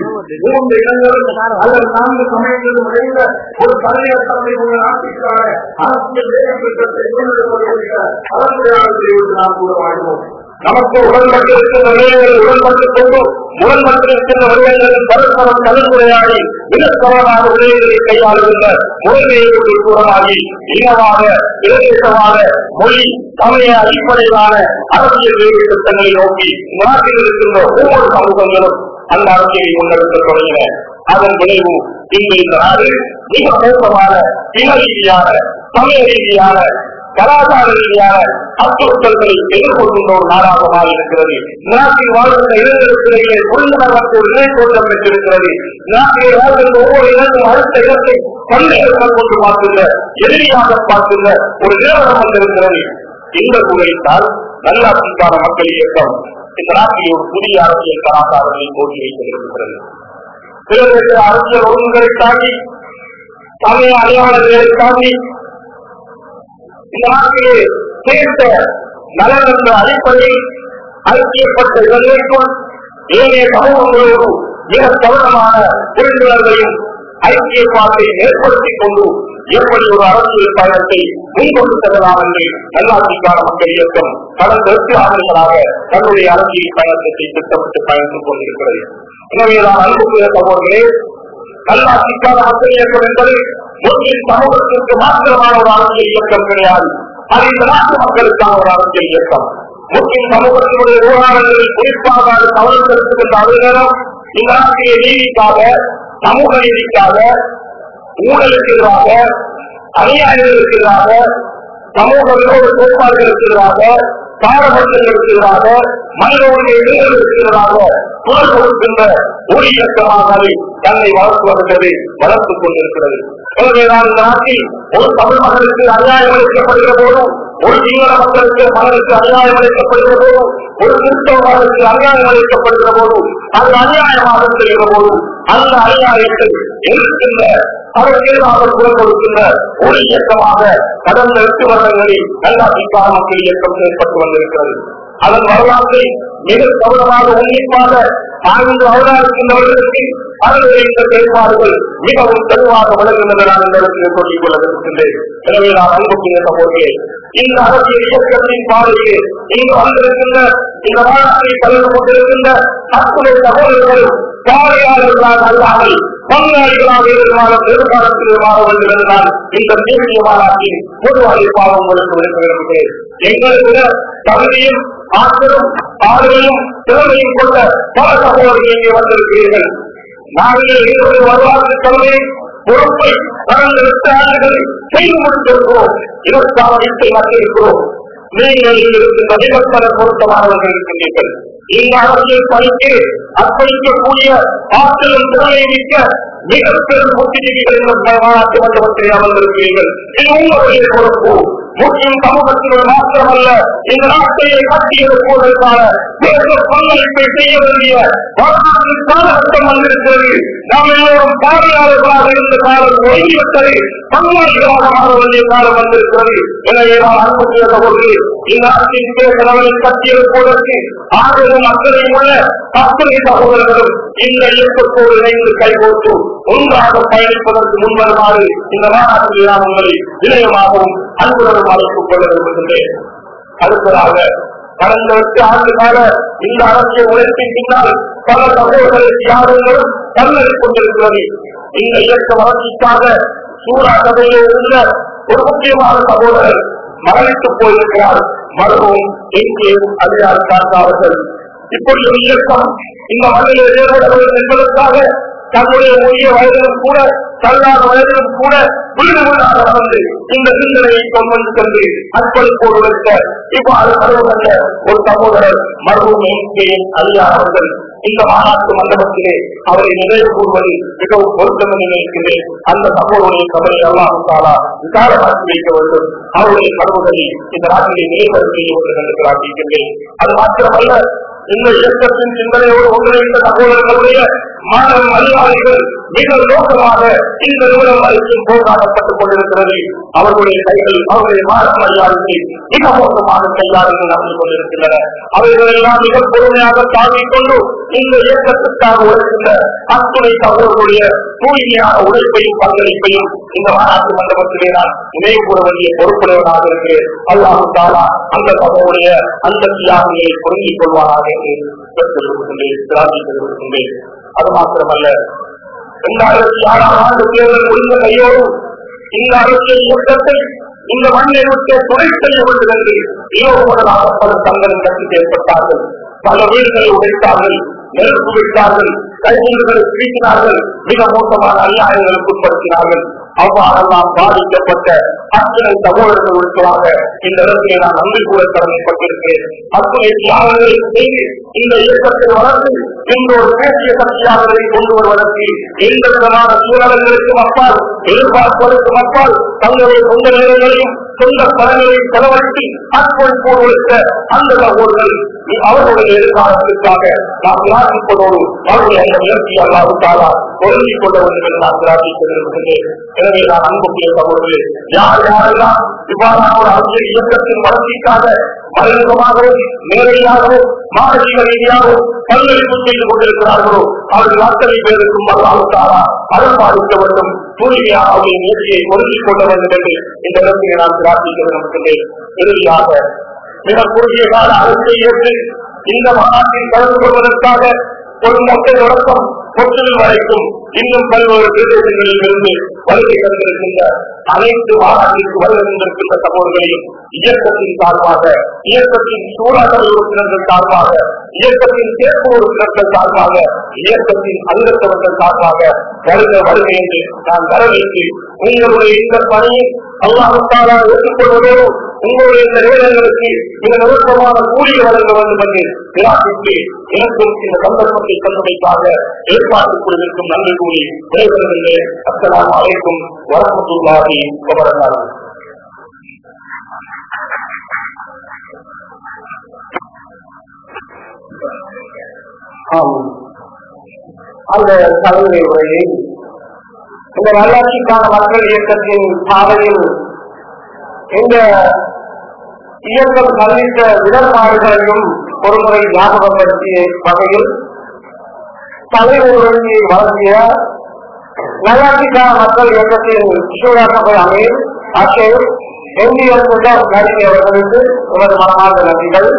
மூன்று இடங்களும் அல்லது நான்கு சமயங்களும் நிறைந்த ஒரு தலையத்தன்மை உள்ள நாட்டிற்கான அரசியல் வேலைத்திட்டத்தை முன்னெடுப்பதற்குரிய கலந்துரையாடலை நாம் கூற வாழ்வோம் நமக்கு உடன்பட்டு இருக்கின்ற விடயங்கள் உடன்பட்டு கொண்டு முரண்பட்டு இருக்கின்ற விடயங்களில் பரஸ்பரம் கலந்துரையாடி மிகச்சமமான விடயங்களை கையாளுகின்ற முறைமையை தூரமாகி இனவாத பிரதேசவாத மொழி சமய அடிப்படையிலான அரசியல் வேலை திட்டங்களை நோக்கி நாட்டில் இருக்கின்ற ஒவ்வொரு சமூகங்களும் அந்த அரசியலை முன்னெடுக்க தொடங்கின அதன் விளைவு இன்று இந்த நாடு மிக மோசமான இன ரீதியான சமய ரீதியான கலாச்சார ரீதியான அச்சுறுத்தல்களை எதிர்கொள்கின்ற ஒரு நாடாக மாறி இருக்கிறது நாட்டில் வாழ்கின்ற இளைஞர்களுக்கிடையே புரிந்துணர்வுக்கு ஒரு நிலைத்தோட்டம் பெற்றிருக்கிறது நாட்டில் வாழ்கின்ற ஒவ்வொரு இனமும் அடுத்த இடத்தை சந்தேகங்கள் கொண்டு பார்க்கின்ற எதிரியாக பார்க்கின்ற ஒரு நிலவரம் வந்திருக்கிறது இந்த சூழலில் நல்லாட்சிக்கான மக்கள் இயக்கம் இந்த நாட்டில் ஒரு புதிய அரசியல் கலாச்சாரத்தை தோற்றி வைத்திருக்கிறது சிலருக்கு அரசியல் ஒழுங்குகளை தாண்டி சமய அடையாளங்களை தாண்டி இந்த நாட்டிலே சேர்ந்த நலன் என்ற அடிப்படையில் ஐக்கியப்பட்ட இளைஞர்கள் ஏனைய சமூகங்களோடு மிக கவனமான புரிந்துணர்வையும் ஐக்கியப்பாட்டை ஏற்படுத்திக் கொண்டு எப்படி ஒரு அரசியல் பயணத்தை முன்கொண்டு செல்லலாம் என்று நல்லாட்சிக்கான மக்கள் இயக்கம் கடந்த எட்டு ஆண்டுகளாக தன்னுடைய அரசியல் பயணத்தை திட்டமிட்டு பயணித்துக் கொண்டிருக்கிறது எனவேதான் அன்புக்குரிய சகோதரர்களே நல்லாட்சிக்கான மக்கள் இயக்கம் என்பது முஸ்லிம் சமூகத்திற்கு மாத்திரமான ஒரு அரசியல் இயக்கம் கிடையாது அது இந்த நாட்டு மக்களுக்கான ஒரு அரசியல் இயக்கம் முஸ்லிம் சமூகத்தினுடைய விவகாரங்களில் குறிப்பாக அது கவனம் செலுத்துகின்ற அதே நேரம் இந்த நாட்டிலே நீதிக்காக சமூக நீதிக்காக ஊழலுக்கு எதிராக அநியாயங்களுக்கு எதிராக சமூக விரோத கோட்பாடுகளுக்கு எதிராக பாரபட்சங்களுக்கு எதிராக மனித உரிமை இளைஞர்களுக்கு எதிராக குரல் கொடுக்கின்ற ஒரு இயக்கமாக அதை தன்னை வளர்த்துவதற்கு வளர்த்துக் கொண்டிருக்கிறது எனவேதான் இந்த நாட்டில் ஒரு தமிழ் மகனுக்கு அநியாயம் அளிக்கப்படுகிற போதும் ஒரு சிங்கள மக்களுக்கு மகனுக்கு அநியாயம் அளிக்கப்படுகிற போதும் ஒரு கிறிஸ்தவ மகனுக்கு அநியாயம் அளிக்கப்படுகிற போதும் அது அநியாயமாக தெரிகிற போதும் அந்த அநியாயத்தை எதிர்க்கின்ற அதற்கு எதிராக குரல் கொடுக்கின்ற ஒரு இயக்கமாக கடந்த எட்டு வருடங்களில் நல்லாட்சிக்கான மக்கள் இயக்கம் செயல்பட்டு வந்திருக்கிறது அதன் வரலாற்றை மிக கவனமாக உன்னிப்பாக ஆய்ந்து அவதானிக்கின்றவர்களுக்கு அவர்களுடைய இந்த செயல்பாடுகள் மிகவும் தெளிவாக விளங்குகின்றன நான் இந்த இடத்தில் சொல்லிக் கொள்ள விரும்புகின்றேன் எனவே நான் அன்புக்குரிய சகோதரே இந்த அரசியல் இயக்கத்தின் பாதையிலே இங்கு வந்திருக்கின்ற இந்த நாட்டை கலந்து கொண்டிருக்கின்ற அத்துணை சகோதரர்களும் பார்வையாளர்களாக அல்லாமல் பங்காளிகளாக இருந்தாலும் எதிர்காலத்தில் மாற வேண்டும் என்றால் இந்த தேசிய மாநாட்டின் பொது அழைப்பாக உங்களுக்கு விடுக்க விரும்புகிறேன் எங்களுக்கு தகுதியும் ஆற்றலும் ஆறுதலும் திறமையும் கொண்ட பல சகோதரர்கள் இங்கே வந்திருக்கிறீர்கள் நாங்கள் எங்களுடைய வரலாற்று தலைமையை பொறுப்பை கடந்த எட்டு ஆண்டுகளில் செய்து முடித்திருக்கிறோம் இதற்காக வீட்டை வந்திருக்கிறோம் நீங்கள் இதற்கு பதிலத்தர பொருத்தமானவர்கள் இருக்கின்றீர்கள் இந்த அரசியல் பணிக்கு அர்ப்பணிக்கக்கூடிய ஆற்றலும் திறமை மிக்க மிக பெரும் புத்திஜீவிகள் இந்த மாநாட்டு மண்டபத்தில் அமர்ந்திருக்கிறீர்கள் இது உங்களுடைய பொறுப்பு முஸ்லிம் சமூகத்தினர் மாத்திரமல்ல இந்த நாட்டையே கட்டியெழுப்புவதற்கான தேச பங்களிப்பை செய்ய வேண்டிய வரலாற்று காலகட்டம் வந்திருக்கிறது நாம் எல்லோரும் பார்வையாளர்களாக இருந்த காலம் ஒழுங்கிவிட்டது பங்காளிகளாக மாற வேண்டிய காலம் வந்திருக்கிறது எனவே நான் அன்புக்குரிய சகோதரி இந்த நாட்டின் தேர்தலை கட்டியெழுப்புவதற்கு ஆதரவு மக்களை உள்ள அத்தனை சகோதரர்களும் இந்த இயக்கத்தோடு இணைந்து கைகோர்த்து ஒன்றாக பயணிப்பதற்கு முன்வருமாறு இந்த மாநாட்டில் நான் உங்களை இணையமாகவும் அன்புடன் அழைத்துக் கொள்ள விரும்புகின்றேன் அடுத்ததாக கடந்த எட்டு ஆண்டு கால இந்த அரசியல் உழைப்பின் பின்னால் பல சகோதர தியாகங்களும் தன்னறிக் கொண்டிருக்கிறது இந்த இயக்க வளர்ச்சிக்காக சூறா சபையிலே இருந்த ஒரு முக்கியமான சகோதரர் மரணித்து போயிருக்கிறார் மருவும் எங்கே அதிகாரி காத்தார்கள் இப்படி ஒரு இயக்கம் இந்த மண்ணிலே ஏற்பட வேண்டும் என்பதற்காக தன்னுடைய உரிய வயதிலும் கூட தள்ளாத வயதிலும் கூட விழுதுகளாக வந்து இந்த சிந்தனையை கொண்டு வந்து சென்று அர்ப்பணிப்போடு வைத்த இவ்வாறு மருவகல்ல ஒரு சகோதரர் மருவும் எண்ணிக்கையின் அதிகாரர்கள் இந்த மாநாட்டு மண்டபத்திலே அவரை நினைவு கூறுவது மிகவும் பொருத்தம் என்று நினைக்கிறேன் அந்த சகோதரனை கவலை அல்லாஹாலா விசாரமாக்கி வைக்க வேண்டும் அவருடைய கனவுகளை இந்த நாட்டிலே நினைவு செய்ய என்று பிரார்த்திக்கின்றேன் அது மாத்திரமல்ல இந்த இயக்கத்தின் சிந்தனையோடு ஒன்றிணைந்த சகோதரர்களுடைய மாணவ அதிகாரிகள் மிக நோக்கமாக இந்த நிறுவனம் வரைக்கும் போராடப்பட்டுக் கொண்டிருக்கிறது அவர்களுடைய கைகள் அவர்களுடைய மாணவ மரியாதைகள் மிக மோசமாக கையாளுகள் நடந்து கொண்டிருக்கின்றன அவைகள் எல்லாம் மிக பொறுமையாக தாங்கிக் கொண்டு இந்த இயக்கத்திற்காக உழைக்கின்ற அத்துணை அவர்களுடைய தூய்மையான உழைப்பையும் பங்களிப்பையும் இந்த மாநாட்டு மண்டபத்திலே நான் நினைவு கூற வேண்டிய பொறுப்புடையவனாக இருக்கிறேன் அல்லாஹு தாலா அந்த சபையுடைய அந்த தியாகியை பொருந்திக் கொள்வாராக என்று பெற்றிருக்கின்றேன் பிரார்த்தித்திருக்கின்றேன் அது மாத்திரமல்ல இரண்டாயிரத்தி ஆறாம் ஆண்டு தேர்தல் முடிந்த கையோடு இந்த அரசியல் இயக்கத்தை இந்த மண்ணை விட்டு துணை செய்ய வேண்டும் என்று இரவு முதலாக பல தங்களின் கட்சி ஏற்பட்டார்கள் பல வீடுகளை உடைத்தார்கள் நெருப்பு வைத்தார்கள் கைகுண்டுகளை பிரிக்கினார்கள் மிக மோசமான அநியாயங்களுக்கு உட்படுத்தினார்கள் அவ்வாறெல்லாம் பாதிக்கப்பட்ட அத்தனை சகோதரர்களுக்காக இந்த இடத்திலே நான் நன்றி கூற கடமைப்பட்டிருக்கிறேன் அத்தனை தியாகங்களை செய்து இந்த இயக்கத்தை வளர்த்து இந்த ஒரு தேசிய சக்தியாளர்களை கொண்டு வருவதற்கு எந்த விதமான சூழல்களுக்கும் அப்பால் எதிர்பார்ப்பதற்கும் அப்பால் தங்களுடைய சொந்த நேரங்களையும் சொந்த பலன்களையும் செலவழித்து அர்ப்பணிப்பு கொடுத்த அந்த சகோதரர்கள் அவர்களுடைய எதிர்காலத்திற்காக நாம் பிரார்த்திப்பதோடு அவருடைய அந்த முயற்சி அல்லாவிட்டாலா பொருந்திக் கொள்ள வேண்டும் என்று நான் பிரார்த்திக் கொண்டிருக்கின்றேன் எனவே நான் அன்புக்குரிய சகோதரர்களே யார் யாரெல்லாம் இவ்வாறான ஒரு அரசியல் இயக்கத்தின் வளர்ச்சிக்காக மறைமுகமாகவும் நேரடியாகவும் மானசீக ரீதியாகவும் பங்களிப்பு செய்து கொண்டிருக்கிறார்களோ அவர்கள் அத்தனை பேருக்கும் அல்லாவிட்டாரா அருள்பாதிக்க வேண்டும் தூய்மையாக அவருடைய முயற்சியை பொருந்திக் கொள்ள வேண்டும் என்று இந்த இடத்திலே நான் பிரார்த்திக்க விரும்புகின்றேன் இறுதியாக மிக குறுகிய கால அரசியல் ஏற்று இந்த மாநாட்டில் கலந்து கொள்வதற்காக ஒரு மக்கள் தொடக்கம் கொச்சியில் வரைக்கும் இன்னும் பல்வேறு பிரதேசங்களில் இருந்து வருகை தந்திருக்கின்ற அனைத்து மாநாட்டிற்கு வருகின்றிருக்கின்ற சகோதரர்களையும் இயக்கத்தின் சார்பாக இயக்கத்தின் சூறாட்டல் உறுப்பினர்கள் சார்பாக இயக்கத்தின் தேர்வு உறுப்பினர்கள் சார்பாக இயக்கத்தின் அங்கத்தவர்கள் சார்பாக வருக வருகை என்று நான் வரவேற்று உங்களுடைய இந்த பணியை அல்லாஹாலா ஏற்றுக்கொள்வதோடு உங்களுடைய இந்த நேரங்களுக்கு மிக நெருக்கமான கூலியை வழங்க வேண்டும் என்று பிரார்த்தித்து எனக்கும் இந்த சந்தர்ப்பத்தை தந்தமைக்காக ஏற்பாட்டுக் குழுவிற்கும் நன்றி கூறி விடைபெறுகின்றேன் அஸ்லாம் அலைக்கும் வரமத்துல்லாஹி வபரகாத்து ஆம். அந்த தலைமை உரையை இந்த நல்லாட்சிக்கான மக்கள் இயக்கத்தின் பாதையில் இந்த இயக்கம் சந்தித்த இடர்பாடுகளையும் ஒருமுறை ஞாபகப்படுத்திய வகையில் தலைமை உரையை வழங்கிய நல்லாட்சிக்கான மக்கள் இயக்கத்தின் கிஷோரா சபை அமீர் அஷேக் எம்ஜிஆர் சுல்தான் நடிகை அவர்களுக்கு உமது மனமார்ந்த நன்றிகள்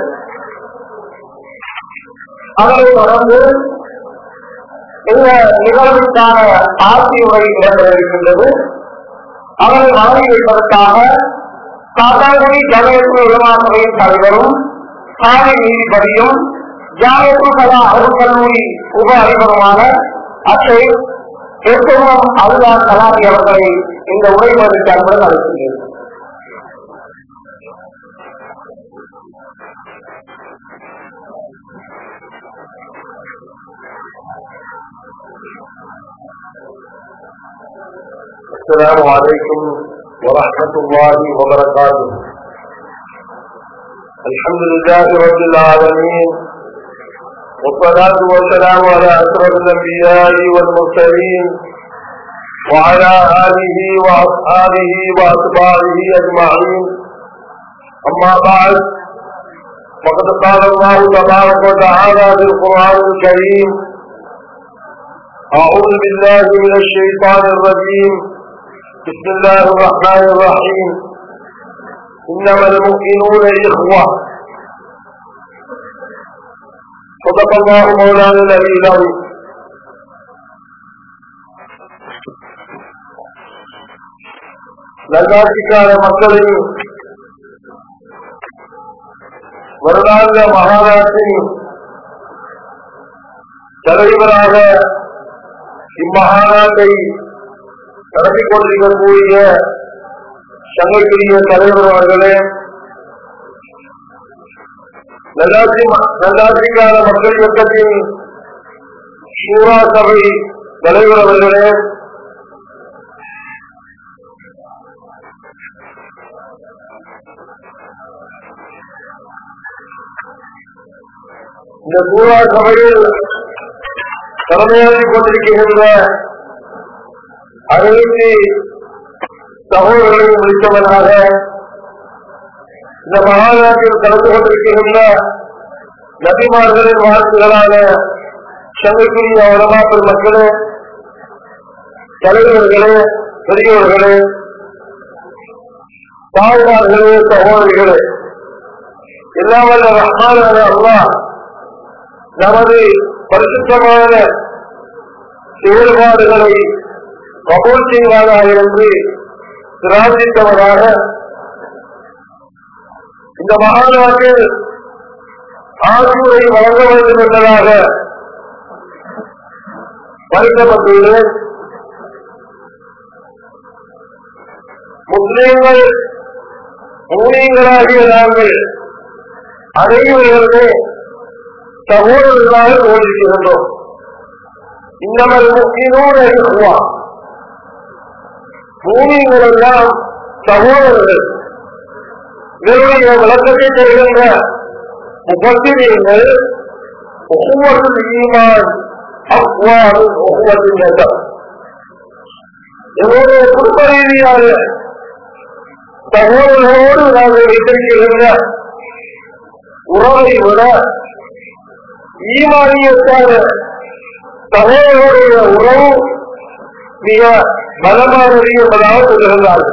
அதனைத் தொடர்ந்து இந்த நிகழ்வுக்கான ஆட்சி உரை இடம்பெற இருக்கின்றது அவரை வழங்கி வைப்பதற்காக காத்தாங்குடி ஜனநாயக உலமா சபையின் தலைவரும் சாலை நீதிபதியும் ஜாமியத்து கலா அரசு கல்லூரி உப அதிபருமான அச்சை எட்டுமம் அல்லா கலாதி அவர்களை இந்த உரைப்படுத்த அன்புடன் அழைக்கின்றேன் السلام عليكم ورحمة الله وبركاته الحمد لله رب العالمين والصلاة والسلام على أشرف الأنبياء والمرسلين وعلى آله وأصحابه وأتباعه أجمعين أما بعد فقد قال الله تبارك وتعالى في القرآن الكريم أعوذ بالله من الشيطان الرجيم بسم الله الرحمن الرحيم إنما المؤمنون إخوة صدق الله مولانا الذي له நல்லாட்சிக்கான மக்களின் வருடாந்த மகாராஷ்டின் தலைவராக இம்மகாநாட்டை நடத்திக் கொண்டிருக்கக்கூடிய சங்கக்குரிய தலைவர் அவர்களே நல்லாட்சி நல்லாட்சிக்கான மக்கள் இயக்கத்தின் சூரா சபை தலைவர் அவர்களே இந்த சூரா சபையில் கடமையாற்றி கொண்டிருக்கின்ற அனைத்து சகோதரர்களையும் முடித்தவனாக இந்த மகாநாட்டில் கலந்து கொண்டிருக்கின்ற நபிமார்களின் வாழ்த்துகளான சங்கைக்குரிய உலமாப்பல் மக்களே தலைவர்களே பெரியவர்களே தாய்மார்களே சகோதரிகளே எல்லாம் வல்ல ரஹ்மானான அல்லாஹ் நமது பரிசுத்தமான செயல்பாடுகளை கபூல் செய்வானாக என்று பிரார்த்தித்தவராக இந்த மகாநாட்டில் ஆட்சியை வழங்க வேண்டும் என்பதாக வருத்தப்பட்டுள்ளேன் முஸ்லீம்கள் ஊழியர்களாகிய நாங்கள் அனைவர்களுமே சகோதரர்களாக தோன்றிருக்கின்றோம் இன்னமல் முக்கியனோட இருக்குவா ஊழியர்கள் எல்லாம் சகோதரர்கள் இதனுடைய விளக்கத்தை தருகின்ற முப்பத்திரியங்கள் ஒவ்வொரு ஈமான் அவ்வாறு ஒவ்வொரு நேசம் எங்களுடைய குடும்ப ரீதியாக சகோதரர்களோடு நாங்கள் வைத்திருக்கின்ற உறவை விட ஈமானியத்தான சகோதரருடைய உறவு மிக பலமானது என்பதாக சொல்லியிருந்தார்கள்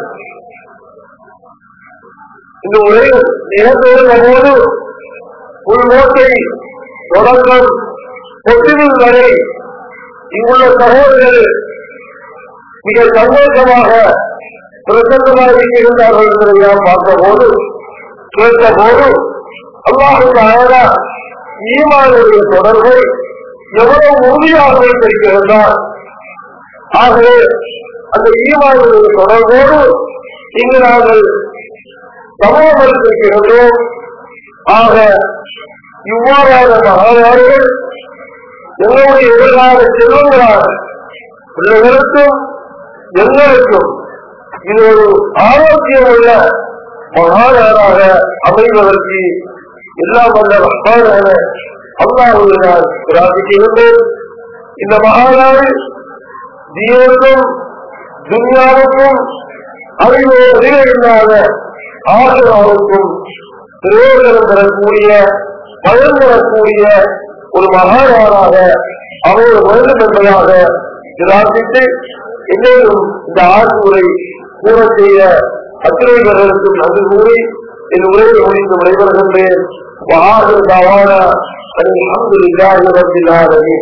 இந்த உரை நிகழ்த்துகின்ற போது உள்நோக்கை தொடக்கம் பொட்டிவில் வரை இங்குள்ள சகோதரர்கள் மிக சந்தோஷமாக பிரசன்னமாக இருந்தார்கள் என்பதை நாம் பார்த்தபோது கேட்டபோது அல்லாஹுக்கு அழகா ஈமானுடைய தொடர்பை எவ்வளவு உறுதியாக வைத்திருக்கிறார் ஆகவே அந்த ஈமானுடைய தொடர்போடு இங்கு நாங்கள் சமூகப்படுத்திருக்கின்றோம் ஆக இவ்வாறான மகாநாடுகள் எங்களுடைய எதிர்கால செல்வங்களாக பிள்ளைகளுக்கும் எங்களுக்கும் இது ஒரு ஆரோக்கியமுள்ள மகாநாடாக அமைவதற்கு எல்லாம் வல்ல ரஹ்மானான அல்லாஹுவை நான் பிரார்த்திக்கின்றேன் இந்த மகாநாடு தீனுக்கும் துன்யாவுக்கும் அறிவு இல்லாத ஆசிராவுக்கும் பிரயோஜனம் பெறக்கூடிய பயன் பெறக்கூடிய ஒரு மகாநாடாக அமைய வேண்டும் என்பதாக பிரார்த்தித்து என்னையும் இந்த ஆட்சியுரை கூற செய்ய அத்துறைகளுக்கும் நன்றி கூறி என் உரையை முடிந்து விடைபெறுகின்றேன் وآخر دعوانا أن الحمد لله رب العالمين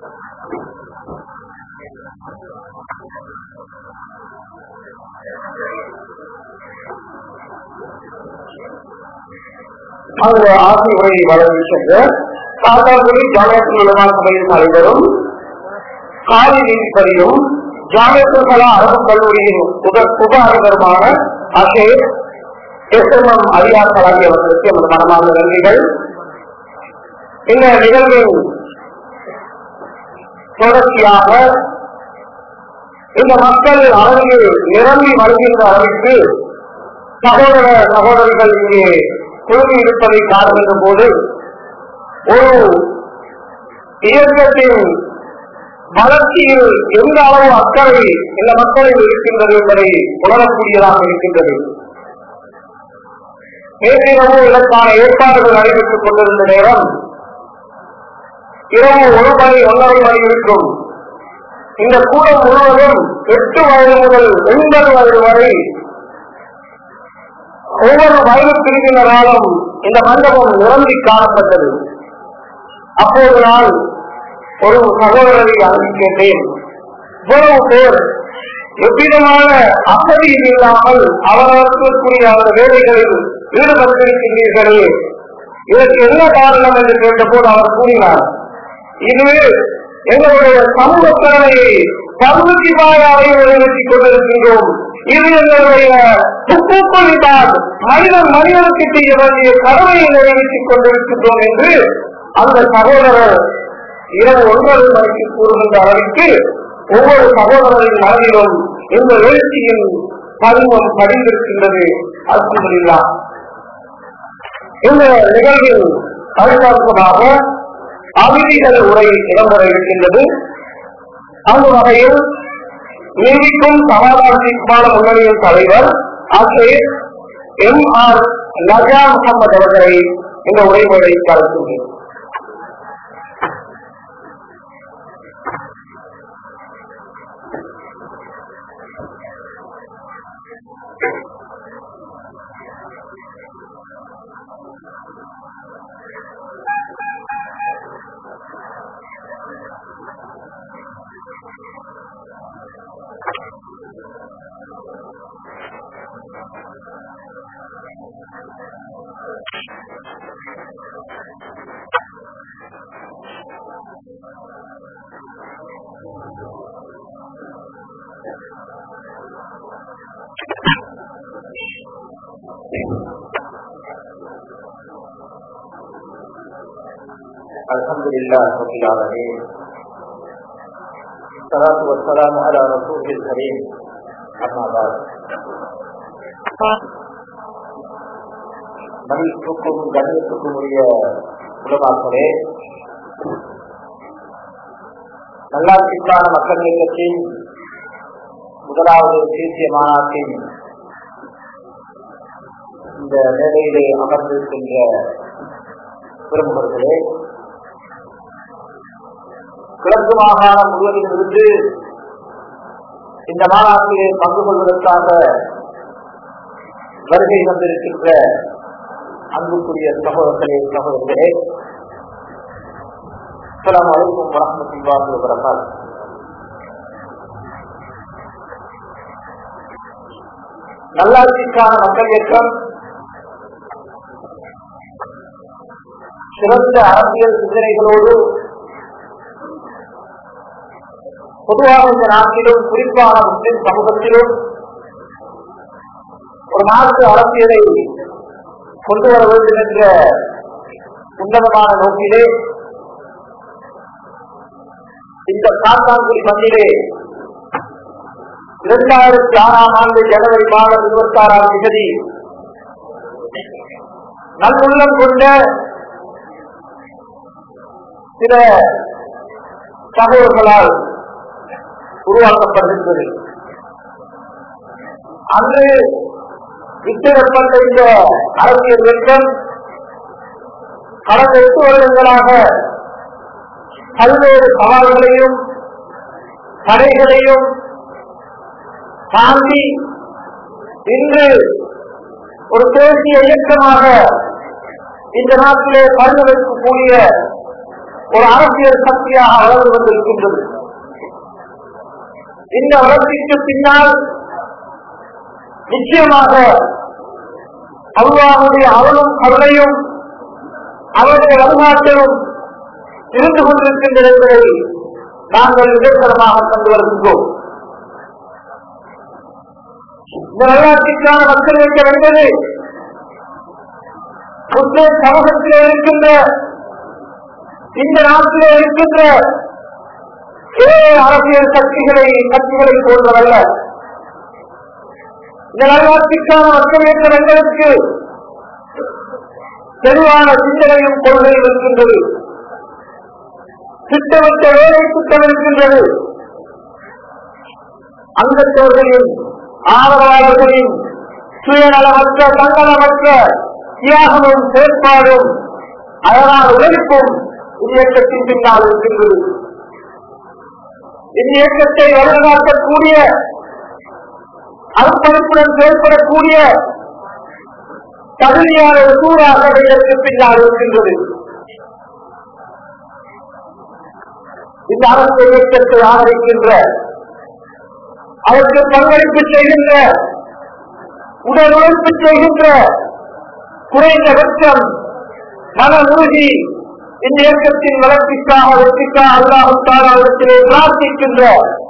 அந்த ஆட்சி உரையை வழங்கி சென்ற சாத்தாக்குடி ஜாமியத்தில் உலமா சபையின் தலைவரும் காலி நீதிபதியும் ஜாமியத்தில் கலா அரசு கல்லூரியின் உப உப அதிபருமான அஷேக் எஸ் எம் எம் அரியார் கலாகி அவர்களுக்கு எமது மனமான நன்றிகள் இந்த நிகழ்வின் தொடர்ச்சியாக இந்த மக்கள் அரங்கு நிரம்பி வருகின்ற அளவிற்கு சகோதர சகோதரிகள் இங்கே குழுமி இருப்பதை காண்கின்ற போது ஒரு இயக்கத்தின் வளர்ச்சியில் எந்த அளவு அக்கறை இந்த மக்களில் இருக்கின்றது என்பதை உணரக்கூடியதாக இருக்கின்றது நேற்றிரவு இதற்கான ஏற்பாடுகள் நடைபெற்றுக் கொண்டிருந்த நேரம் இரவு ஒரு மணி ஒன்றரை மணி இருக்கும் இந்த கூடம் முழுவதும் எட்டு வயது முதல் எண்பது வயது வரை ஒவ்வொரு வயது பிரிவினராலும் இந்த மண்டபம் நிரம்பி காணப்பட்டது அப்போது நான் ஒரு சகோதரரை அனுப்பி கேட்டேன் இவ்வளவு பேர் எவ்விதமான அசதியில் இல்லாமல் அவரவர்களுக்குரிய அந்த வேலைகளில் ஈடுபட்டிருக்கின்றீர்களே இதற்கு என்ன காரணம் என்று கேட்டபோது அவர் கூறினார் இது எங்களுடைய சமூக திறமையை பருவத்திமாக நிறைவேற்றிக் கொண்டிருக்கின்றோம் இது எங்களுடைய துப்புப்பொழிதான் மனிதன் மனிதனுக்கு செய்ய வேண்டிய கடமையை நிறைவேற்றிக் கொண்டிருக்கின்றோம் என்று அந்த சகோதரர் இரவு ஒன்பது மணிக்கு கூறுகின்ற அளவிற்கு ஒவ்வொரு சகோதரரின் மனதிலும் இந்த எழுச்சியின் பருவம் படிந்திருக்கின்றது அல்ஹம்துலில்லாஹ் இந்த நிகழ்வில் கருத்தாக்கமாக அபிதிகள் உரை இடம்பெற இருக்கின்றது அந்த வகையில் நீதிக்கும் சமாதானத்திற்குமான முன்னணியின் தலைவர் ஆசிரியர் எம் ஆர் நஜா முகமது அவர்களை இந்த உரைமுறை கலந்துள்ளேன் الحمد لله رب العالمين الصلاة والسلام على رسوله الكريم أما بعد மதிப்புக்கும் கண்ணியத்துக்கும் உரிய உலமாக்களே நல்லாட்சிக்கான மக்கள் இயக்கத்தின் முதலாவது தேசிய மாநாட்டின் இந்த மேடையிலே அமர்ந்திருக்கின்ற பிரமுகர்களே கிழக்கு மாகாணம் முழுவதில் இருந்து இந்த மாநாட்டிலே பங்கு கொள்வதற்காக வருகை வந்திருக்கின்ற அன்புக்குரிய சகோதரர்களே சகோதரர்களே அஸ்லாம் வலைக்கும் வரமத்துல்லாஹி வபரகாத் நல்லாட்சிக்கான மக்கள் இயக்கம் சிறந்த அரசியல் சிந்தனைகளோடு பொதுவாக இந்த நாட்டிலும் குறிப்பாக முஸ்லிம் சமூகத்திலும் ஒரு நாட்டு அரசியலை கொண்டு வர வேண்டும் என்ற உன்னதமான நோக்கிலே இந்த காத்தாங்குடி மண்ணிலே இரண்டாயிரத்தி ஆறாம் ஆண்டு ஜனவரி மாதம் இருபத்தி ஆறாம் தேதி நல்லுள்ளம் கொண்ட சில சகோதரர்களால் உருவாக்கப்படுகின்றது அன்று வித்திடப்பட்ட இந்த அரசியல் இயக்கம் கடந்த எட்டு வருடங்களாக பல்வேறு சவால்களையும் தடைகளையும் தாண்டி இன்று ஒரு தேசிய இயக்கமாக இந்த நாட்டிலே பரிந்துரைக்கக்கூடிய ஒரு அரசியல் சக்தியாக வளர்ந்து கொண்டிருக்கின்றது இந்த வளர்ச்சிக்கு பின்னால் நிச்சயமாக அல்லாவுடைய அருளும் கருணையும் அவருடைய வழிகாட்டலும் இருந்து கொண்டிருக்கின்றது என்பதை நாங்கள் நிதர்சனமாக கண்டு வருகின்றோம் இந்த வரலாற்றிற்கான மக்கள் வைக்க வேண்டியது முஸ்லிம் சமூகத்திலே இருக்கின்ற இந்த நாட்டிலே இருக்கின்ற ஏழு அரசியல் சக்திகளை கட்சிகளை போன்றவல்ல இந்த வரலாற்றிற்கான மக்கள் இயக்கம் எங்களுக்கு தெளிவான சிந்தனையும் கொள்கையும் இருக்கின்றது திட்டமிட்ட வேலை திட்டம் இருக்கின்றது அங்கத்தவர்களின் ஆதரவாளர்களின் சுயநலமற்ற தன்னலமற்ற தியாகமும் செயற்பாடும் அழகான உழைப்பும் இந்த இயக்கத்தின் பின்னால் இருக்கின்றது இந்த இயக்கத்தை வழிநடத்தக்கூடிய அர்ப்பணிப்புடன் செயல்படக்கூடிய தகுதியான ஒரு சூறாக இதற்கு பின்னால் இருக்கின்றது இந்த அரசு இயக்கத்தை ஆதரிக்கின்ற அதற்கு பங்களிப்பு செய்கின்ற உடல் உழைப்பு செய்கின்ற குறைந்தபட்சம் மன உறுதி இந்த இயக்கத்தின் வளர்ச்சிக்காக வெற்றிக்காக அல்லாஹுத்தாரிடத்திலே பிரார்த்திக்கின்ற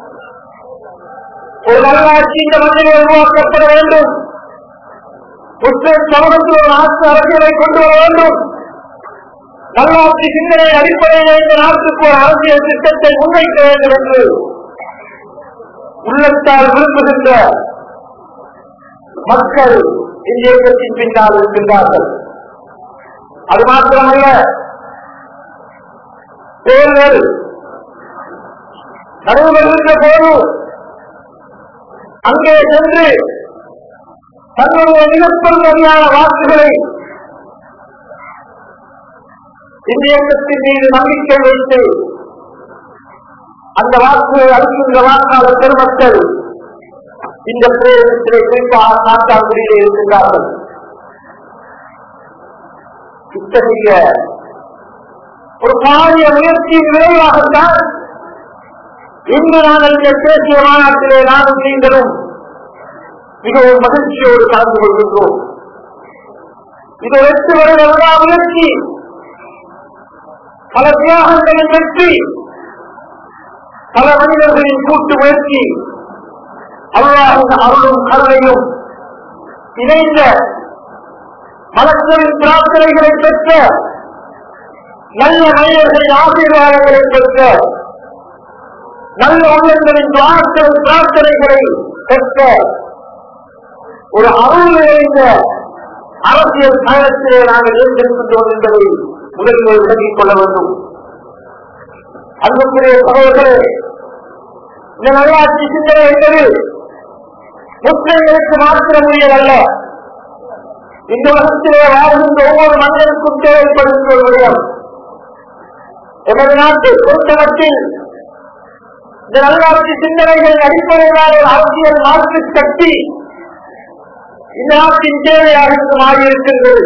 ஒரு நல்லாட்சி இந்த மண்ணிலே உருவாக்கப்பட வேண்டும் முஸ்லிம் சமூகத்தில் ஒரு நாட்டு அரசியலை கொண்டு வர வேண்டும் நல்லாட்சி சிந்தனை அடிப்படையில் இந்த நாட்டுக்கு ஒரு அரசியல் திட்டத்தை முன்வைக்க வேண்டும் என்று உள்ளத்தால் விரும்புகின்ற மக்கள் இந்த இயக்கத்தின் பின்னால் இருக்கின்றார்கள் அது மாத்திரமல்ல தேர்தல் நடைபெறுகின்ற போது அங்கே சென்று தன்னுடைய மிகப்பெருமையான வாக்குகளை இந்த இயக்கத்தின் மீது நம்பிக்கை வைத்து அந்த வாக்குகளை அளிக்கின்ற வாக்காளர் பெருமக்கள் இந்த பிரேதத்திலே குறிப்பாக காட்டாங்குடியிலே இருக்கின்றார்கள் இத்தகைய ஒரு பாரிய முயற்சியின் விளைவாகத்தான் இன்று நாங்கள் இந்த தேசிய மாநாட்டிலே நானும் நீங்களும் மிகவும் மகிழ்ச்சியோடு கலந்து கொள்கின்றோம் இது வெற்றி வருட விழா முயற்சி பல தியாகங்களின் வெற்றி பல மனிதர்களின் கூட்டு முயற்சி அல்லாஹின் அருளும் கருணையும் இணைந்த மலர்களின் பிரார்த்தனைகளை பெற்ற நல்ல மனிதர்களின் ஆசீர்வாதங்களை பெற்ற நல்ல உள்ளங்களின் துவாக்கள் பிரார்த்தனைகளை பெற்ற ஒரு அருள் நிறைந்த அரசியல் பயணத்திலே நாங்கள் இருந்திருக்கின்றோம் என்பதை முதலிலே விளங்கிக் கொள்ள வேண்டும் அன்புக்குரிய சகோதரர்களே இந்த நல்லாட்சி சிந்தனை என்பது முஸ்லிம்களுக்கு மாத்திரமுடையதல்ல இந்த உலகத்திலே வாழ்கின்ற ஒவ்வொரு மனிதனுக்கும் தேவைப்படுகின்ற ஒரு விடயம் எமது நாட்டை பொறுத்தமட்டில் இந்த நல்லாட்சி சிந்தனைகளின் அடிப்படையிலான ஒரு அரசியல் மாற்று சக்தி இந்த நாட்டின் தேவையாக இன்று மாறியிருக்கின்றது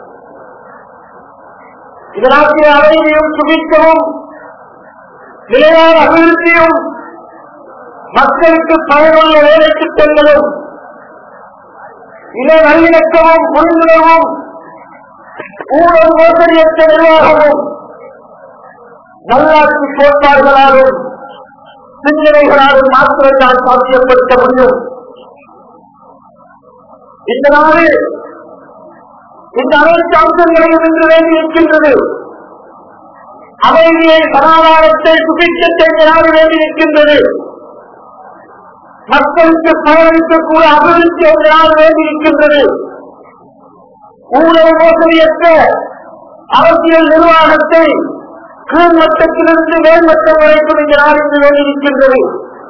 இந்த நாட்டின் அமைதியும் சுபிக்கவும் நிலையான அபிவிருத்தியும் மக்களுக்கு பயனுள்ள வேலை திட்டங்களும் இன நல்லிணக்கமும் புரிந்துணர்வும் ஊழல் மோசடியற்ற நிர்வாகமும் நல்லாட்சி கோட்பாடுகளாலும் சிந்தனைகளாலும் மாத்திரம்தான் சாத்தியப்படுத்த முடியும் இந்த நாடு இந்த அனைத்து அம்சங்களையும் இன்று வேண்டி இருக்கின்றது அமைதியை சமாதானத்தை சுபிச்சத்தை இந்த நாடு வேண்டி இருக்கின்றது மக்களுக்கு பயணிக்கக்கூடிய அபிவிருத்தி இந்த நாடு வேண்டி இருக்கின்றது ஊழல் மோசடியற்ற அரசியல் நிர்வாகத்தை கீழ்மட்டத்திலிருந்து மேல்மட்டம் வரைக்கும் இந்த நாடு இன்று வேண்டி இருக்கின்றது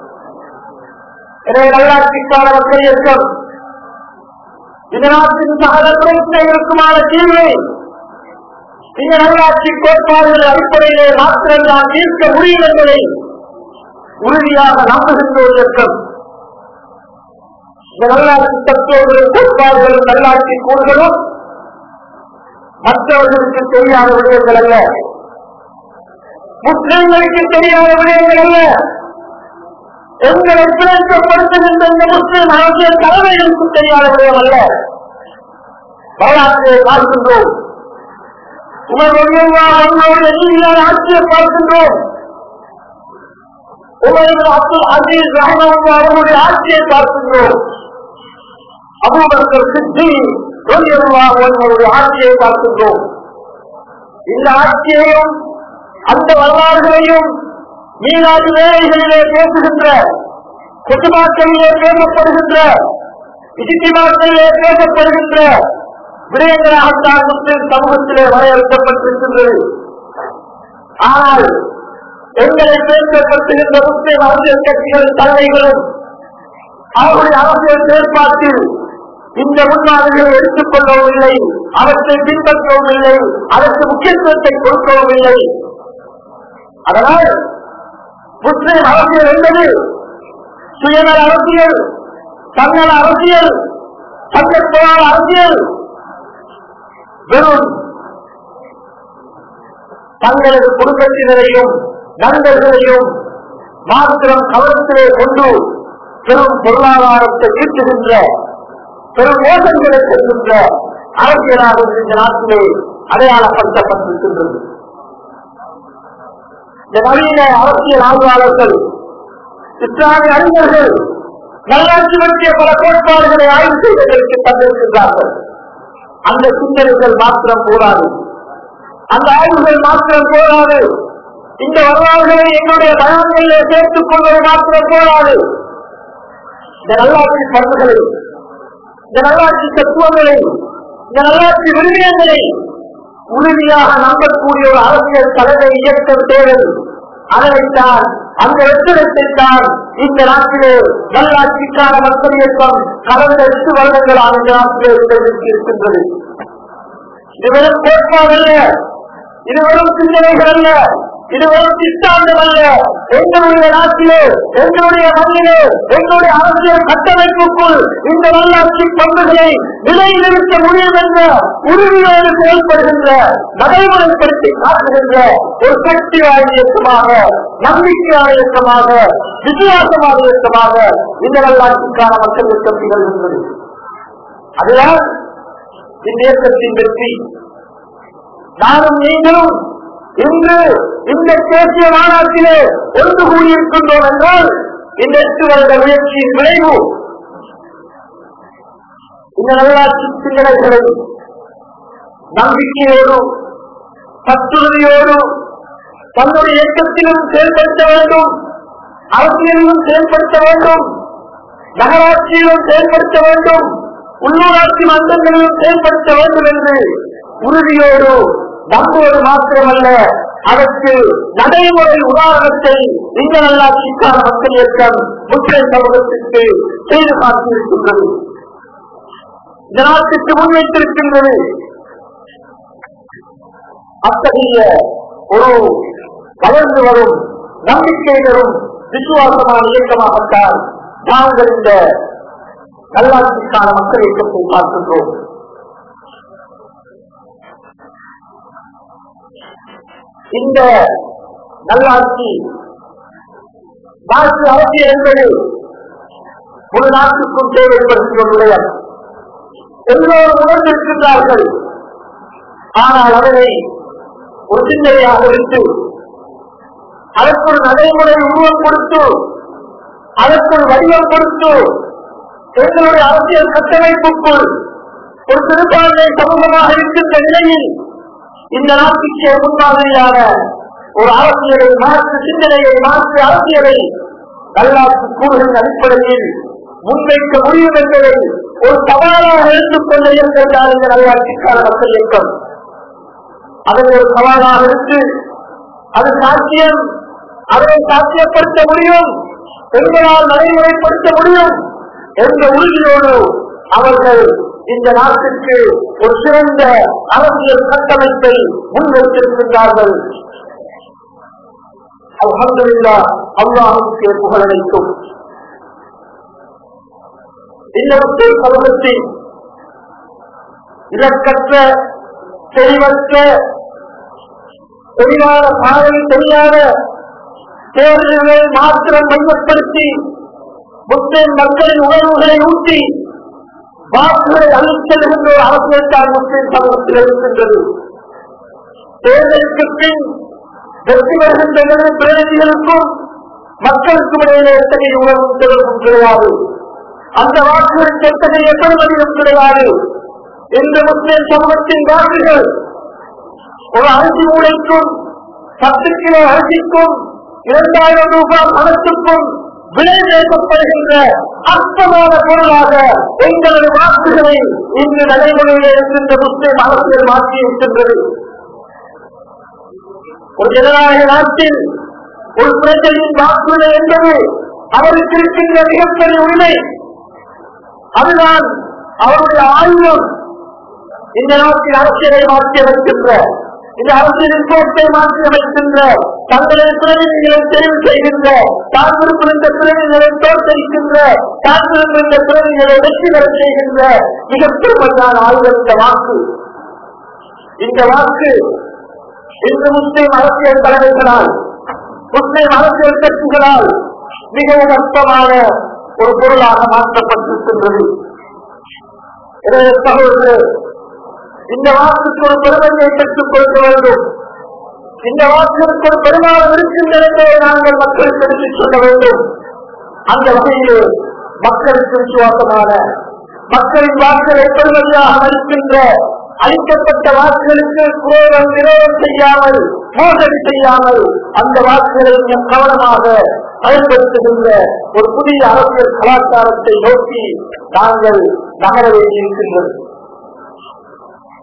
எனவே நல்லாட்சிக்கான மக்கள் இயக்கம் இந்த நாட்டின் சகல பிரச்சனைகளுக்குமான தீர்வை இந்த நல்லாட்சி கோட்பாடுகள் அடிப்படையிலே மாத்திரம்தான் தீர்க்க முடியும் என்பதை உறுதியாக நம்புகின்ற ஒரு இயக்கம் இந்த நல்லாட்சி தத்துவங்களும் கோட்பாடுகளும் நல்லாட்சி கூறுகளும் மற்றவர்களுக்கு தெரியாத விடயங்கள் அல்ல முஸ்லிம்களுக்கு தெரியாத விடயங்கள் அல்ல எங்களை பிழைக்கப்படுத்துகின்ற இந்த முஸ்லிம் அரசியல் தலைமைகளுக்கு தெரியாத விடயம் அல்ல வரலாற்றை பார்க்கின்றோம் உமர் அவர்களுடைய நீதியான ஆட்சியை பார்க்கின்றோம் உமர் அப்துல் அசீஸ் ரஹ்மான் அவர்களுடைய ஆட்சியை பார்க்கின்றோம் அபூபக்கர் சித்தி அவர்களுடைய ஆட்சியை பார்க்கின்றோம் இந்த ஆட்சியையும் அந்த வரலாறுகளையும் மீனாது வேலைகளிலே பேசுகின்ற குத்துமாக்களிலே பேசப்படுகின்ற இசித்திமாக்களிலே பேசப்படுகின்ற விடயங்களாகத்தான் முஸ்லிம் சமூகத்திலே வரையறுக்கப்பட்டிருக்கின்றது ஆனால் எங்களை பேசப்படுத்துகின்ற முஸ்லிம் அரசியல் கட்சிகளின் தலைமைகளும் அவருடைய அரசியல் செயற்பாட்டில் இந்த முன்மாதிரிகளை எடுத்துக் கொள்ளவும் இல்லை அவற்றை பின்பற்றவும் இல்லை அதற்கு முக்கியத்துவத்தை கொடுக்கவும் இல்லை அதனால் முஸ்லிம் அரசியல் என்பது சுயநல அரசியல் தன்னல அரசியல் சங்கத்தோட அரசியல் வெறும் தங்களது குடும்பத்தினரையும் நண்பர்களையும் மாத்திரம் கவனத்திலே கொண்டு பெரும் பொருளாதாரத்தை ஈட்டுகின்ற பெரும் மோசங்களை செல்கின்ற அரசியலாக இந்த நாட்டிலே அடையாளப்படுத்தப்பட்டிருக்கின்றது இந்த நவீன அரசியல் ஆய்வாளர்கள் இஸ்லாமிய அறிஞர்கள் நல்லாட்சி பற்றிய பல கோட்பாடுகளை ஆய்வு செய்வதற்கு தந்திருக்கின்றார்கள் அந்த சிந்தனைகள் மாத்திரம் கூடாது அந்த ஆய்வுகள் மாத்திரம் போராது இந்த வரலாறுகளை எங்களுடைய பயான்களிலே சேர்த்துக் கொள்வது மாத்திரம் போராது இந்த நல்லாட்சி பண்புகளை இந்த நல்லாட்சி தத்துவங்களை இந்த நல்லாட்சி விரும்பியங்களை உறுதியாக நம்பக்கூடிய ஒரு அரசியல் தலைமை இயக்கம் தேவை அதனைத்தான் அந்த வெற்றிடத்தில் தான் இந்த நாட்டிலே நல்லாட்சிக்கான மக்கள் இயக்கம் கடந்த எட்டு வருடங்களாக இந்த நாட்டிலே இருக்கின்றது இது வெறும் கோட்பாடு அல்ல இது வெறும் சிந்தனைகள் அல்ல இது வெறும் திட்டாந்தம் அல்ல எங்களுடைய நாட்டிலே எங்களுடைய மண்ணிலே எங்களுடைய அரசியல் கட்டமைப்புக்குள் இந்த நல்லாட்சி பண்புகளை நிலைநிறுத்த முடியும் என்ற உறுதியோடு செயல்படுகின்ற நடைமுறைப்படுத்தி காட்டுகின்ற ஒரு சக்தி வாய்ந்த இயக்கமாக நம்பிக்கையான இயக்கமாக விசுவாசமான இயக்கமாக இந்த நல்லாட்சிக்கான மக்கள் இயக்கம் திகழ்கின்றது அதுதான் இந்த இயக்கத்தின் வெற்றி நானும் நீங்களும் இன்று இந்த தேசிய மாநாட்டிலே ஒன்று கூடியிருக்கின்றோம் என்றால் இந்த எட்டு வருட முயற்சியின் விளைவு இந்த நல்லாட்சி சிந்தனைகளை நம்பிக்கையோடு பற்றுறுதியோடு தன்னுடைய இயக்கத்திலும் செயல்படுத்த வேண்டும் அரசியலிலும் செயல்படுத்த வேண்டும் நகராட்சியிலும் செயல்படுத்த வேண்டும் உள்ளூராட்சி மன்றங்களிலும் செயல்படுத்த வேண்டும் என்று உறுதியோடு நம்புவது மாத்திரமல்ல அதற்கு நடைமுறை உதாரணத்தை இந்த நல்லாட்சிக்கான மக்கள் இயக்கம் முஸ்லிம் சமூகத்திற்கு செய்து காட்டியிருக்கின்றது இந்த நாட்டுக்கு முன்வைத்திருக்கின்றது அத்தகைய ஒரு வளர்ந்து வரும் நம்பிக்கை தரும் விசுவாசமான இயக்கமாகத்தான் நாங்கள் இந்த நல்லாட்சிக்கான மக்கள் இயக்கத்தை பார்க்கின்றோம் இந்த நல்லாட்சி நாட்டு அரசியல் என்பது ஒரு நாட்டுக்கும் தேவைப்படுகின்ற விடயம் எல்லோரும் உணர்ந்திருக்கின்றார்கள் ஆனால் அதனை ஒரு சிந்தனையாக வைத்து அதற்கு ஒரு நடைமுறை உருவம் கொடுத்து அதற்கு ஒரு வடிவம் கொடுத்து எங்களுடைய அரசியல் கட்டமைப்புக்குள் ஒரு சிறுபான்மை சமூகமாக இருக்கின்ற நிலையில் இந்த நாட்டுக்கு முன்மாதிரியான ஒரு அரசியலை மாற்று சிந்தனையை மாற்று அரசியலை நல்லாட்சி கூறுகளின் அடிப்படையில் முன்வைக்க முடியும் என்பதை ஒரு சவாலாக எடுத்துக்கொள்ள இருக்கின்றார் இந்த நல்லாட்சிக்கான மக்கள் இயக்கம் அதை ஒரு சவாலாக இருக்கு அது சாத்தியம் அதை சாத்தியப்படுத்த முடியும் எங்களால் நடைமுறைப்படுத்த முடியும் என்ற உறுதியோடு அவர்கள் இந்த நாட்டிற்கு ஒரு சிறந்த அரசியல் கட்டமைப்பை முன்வைத்திருக்கின்றார்கள் அல்ஹம்துலில்லா அல்லாஹுக்கே புகழனைக்கும் இந்த முஸ்லிம் சமூகத்தின் இலக்கற்ற தெளிவற்ற தெளிவான பாதை தெரியாத தேர்தல்களை மாத்திரம் மையப்படுத்தி முஸ்லிம் மக்களின் உணர்வுகளை ஊட்டி வாக்குகளை அளித்தெழுகின்ற ஒரு அரசியல் தான் முஸ்லிம் சமூகத்தில் இருக்கின்றது தேர்தலுக்கு பின் வெற்றி வருகின்ற இரு பிரதிநிதிகளுக்கும் மக்களுக்கும் இடையிலே எத்தகைய உணர்வும் தொடர்பும் கிடையாது அந்த வாக்குகளுக்கு எத்தகைய பெருமதியும் கிடையாது இந்த முஸ்லிம் சமூகத்தின் வாக்குகள் ஒரு அரிசி மூளைக்கும் பத்து கிலோ அரிசிக்கும் இரண்டாயிரம் ரூபாய் பணத்துக்கும் விலை பேசப்படுகின்ற அர்த்தமான பொருளாக எங்களது வாக்குகளை இன்று நடைமுறையில் இருக்கின்ற முஸ்லிம் அரசியல் மாற்றியிருக்கின்றது ஒரு ஜனநாயக நாட்டில் ஒரு பிரஜையின் வாக்குறுதி என்பது அவருக்கு இருக்கின்ற மிகப்பெரிய உரிமை அதுதான் அவருடைய ஆயுதம் இந்த நாட்டின் அரசியலை மாற்றி அமைக்கின்ற இந்த அரசியலின் கோட்டை மாற்றி அமைக்கின்ற தங்களது பிரதிநிதிகளை தெரிவு செய்கின்ற தான் விரும்புகின்ற பிரதிநிதிகளை தோற்கடிக்கின்ற தான் விரும்புகின்ற பிரதிநிதிகளை வெற்றி பெற செய்கின்ற மிக பெருமையான ஆயுதம் இந்த வாக்கு இந்த வாக்கு இன்று முஸ்லிம் அரசியல் தலைவர்களால் முஸ்லிம் அரசியல் கட்சிகளால் மிகவும் அற்பமான ஒரு பொருளாக மாற்றப்பட்டிருக்கின்றது எனவே சகோதரர் இந்த வாக்குக்கு ஒரு பெருமையை பெற்றுக் கொடுக்க வேண்டும் இந்த வாக்குக்கு ஒரு பெருமாள் இருக்கின்றது என்பதை நாங்கள் மக்களுக்கு எடுத்துச் சொல்ல வேண்டும் அந்த வகையில் மக்களுக்கு விசுவாசமான மக்களின் வாக்குகளை பெருமதியாக மதிக்கின்ற அளிக்கப்பட்ட வாக்குகளுக்கு குரோதம் விரோதம் செய்யாமல் மோசடி செய்யாமல் அந்த வாக்குகளை மிக கவனமாக பயன்படுத்துகின்ற ஒரு புதிய அரசியல் கலாச்சாரத்தை நோக்கி நாங்கள் நகர வேண்டியிருக்கின்றது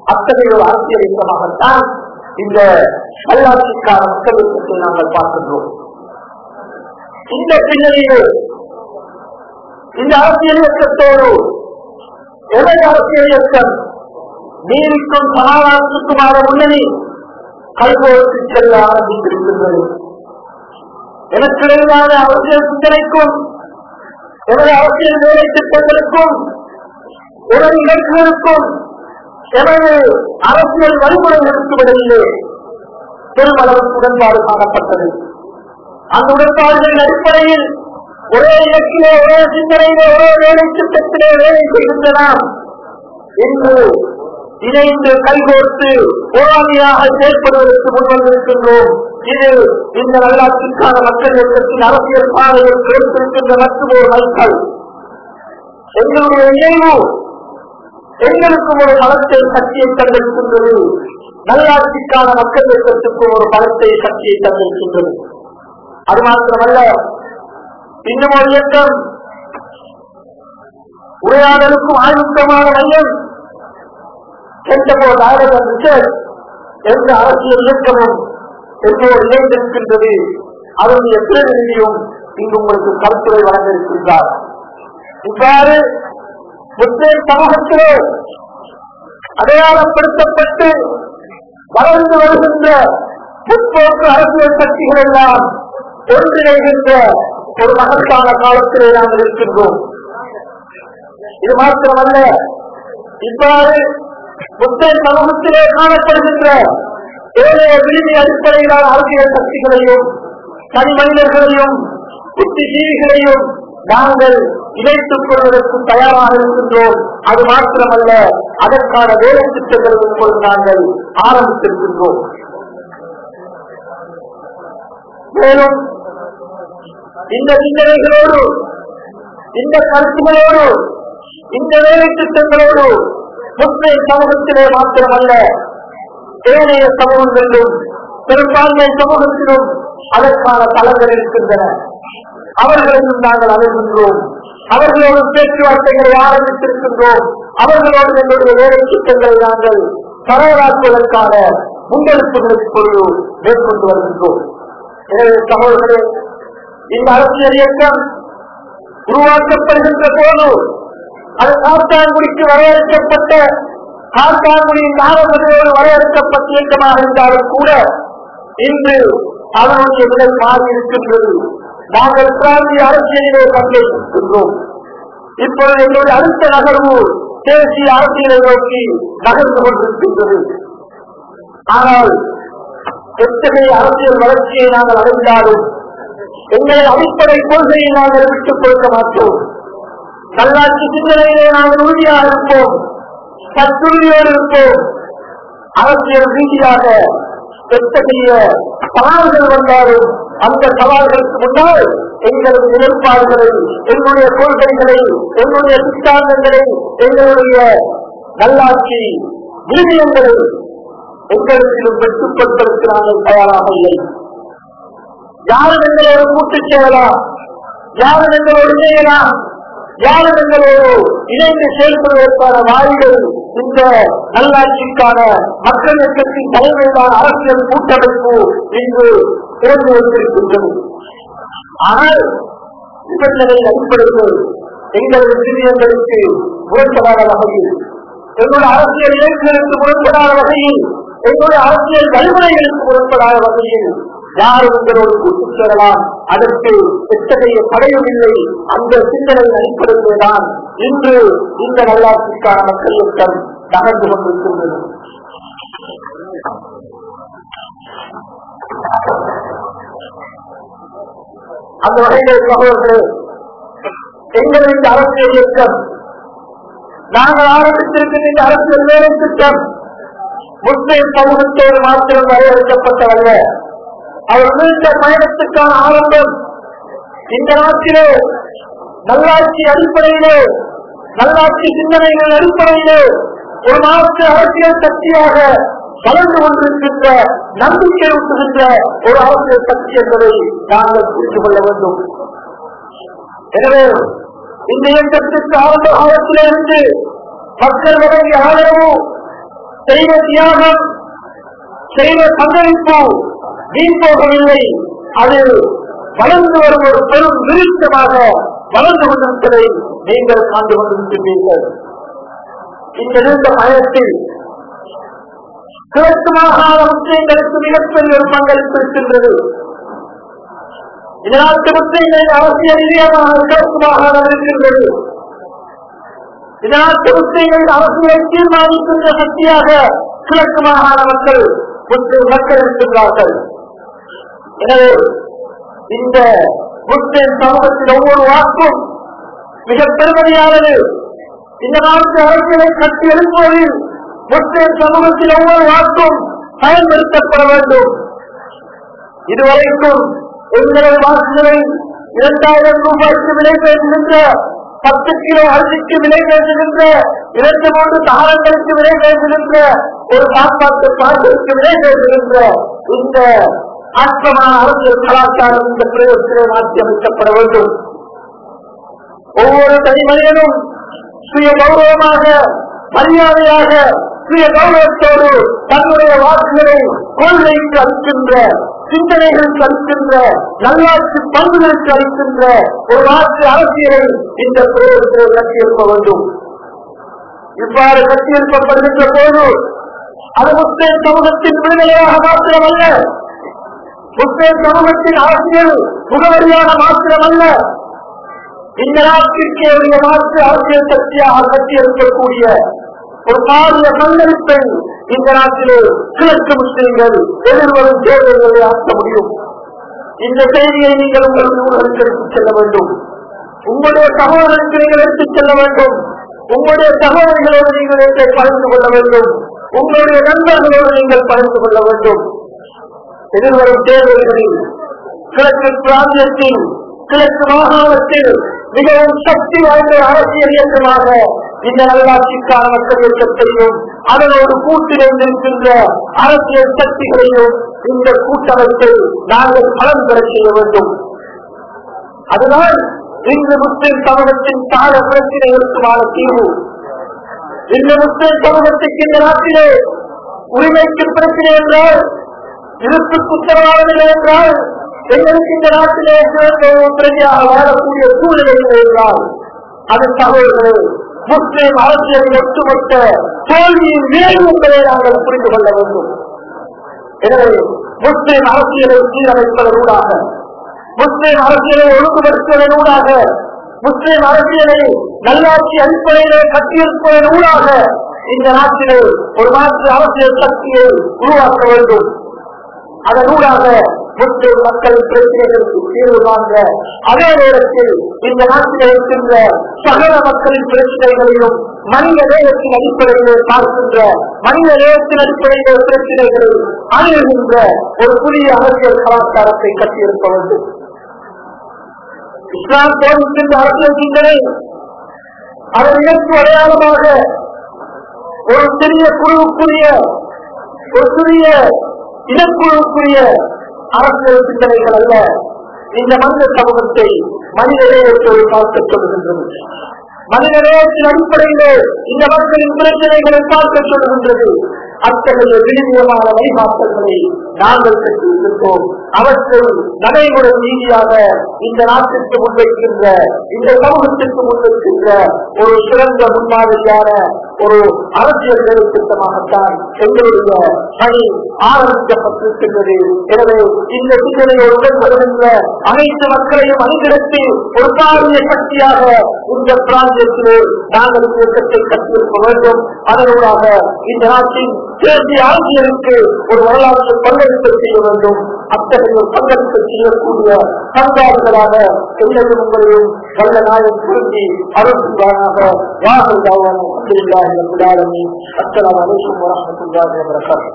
அத்தகைய ஒரு அரசியல் இயக்கமாகத்தான் இந்த நல்லாட்சிக்கான மக்கள் இயக்கத்தை நாங்கள் பார்க்கின்றோம் இந்த பின்னணியில் இந்த அரசியல் இயக்கத்தோடு எதை அரசியல் இயக்கம் நீதிக்கும் சமாதானத்துக்குமான முன்னணி கைகோர்த்து செல்ல ஆரம்பித்திருக்கின்றது எனக்கிடையிலான அரசியல் சிந்தனைக்கும் எனது அரசியல் வேலை திட்டங்களுக்கும் எனது இலக்குகளுக்கும் எனது அரசியல் வழிமுறைகளுக்கு இடையிலே பெருமளவுக்கு உடன்பாடு காணப்பட்டது அந்த உடன்பாடுகளின் அடிப்படையில் ஒரே இலக்கிலே ஒரே சிந்தனையிலே ஒரே வேலை திட்டத்திலே வேலை செய்கின்ற நாம் இன்று இணைந்து கைகோர்த்து போராளியாக செயற்படுவதற்கு முன்வந்திருக்கின்றோம் இது இந்த நல்லாட்சிக்கான மக்கள் இயக்கத்தின் அரசியல் பாதையில் சேர்த்திருக்கின்ற மற்றும் ஒரு மைக்கல் எங்களுடைய இணைவு எங்களுக்கு ஒரு பலத்தை சக்தியை தந்திருக்கின்றது நல்லாட்சிக்கான மக்கள் இயக்கத்துக்கு ஒரு பலத்தை சக்தியை தந்திருக்கின்றது அது மாத்திரமல்ல இன்னும் ஒரு இயக்கம் உரையாடலுக்கும் ஆயுத்தமான மையம் சென்றபோது ஆயிரம் ரிசர்ச் என்ற அரசியல் இயக்கமும் எல்லோர் இணைந்திருக்கின்றது அதனுடைய பிரதிநிதியும் இங்கு உங்களுக்கு கருத்துரை வழங்க இருக்கின்றார் இவ்வாறு முஸ்லிம் சமூகத்திலே அடையாளப்படுத்தப்பட்டு வளர்ந்து வருகின்ற முற்போக்கு அரசியல் சக்திகள் எல்லாம் ஒன்றிணைகின்ற ஒரு மகத்தான காலத்திலே நாங்கள் இருக்கின்றோம் இது மாத்திரமல்ல இவ்வாறு முஸ்லிம் சமூகத்திலே காணப்படுகின்ற ஏழைய விடுதி அடிப்படையிலான அரசியல் சக்திகளையும் தனி மனிதர்களையும் புத்திஜீவிகளையும் நாங்கள் இணைத்துக் கொள்வதற்கு தயாராக இருக்கின்றோம் அது மாத்திரமல்ல அதற்கான வேலை திட்டங்களை இப்பொழுது நாங்கள் ஆரம்பித்திருக்கின்றோம் மேலும் இந்த சிந்தனைகளோடு இந்த கருத்துகளோடு இந்த வேலை திட்டங்களோடு முஸ்லிம் சமூகத்திலே மாத்திரமல்ல ஏனைய சமூகங்களிலும் பெரும்பான்மை சமூகத்திலும் அதற்கான தளங்கள் இருக்கின்றன அவர்களையும் நாங்கள் அணுகின்றோம் அவர்களோடு பேச்சுவார்த்தைகளை ஆரம்பித்திருக்கின்றோம் அவர்களோடு எங்களுடைய வேலை திட்டங்களை நாங்கள் பரவலாக்குவதற்கான முன்னெடுப்புகளை இப்பொழுது மேற்கொண்டு வருகின்றோம் எனவே சகோதரர்களே இந்த அரசியல் இயக்கம் உருவாக்கப்படுகின்ற போது அது காத்தான்குடிக்கு வரையறுக்கப்பட்ட காத்தான்குடியின் நாகபதியோடு வரையறுக்கப்பட்ட இயக்கமாக இருந்தாலும் கூட இன்று அதனுடைய விலை மாறி இருக்கின்றது நாங்கள் பிராந்திய அரசியலிலே பங்கேற்றிருக்கின்றோம் இப்பொழுது எங்களுடைய அடுத்த நகர்வு தேசிய அரசியலை நோக்கி நகர்ந்து கொண்டிருக்கின்றது ஆனால் எத்தகைய அரசியல் வளர்ச்சியை நாங்கள் அடைந்தாலும் எங்கள் அடிப்படை கொள்கையை நாங்கள் விட்டுக் கொடுக்க மாட்டோம் நல்லாட்சி சிந்தனையிலே நாங்கள் உறுதியாக இருப்போம் சத்துரியோடு இருப்போம் அரசியல் ரீதியாக எத்தகைய சவால்கள் வந்தாலும் அந்த சவால்களுக்கு முன்னால் எங்களது நிலைப்பாடுகளை எங்களுடைய கொள்கைகளை எங்களுடைய சித்தாந்தங்களை எங்களுடைய நல்லாட்சி விருதியங்களை எங்களிடத்திலும் பெற்றுக் கொள்வதற்கு நாங்கள் தயாராக இல்லை யாரும் எங்களோடு கூட்டுச் சேரலாம் யாரும் எங்களோடு இணையலாம் யாரும் எங்களோடு இணைந்து செயல்படுவதற்கான வாய்கள் இந்த நல்லாட்சிக்கான மக்கள் இயக்கத்தின் தலைமையிலான அரசியல் கூட்டமைப்பு இன்று திறந்து வைத்திருக்கின்றது ஆனால் நிபந்தனை அடிப்படையில் எங்களது விதியங்களுக்கு முரண்படாத வகையில் எங்களுடைய அரசியல் இயக்கங்களுக்கு முரண்படாத வகையில் எங்களுடைய அரசியல் வழிமுறைகளுக்கு முரண்படாத வகையில் யாரும் எங்களோடு கூட்டுச் சேரலாம் அதற்கு எத்தகைய தடையும் இல்லை அந்த சிந்தனையின் அடிப்படையிலேதான் இன்று இந்த நல்லாட்சிக்கான மக்கள் இயக்கம் நகர்ந்து கொண்டிருக்கின்றது அந்த வகையிலே சகோதரர்களே எங்கள் இந்த அரசியல் இயக்கம் நாங்கள் ஆரம்பித்திருக்கின்ற இந்த அரசியல் வேலை திட்டம் முஸ்லிம் சமூகத்தோடு மாத்திரம் வரையறுக்கப்பட்டவல்ல அவர் நீண்ட பயணத்துக்கான ஆரம்பம் இந்த நாட்டிலே நல்லாட்சி அடிப்படையிலே நல்லாட்சி சிந்தனைகள் அடிப்படையிலே ஒரு மாவட்ட அரசியல் சக்தியாக வளர்ந்து கொண்டிருக்கின்ற நம்பிக்கை ஊட்டுகின்ற ஒரு அரசியல் சக்தி என்பதை நாங்கள் புரிந்து கொள்ள வேண்டும் எனவே இந்த இயக்கத்திற்கு ஆரம்ப காலத்திலே இருந்து மக்கள் வழங்கிய ஆதரவு செய்த தியாகம் செய்த பங்களிப்பு வீண் போகவில்லை அது வளர்ந்து வரும் ஒரு பெரும் விருட்சமாக வளர்ந்து கொண்டிருப்பதை நீங்கள் காண்டு கொண்டிருக்கின்றீர்கள் இந்த நீண்ட பயணத்தில் கிழக்கு மாகாண முஸ்லிம்களுக்கு மிகப்பெரிய ஒரு பங்களிப்பு இருக்கின்றது இந்த நாட்டு முஸ்லிம்களின் அரசியல் ரீதியாக கிழக்கு மாகாணம் இருக்கின்றது இந்த நாட்டு முஸ்லிம்களின் அரசியலை தீர்மானிக்கின்ற சக்தியாக கிழக்கு மாகாண மக்கள் முஸ்லிம் மக்கள் இருக்கின்றார்கள் எனவே இந்த முஸ்லிம் சமூகத்தின் ஒவ்வொரு வாக்கும் மிக பெருமதியானது இந்த நாட்டு அரசியலை கட்டி எழுப்புவதில் முஸ்லிம் சமூகத்தின் ஒவ்வொரு வாக்கும் பயன்படுத்தப்பட வேண்டும் இதுவரைக்கும் எங்களது வாக்குகளை இரண்டாயிரம் ரூபாய்க்கு விலை பேசுகின்ற பத்து கிலோ அரிசிக்கு விலை பேசுகின்ற இரண்டு மூன்று தாரங்களுக்கு விலை பேசுகின்ற ஒரு சாப்பாட்டு பாட்டிற்கு விலை பேசுகின்ற இந்த ஆத்மமான அரசியல் கலாச்சாரம் இந்த பிரயோகத்திலே மாற்றி அமைக்கப்பட வேண்டும் ஒவ்வொரு தனி மனிதனும் சுய கௌரவமாக மரியாதையாக சுய கௌரவத்தோடு தன்னுடைய வாக்குகளை கொள்கைக்கு அளிக்கின்ற சிந்தனைகளுக்கு அளிக்கின்ற நல்லாட்சி பண்புகளுக்கு அளிக்கின்ற ஒரு வாக்கு அரசியலை இந்த பிரயோகத்தில் கட்டியிருக்க வேண்டும் இவ்வாறு கட்டியிருக்கப்படுகின்ற போது அது முஸ்லிம் சமூகத்தின் விடுதலையாக மாத்திரமல்ல முஸ்லிம் சமூகத்தின் அரசியல் முகவரியாக மாத்திரமல்ல இந்த நாட்டிற்கே உரிய மாற்று அரசியல் சக்தியாக கட்டியிருக்கக்கூடிய ஒரு பாரிய பங்களிப்பை இந்த நாட்டிலே கிழக்கு முஸ்லிம்கள் எதிர்வரும் தேர்தல்களை ஆக்க முடியும் இந்த செய்தியை நீங்கள் உங்களுடைய ஊர்களுக்கு எடுத்துச் செல்ல வேண்டும் உங்களுடைய சகோதரருக்கு நீங்கள் எடுத்துச் செல்ல வேண்டும் உங்களுடைய சகோதரிகளோடு நீங்கள் இதை பகிர்ந்து கொள்ள வேண்டும் உங்களுடைய நண்பர்களோடு நீங்கள் பகிர்ந்து கொள்ள வேண்டும் எதிர்வரும் தேர்தல்களில் கிழக்கு பிராந்தியத்தில் கிழக்கு மாகாணத்தில் மிகவும் சக்தி வாய்ந்த அரசியல் இயக்கமாக இந்த நல்லாட்சிக்கான மக்கள் இயக்கத்தையும் அதனோடு கூட்டிலிருந்திருக்கின்ற அரசியல் சக்திகளையும் இந்த கூட்டமைப்பை நாங்கள் பலன் பெற செய்ய வேண்டும் அதுதான் இன்று முஸ்லிம் சமூகத்தின் கால பிரச்சனைகளுக்குமான தீர்வு இந்த முஸ்லிம் சமூகத்துக்கு இந்த நாட்டிலே உரிமைக்கு பிரச்சனை என்றால் இருப்புக்கு உத்தரவாதம் இல்லை என்றால் எங்களுக்கு இந்த நாட்டிலே சிறந்த ஒரு பிரதியாக வாழக்கூடிய சூழ்நிலை இல்லை என்றால் அது சகோதரர்களே முஸ்லிம் அரசியலின் ஒட்டுமொத்த தோல்வியின் விளைவு என்பதை நாங்கள் புரிந்து கொள்ள வேண்டும் எனவே முஸ்லிம் அரசியலை சீரமைப்பதனூடாக முஸ்லிம் அரசியலை ஒழுங்குபடுத்துவதனூடாக முஸ்லிம் அரசியலை நல்லாட்சி அடிப்படையிலே கட்டியிருப்பதனூடாக இந்த நாட்டிலே ஒரு மாற்று அரசியல் சக்தியை உருவாக்க வேண்டும் அதனூடாக முஸ்லிம் மக்களின் பிரச்சனைகளுக்கு தீர்வு காண்க அதே நேரத்தில் இந்த நாட்டில் இருக்கின்ற சகல மக்களின் பிரச்சனைகளையும் மனித நேயத்தின் அடிப்படையிலே பார்க்கின்ற மனித நேயத்தின் அடிப்படையிலே பிரச்சனைகளை அணுகுகின்ற ஒரு புதிய அரசியல் கலாச்சாரத்தை கட்டியிருக்க வேண்டும் இஸ்லாம் போதிக்கின்ற அரசியல் சிந்தனை அதன் இலக்கு அடையாளமாக ஒரு சிறிய குழுவுக்குரிய ஒரு சிறிய இனக்குழுவுக்குரிய அரசியல் சிந்தனைகள் அல்ல இந்த மனித சமூகத்தை மனித நேயத்தோடு பார்க்க சொல்லுகின்றது மனித நேயத்தின் அடிப்படையிலே இந்த மக்களின் பிரச்சனைகளை பார்க்க சொல்லுகின்றது அத்தகைய விழிமுகமான வழிகாட்டல்களை நாங்கள் பெற்றிருக்கின்றோம் அவற்றை நடைமுறை ரீதியாக இந்த நாட்டிற்கு முன்வைக்கின்ற இந்த சமூகத்திற்கு முன்வைக்கின்ற ஒரு சிறந்த முன்மாதிரியான ஒரு அரசியல் வேலை திட்டமாகத்தான் எங்களுடைய பணி ஆரம்பிக்கப்பட்டிருக்கின்றது எனவே இந்த சிந்தனையை உடன்படுகின்ற அனைத்து மக்களையும் அணிதிரட்டி ஒரு பாரிய சக்தியாக இந்த பிராந்தியத்திலே நாங்கள் இந்த இயக்கத்தை கட்டியிருக்க வேண்டும் அதனூடாக இந்த நாட்டின் தேசிய அரசியலுக்கு ஒரு வரலாற்று பங்களிப்பு செய்ய வேண்டும் அத்தகைய ஒரு பங்களிப்பு செய்யக்கூடிய பங்காளர்களாக எங்களையும் உங்களையும் நல்ல நாளில் திரும்பி அருள்வானாக வாசல் தாவான அஸ்லாம் வலைக்கும் வரமத்துல்லாஹி வபரகாத்துஹு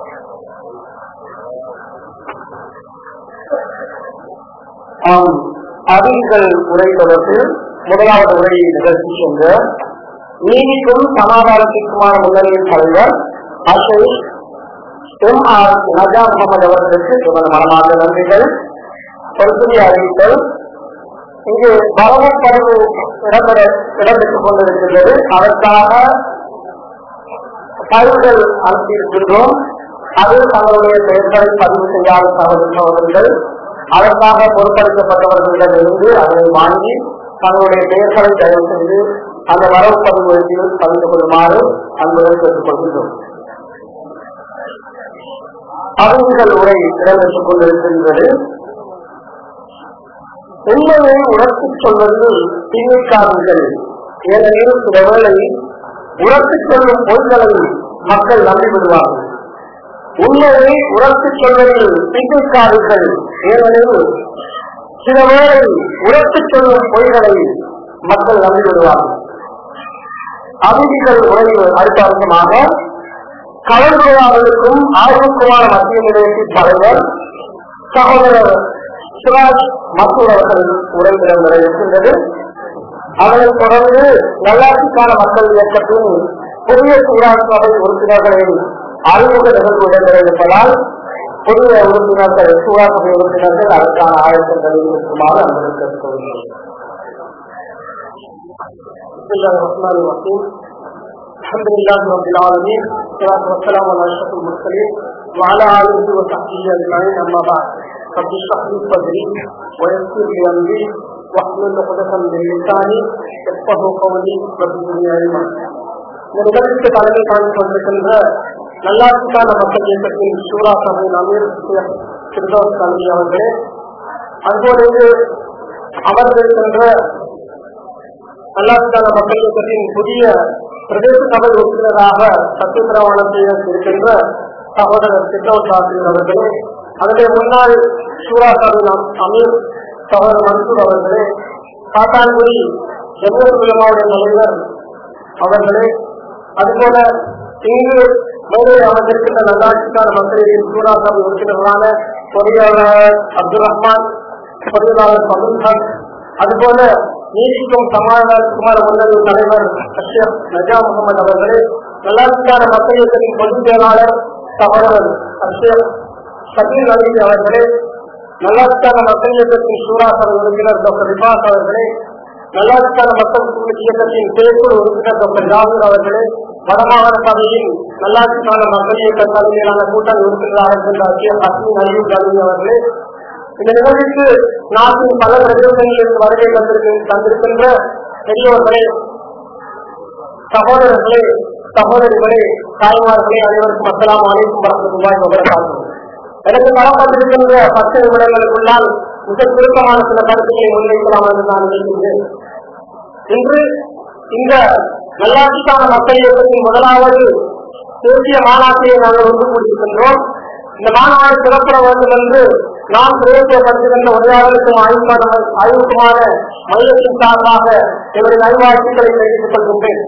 ஆம் அதிகள் உரை தொடர்பில் முதலாவது உரையை நிகழ்த்தி சென்ற நீதிக்கும் சமாதானத்திற்குமான முன்னணியின் தலைவர் அஷை எம் ஆர் நஜா முகமது அவர்களுக்கு எமது மனமார்ந்த நன்றிகள் ஒரு புதிய அறிவித்தல் இங்கு வரவு பதிவு இடம்பெற இடம்பெற்றுக் கொண்டிருக்கின்றது அதற்காக பதிவுகள் அனுப்பியிருக்கின்றோம் அது தங்களுடைய பெயர்களை பதிவு செய்யாத சகோதரர்கள் அதற்காக பொறுப்பளிக்கப்பட்டவர்களிடமிருந்து அதனை வாங்கி தங்களுடைய பெயர்களை தயவு செய்து அந்த வரவு பதிவுகளில் பகிர்ந்து கொள்ளுமாறு அன்புடன் கேட்டுக் கொள்கின்றோம் அறிவுகள் உரை இடம்பெற்றுக் கொண்டிருக்கின்றது உண்மையை உணர்த்திச் சொல்வது திணிக்காதீர்கள் ஏனெனில் சில வேளை உணர்த்திச் சொல்லும் பொய்களை மக்கள் நம்பிவிடுவார்கள் உண்மையை உணர்த்திச் சொல்வதில் திணிக்காதீர்கள் ஏனெனில் சில வேளை உணர்த்திச் சொல்லும் பொய்களை மக்கள் நம்பிவிடுவார்கள் அபிதிகள் உரையில் அடுத்த அம்சமாக கலந்துரையாடலுக்கும் ஆர்வக்குமான மத்திய நிலையத்தின் தலைவர் சகோதரர் சிராஜ் மசூர் அவர்கள் உரை இடம்பெற இருக்கின்றது அதனைத் தொடர்ந்து நல்லாட்சிக்கான மக்கள் இயக்கத்தின் புதிய சூறாட்சி சபை உறுப்பினர்களின் அறிமுக நிகழ்வு இடம்பெற இருப்பதால் புதிய உறுப்பினர்கள் சூறா சபை உறுப்பினர்கள் அதற்கான ஆயத்தங்களில் இருக்குமாறு அன்பு கேட்டுக்கொள்கிறேன் بسم الله الرحمن الرحيم الحمد لله رب العالمين والصلاة والسلام على أشرف المرسلين وعلى آله وصحبه أجمعين أما بعد رب اشرح لي صدري ويسر لي أمري واحلل عقدة من لساني يفقهوا قولي رب زدني علما இந்த நிகழ்ச்சிக்கு தலைமை தாங்கி கொண்டிருக்கின்ற நல்லாட்சிக்கான மக்கள் இயக்கத்தின் சூரா சபையின் அமீர் சிறுதோஸ் கல்வி அவர்களே அன்போடு அமர்ந்திருக்கின்ற நல்லாட்சிக்கான மக்கள் இயக்கத்தின் புதிய பிரதேச சபை உறுப்பினராக சத்தியபிரமாணம் செய்ய இருக்கின்ற சகோதரர் சித்தோத் ஆசிரியர் அவர்களே அதனுடைய முன்னாள் சூரா சபையின் அமீர் சகோதரர் மன்சூர் அவர்களே காத்தான்குடி ஜம்மு உலமாவுடைய தலைவர் அவர்களே அதுபோல இங்கு மேலே அமைந்திருக்கின்ற நல்லாட்சிக்கான மக்களின் சூரா சபை உறுப்பினர்களான பொறியாளர் அப்துல் ரஹ்மான் பொறியாளர் சமீன் அதுபோல நீதிக்கும் சமாதான குமார முன்னணி தலைவர் அஷ்யப் நஜா முகமது அவர்களே நல்லாட்சிக்கான மக்கள் இயக்கத்தின் பொதுச் செயலாளர் சகோதரர் அஷ்யப் சபீர் அலி அவர்களே நல்லாட்சிக்கான மக்கள் இயக்கத்தின் சூரா சபை உறுப்பினர் டாக்டர் ரிபாஸ் அவர்களே நல்லாட்சிக்கான மக்கள் இயக்கத்தின் செயற்குழு உறுப்பினர் டாக்டர் ஜாவீர் அவர்களே வடமாகாண சபையின் நல்லாட்சிக்கான மக்கள் இயக்க தலைமையிலான கூட்டணி உறுப்பினராக இருக்கின்ற அஷ்யப் அஸ்மின் அலியூப் அலி அவர்களே இந்த நிகழ்ச்சிக்கு நாட்டின் பல பிரதேசங்களில் வருகை தந்திருக்கு தந்திருக்கின்ற பெரியோர்களே சகோதரர்களே சகோதரிகளே தாய்மார்களே அனைவருக்கும் அஸ்லாம் அனைக்கும் வரமத்துல்லாஹி வபரகாத்துஹு எனக்கு தரப்பட்டிருக்கின்ற பத்து நிமிடங்களுக்குள்ளால் மிக சுருக்கமான சில கருத்துக்களை முன்வைக்கலாம் என்று நான் நினைக்கின்றேன் இன்று இந்த நல்லாட்சிக்கான மக்கள் இயக்கத்தின் முதலாவது தேசிய மாநாட்டினை நாங்கள் ஒன்று கூடியிருக்கின்றோம் இந்த மாநாடு சிறப்புற வேண்டும் என்று நாம் பிரயோகப்படுத்துகின்ற உரையாடலுக்கும் ஆய்வுக்கான ஆய்வுக்குமான மையத்தின் சார்பாக என்னுடைய நல்வாழ்த்துக்களை தெரிவித்துக் கொள்கின்றேன்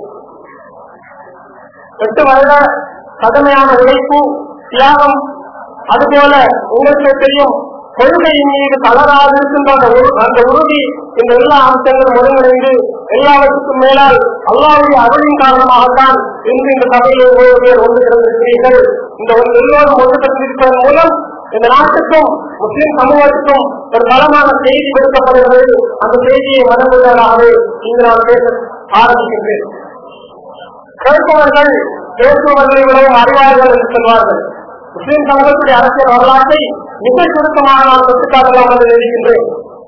எட்டு வருட கடுமையான உழைப்பு தியாகம் அதுபோல உங்களுக்கு தெரியும் கொள்கையின் மீது தளராது இருக்கின்ற அந்த உறு- அந்த உறுதி இந்த எல்லா அம்சங்களும் ஒருங்கிணைந்து எல்லாவற்றுக்கும் மேலால் அல்லாவுடைய அருளின் காரணமாகத்தான் இன்று இந்த சபையில் ஒவ்வொரு பேர் ஒன்று திறந்திருக்கிறீர்கள் இந்த ஒரு எல்லோரும் ஒன்று திறந்திருப்பதன் மூலம் இந்த நாட்டுக்கும் முஸ்லிம் சமூகத்துக்கும் ஒரு பலமான செய்தி கொடுக்கப்படுகிறது அந்த செய்தியை மனமுள்ளதாகவே இங்கு நான் பேச ஆரம்பிக்கின்றேன் கேட்பவர்கள் பேசுபவர்களை விடவும் அறிவார்கள் என்று சொல்வார்கள் முஸ்லிம் சமூகத்துடைய அரசியல் வரலாற்றை மிக சுருக்கமாக நான் சுட்டிக்காட்டலாம் என்று நினைக்கின்றேன்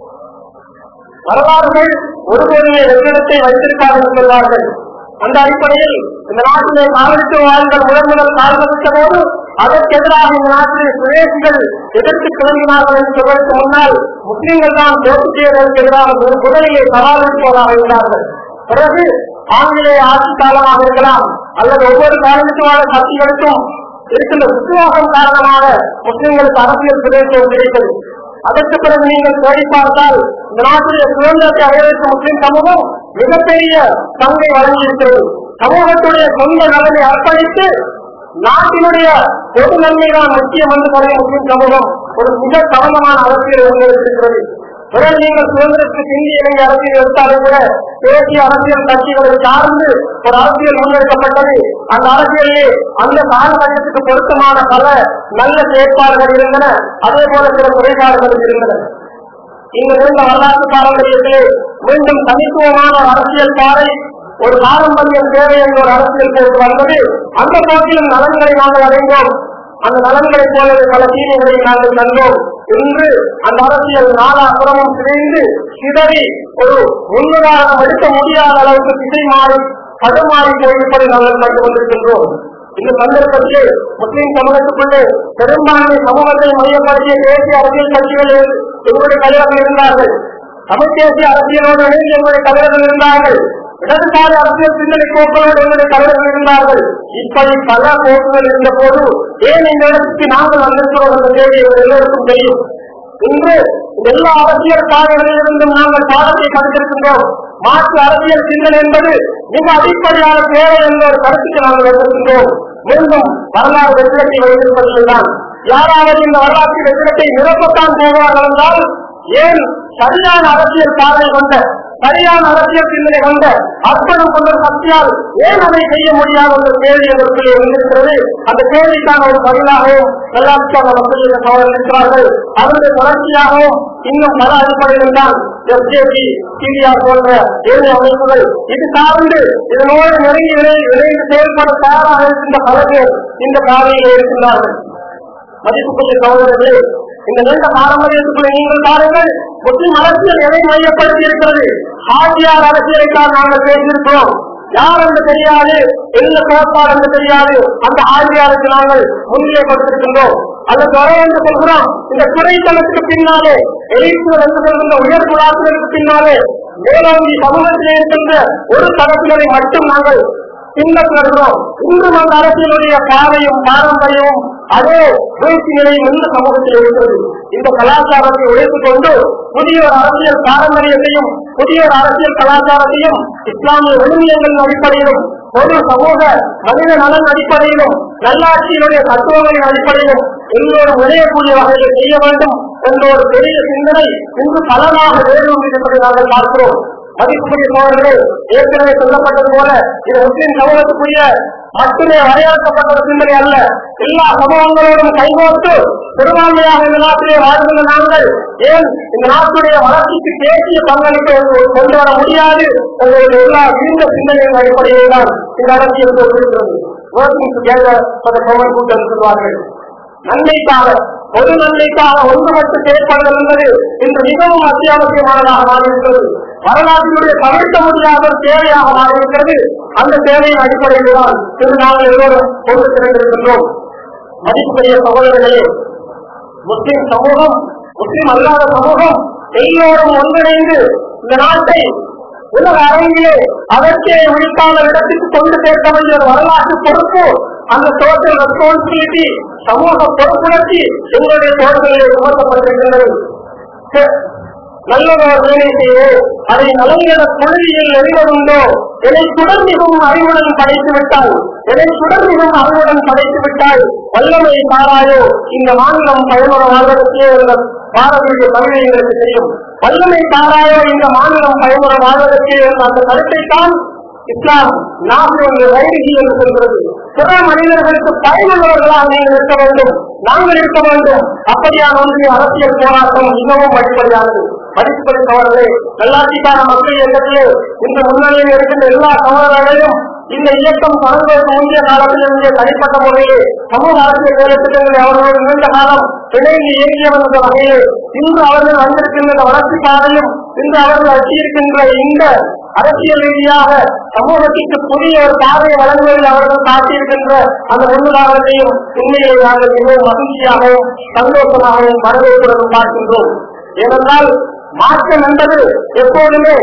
வரலாறுகள் ஒருவருடைய வெற்றிடத்தை வைத்திருக்காது என்று சொல்வார்கள் அந்த அடிப்படையில் இந்த நாட்டிலே காலனித்துவ வாழ்கள் முதன் முதல் கால்பதித்த போது அதற்கு எதிராக இந்த நாட்டிலே சுரேசிகள் எதிர்த்து கிளம்பினார்கள் என்று சொல்வதற்கு முன்னால் முஸ்லிம்கள் தான் தோற்று செய்வதற்கு எதிராக ஒரு முதலிலே சவால் விடுப்பவராக இருந்தார்கள் பிறகு ஆங்கிலேய ஆட்சி காலமாக இருக்கலாம் அல்லது ஒவ்வொரு காலனித்துவாத சக்திகளுக்கும் இருக்கின்ற விசுவாசம் காரணமாக முஸ்லிம்களுக்கு அரசியல் பிரதேசம் கிடைத்தது அதற்கு பிறகு நீங்கள் தேடி பார்த்தால் இந்த நாட்டுடைய சுதந்திரத்தை அடைவதற்கு முஸ்லிம் சமூகம் மிகப்பெரிய பங்கை வழங்கியிருக்கிறது சமூகத்துடைய சொந்த நலனை அர்ப்பணித்து நாட்டினுடைய பொது நன்மைதான் முக்கியம் என்று கருதிய முஸ்லிம் சமூகம் ஒரு மிக கவனமான அரசியல் முன்னெடுத்திருக்கிறது பிறகு நீங்கள் சுதந்திரத்துக்கு இந்திய இலங்கை அரசியல் எடுத்தாலும் கூட தேசிய அரசியல் கட்சிகளை சார்ந்து ஒரு அரசியல் முன்னெடுக்கப்பட்டது அந்த அரசியலிலே அந்த காலகட்டத்துக்கு பொருத்தமான பல நல்ல செயற்பாடுகள் இருந்தன அதே போல சில குறைபாடுகள் இருந்தன இங்கு இருந்த வரலாற்று பாரம்பரியத்திலே மீண்டும் தனித்துவமான ஒரு அரசியல் பாதை ஒரு பாரம்பரியம் தேவை என்ற ஒரு அரசியல் போக்கு வந்தது அந்த போக்கிலும் நலன்களை நாங்கள் அடைந்தோம் அந்த நலன்களை போலவே பல தீமைகளை நாங்கள் கண்டோம் இன்று அந்த அரசியல் நாலாபுரமும் சிதைந்து சிதறி ஒரு முன்னுதாரணம் எடுக்க முடியாத அளவுக்கு திசை மாறி தடுமாறி போயிருப்பதை நாங்கள் கண்டு கொண்டிருக்கின்றோம் இந்த சந்தர்ப்பத்தில் முஸ்லிம் சமூகத்துக்குள்ளே பெரும்பான்மை சமூகத்தை மையப்படுத்திய தேசிய அரசியல் கட்சிகளில் எங்களுடைய தலைவர்கள் இருந்தார்கள் தமிழ் தேசிய அரசியலோடு இணைந்து எங்களுடைய தலைவர்கள் இருந்தார்கள் இடதுசாரி அரசியல் சிந்தனை போக்குகளோடு எங்களுடைய தலைவர்கள் இருந்தார்கள் இப்படி பல போக்குகள் இருந்த போது ஏன் இந்த இடத்துக்கு நாங்கள் வந்திருக்கிறோம் என்ற கேள்வி எங்கள் எல்லோருக்கும் தெரியும் இன்று எல்லா அரசியல் பாதைகளிலிருந்தும் நாங்கள் பாடத்தை கருத்திருக்கின்றோம் மாற்று அரசியல் சிந்தனை என்பது மிக அடிப்படையான தேவை என்ற ஒரு கருத்துக்கு நாங்கள் வந்திருக்கின்றோம் மீண்டும் வரலாறு வெற்றிடத்தை வைத்திருப்பதில்தான் யாராவது இந்த வரலாற்று வெற்றிடத்தை நிரப்பத்தான் போகிறார்கள் என்றால் ஏன் சரியான அரசியல் பாதை கொண்ட சரியான அரசியல் சிந்தனை கொண்ட அர்ப்பணம் கொண்ட சக்தியால் ஏன் அதை செய்ய முடியாத ஒரு கேள்வி எதற்குள்ளே வந்திருக்கிறது அந்த கேள்விக்கான ஒரு பதிலாகவும் எல்லாத்துக்கான மக்கள் சவால் இருக்கிறார்கள் அதனுடைய தொடர்ச்சியாகவும் இன்னும் பல அடிப்படையில் தான் எஸ்ஜேபி சிடிஆர் போன்ற ஏழு அமைப்புகள் இது சார்ந்து இதனோடு நெருங்கி இணை- இணைந்து செயல்பட தயாராக இருக்கின்ற பல பேர் இந்த பாதையில் இருக்கின்றார்கள் மதிப்புக்குரிய சகோதரர்களே இந்த நீண்ட பாரம்பரியத்துக்குள்ள நீங்கள் பாருங்கள் முஸ்லிம் அரசியல் எதை மையப்படுத்தி இருக்கிறது ஆட்சியார் அரசியலைத்தான் நாங்கள் பேசியிருக்கிறோம் யார் என்று தெரியாது எந்த கோட்பாடு என்று தெரியாது அந்த ஆட்சியாருக்கு நாங்கள் முன்னிலை கொடுத்திருக்கின்றோம் அல்லது வர என்று சொல்கிறோம் இந்த துறைத்தளத்துக்கு பின்னாலே எழுத்துகள் என்று சொல்கின்ற உயர் குலாத்திற்கு பின்னாலே மேலோங்கி சமூகத்திலே இருக்கின்ற ஒரு தரப்பினரை மட்டும் நாங்கள் பின்பற்றுகிறோம் இன்றும் அந்த அரசியலுடைய பாதையும் பாரம்பரியமும் அதே வீழ்ச்சி நிலையும் இந்த சமூகத்தில் இருக்கிறது இந்த கலாச்சாரத்தை உழைத்துக் கொண்டு புதிய ஒரு அரசியல் பாரம்பரியத்தையும் புதிய ஒரு அரசியல் கலாச்சாரத்தையும் இஸ்லாமிய விழுமியங்களின் அடிப்படையிலும் ஒரு சமூக மனித நலன் அடிப்படையிலும் நல்லாட்சியினுடைய தத்துவங்களின் அடிப்படையிலும் எல்லோரும் இணையக்கூடிய வகையில் செய்ய வேண்டும் என்ற ஒரு பெரிய சிந்தனை இன்று பலமாக வேறும் இருப்பதை நாங்கள் பார்க்கிறோம் மதிப்புக்குரிய சோழர்களே ஏற்கனவே சொல்லப்பட்டது போல இது முஸ்லிம் சமூகத்துக்குரிய மட்டுமே வரையறுக்கப்பட்ட ஒரு சிந்தனை அல்ல எல்லா சமூகங்களோடும் கைகோர்த்து பெரும்பான்மையாக இந்த நாட்டிலே வாழ்கின்ற நாங்கள் ஏன் இந்த நாட்டுடைய வளர்ச்சிக்கு தேசிய பங்களிப்பை கொண்டு வர முடியாது எங்களுடைய எல்லா விரிந்த சிந்தனையின் அடிப்படையில் தான் இந்த அரசியல் இருக்கிறது working together for the common good என்று சொல்வார்கள் நன்மைக்காக பொது நன்மைக்காக ஒன்றுபட்டு செயல்படுதல் என்பது இன்று மிகவும் அத்தியாவசியமானதாக மாறியிருக்கிறது வரலாற்றினுடைய தவிர்க்க முடியாத ஒரு தேவையாக மாறியிருக்கிறது அந்த தேவையின் அடிப்படையில் தான் இன்று நாங்கள் எல்லோரும் கொண்டு திறந்திருக்கின்றோம் மதிப்புக்குரிய சகோதரர்களே முஸ்லிம் சமூகம் முஸ்லிம் அல்லாத சமூகம் எல்லோரும் ஒன்றிணைந்து இந்த நாட்டை உலக அரங்கிலே அதற்கே விழிக்காத இடத்துக்கு கொண்டு சேர்க்க வேண்டிய ஒரு வரலாற்று பொறுப்பு அந்த சோசியல் ரெஸ்பான்சிபிலிட்டி சமூக பொறுப்புணர்ச்சி எங்களுடைய தோழர்களிலே சுமத்தப்பட்டிருக்கின்றது சே- நல்லவர் வேலை செய்து அதை நலங்கிற கொள்கையில் எறிவதுண்டோ எதை சுடர் மிகவும் அறிவுடன் படைத்து விட்டால் எதை சுடர் மிகவும் அறிவுடன் படைத்து விட்டால் வல்லமை தாராயோ இந்த மாநிலம் பயனுற வாழ்வதற்கே என்ற பாரதிய தமிழை எங்களுக்கு தெரியும் வல்லமை தாராயோ இந்த மாநிலம் பயனுற வாழ்வதற்கே என்ற அந்த கருத்தை தான் இஸ்லாம் நாம் வைரகி என்று சொல்கிறது பிற மனிதர்களுக்கு பயனுள்ளவர்களாக நீங்கள் இருக்க வேண்டும் நாங்கள் இருக்க வேண்டும் அப்படியான ஒன்றிய அரசியல் போராட்டம் மிகவும் அடிப்படையானது அடிப்படை சவால்களே நல்லாட்சிக்கான மக்கள் இயக்கத்திலே இந்த முன்னணியில் இருக்கின்ற எல்லா சவால்களையும் இந்த இயக்கம் தொடர்பதற்கு முந்தைய காலத்தில் இருந்த தனிப்பட்ட முறையிலே சமூக அரசியல் வேலைத்திட்டங்களை அவர்களோடு நீண்ட காலம் இணைந்து இயங்கியவர் என்ற வகையில் இன்று அவர்கள் வந்திருக்கின்ற இந்த வளர்ச்சி பாதையும் இன்று அவர்கள் அச்சியிருக்கின்ற இந்த அரசியல் ரீதியாக சமூகத்திற்கு புதிய ஒரு பாதையை வழங்குவதில் அவர்கள் காட்டியிருக்கின்ற அந்த முன்னுதாரணத்தையும் உண்மையை நாங்கள் மிகவும் மகிழ்ச்சியாகவும் சந்தோஷமாகவும் வரவேற்புடன் பார்க்கின்றோம் ஏனென்றால் மாற்றம் என்பது எப்போதுமே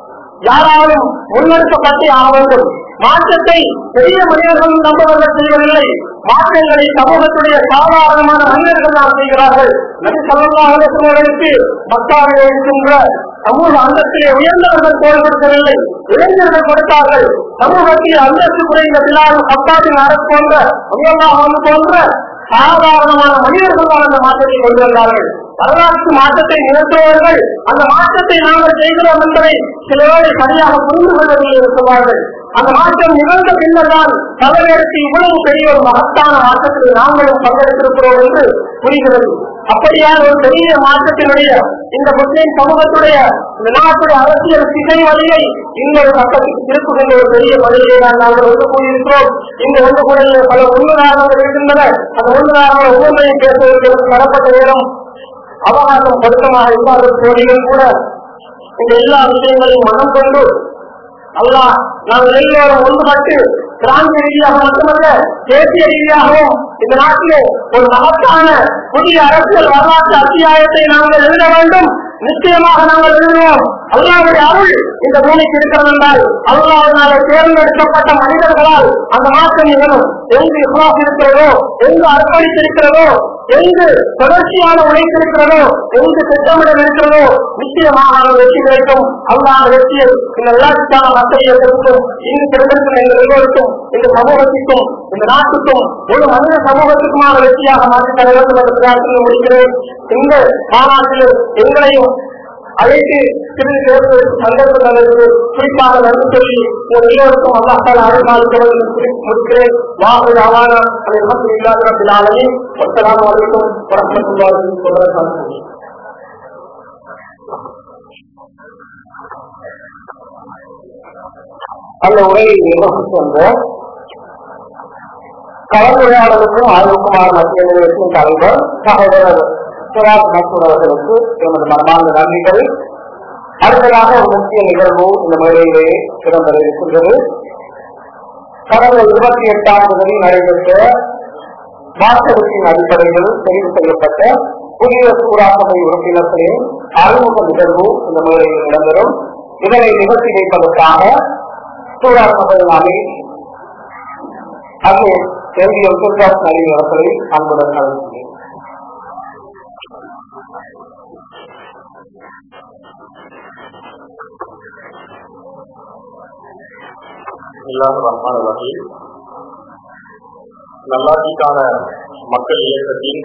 யாராலும் முன்னெடுக்கப்பட்டே ஆக வேண்டும் மாற்றத்தை பெரிய மனிதர்களும் நம்பவர்கள் செய்வதில்லை மாற்றங்களை சமூகத்துடைய சாதாரணமான மனிதர்கள் தான் செய்கிறார்கள் நபி ஸல்லல்லாஹு அலைஹி வஸல்லம் மக்காவில் இருக்கின்ற சமூக அந்தத்திலே உயர்ந்தவர்கள் தோல் கொடுக்கவில்லை இளைஞர்கள் கொடுத்தார்கள் சமூகத்தில் அந்தஸ்து குறைந்த பிலால் அப்பாவின் அரசு போன்ற உயர்வாக போன்ற சாதாரணமான மனிதர்கள் தான் அந்த மாற்றத்தை கொண்டு வந்தார்கள் வரலாற்று மாற்றத்தை நிறுத்துவர்கள் அந்த மாற்றத்தை நாங்கள் செய்கிறோம் என்பதை சிலரோடு சரியாக புரிந்து கொள்ளவில்லை என்று சொல்வார்கள் அந்த மாற்றம் நிகழ்ந்த பின்னர் தான் பதவியேற்று இவ்வளவு பெரிய ஒரு மகத்தான மாற்றத்தில் நாங்களும் பங்கெடுத்திருக்கிறோம் என்று புரிகிறது அப்படியான ஒரு பெரிய மாற்றத்தினுடைய இந்த முஸ்லிம் சமூகத்துடைய இந்த நாட்டுடைய அரசியல் திசை வழியை இன்னொரு பக்கத்துக்கு திருப்புகின்ற ஒரு பெரிய வழியை தான் நாங்கள் ஒன்று கூடியிருக்கிறோம் இந்த ஒன்று கூடல பல உண்மைதாரங்கள் இருக்கின்றன அந்த உண்மைதாரங்கள் ஒவ்வொன்றையை பேசுவதற்கு எனக்கு தரப்பட்ட நேரம் அவகாசம் பொருத்தமாக இல்லாத போதிலும் கூட இந்த எல்லா விஷயங்களையும் மனம் கொண்டு அல்லாஹ் நாங்கள் எல்லோரும் ஒன்றுபட்டு பிராந்திய ரீதியாக மட்டுமல்ல தேசிய ரீதியாகவும் இந்த நாட்டிலே ஒரு மகத்தான புதிய அரசியல் வரலாற்று அத்தியாயத்தை நாங்கள் எழுத வேண்டும் நிச்சயமாக நாங்கள் எழுதுவோம் அல்லாவுடைய அருள் இந்த பூமிக்கு இருக்கிறது என்றால் அல்லாவினால தேர்ந்தெடுக்கப்பட்ட மனிதர்களால் அந்த மாற்றம் நிகழும் எங்கு இஸ்லாஸ் இருக்கிறதோ எங்கு அர்ப்பணித்திருக்கிறதோ எங்கு தொடர்ச்சியான உழைத்திருக்கிறதோ எங்கு திட்டமிடல் இருக்கிறதோ நிச்சயமாக அந்த வெற்றி கிடைக்கும் அல்லாத வெற்றியை இந்த எல்லாத்துக்கான மக்களுக்கும் இங்கு திறந்திருக்கும் எங்கள் எல்லோருக்கும் இந்த சமூகத்திற்கும் இந்த நாட்டுக்கும் ஒரு மனித சமூகத்துக்குமான வெற்றியாக மாற்றி தர வேண்டும் என்ற பிரார்த்தனை முடிக்கிறேன் இந்த மாநாட்டில் எங்களையும் அழைத்து சிறிது பேசுவதற்கு சந்தர்ப்பம் தந்தது குறிப்பாக நன்றி சொல்லி உங்கள் எல்லோருக்கும் அல்லாஹால அருள்நாள் முடிக்கிறேன் வாகன ஆவான அதை நமக்கு இல்லாத பின்னாலே ஒத்தலாம் வரைக்கும் வரமத்துள்ளார்கள் சொல்றேன் அந்த உரையை நிர்வகித்து வந்த கலந்துரையாடலுக்கும் ஆய்வுக்குமான மத்திய நிலையத்தின் தலைவர் சகோதரர் சிராஜ் மசூர் அவர்களுக்கு எமது மனமார்ந்த நன்றிகள் அடுத்ததாக ஒரு முக்கிய நிகழ்வு இந்த மேடையிலே இடம்பெற இருக்கின்றது கடந்த இருபத்தி எட்டாம் தேதி நடைபெற்ற வாசகத்தின் அடிப்படையில் தெரிவு செய்யப்பட்ட புதிய சூறாசபை உறுப்பினர்களின் அறிமுக நிகழ்வு இந்த மேடையில் இடம்பெறும் இதனை நிகழ்த்தி வைப்பதற்காக சூறாசபையின் அமை அது எழுதிய சுல்தாஸ் நலின் அவர்களை அன்புடன் அழைக்கிறேன் வகையில் நல்லாட்சிக்கான மக்கள் இயக்கத்தின்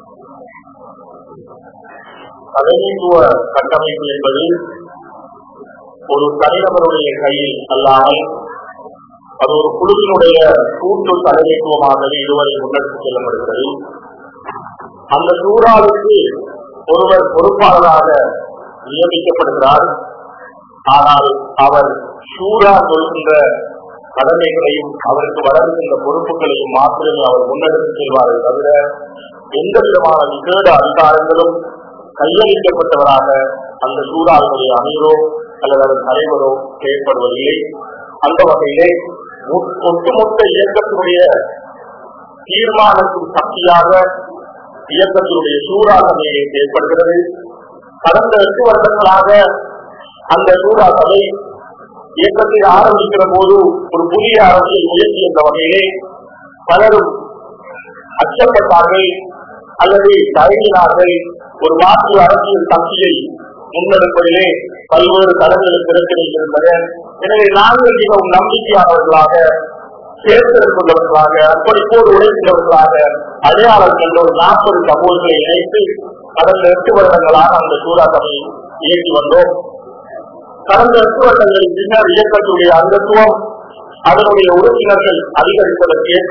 தலைமைத்துவ கட்டமைப்பு என்பது ஒரு தனிநபருடைய கையில் அல்லாமல் அது ஒரு குழுவினுடைய கூட்டு தலைமைத்துவமாகவே இதுவரை முன்னெடுத்து செல்லப்படுகிறது அந்த சூறாவுக்கு ஒருவர் பொறுப்பாளராக நியமிக்கப்படுகிறார் ஆனால் அவர் சூரா சொல்கின்ற கடமைகளையும் அவருக்கு வழங்குகின்ற பொறுப்புகளையும் மாத்திரமே அவர் முன்னெடுத்து செல்வாரே தவிர எந்த விதமான விசேட அதிகாரங்களும் கையளிக்கப்பட்டவராக அந்த சூறாவுடைய அமீரோ அல்லது அதன் தலைவரோ செயல்படுவதில்லை அந்த வகையிலே ஒட்டுமொத்த இயக்கத்தினுடைய தீர்மானத்தின் சக்தியாக இயக்கத்தினுடைய சூறா சபையை செயல்படுகிறது கடந்த எட்டு வருடங்களாக அந்த சூறா சபை இயக்கத்தை ஆரம்பிக்கிற போது ஒரு புதிய அரசியல் முயற்சி என்ற வகையிலே பலரும் அச்சப்பட்டார்கள் அல்லது தயங்கினார்கள் ஒரு மாற்று அரசியல் சக்தியை முன்னெடுப்பதிலே பல்வேறு தடங்களுக்கு பிரச்சனை இருந்தன எனவே நாங்கள் மிகவும் நம்பிக்கையானவர்களாக சேர்த்தல் கொண்டவர்களாக அர்ப்பணிப்போடு உழைக்கிறவர்களாக அடையாளம் கண்ட ஒரு நாற்பது சமூகங்களை இணைத்து கடந்த எட்டு வருடங்களாக அந்த சூறா சபையை இயக்கி வந்தோம் கடந்த எட்டு வருடங்களின் பின்னர் இயக்கத்துடைய அங்கத்துவம் அதனுடைய உறுப்பினர்கள் அதிகரிப்பதற்கு ஏற்ப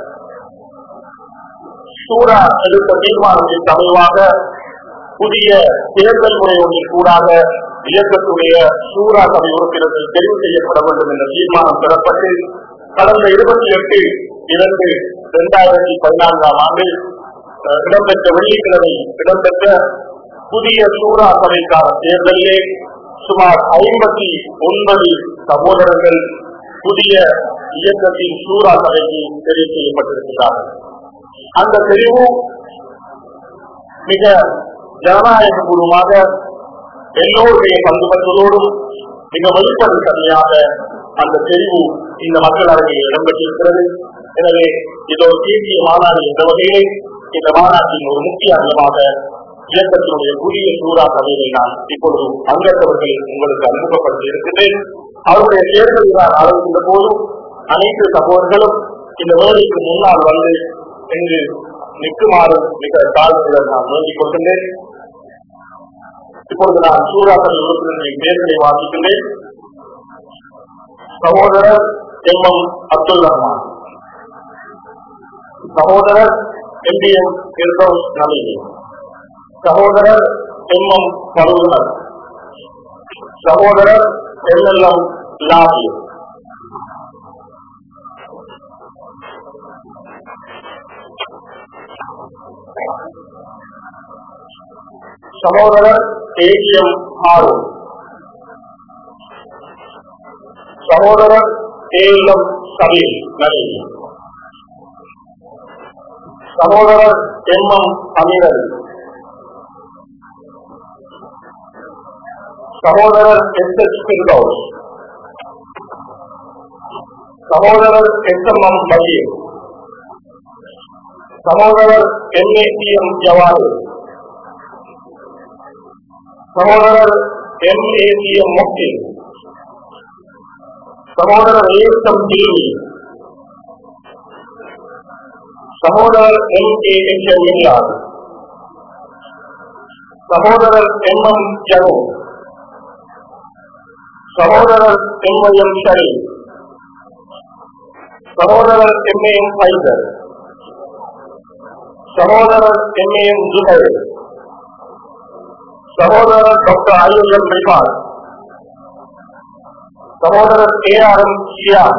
சூறா எடுத்த தீர்மானத்திற்கு அமைவாக புதிய தேர்தல் முறை ஒன்றின் கூடாக இயக்கத்துடைய சூறா சபை உறுப்பினர்கள் தெரிவு செய்யப்பட வேண்டும் என்ற தீர்மானம் பெறப்பட்டு கடந்த இருபத்தி எட்டு இரண்டு இரண்டாயிரத்தி பதினான்காம் ஆண்டு இடம்பெற்ற வெள்ளிக்கிழமை இடம்பெற்ற புதிய சூறா சபைக்கான தேர்தலிலே சுமார் ஐம்பத்தி ஒன்பது சகோதரர்கள் புதிய இயக்கத்தின் சூறா சபைக்கு தெரிவு செய்யப்பட்டிருக்கிறார்கள் அந்த தெரிவு மிக ஜனநாயக பூர்வமாக எல்லோருடைய பங்கு பெற்றதோடும் மிக வெளிப்படும் தன்மையாக அந்த தெரிவு இந்த மக்கள் அரங்கில் இடம்பெற்றிருக்கிறது எனவே இது ஒரு தேசிய மாநாடு என்ற வகையிலே இந்த மாநாட்டின் ஒரு முக்கிய அங்கமாக இயக்கத்தினுடைய புதிய சூறா சபையை நான் இப்பொழுது அங்கத்தவர்களை உங்களுக்கு அறிமுகப்படுத்தி இருக்கின்றேன் அவருடைய தேர்தல் நான் ஆலோசித்த போதும் அனைத்து சகோதரர்களும் இந்த வேலைக்கு முன்னால் வந்து இங்கு நிற்குமாறு மிக தாழ்வுடன் நான் வேண்டிக் கொள்கின்றேன் இப்பொழுது நான் சூறாசபை உறுப்பினர்களின் பேர்களை வாசிக்கின்றேன் சகோதரர் எம் எம் அப்துல் ரஹ்மான் சகோதரர் எம் டி எம் இருந்தோஸ் நளினி சகோதரர் எம் எம் பருவனர் சகோதரர் எம் எல் எம் லாபி சகோதரர் ஏஜிஎம் ஆறு சகோதரர் ஏஎல்எம் சலீம் நளினி சகோதரர் எம் எம் அமீரல் சகோதரர் எஸ் எச் பிர்தௌஸ் சகோதரர் எஸ் எம் எம் பஷீர் சகோதரர் M A T M Jawahir சகோதரர் எம் ஏ டி எம் முக்தி சகோதரர் ஏஎஸ் எம் டிவி சகோதரர் எம் ஏ எச் எம் இல்லாது சகோதரர் எம் எம் ஜனு சகோதரர் எம் எம் ஷரீப் சகோதரர் எம் ஏ எம் ஃபைசர் சகோதரர் எம் ஏ எம் ஜுஹர் சகோதரர் டாக்டர் ஐ எம் ரிஃபாத் சகோதரர் ஏ ஆர் எம் ஷியாம்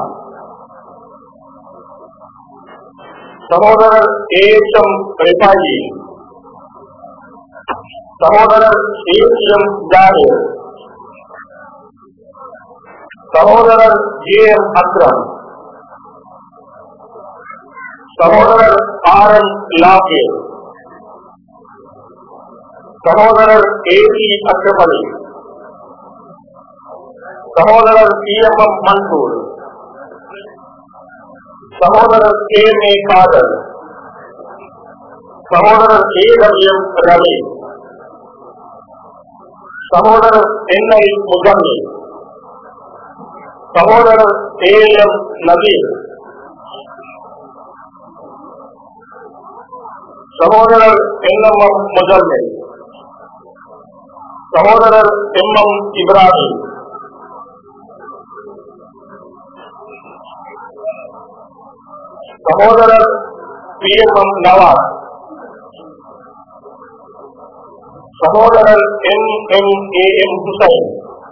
சகோதரர் ஏ எச் எம் ரிஃபாஜி சகோதரர் ஏ எம் ஜாகிர் சகோதரர் ஜே எம் அக்ரம் சகோதரர் ஆர் எம் லாபே சகோதரர் ஏ டி அக்ரமணி சகோதரர் சி எம் எம் மன்சூர் சகோதரர் கே மே காதல் சகோதரர் ஏ டபிள்யூ ரவி சகோதரர் என் ஐ முகம்மி சகோதரர் ஏ எம் நபீர் சகோதரர் என் எம் எம் முஜம்மில் சகோதரர் எம் எம் இப்ராஹிம் சகோதரர் பி எம் எம் நவாஸ் சகோதரர் M M A M Hussain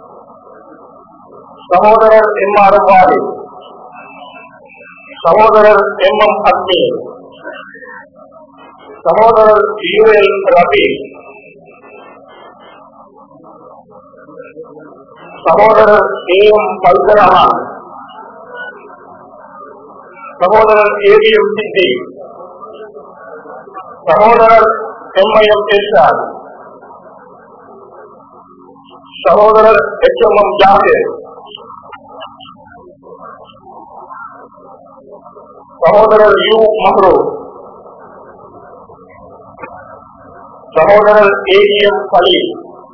சகோதரர் எம் ஆர் வாலி சகோதரர் எம் எம் அக்மீர் சகோதரர் யூ எல் ரபி சகோதரர் ஏ எம் பல்கரஹான் சகோதரர் ஏவிஎம் சித்தி சகோதரர் எம்ஐஎம் இர்ஷாத் சகோதரர் எச் எம் எம் ஜாகிர் சகோதரர் யு மஹ்ரூ சகோதரர் ஏஎம் சலீம்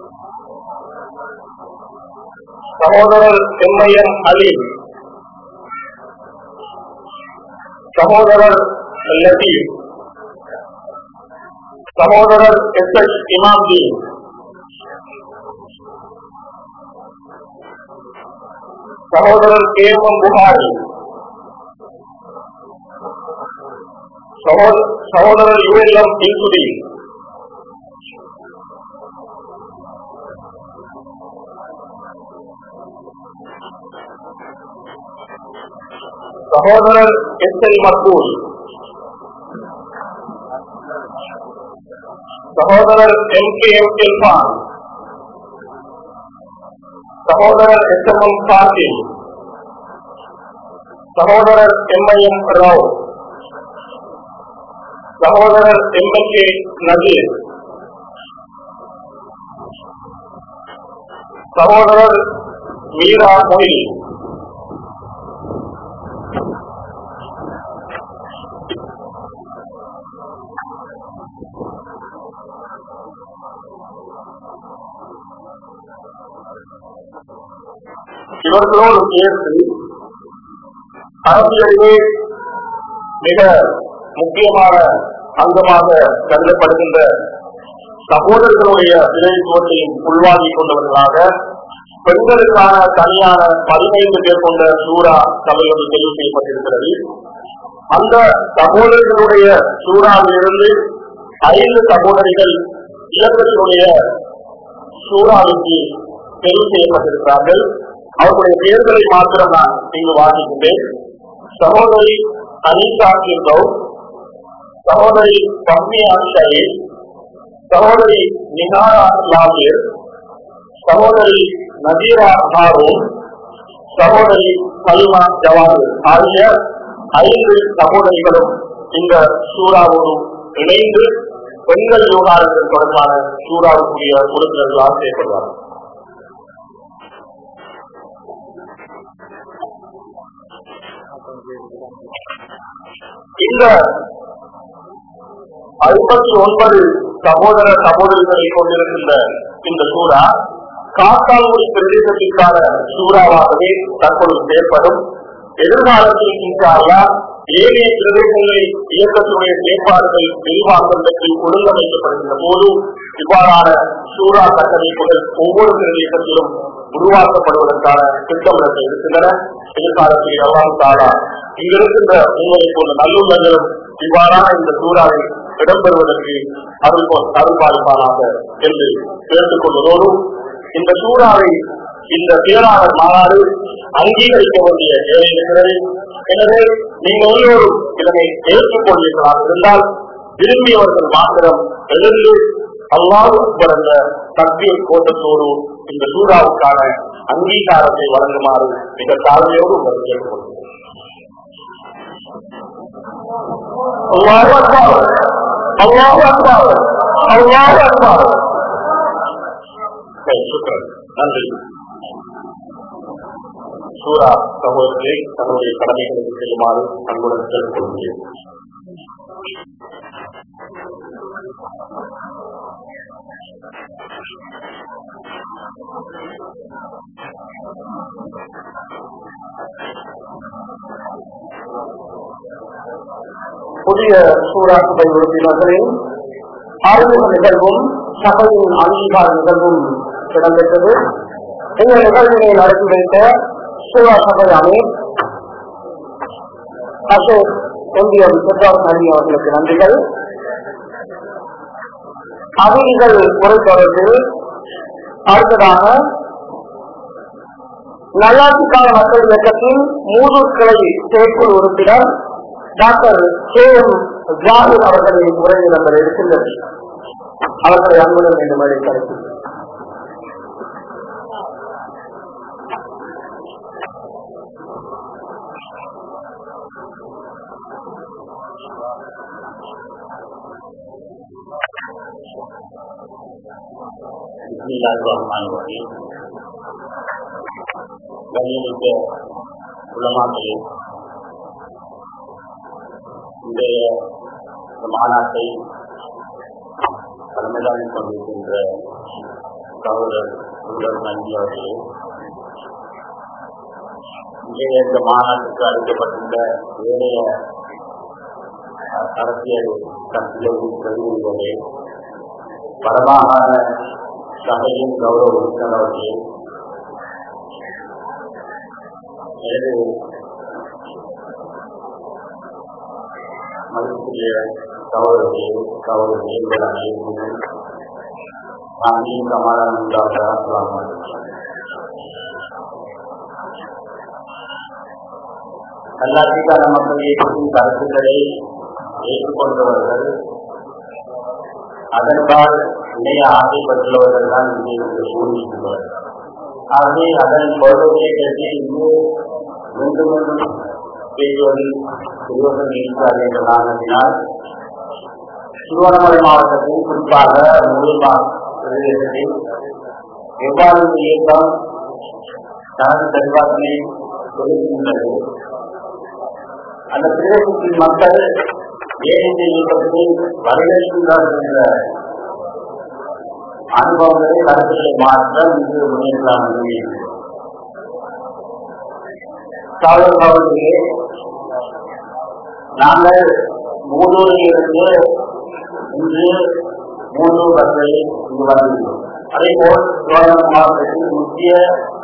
சகோதரர் எம்ஐஎம் அலீம் சகோதரர் லத்தீப் சகோதரர் எஸ் எச் இமாம்ஜி சகோதரர் கே எம் புகாரி சகோதர- சகோதரர் யுஎல்எம் இன்சுடி சகோதரர் எஸ் எல் மக்கூல் சகோதரர் எம் கே எம் இல்பான் சகோதரர் எஸ் எம் எம் காசிம் சகோதரர் எம் ஐ எம் ராவ் சகோதரர் எம் எல் கே நஜீர் சகோதரர் மீரா மொழி இவர்களோடு சேர்த்து அரசியலிலே மிக முக்கியமான அங்கமாக கருதப்படுகின்ற சகோதரர்களுடைய நிலைத்துவத்தையும் உள்வாங்கிக் கொண்டவர்களாக பெண்களுக்கான தனியான பதினைந்து பேர் கொண்ட சூறா சபையோடு தெரிவு செய்யப்பட்டிருக்கிறது அந்த சகோதரர்களுடைய சூறாவிலிருந்து ஐந்து சகோதரிகள் இயக்கத்தினுடைய சூறாவுக்கு தெரிவு செய்யப்பட்டிருக்கிறார்கள் அவர்களுடைய பெயர்களை மாத்திரம் நான் இங்கு வாசிக்கின்றேன் சகோதரி அனிதா கிர்கவ் சகோதரி பத்மியா ஷரீப் சகோதரி நிகாரா லாகிர் சகோதரி நதீரா ஹாரூன் சகோதரி சலிமா ஜவாது ஆகிய ஐந்து சகோதரிகளும் இந்த சூறாவோடு இணைந்து பெண்கள் விவகாரங்கள் தொடர்பான சூறாவுக்குரிய உறுப்பினர்களால் செய்யப்படுவார்கள் இந்த ஐம்பத்தி ஒன்பது சகோதர சகோதரிகளை கொண்டிருக்கின்ற இந்த சூறா காத்தாங்குடி பிரதேசத்திற்கான சூறாவாகவே தற்பொழுது செயற்படும் எதிர்காலத்தில் இன்ஷால்லா ஏனைய பிரதேசங்களில் இயக்கத்தினுடைய செயற்பாடுகள் விரிவாக்கங்களுக்கு ஒழுங்கமைக்கப்படுகின்ற போது இவ்வாறான சூறா கட்டமைப்புகள் ஒவ்வொரு பிரதேசத்திலும் உருவாக்கப்படுவதற்கான திட்டமிடங்கள் இருக்கின்றன எதிர்காலத்தில் எல்லாம் தாரா இங்க இருக்கின்ற உங்களை போன்ற நல்லுள்ளங்களும் இவ்வாறான இந்த சூறாவை இடம்பெறுவதற்கு அருள் அருள்பாலிப்பானாக என்று கேட்டுக் கொள்வதோடு இந்த சூறாவை இந்த பேராளர் மாநாடு அங்கீகரிக்க வேண்டிய தேவை இருக்கிறது எனவே நீங்கள் எல்லோரும் இதனை ஏற்றுக்கொள்வீர்களாக இருந்தால் விரும்பியவர்கள் மாத்திரம் எழுந்து அல்லாஹ் அக்பர் என்ற தக்பீர் கோட்டத்தோடு இந்த சூறாவுக்கான அங்கீகாரத்தை வழங்குமாறு மிக தாழ்மையோடு உங்களுக்கு கேட்டுக்கொள்கிறேன் அல்லாஹ் அக்பர் அல்லாஹ் அக்பர் அல்லாஹ் அக்பர் சரி, சுக்ரன். நன்றி சூரா சகோதரரை தன்னுடைய கடமைகளுக்கு செல்லுமாறு அன்புடன் கேட்டுக்கொள்கிறேன் புதிய சூரா சபை உறுப்பினர்களின் ஆய்வு நிகழ்வும் சபையின் அங்கீகார நிகழ்வும் இடம்பெற்றது இந்த நிகழ்வினை நடத்தி வைத்த சூரா சபை அமீர் அசோக் எம்பிஎம் சித்தார்த் நன்றி அவர்களுக்கு நன்றிகள் அவைகள் குறை தொடர்ந்து அடுத்ததாக நல்லாட்சிக்கான மக்கள் இயக்கத்தின் மூதூர் கிளை செயற்குழு உறுப்பினர் டாக்டர் கே எம் ஜாகிர் அவர்களின் உரையிடங்கள் இருக்கின்றது அவர்களை அன்புடன் இந்த மாதிரி கருத்து பிஸ்மில்லாஹிர்ரஹ்மானிர்ரஹீம். கண்ணியமிக்க உலமாக்களே இன்றைய இந்த மாநாட்டை தலைமைதாங்கி கொண்டிருக்கின்ற சகோதரர் சுந்தர் நந்தி அவர்களே இன்றைய இந்த மாநாட்டுக்கு அளிக்கப்பட்டுள்ள ஏனைய அஹ், அரசியல் கட்சிகளின் பிரதிநிதிகளே வடமாகாண சபையின் கௌரவ உறுப்பினர் அவர்களே எனது மதிப்புக்குரிய சகோதரர்களே சகோதரர்களே உங்கள் அனைவருக்கும் சாந்தி சமாதானம் உண்டாக அஸ்ஸலாமு அலைக்கும். நல்லாட்சிக்கான மக்கள் இயக்கத்தின் கருத்துக்களை ஏற்றுக்கொண்டவர்கள் அதன்பால் இணைய ஆசைப்பட்டுள்ளவர்கள் தான் இங்கே இங்கு கூடியிருக்கிறார்கள் ஆகவே அதன் கொள்கையை கருதி இங்கு மீண்டும் மீண்டும் பேசுவதில் சிறுவர்கள் இருக்கிறார்கள் என்ற காரணத்தினால் திருவண்ணாமலை மாவட்டத்தில் குறிப்பாக முழுமா பிரதேசத்தில் எவ்வாறு இந்த இயக்கம் தனது செல்வாக்கினை செலுத்துகின்றது அந்த பிரதேசத்தின் மக்கள் ஏன் இந்த இயக்கத்தில் வரவேற்கின்றார்கள் என்ற அனுபவங்களை கருத்துக்களை மாற்ற இங்கு முன்னேற்றலாம் என்று அவர்களே நாங்கள் மூதூரில் இருந்து இன்று மூன்று பஸ்ஸை இங்கு வந்துள்ளோம் அதே போல் சோழன் மாவட்டத்தில் முக்கிய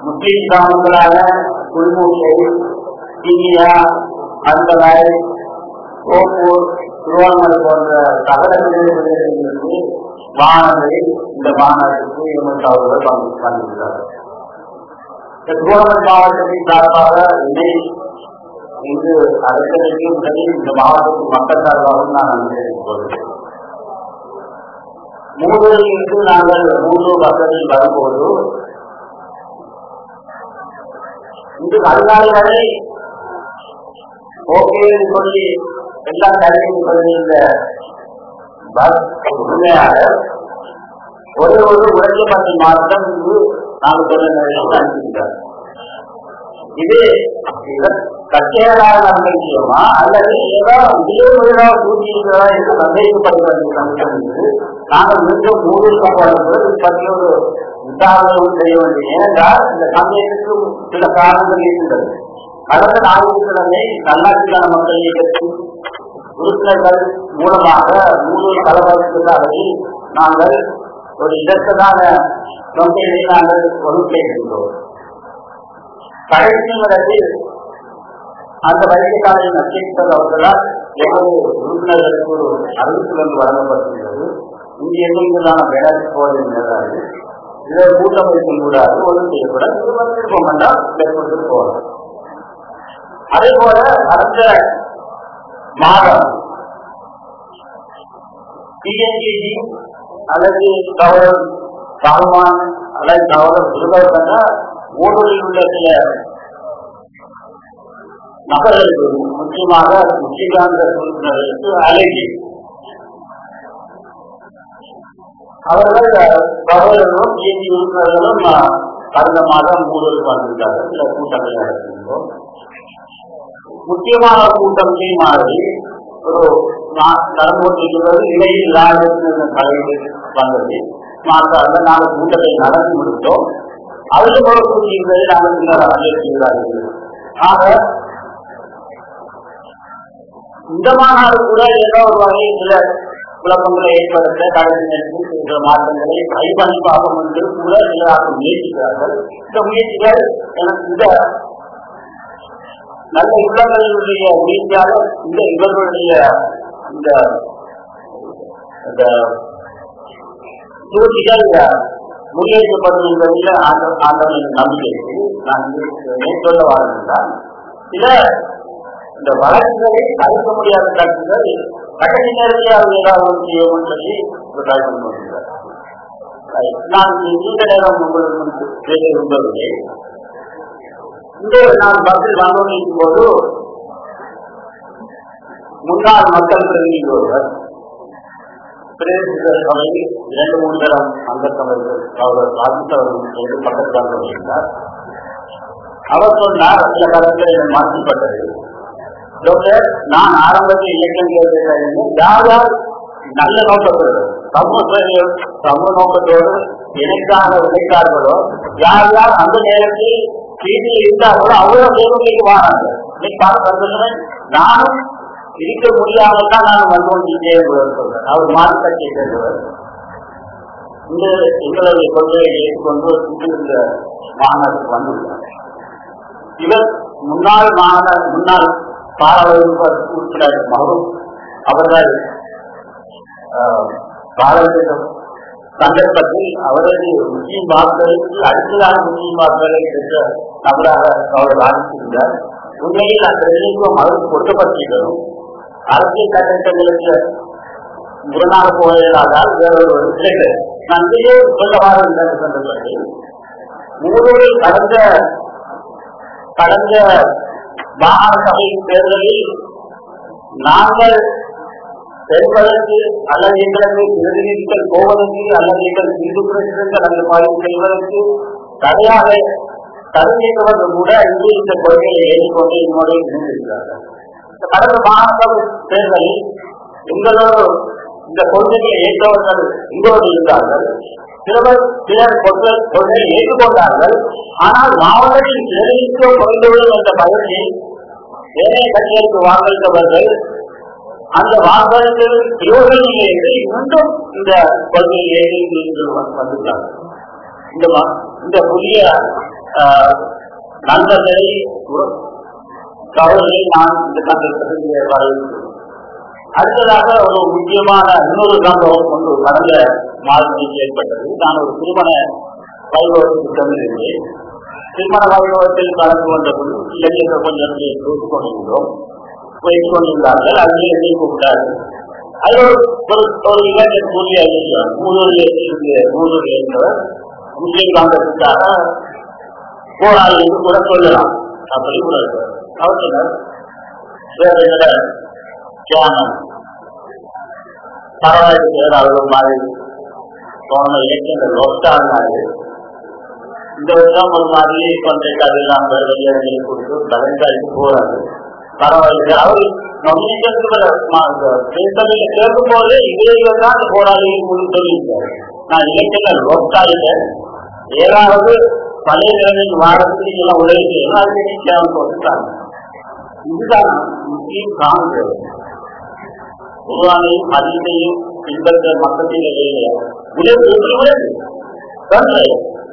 முஸ்லீம் கிராமங்களான குல்மூட்டை இந்தியா அந்தலாய் கோப்பூர் திருவண்ணாமலை போன்ற தகவல்களிலிருந்து வானதை இந்த மாநாட்டுக்கு எமக்கு அவர்கள் பங்கேற்கிறார்கள் இந்த திருவண்ணாமலை மாவட்டத்தின் சார்பாக என்னை இங்கு அழைத்ததற்கு முதலில் இந்த மாவட்டத்தின் மக்கள் சார்பாகவும் நான் நன்றி கொள்கிறேன் மூதூரில் இருந்து நாங்கள் மூதூர் வசதியில் வரும்போது இன்று அதிகாலை வரை ஓகே சொல்லி எல்லாம் கருத்தில் கொண்டிருந்த பஸ் உரிமையாளர் ஒரே ஒரு உழைக்கப்பட்ட மாற்றம் இங்கு நாங்கள் சொல்ல அனுப்பியிருக்கிறார் இது தற்செயலாக நடந்த விஷயமா அல்லது ஏதோ விளைவுகளா கூட்டியிருக்கிறதா என்று சந்தேகப்படுகிறது நாங்கள் மீண்டும் மூன்று சம்பளங்கள் பற்றி ஒரு விசாரணை செய்ய வேண்டும் ஏனென்றால் இந்த சந்தேகத்துக்கு சில காரணங்கள் இருக்கின்றது கடந்த ஞாயிற்றுக்கிழமை நல்லாட்சிக்கான மக்கள் இயக்கத்தின் உறுப்பினர்கள் மூலமாக மூன்று தலைவர்களுக்கு நாங்கள் ஒரு இதற்கான தொகையை நாங்கள் ஒதுக்கியிருந்தோம் கடைசி நேரத்தில் அந்த வைத்தியசாலை நச்சரித்தல் அவர்களால் எமது உறுப்பினர்களுக்கு ஒரு அறிவிப்புகள் வழங்கப்பட்டுள்ளது இங்கே எங்கிருந்தான வேலை போவதின் நேராது இதை கூட்டமைப்பின் கூடாது ஒன்றும் செய்யக்கூடாது இது வந்து போக வேண்டாம் மேற்கொண்டு போகலாம் அதே போல அடுத்த மாதம் பிஎன்ஜிஜி அல்லது கவர்னர் சால்மான் அல்லது கவர்னர் விருதவர்கன்னா ஊழலில் உள்ள சில நபர்களுக்கு முக்கியமாக முக்கியகாந்த உறுப்பினர்களுக்கு அழகி அவர்கள் கவர்னரும் பிஎன்ஜி உறுப்பினர்களும் கடந்த மாதம் ஊழலுக்கு வந்திருக்கார்கள் சில கூட்டங்கள் நடத்திருந்தோம் முக்கியமான கூட்டம் மாதிரி ஒரு நடந்து கொண்டிருக்கிறது இடையில் ராஜேந்திரன் தலைவர் வந்தது மாற்றாக நாங்கள் கூட்டத்தை நடத்தி முடித்தோம் அதில் போல கூட்டியிருந்ததை நாங்கள் பின்னர் அங்கீகரிக்கிறார்கள் ஆக இந்த மாநாடு கூட ஏதோ ஒரு வகையில் சில குழப்பங்களை ஏற்படுத்த கடைசி நேரத்தில் சில மாற்றங்களை கைபணி பார்க்கும் என்று கூட சிலராக முயற்சிக்கிறார்கள் இந்த முயற்சிகள் எனக்கு இந்த நல்ல உள்ளங்களினுடைய முயற்சியாக இந்த இவர்களுடைய இந்த சூழ்ச்சிகள் முன்னேற்றப்படும் என்பதில் ஆண்டவனின் நம்பிக்கை நான் மேற்கொள்ள வாழ்ந்தால் சில இந்த வழக்குகளை தடுக்க முடியாத கருத்துகள் கடைசி நேரத்தில் அவர் ஏதாவது செய்யவும் சொல்லி தாய் கொண்டு வந்தார் நான் நீண்ட நேரம் உங்களுக்கு பேச விரும்பவில்லை இந்த நான் பஸ்ஸில் வந்து போது முன்னாள் மக்கள் பிரதிநிதி ஒருவர் பிரதேச சபை இரண்டு மூன்று தரம் அங்கத்தவர்கள் அவர் சாதித்தவர்கள் பக்கத்தில் வருகிறார் அவர் சொன்னார் சில கருத்துக்கள் மாற்றப்பட்டது டாக்டர் நான் ஆரம்பத்தில் இயக்கம் கேட்டிருந்தேன் யார் யார் நல்ல நோக்கத்தோடு சமூக சமூக நோக்கத்தோடு எனக்கான உழைத்தார்களோ யார் யார் அந்த நேரத்தில் வீட்டில் இருந்தார்களோ அவ்வளவு தேவைக்கு வாராங்க இன்னைக்கு பார்த்து நானும் இருக்க முடியாமல் தான் நான் வந்து கொண்டிருக்கேன் சொல்றேன் அவர் மாற்றத்தை சேர்ந்தவர் இந்த எங்களுடைய கொள்கையை ஏற்றுக்கொண்டு இந்த மாநாட்டுக்கு வந்துள்ளார் இவர் முன்னாள் மாநாடு முன்னாள் பாராளுமன்ற உறுப்பினர் மகரும் அவர்கள் பாராளுமன்ற சந்தர்ப்பத்தில் அவரது முஸ்லீம் வாக்குகளுக்கு அடுத்ததாக முஸ்லீம் வாக்குகளை பெற்ற நபராக அவர்கள் ஆரம்பித்திருந்தார் உண்மையில் அந்த நிலைக்கும் அவருக்கு கொடுக்கப்பட்டிருக்கிறோம் அரசியல் சட்டங்களுக்கு முரணாக போவதால் வேறொரு விஷயத்தை நான் இதையே சொல்ல வாருங்கள் சந்தர்ப்பத்தில் மூலூரில் கடந்த கடந்த மாகாண சபை தேர்தலில் நாங்கள் செல்வதற்கு அல்லது எங்களுக்கு பிரதிநிதிகள் போவதற்கு அல்லது எங்கள் இந்து பிரசிடங்கள் அந்த பதிவு செய்வதற்கு தடையாக தருகின்றவர்கள் கூட இன்று இந்த கொள்கையை ஏற்றுக்கொண்டு என்னோடு இணைந்திருக்கிறார்கள் கடந்த மாகாண தேர்தலில் எங்களோடு இந்த கொள்கையை ஏற்றவர்கள் எங்களோடு இருந்தார்கள் சிலர் சிலர் கொள்கையை ஏற்றுக்கொண்டார்கள் ஆனால் மாவட்டத்தில் சிலருக்கு குறைந்துவிடும் என்ற பயத்தில் ஏனைய கட்சிகளுக்கு வாக்களித்தவர்கள் அந்த வாக்களித்தல் பிரயோஜனம் என்று மீண்டும் இந்த கொள்கையை ஏற்றி வந்துள்ளார்கள் இந்த இந்த புதிய ஆஹ், நண்பர்களை உற- தவறுகளை நான் இந்த சந்தர்ப்பத்தில் வரவேற்கிறேன் அடுத்ததாக ஒரு முக்கியமான இன்னொரு சம்பவம் ஒன்று கடந்த மாதத்தில் ஏற்பட்டது நான் ஒரு திருமண வைபவத்துக்கு சென்றிருந்தேன் திருமண வைபவத்தில் கலந்து கொண்ட போது இளைஞர்கள் கொஞ்சம் பேசிக் கொண்டிருந்தோம் பேசிக் கொண்டிருந்தார்கள் அதில் என்னை கூப்பிட்டார்கள் அது ஒரு ஒரு ஒரு இளைஞர் கூறிய மூதூரில் இருந்து மூதூரில் இருந்தவர் முஸ்லீம் காங்கிரசுக்காக போராளி என்று கூட சொல்லலாம் அப்படி கூட இருக்கார். அவர் சொன்னார் வேற என்னோட தியானம் பரவாயில்லை அவ்வளவு மாதிரி போன இலக்கியங்கள் ஒட்டாங்க இந்த வருஷம் ஒரு மாதிரி கொஞ்சம் கதையெல்லாம் வெளியே கொடுத்து கலைஞருக்கு போறாரு பரவாயில்லை அவர் பேசுறதுல கேட்கும் போது இவர்கள் தான் அந்த போராளிகள் முழு சொல்லியிருக்காரு நான் இலக்கியங்கள் ஒட்டாங்க ஏதாவது பழைய நிலைமையில் வாரத்துக்கு எல்லாம் உதவி செய்யணும் அதுக்கு நீ தேவை போட்டுட்டாங்க இதுதான் முக்கியம் காணுகிறது குருவானையும் அதிசையும் பின்பற்ற மக்களின் இடையிலே உலக உலக தந்தை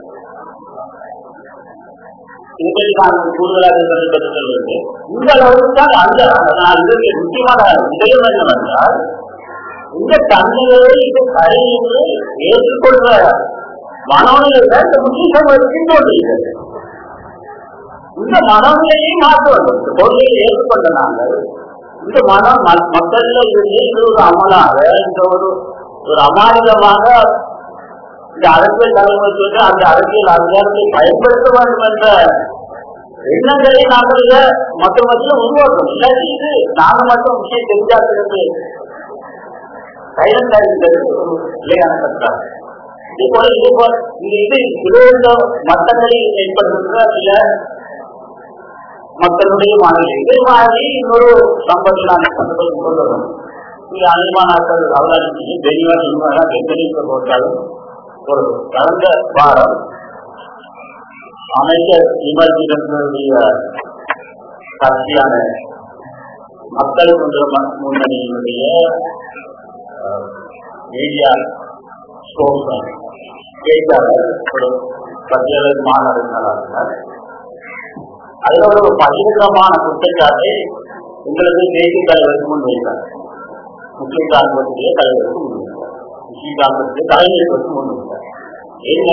இதை நான் கூடுதலாக சொல்வது சொல்வது இந்த அளவுக்கு தான் அந்த நான் இதற்கு முக்கியமான விடயம் என்னவென்றால் இந்த தந்தையை இது சரி என்று ஏற்றுக்கொள்ற மனோநிலை தான் இந்த முஸ்லிம் சமூகத்தின் தோன்றுகிறது இந்த மனநிலையை மாற்ற வேண்டும் இந்த கொள்கையை ஏற்றுக்கொண்ட நாங்கள் இந்த மனம் ம- மக்கள்ல இருந்து இது ஒரு அமலாக இந்த ஒரு ஒரு அமானிதமாக இந்த அரசியல் தலைமுறைக்கு அந்த அரசியல் அதிகாரத்தை பயன்படுத்த வேண்டும் என்ற எண்ணங்களை நாங்கள் இத மக்கள் மத்தியில் உருவாக்கணும் இல்லாட்டி இது நாங்கள் மட்டும் விஷயம் தெரிஞ்சாக்கிறது சைலண்ட் ஆகிறது ஒரு நிலையான கருத்தாக இதே போல இதே போல இந்த இது இருபது மட்டங்களில் ஏற்படுகின்ற சில மக்களுடைய மனநிலை இதே மாதிரி இன்னொரு சம்பவத்தை நான் சந்தர்ப்பத்தில் கொண்டு வரும் இது அதிகமானாக்கள் அவதானிச்சு தெளிவா சொல்லுவாங்க வெங்கடேஸ்வர போட்டாலும் ஒரு கடந்த வாரம் அமைச்சர் விமர்சிகளுடைய கட்சியான மக்கள் முன்ன- முன்னணியினுடைய அஹ், மீடியா ஸ்டோர்ஸ் பேச்சாளர் ஒரு பட்டியலில் மாநாடு நடத்தினார் அதுல ஒரு பகிரங்கமான குற்றச்சாட்டை உங்களுக்கு தேசிய தலைவருக்கு முன்வைத்தார் முஸ்லிம் காங்கிரசுடைய தலைவருக்கு முன்வைத்தார் முஸ்லிம் காங்கிரசுடைய தலைவருக்கு முன்வைத்தார் என்ன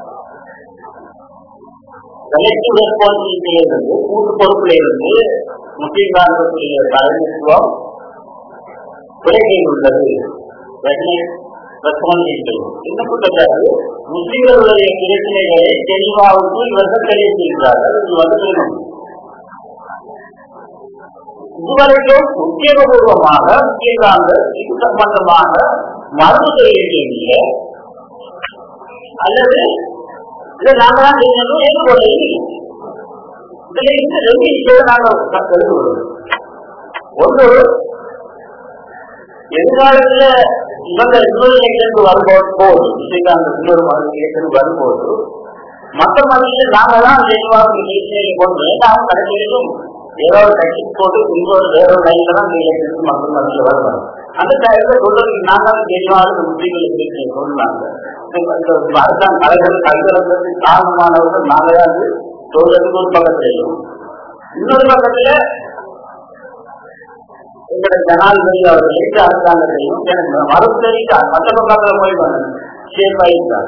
கலெக்டிவ் ரெஸ்பான்சிபிலிட்டியில இருந்து கூட்டு பொறுப்புல இருந்து முஸ்லிம் காங்கிரசுடைய தலைமைத்துவம் விலகில் உள்ளது ரெஸ்பான்சிபிலிட்டி என்ன குற்றச்சாட்டு முஸ்லிம்களுடைய பிரச்சனைகளை தெளிவாவுக்கு இவர்கள் தெரிவித்திருக்கிறார்கள் இது வந்து வேணும் இதுவரைக்கும் உத்தியோகபூர்வமாக முக்கிய காங்கிரஸ் இது சம்பந்தமாக மரபு தெரிவிக்கவில்லை அல்லது இதை நாங்க தான் செய்யணும் ஏற்றுக்கொள்ளவில்லை இதுல இந்த ரெண்டு விஷயம் நாங்கள் தெரிந்து ஒன்று எதிர்காலத்துல இவங்க இன்னொரு எலெக்ஷனுக்கு வரும்போது போது விஜயகாந்த் இன்னொரு எலெக்ஷனுக்கு வரும்போது மற்ற மத்தியில் நாங்க தான் தெளிவாக பிரச்சனையை கொண்டு அவங்க கடைசியிலும் ஏதோ ஒரு கட்சி போட்டு இன்னொரு வேற ஒரு லைன்ல தான் இந்த எலெக்ஷனுக்கு மக்கள் மத்தியில் வருவாங்க அந்த டைம்ல சொல்றது நாங்க தான் தெளிவாக இந்த முஸ்லீம்கள் பிரச்சனையை சொன்னாங்க அரசாங்க தலைவர் கல்விறதுக்கு காரணமானவர்கள் நாங்க தான் சொல்றதுக்கு ஒரு பக்கத்திலையும் இன்னொரு பக்கத்துல எங்களுடைய ஜனாதிபதி அவர்கள் எந்த அரசாங்கத்தையும் எனக்கு மறுப்பு தெரிவித்தார் மற்ற பக்கத்தில் போய் சேஃப் ஆகிட்டார்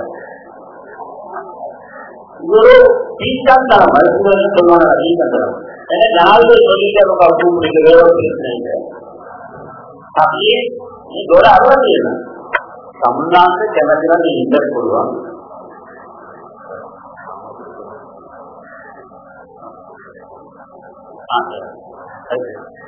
இது ஒரு டீச்சான் தரம் மருத்துவர்கள் சொல்லுவாங்க டீச்சர் தரம் ஏன்னா ஜனாதிபதி சொல்லிட்டு அவங்க கூப்பிட்டு வேற ஒரு பிரச்சனை இல்லை அப்படியே இதோட அறுபது இல்லை தமிழ்நாட்டு கிணத்துல நீ இன்டர் போடுவாங்க ஆ சரி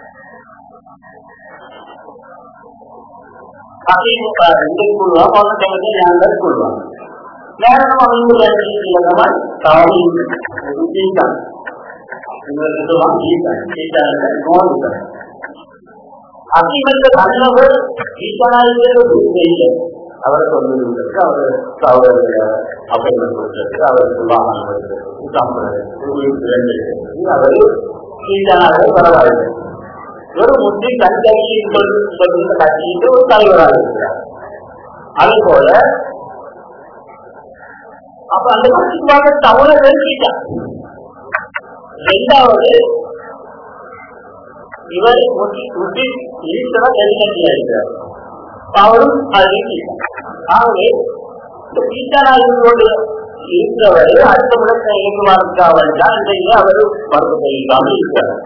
அதிமுக ரெண்டு கொள்வா பன்னெண்டு நாங்கள் கொள்வாங்க நேரம் அவங்க இல்லைன்னா தாவி ஜீதான் அதிமுக தலைவர் ஈசானாயிரம் அவரை சொல்லிருந்தது அவர் அவருடைய அப்பாயின்மெண்ட் கொடுத்தது அவருக்கு வாகனம் அவர் ஈசானாக பரவாயில்லை ஒரு முஸ்லிம் கட்சியில் சொல்கின்ற கட்சிக்கு ஒரு தலைவராக இருக்கிறார் அதே போல அப்ப அந்த கட்சிக்காக தவற தெரிஞ்சுட்டான் ரெண்டாவது இவர் முட்டி ஈஸ்வரன் நெருக்கடியாகிறார் அவரும் அது ஆகவே இந்த சீதாராஜனோடு இருக்கிறவர் அடுத்த முடக்க இயக்குவாருக்காக தான் இன்றைக்கு அவர் மறுப்பு தெரிவிக்காமல் இருக்கிறார்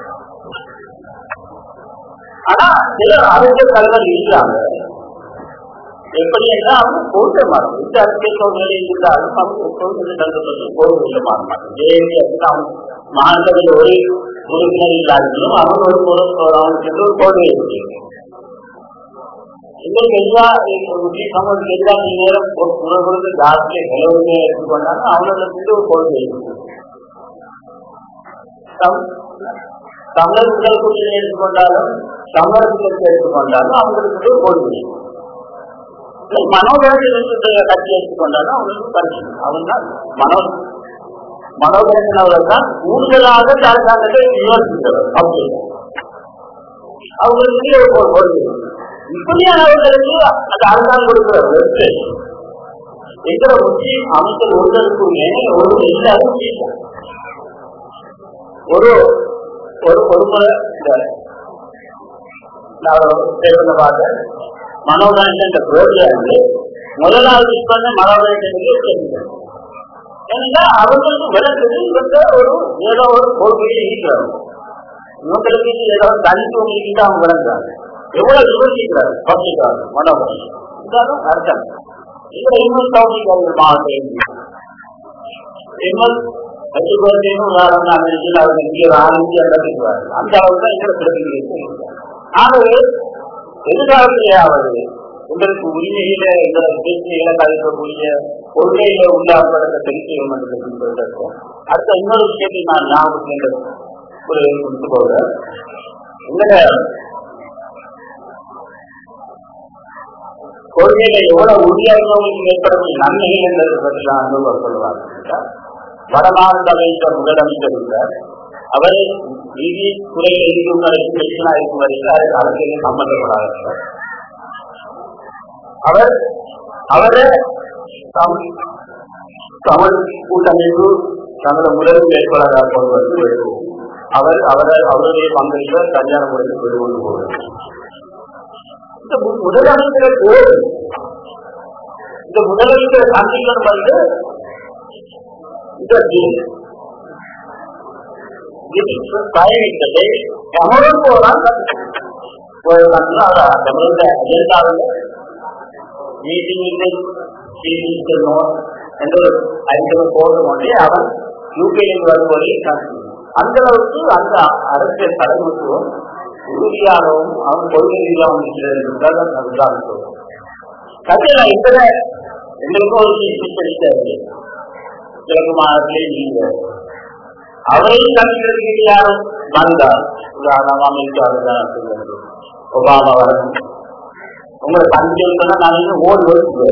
ஆனா சிலர் அரசியல் தலைவர் இருக்கிறாங்க எப்படி என்றால் அவங்க போட்ட மாறும் இந்த அரசியல் சூழ்நிலை இருந்தாலும் அவங்க சூழ்நிலை நடந்தது போடுவதில் மாற மாட்டோம் ஜேபி அவங்க மாநிலத்தில் ஒரு உறுப்பினர் இல்லாததும் அவங்க ஒரு பொருள் அவங்களுக்கு ஒரு கோரிக்கை இருக்கு எங்களுக்கு எதிராக முக்கிய சமூகத்துக்கு எதிராக நேரம் உறவுகளுக்கு ஜாஸ்தியை நிலவுமே எடுத்துக்கொண்டாங்க அவங்களுக்கு ஒரு கொள்கை இருக்கு தமிழர்கள் குறியை எடுத்துக்கொண்டாலும் தமிழர்களுக்கு எடுத்துக்கொண்டாலும் அவங்களுக்கு ஒரு கொள்கை மனோகரத்தில் கட்சி எடுத்துக்கொண்டாலும் அவங்களுக்கு கட்சி அவங்க தான் மனோ மனோகரன் அவர்கள் தான் கூடுதலாக அரசாங்கத்தை விமர்சித்தவர் அப்படி அவங்களுக்கு ஒரு கொள்கை இப்படியானவர்களுக்கு அந்த அரசாங்கம் கொடுக்கிற வெற்றி எங்கிற முஸ்லீம் அமைச்சர் ஒருவருக்கும் ஒரு எல்லாரும் ஒரு ஒரு பொறுமை பார்த்த மனோகரன் என்ற குரோதியா இருந்து முதலாவது பண்ண மனோகரனுக்கு ஏன்னா அவங்களுக்கு விளக்குது இவங்க ஒரு ஏதோ ஒரு கொள்கையை இருக்கிறாங்க இவங்களுக்கு ஏதாவது தனித்துவம் இருக்கிட்டு அவங்க விளங்குறாங்க எவ்வளவு யோசிக்கிறார் யோசிக்கிறார் மனோகரன் இருந்தாலும் அர்த்தம் இதுல இன்னும் யோசிக்கிறார்கள் மாவட்டம் இன்னும் கட்சிக்கொண்டேன்னு உதாரணம் அமெரிக்கா அவங்க இங்கே ஆரம்பிச்சு நடத்துகிறார் அந்த அளவுக்கு தான் எங்களை பிரதிநிதி ஆகவே எதிர்காலத்திலேயாவது உங்களுக்கு உரிமையில எங்களை பேச்சில கலைக்கக்கூடிய கொள்கையில உள்ளாக்கப்பட்ட தெரிவிக்க வேண்டும் அடுத்த இன்னொரு விஷயத்தை நான் ஞாபகத்தில் ஒரு கொடுத்து போகிறேன் இந்த கொள்கையில எவ்வளவு உறுதியானவங்களுக்கு ஏற்படக்கூடிய நன்மைகள் என்பதை பற்றி நான் அனுபவம் சொல்லுவாங்க வடமாநில அமைச்சர் முதலமைச்சர் உள்ளார் அவரை நிதி துறையில் இருக்கும் வரைக்கும் பிரச்சனை இருக்கும் வரைக்கும் அரசியலில் சம்பந்தப்படாத அவர் அவரை தமிழ் கூட்டமைப்பு தங்களது முதல் வேட்பாளராக கொண்டு வந்து அவர் அவரை அவருடைய பங்களிப்பை சரியான முறையில் கொண்டு கொண்டு போகிறார் இந்த முதலமைச்சர் போது இந்த முதலமைச்சர் சந்திக்கணும் வந்து இந்த பயணித்தது தமிழும் போறான் தமிழோட அஜெண்டாவில் மீட்டிங் என்ற ஒரு ஐந்து போது கொண்டே அவன் யூகேயில் வருவதை அந்த அளவுக்கு அந்த அரசியல் தலைமைத்துவம் உறுதியாகவும் அவன் கொள்கை ரீதியாகவும் இருக்கிறது கதையில இந்த எங்களுக்கும் ஒரு சித்தரிக்கிறது கிழக்கு மாநிலத்திலே நீங்க அவரை கண்டிக்கிறதுக்கு யாரும் வந்தார் உதாரணம் அமெரிக்காவில் ஒபாமா வரணும் உங்களை சந்திச்சு சொன்னா நான் இன்னும் ஓடி ஓடி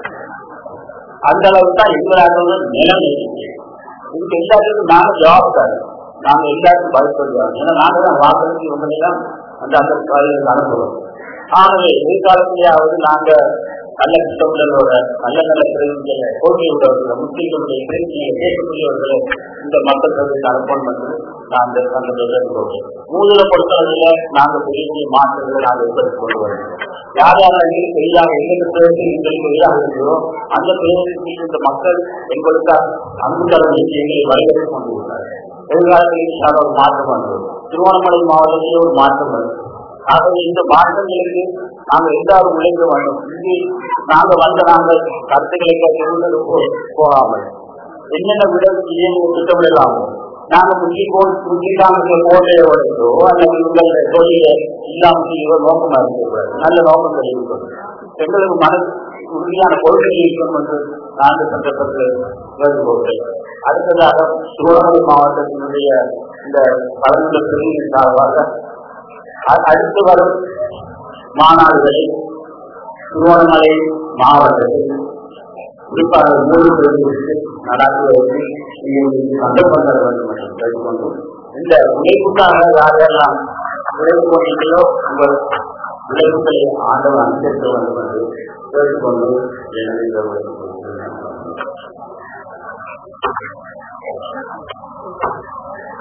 அந்த அளவுக்கு தான் எங்களாக நிலைமை இருக்கு இதுக்கு எல்லாத்துக்கும் நாங்க ஜவாப்தாரி நாங்க எல்லாருக்கும் பயப்படுவோம் ஏன்னா நாங்க தான் வாக்குறுதி இவங்களெல்லாம் அந்த அந்த காலையில் அனுப்புறோம் ஆகவே எதிர்காலத்திலேயாவது நாங்க நல்ல திட்டங்களோட நல்ல நல்ல பிரதிநிதிகளை போட்டி உள்ளவர்களை முஸ்லீம்களுடைய பிரதிநிதியை கேட்கக்கூடியவர்களை இந்த மக்கள் தொகைக்கு அனுப்பணும் என்று நான் அந்த சந்தர்ப்பத்தில் சொல்றேன் மூதுல பொறுத்தவரையில நாங்க பெரிய பெரிய மாற்றங்களை நாங்கள் ஏற்படுத்திக் கொண்டு வருகிறோம் யார் யாரெல்லாம் எதிராக எங்களுக்கு பிரதேசம் எங்களுக்கு எதிராக இருக்கிறோம் அந்த பிரதேசத்தில் இந்த மக்கள் எங்களுக்கு அன்பு தர விஷயங்களை வரையறுத்துக் கொண்டிருக்கிறார் எதிர்காலத்தில் ஒரு மாற்றம் வந்தது திருவண்ணாமலை மாவட்டத்திலே ஒரு மாற்றம் வந்தது ஆகவே இந்த மாற்றங்களுக்கு நாங்க எல்லாரும் உழைக்க வேண்டும் இங்கே நாங்க வந்த நாங்கள் கருத்துக்களை கேட்டு போகாமல் என்னென்ன விட திட்டமிடலாமோ நாங்க முக்கிய முக்கியமாக கோட்டையை உடைத்தோ அல்லது உங்களுடைய தொழிலை இல்லாமல் செய்ய நோக்கமா இருக்கக்கூடாது நல்ல நோக்கங்கள் இருக்கணும் எங்களுக்கு மன உறுதியான கொள்கை இருக்கும் என்று நான் சந்தர்ப்பத்தில் வேண்டுகோள்கள் அடுத்ததாக சிவகங்கை மாவட்டத்தினுடைய இந்த பழங்குள்ள பிரிவின் சார்பாக அடுத்து வரும் மாநாடுகளில் திருவண்ணாமலை மாவட்டத்தில் குறிப்பாக மூன்று பிரிவுகளுக்கு நடத்துவதற்கு சந்தர்ப்பங்கள் வேண்டும் என்று கேட்டுக்கொண்டு இந்த உழைப்புக்காக யாரெல்லாம் உழைப்பு கொண்டீங்களோ உங்கள் உழைப்புகளை ஆண்டவன் அனுசரிக்க வேண்டும் என்று கேட்டுக்கொண்டு எனது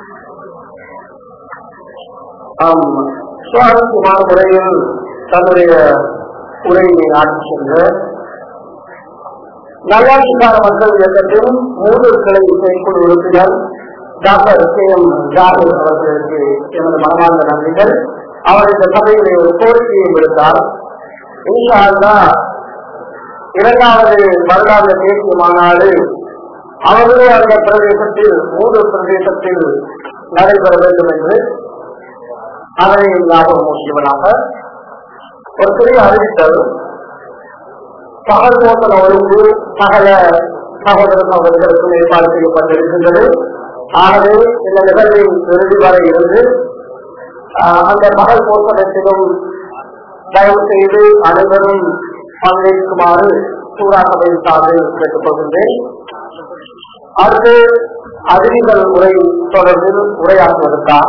ஆம், சுவாரஸ்யமான முறையில் தன்னுடைய உரையை ஆட்சி சென்ற நல்லாட்சிக்கார மக்கள் இயக்கத்தின் மூன்று கிளை செயற்குழு உறுப்பினர் டாக்டர் கே எம் ஜாகூர் அவர்களுக்கு எமது மனமார்ந்த நன்றிகள் அவர் இந்த சபையிலே ஒரு கோரிக்கையை விடுத்தார் இன்ஷா அல்லாஹ் இரண்டாவது வருடாந்த தேசிய மாநாடு அவர்களே அந்த பிரதேசத்தில் மூன்று பிரதேசத்தில் நடைபெற வேண்டும் என்று அதனை ஞாபகம் முக்கியவனாக ஒரு சிறிய அறிவித்தல் பகல் மோசன ஒழுங்கு சகல சகோதர சகோதரர்களுக்கும் ஏற்பாடு செய்யப்பட்டிருக்கின்றது ஆகவே இந்த நிகழ்வின் இறுதி வரை இருந்து ஆஹ், அந்த பகல் மோசனத்திலும் தயவு செய்து அனைவரும் பங்கேற்குமாறு சூறா சபையின் சார்பில் கேட்டுக்கொள்கின்றேன் அடுத்து அறிவிகள் உரை தொடர்பில் உரையாற்றுவதற்காக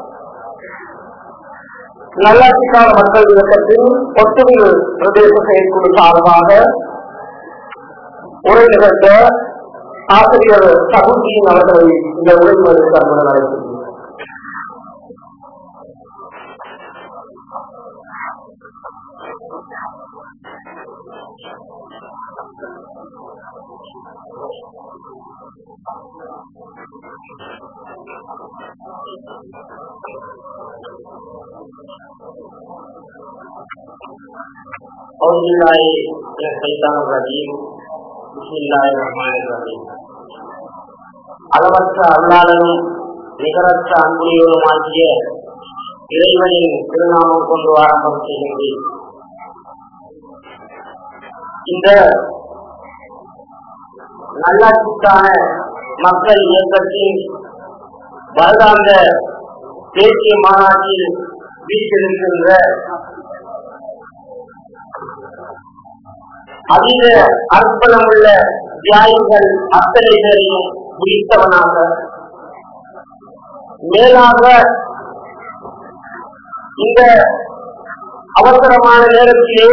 நல்லாட்சிக்கார மக்கள் இயக்கத்தின் ஒட்டுமிழ் பிரதேச செயற்குழு சார்பாக உரை நிகழ்த்த ஆசிரியர் சகுதியின் அவர்களை இந்த உரைமுறைக்கு அன்புடன் அழைக்கின்றேன் أعوذ بالله من الشيطان الرجيم بسم الله الرحمن الرحيم அளவற்ற அருளாளனும் நிகரற்ற அன்புடையவனுமாகிய இறைவனின் திருநாமம் கொண்டு ஆரம்பம் செய்கின்றேன் இந்த நல்லாட்சிக்கான மக்கள் இயக்கத்தின் வருடாந்த தேசிய மாநாட்டில் வீட்டிருக்கின்ற அதிக அர்ப்பணமுள்ள தியாகிகள் அத்தனை பேரையும் முடித்தவனாக மேலாக இந்த அவசரமான நேரத்திலே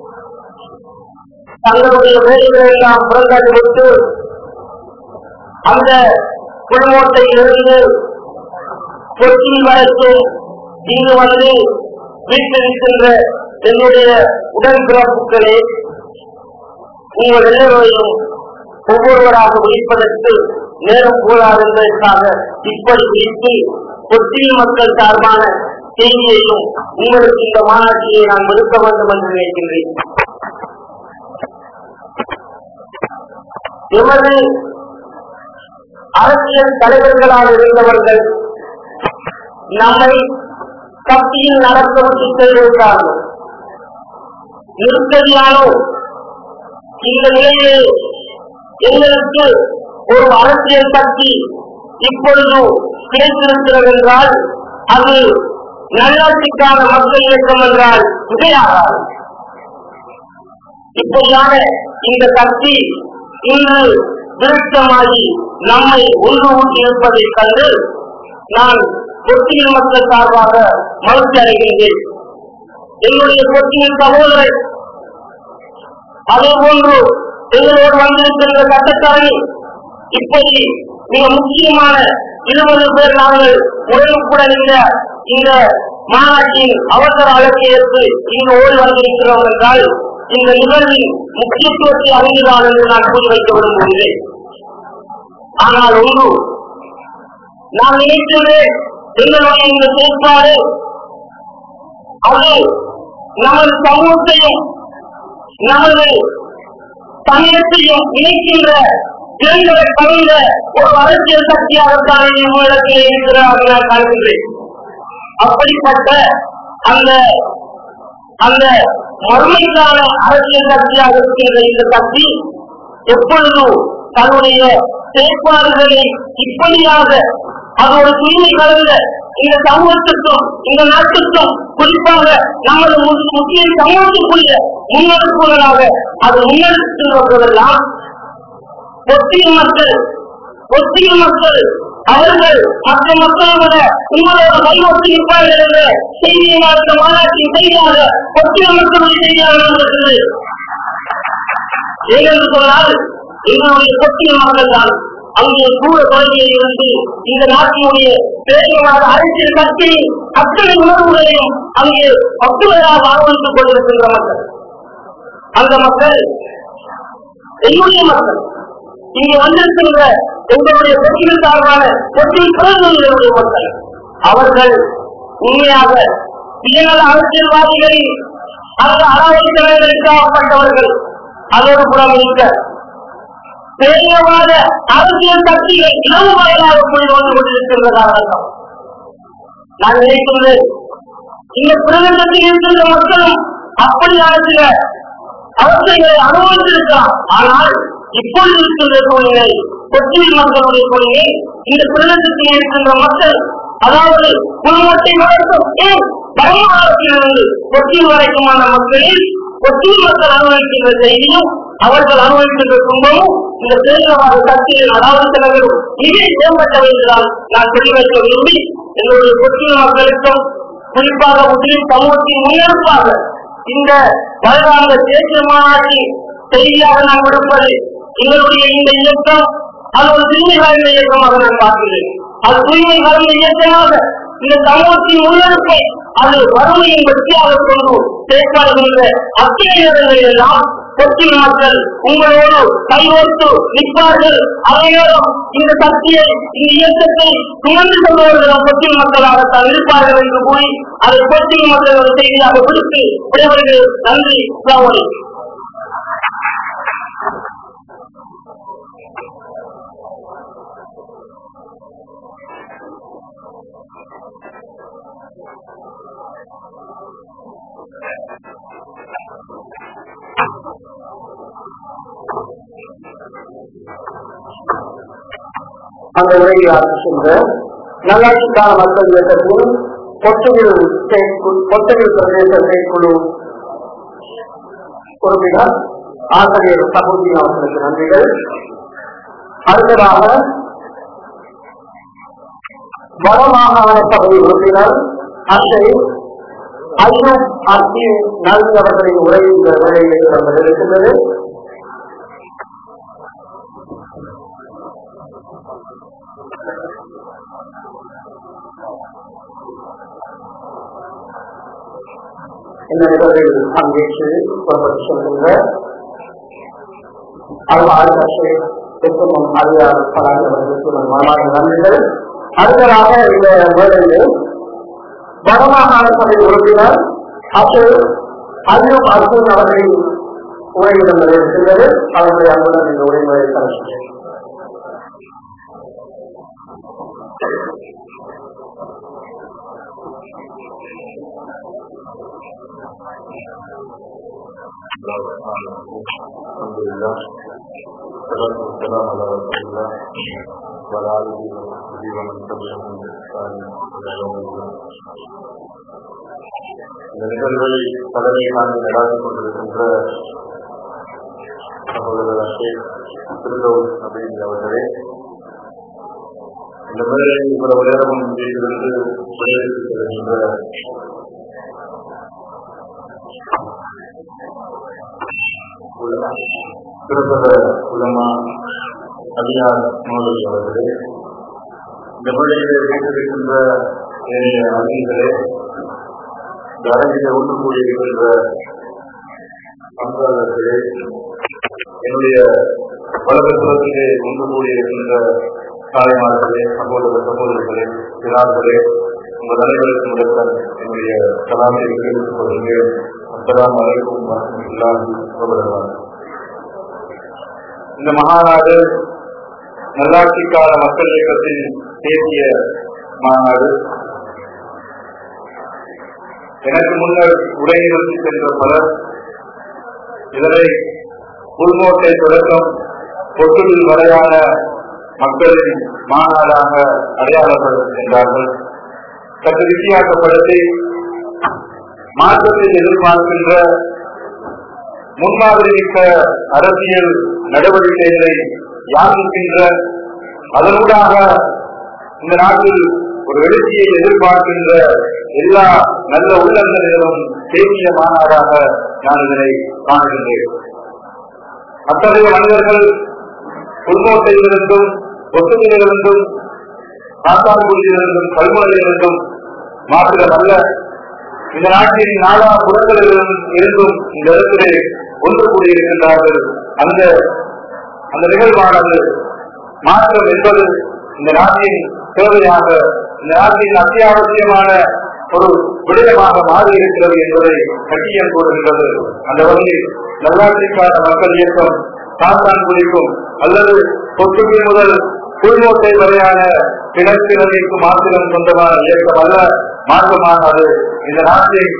தங்களுடைய வேலைகளை எல்லாம் புறந்தள்ளிவிட்டு அந்த குழுமோட்டையிலிருந்து கொச்சி வரைக்கும் இங்கு வந்து வீட்டிருக்கின்ற என்னுடைய உடன்பிறப்புகளே உங்கள் எல்லோரையும் ஒவ்வொருவராக விழிப்பதற்கு நேரம் கூடாது என்பதற்காக இப்படி விழித்து கொச்சியில் மக்கள் சார்பான செய்தியையும் உங்களுக்கு இந்த மாநாட்டிலே நான் விடுக்க வேண்டும் என்று நினைக்கின்றேன் எமது அரசியல் தலைவர்களாக இருந்தவர்கள் நம்மை கத்தியில் நடக்க விட்டு செய்திருக்கிறார்கள் நிருக்கடியானோ இந்த நிலையிலே எங்களுக்கு ஒரு அரசியல் சக்தி இப்பொழுது கிடைத்திருக்கிறது என்றால் அது நல்லாட்சிக்கான மக்கள் இயக்கம் என்றால் மிகையாகாது இப்படியான இந்த சக்தி இன்று விருட்சமாகி நம்மை ஒன்று ஊட்டி இருப்பதைக் கண்டு நான் கொச்சியில் மக்கள் சார்பாக மகிழ்ச்சி அடைகின்றேன் என்னுடைய கொச்சியின் சகோதரர் அதே போன்று எங்களோடு வந்திருக்கின்ற சட்டக்காரி இப்படி மிக முக்கியமான இருபது பேர் நாங்கள் உடனுக்குடன் இந்த இந்த மாநாட்டின் அவசர அழைப்பை ஏற்று இங்கு ஓடி வந்திருக்கிறோம் என்றால் இந்த நிகழ்வின் முக்கியத்துவத்தை அறிந்துதான் என்று நான் கூறி வைக்க விரும்புகிறேன் ஆனால் ஒன்று நான் நினைக்கிறேன் எங்களுடைய இந்த செயற்பாடு அது நமது சமூகத்தையும் நமது சமயத்தையும் இணைக்கின்ற இளைஞரை கலந்த ஒரு அரசியல் சக்தியாகத்தான் உங்களிடத்தில் இருக்கிறார்கள் நான் காண்கின்றேன் அப்படிப்பட்ட அந்த அந்த மறுமைக்கான அரசியல் சக்தியாக இருக்கின்ற இந்த சக்தி எப்பொழுதும் தன்னுடைய செயற்பாடுகளை இப்படியாக அது ஒரு தூய்மை கலந்த இந்த சமூகத்திற்கும் இந்த நாட்டுக்கும் குறிப்பாக நமது மு- முக்கிய சமூகத்துக்குரிய முன்னெடுப்புகளாக அது முன்னெடுத்து வருவதெல்லாம் ஒத்திய மக்கள் ஒத்திய மக்கள் அவர்கள் மற்ற மக்களை விட உங்களோட கைவசம் இருப்பார்கள் என்ற செய்தியை அடுத்த மாநாட்டின் செய்தியாக ஒத்திய மக்களுடைய செய்தியாக நடந்திருக்கிறது ஏனென்று சொன்னால் எங்களுடைய கொத்திய மக்கள் தான் அங்கே தூர தொலைவில் இருந்து இந்த நாட்டினுடைய பேரியவாத அரசியல் கட்சியின் அத்தனை உணர்வுகளையும் அங்கே பக்குவராக ஆரம்பித்துக் கொண்டிருக்கின்ற மக்கள் அந்த மக்கள் என்னுடைய மக்கள் இங்கே வந்திருக்கின்ற எங்களுடைய கட்சிகள் சார்பான கட்சியில் பிரதிநிதிகளுடைய மக்கள் அவர்கள் உண்மையாக சுயநல அரசியல்வாதிகளின் அந்த அறவழி தலைவர்களுக்காகப்பட்டவர்கள் அதோடு புறம் இருக்க பேரியவாத அரசியல் கட்சிகள் இரவு வாயிலாக போய் வந்து கொண்டிருக்கின்றதாக நான் நினைக்கின்றேன் இந்த பிரதேசத்தில் இருக்கின்ற மக்களும் அப்படியான சில அவஸ்தைகளை அனுபவித்திருக்கலாம் ஆனால் இப்பொழுது இருக்கின்ற சூழ்நிலை கொச்சியில் மக்களுடைய சூழ்நிலை இந்த பிரதேசத்தில் இருக்கின்ற மக்கள் அதாவது புதுமட்டை வரைக்கும் ஏன் பரமாவரத்திலிருந்து கொச்சியில் வரைக்குமான மக்களில் கொச்சியில் மக்கள் அனுபவிக்கின்ற செய்தியும் அவர்கள் அனுபவிக்கின்ற துன்பமும் இந்த தேர்தலாக கட்சியில் அதாவது சிலர்களும் இதே மேம்பட்டவை என்றுதான் நான் சொல்லி வைக்க விரும்பி எங்களுடைய கொச்சியில் மக்களுக்கும் குறிப்பாக முஸ்லிம் சமூகத்தின் முன்னெடுப்பாக இந்த வருடாந்த தேசிய மாநாட்டின் செய்தியாக நான் விடுப்பது எங்களுடைய இந்த இயக்கம் அது ஒரு தூய்மை கலந்த இயக்கமாக நான் பார்க்கிறேன் அது தூய்மை கலந்த இயக்கமாக இந்த சமூகத்தின் முன்னெடுப்பை அது வறுமையின் வெற்றியாக கொண்டு செயல்படுகின்ற அத்தனை இடங்களில் எல்லாம் கொச்சின் மக்கள் உங்களோடு கைகோர்த்து நிற்பார்கள் அனைவரும் இந்த சக்தியை இந்த இயக்கத்தை சுமந்து கொண்டவர்கள் கொச்சின் மக்களாகத்தான் இருப்பார்கள் என்று கூறி அதை கொச்சின் மக்கள் ஒரு செய்தியாக விடுத்து விடைவர்கள் நன்றி சாவடி அந்த உரையை ஆற்றுகின்ற நல்லாட்சிக்கான மக்கள் இயக்கத்தின் பொட்டுவில் பொட்டுவில் பிரதேச செயற்குழு உறுப்பினர் ஆசிரியர் சகுதி அவர்களுக்கு நன்றிகள் அடுத்ததாக வடமாகாண சபை உறுப்பினர் அஷை ஐயூப் அர்த்தி நல்கி அவர்களின் உரை இந்த வேலையில் வந்திருக்கின்றது இந்த நிகழ்வில் பங்கேற்று புறப்பட்டு செல்கின்ற அல்வாறு கட்சி எத்தமும் அறியார் பலாரி அவர்களுக்கு மனமான நன்றிகள் அடுத்ததாக இந்த வேளையில் வடமாகாண சபை உறுப்பினர் அசோக் அய்யூப் அர்ஜுன் அவர்களின் உரையிடம் இருக்கின்றது அவருடைய அன்புடன் இந்த உரைமுறை தரச்சுகிறேன் الحمد لله والصلاة والسلام على رسول الله وعلى آله وصحبه ومن تبعهم بإحسان إلى يوم الدين. இந்த நிகழ்வை தலைமை தாங்கி நடாத்தி கொண்டிருக்கின்ற சகோதரர் ஷேக் திருதோஸ் அப்படின்னு அவர்களே இந்த மேலே இவ்வளவு நேரமும் இங்கிருந்து விடைபெற்றுக் கொள்கின்ற சிறந்த உலமா அடியார் மோதல் அவர்களே இந்த மொழியிலே வைத்திருக்கின்ற என்னுடைய அறிஞர்களே இந்த அரங்கிலே ஒன்று கூடியிருக்கின்ற பங்காளர்களே என்னுடைய வழக்கத்திலே ஒன்று கூடியிருக்கின்ற தாய்மார்களே சகோதர சகோதரிகளே சிறார்களே உங்கள் அனைவருக்கும் முதற்கண் என்னுடைய கலாமை தெரிவித்துக் கொள்கிறேன் அஸ்லாம் வலைக்கும் வரமத்துல்லாஹி வபரகாத்துஹு இந்த மகாநாடு நல்லாட்சிக்கான மக்கள் இயக்கத்தின் தேசிய மாநாடு எனக்கு முன்னர் உரை நிறுத்தி சென்ற பலர் இதனை உள்மோட்டை தொடக்கம் பொட்டுவில் வரையான மக்களின் மாநாடாக அடையாளப்படுத்துகின்றார்கள் சற்று வித்தியாசப்படுத்தி மாற்றத்தை எதிர்பார்க்கின்ற முன்மாதிரி மிக்க அரசியல் நடவடிக்கைகளை யாருக்கின்ற அதனூடாக இந்த நாட்டில் ஒரு எழுச்சியை எதிர்பார்க்கின்ற எல்லா நல்ல உள்ளங்களிலும் தேசிய மாநாடாக நான் இதனை காணுகின்றேன் அத்தகைய மனிதர்கள் உள்நோட்டையிலிருந்தும் ஒட்டுமையிலிருந்தும் காத்தான்குடியிலிருந்தும் கல்முனையிலிருந்தும் மாத்திரமல்ல இந்த நாட்டின் நாலா புறங்களிலிருந்தும் இருந்தும் இந்த இடத்திலே ஒன்று கூடியிருக்கின்றார்கள் அந்த அந்த நிகழ்வானது மாற்றம் என்பது இந்த நாட்டின் தேவையாக இந்த நாட்டின் அத்தியாவசியமான ஒரு விடயமாக மாறி இருக்கிறது என்பதை கட்டியம் கூறுகின்றது அந்த வகையில் நல்லாட்சிக்கான மக்கள் இயக்கம் சாத்தான்குடிக்கும் அல்லது கொத்துக்குடி முதல் புல்மோட்டை வரையான கிழக்கிழமைக்கு மாத்திரம் சொந்தமான இயக்கம் அல்ல மாற்றமான அது இந்த நாட்டின்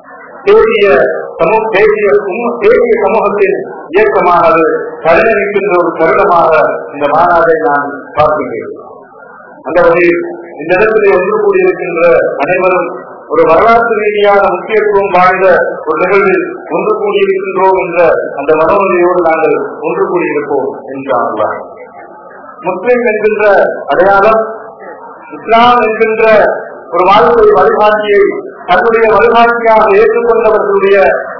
தேசிய சமூக தேசிய உம்- தேசிய சமூகத்தின் இயக்கமானது தலைநிற்கின்ற ஒரு தருணமாக இந்த மாநாட்டை நான் பார்க்கின்றேன் அந்த வகையில் இந்த இடத்திலே ஒன்று கூடியிருக்கின்ற அனைவரும் ஒரு வரலாற்று ரீதியான முக்கியத்துவம் வாய்ந்த ஒரு நிகழ்வில் ஒன்று கூடியிருக்கின்றோம் என்ற அந்த மனோநிலையோடு நாங்கள் ஒன்று கூடியிருப்போம் என்றார் முஸ்லிம் என்கின்ற அடையாளம் இஸ்லாம் என்கின்ற ஒரு வாழ்க்கை வழிகாட்டியை தன்னுடைய வழிகாட்டியாக ஏற்றுக்கொண்டவர்களுடைய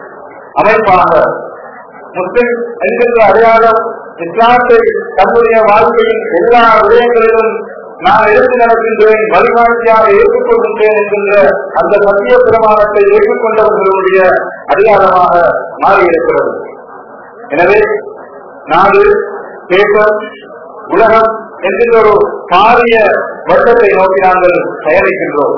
அமைப்பாக முஸ்லிம் என்கின்ற அடையாளம் இஸ்லாத்தை தன்னுடைய வாழ்க்கையின் எல்லா விடயங்களிலும் நான் எடுத்து நடக்கின்றேன் வழிகாட்டியாக ஏற்றுக்கொள்கின்றேன் என்கின்ற அந்த சத்திய பிரமாணத்தை ஏற்றுக்கொண்டவர்களுடைய அடையாளமாக மாறியிருக்கிறது எனவே நாடு தேசம் உலகம் என்கின்ற ஒரு பாரிய வட்டத்தை நோக்கி நாங்கள் பயணிக்கின்றோம்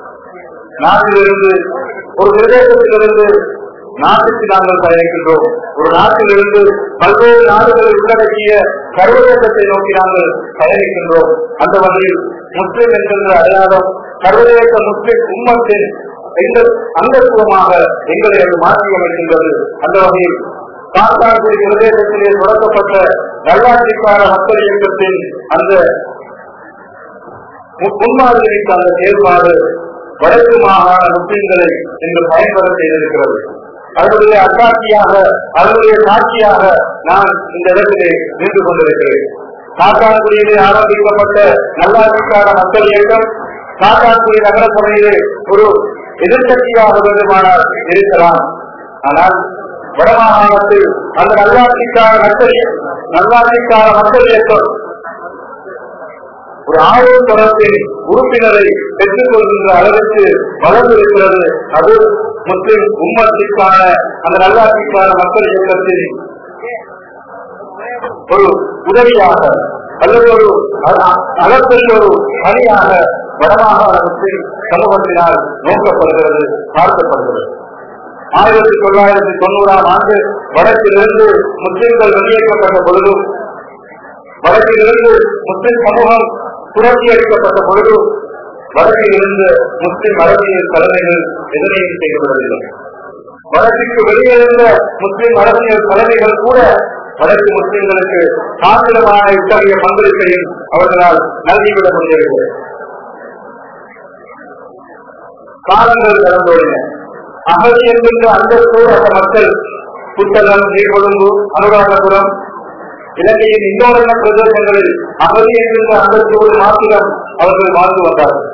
நாட்டிலிருந்து ஒரு பிரதேசத்திலிருந்து நாட்டுக்கு நாங்கள் பயணிக்கின்றோம் ஒரு நாட்டிலிருந்து பல்வேறு நாடுகளை உள்ளடக்கிய சர்வதேசத்தை நோக்கி நாங்கள் பயணிக்கின்றோம் அந்த வகையில் முஸ்லிம் என்கின்ற அடையாளம் சர்வதேச முஸ்லிம் உம்மத்தின் எங்கள் அங்கத்துவமாக எங்களை அது மாற்றியமைக்கின்றது அந்த வகையில் காத்தான்குடி பிரதேசத்திலே தொடங்கப்பட்ட நல்லாட்சிக்கான மக்கள் இயக்கத்தின் அந்த மு- முன்மாதிரிக்கு அந்த செயல்பாடு வடக்கு மாகாண முஸ்லிம்களை இன்று பயன்பெற செய்திருக்கிறது அதனுடைய அத்தாட்சியாக அதனுடைய சாட்சியாக நான் இந்த இடத்திலே நின்று கொண்டிருக்கிறேன் காத்தான்குடியிலே ஆரம்பிக்கப்பட்ட நல்லாட்சிக்கான மக்கள் இயக்கம் காத்தான்குடி நகரசபையிலே ஒரு எதிர்கட்சியாக வேண்டுமானால் இருக்கலாம் ஆனால் வடமாகாணத்தில் அந்த நல்லாட்சிக்கான மக்கள் இய- நல்லாட்சிக்கான மக்கள் இயக்கம் ஒரு ஆயுள் தரத்தின் உறுப்பினரை பெற்றுக் கொள்கின்ற அளவுக்கு வளர்ந்திருக்கிறது அது முஸ்லிம் உம்மத்திற்கான அந்த நல்லாட்சிக்கான மக்கள் இயக்கத்தின் ஒரு உதவியாக அல்லது ஒரு அகப்பெரிய ஒரு பணியாக வடமாகாண முஸ்லிம் சமூகத்தினால் நோக்கப்படுகிறது பார்க்கப்படுகிறது ஆயிரத்தி தொள்ளாயிரத்தி தொண்ணூறாம் ஆண்டு வடக்கிலிருந்து முஸ்லிம்கள் வெளியேற்றப்பட்ட பொழுதும் வடக்கிலிருந்து முஸ்லிம் சமூகம் புரட்சி அளிக்கப்பட்ட பொழுது வடக்கில் இருந்த முஸ்லிம் அரசியல் தலைமைகள் எதனையும் செய்யப்படவில்லை வடக்கிற்கு வெளியே இருந்த முஸ்லிம் அரசியல் தலைமைகள் கூட வடக்கு முஸ்லிம்களுக்கு சாத்திரமான இத்தகைய பங்களிப்பையும் அவர்களால் நல்கிவிட முடியவில்லை காலங்கள் கடந்தோடின அகதி என்கின்ற அந்தஸ்தோடு அந்த மக்கள் புத்தகம் நீர்கொழும்பு அனுராதபுரம் இலங்கையின் இன்னொரு பிரதேசங்களில் அகதி என்கின்ற அந்தஸ்தோடு மாத்திரம் அவர்கள் வாழ்ந்து வந்தார்கள்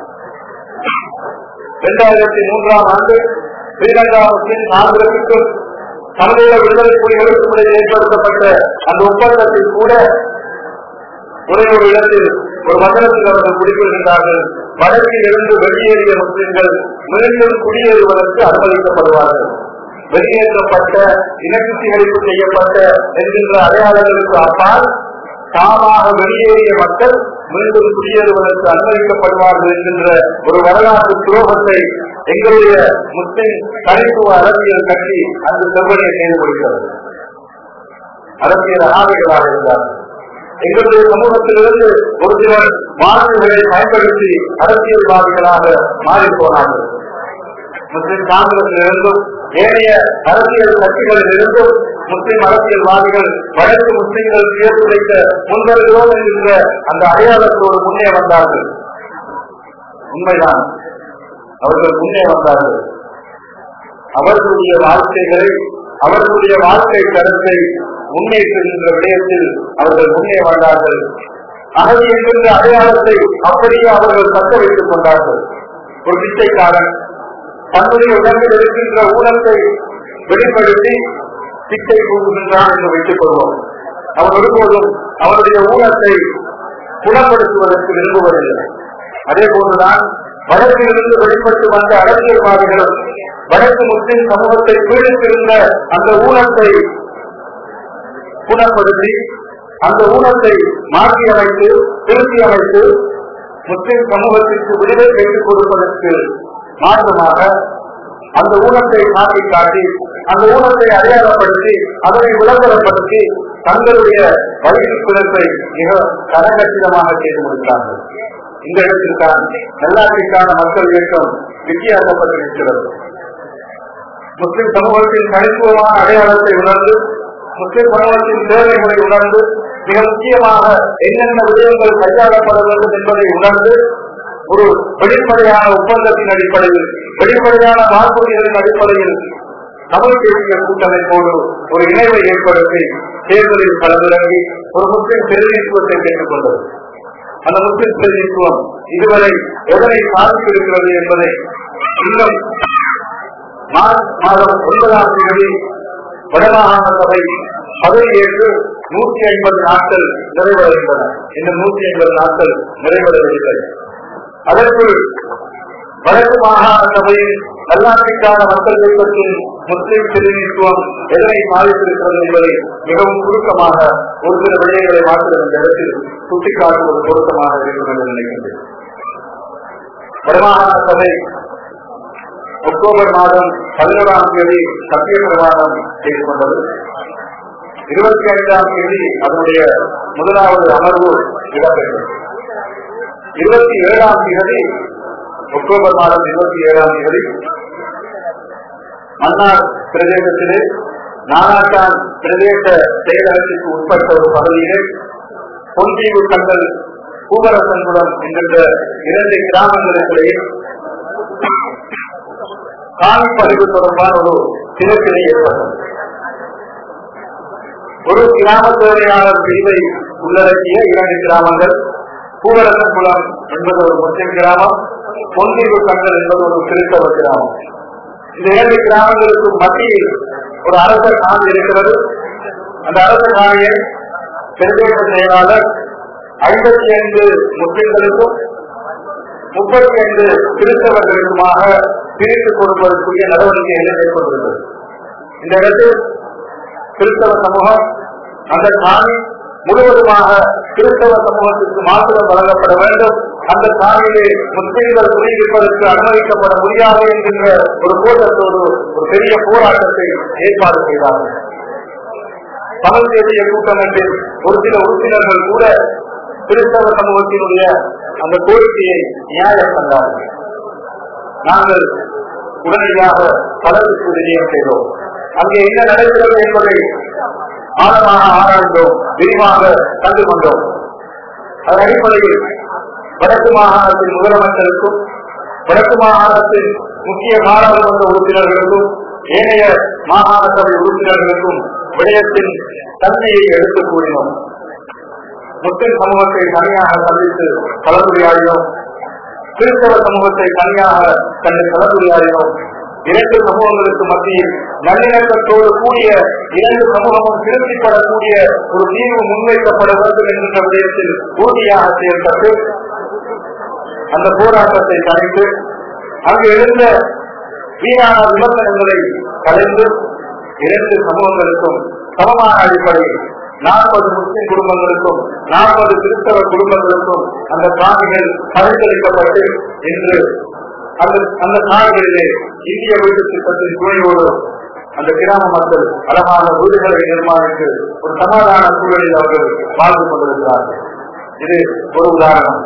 இரண்டாயிரத்தி மூன்றாம் ஆண்டு ஸ்ரீலங்கா முஸ்லிம் காங்கிரசுக்கும் தமிழக விடுதலை புலிகளுக்கும் இடையே ஏற்படுத்தப்பட்ட அந்த ஒப்பந்தத்தில் கூட ஒரே ஒரு இடத்தில் ஒரு மண்டலத்தில் அவர்கள் குடிக்கொள்கின்றார்கள் வடக்கில் இருந்து வெளியேறிய முஸ்லிம்கள் மீண்டும் குடியேறுவதற்கு அனுமதிக்கப்படுவார்கள் வெளியேற்றப்பட்ட இனக்குத்திகளிப்பு செய்யப்பட்ட என்கின்ற அடையாளங்களுக்கு அப்பால் தாமாக வெளியேறிய மக்கள் மீண்டும் குடியேறுவதற்கு அனுமதிக்கப்படுவார்கள் என்கின்ற ஒரு வரலாற்று துரோகத்தை எங்களுடைய முஸ்லிம் தனித்துவ அரசியல் கட்சி அந்த செவ்வனையை செய்து கொடுக்கிறது அரசியல் அனாதைகளாக இருந்தார்கள் எங்களுடைய சமூகத்திலிருந்து ஒரு சிலர் வாழ்வுகளை பயன்படுத்தி அரசியல்வாதிகளாக மாறிப் போனார்கள் முஸ்லிம் காங்கிரசிலிருந்தும் ஏனைய அரசியல் கட்சிகளில் இருந்தும் முஸ்லிம் அரசியல்வாதிகள் வடக்கு முஸ்லிம்கள் உயர்த்து வைத்த முன்வருகிறோம் என்கின்ற அந்த அடையாளத்தோடு முன்னே வந்தார்கள் உண்மைதான் அவர்கள் முன்னே வந்தார்கள் அவர்களுடைய வாழ்க்கைகளை அவர்களுடைய வாழ்க்கை தரத்தை முன்னேற்றுகின்ற விடயத்தில் அவர்கள் முன்னே வந்தார்கள் அகதி என்கின்ற அடையாளத்தை அப்படியே அவர்கள் தக்க வைத்துக் கொண்டார்கள் ஒரு பிச்சைக்காரன் தன்னுடைய உடம்பில் இருக்கின்ற ஊனத்தை வெளிப்படுத்தி பிச்சை கூறுகின்றான் என்று வைத்துக் கொள்வோம் அவன் ஒருபோதும் அவனுடைய ஊனத்தை குணப்படுத்துவதற்கு விரும்புவதில்லை அதே போன்றுதான் வடக்கிலிருந்து வெளிப்பட்டு வந்த அரசியல்வாதிகளும் வடக்கு முஸ்லிம் சமூகத்தை பீடித்திருந்த அந்த ஊனத்தை குணப்படுத்தி அந்த ஊனத்தை மாற்றி அமைத்து திருத்தி அமைத்து முஸ்லிம் சமூகத்திற்கு விடுதலை பெற்றுக் கொடுப்பதற்கு மாற்றமாக அந்த ஊனத்தை காட்டி காட்டி அந்த ஊனத்தை அடையாளப்படுத்தி அதனை விளம்பரப்படுத்தி தங்களுடைய வழியில் பிறப்பை மிக கனகச்சிதமாக செய்து முடித்தார்கள் இந்த இடத்தில்தான் நல்லாட்சிக்கான மக்கள் இயக்கம் வித்தியாசப்பட்டிருக்கிறது முஸ்லிம் சமூகத்தின் தனித்துவமான அடையாளத்தை உணர்ந்து முஸ்லிம் சமூகத்தின் தேவைகளை உணர்ந்து மிக முக்கியமாக என்னென்ன விடயங்கள் கையாளப்பட வேண்டும் என்பதை உணர்ந்து ஒரு வெளிப்படையான ஒப்பந்தத்தின் அடிப்படையில் வெளிப்படையான வாக்குறுதிகளின் அடிப்படையில் தமிழ் தேசிய கூட்டமைப்போடு ஒரு இணைவை ஏற்படுத்தி தேர்தலில் களமிறங்கி ஒரு முஸ்லிம் பிரதிநிதித்துவத்தை பெற்றுக் கொண்டது அந்த முஸ்லிம் பிரதிநிதித்துவம் இதுவரை எதனை சாதித்திருக்கிறது என்பதை இன்னும் மார்ச் மாதம் ஒன்பதாம் தேதி வடமாகாண சபை பதவியேற்று நூற்றி ஐம்பது நாட்கள் நிறைவடைகின்றன இன்னும் நூற்றி ஐம்பது நாட்கள் நிறைவடைவதில்லை அதற்குள் வடக்கு மாகாண சபையில் நல்லாட்சிக்கான மக்கள் இயக்கத்தின் முஸ்லிம் பிரதிநிதித்துவம் எதனை சாதித்திருக்கிறது என்பதை மிகவும் சுருக்கமாக ஒரு சில விடயங்களை மாற்றம் இந்த இடத்தில் சுட்டிக்காட்டுவது பொருத்தமாக இருக்கும் என்று நினைக்கின்றேன் வடமாகாண சபை அக்டோபர் மாதம் பதினோராம் தேதி சத்திய பிரமாணம் செய்து கொண்டது இருபத்தி ஐந்தாம் தேதி அதனுடைய முதலாவது அமர்வு இடம்பெற்றது இருபத்தி ஏழாம் தேதி அக்டோபர் மாதம் இருபத்தி ஏழாம் தேதி மன்னார் பிரதேசத்திலே நானாட்டான் பிரதேச செயலகத்திற்கு உட்பட்ட ஒரு பகுதியிலே பொன்தீவு கண்டல் பூவரசன்குளம் என்கின்ற இரண்டு கிராமங்களுக்கிடையே காணி பதிவு தொடர்பான ஒரு தினத்தினை ஏற்பட்டது ஒரு கிராம சேவையாளர் பிரிவை உள்ளடக்கிய இரண்டு கிராமங்கள் பூவரசன்குளம் என்பது ஒரு முஸ்லிம் கிராமம் பொன்தீவு கண்டல் என்பது ஒரு கிறிஸ்தவ கிராமம் இந்த இரண்டு கிராமங்களுக்கு மத்தியில் ஒரு அரச காணி இருக்கிறது அந்த அரச காணியை பிரதேச செயலாளர் ஐம்பத்தி ஐந்து முஸ்லிம்களுக்கும் முப்பத்தி ஐந்து கிறிஸ்தவர்களுக்குமாக பிரித்து கொடுப்பதற்குரிய நடவடிக்கைகளை மேற்கொண்டிருக்கிறது இந்த இடத்தில் கிறிஸ்தவ சமூகம் அந்த காணி முழுவதுமாக கிறிஸ்தவ சமூகத்திற்கு மாத்திரம் வழங்கப்பட வேண்டும் அந்த காணியிலே முஸ்லிம்கள் குடியிருப்பதற்கு அனுமதிக்கப்பட முடியாது என்கின்ற ஒரு கூட்டத்தோடு ஒரு பெரிய போராட்டத்தை ஏற்பாடு செய்தார்கள் தமிழ் தேசிய கூட்டமைப்பில் ஒரு சில உறுப்பினர்கள் கூட கிறிஸ்தவ சமூகத்தினுடைய அந்த கோரிக்கையை நியாயம் கண்டார்கள் நாங்கள் உடனடியாக பலருக்கு விஜயம் செய்தோம் அங்கே என்ன நடக்கிறது என்பதை ஆழமாக ஆராய்ந்தோம் விரிவாக கண்டு கொண்டோம் அதன் அடிப்படையில் வடக்கு மாகாணத்தின் முதலமைச்சருக்கும் வடக்கு மாகாணத்தின் முக்கிய பாராளுமன்ற உறுப்பினர்களுக்கும் ஏனைய மாகாண சபை உறுப்பினர்களுக்கும் விடயத்தின் தன்மையை எடுத்துக் கூறினோம் முஸ்லிம் சமூகத்தை தனியாக சந்தித்து கலந்துரையாடினோம் கிறிஸ்தவ சமூகத்தை தனியாக கண்டு கலந்துரையாடினோம் இரண்டு சமூகங்களுக்கு மத்தியில் நல்லிணக்கத்தோடு கூடிய இரண்டு சமூகமும் திருப்திப்படக்கூடிய ஒரு தீர்வு முன்வைக்கப்பட வேண்டும் என்கின்ற விடயத்தில் உறுதியாக செயல்பட்டு அந்த போராட்டத்தை தணித்து அங்கு எழுந்த வீணான விமர்சனங்களை கலைந்து இரண்டு சமூகங்களுக்கும் சமமான அடிப்படையில் நாற்பது முஸ்லிம் குடும்பங்களுக்கும் நாற்பது கிறிஸ்தவ குடும்பங்களுக்கும் அந்த காணிகள் பரிசளிக்கப்பட்டு இன்று அந்த அந்த காணிகளிலே இந்திய வீட்டு திட்டத்தின் துணையோடு அந்த கிராம மக்கள் அழகான வீடுகளை நிர்மாணித்து ஒரு சமாதான சூழலில் அவர்கள் வாழ்ந்து கொண்டிருக்கிறார்கள் இது ஒரு உதாரணம்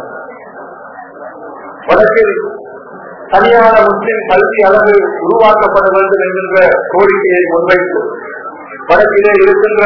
வடக்கில் தனியான முஸ்லிம் கல்வி அளவு உருவாக்கப்பட வேண்டும் என்கின்ற கோரிக்கையை முன்வைத்து வடக்கிலே இருக்கின்ற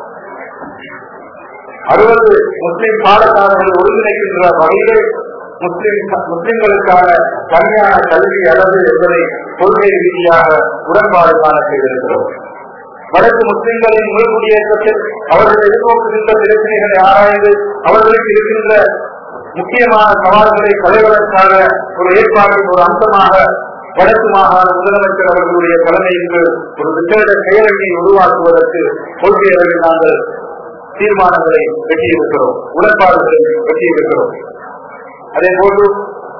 அறுபது முஸ்லிம் பாடசாலைகள் ஒருங்கிணைக்கின்ற வகையிலே முஸ்லிம் முஸ்லிம்களுக்கான தனியான கல்வி அளவு என்பதை கொள்கை ரீதியாக உடன்பாடு காண செய்திருக்கிறோம் வடக்கு முஸ்லிம்களின் முழு குடியேற்றத்தில் அவர்கள் எதிர்நோக்குகின்ற பிரச்சனைகளை ஆராய்ந்து அவர்களுக்கு இருக்கின்ற முக்கியமான சவால்களை களைவதற்கான ஒரு ஏற்பாட்டின் ஒரு அம்சமாக வடக்கு மாகாண முதலமைச்சர் அவர்களுடைய தலைமையில் ஒரு விசேட செயலணியை உருவாக்குவதற்கு கொள்கை அளவில் நாங்கள் தீர்மானங்களை வெட்டியிருக்கிறோம் உடன்பாடுகளை வெட்டியிருக்கிறோம் அதே போன்று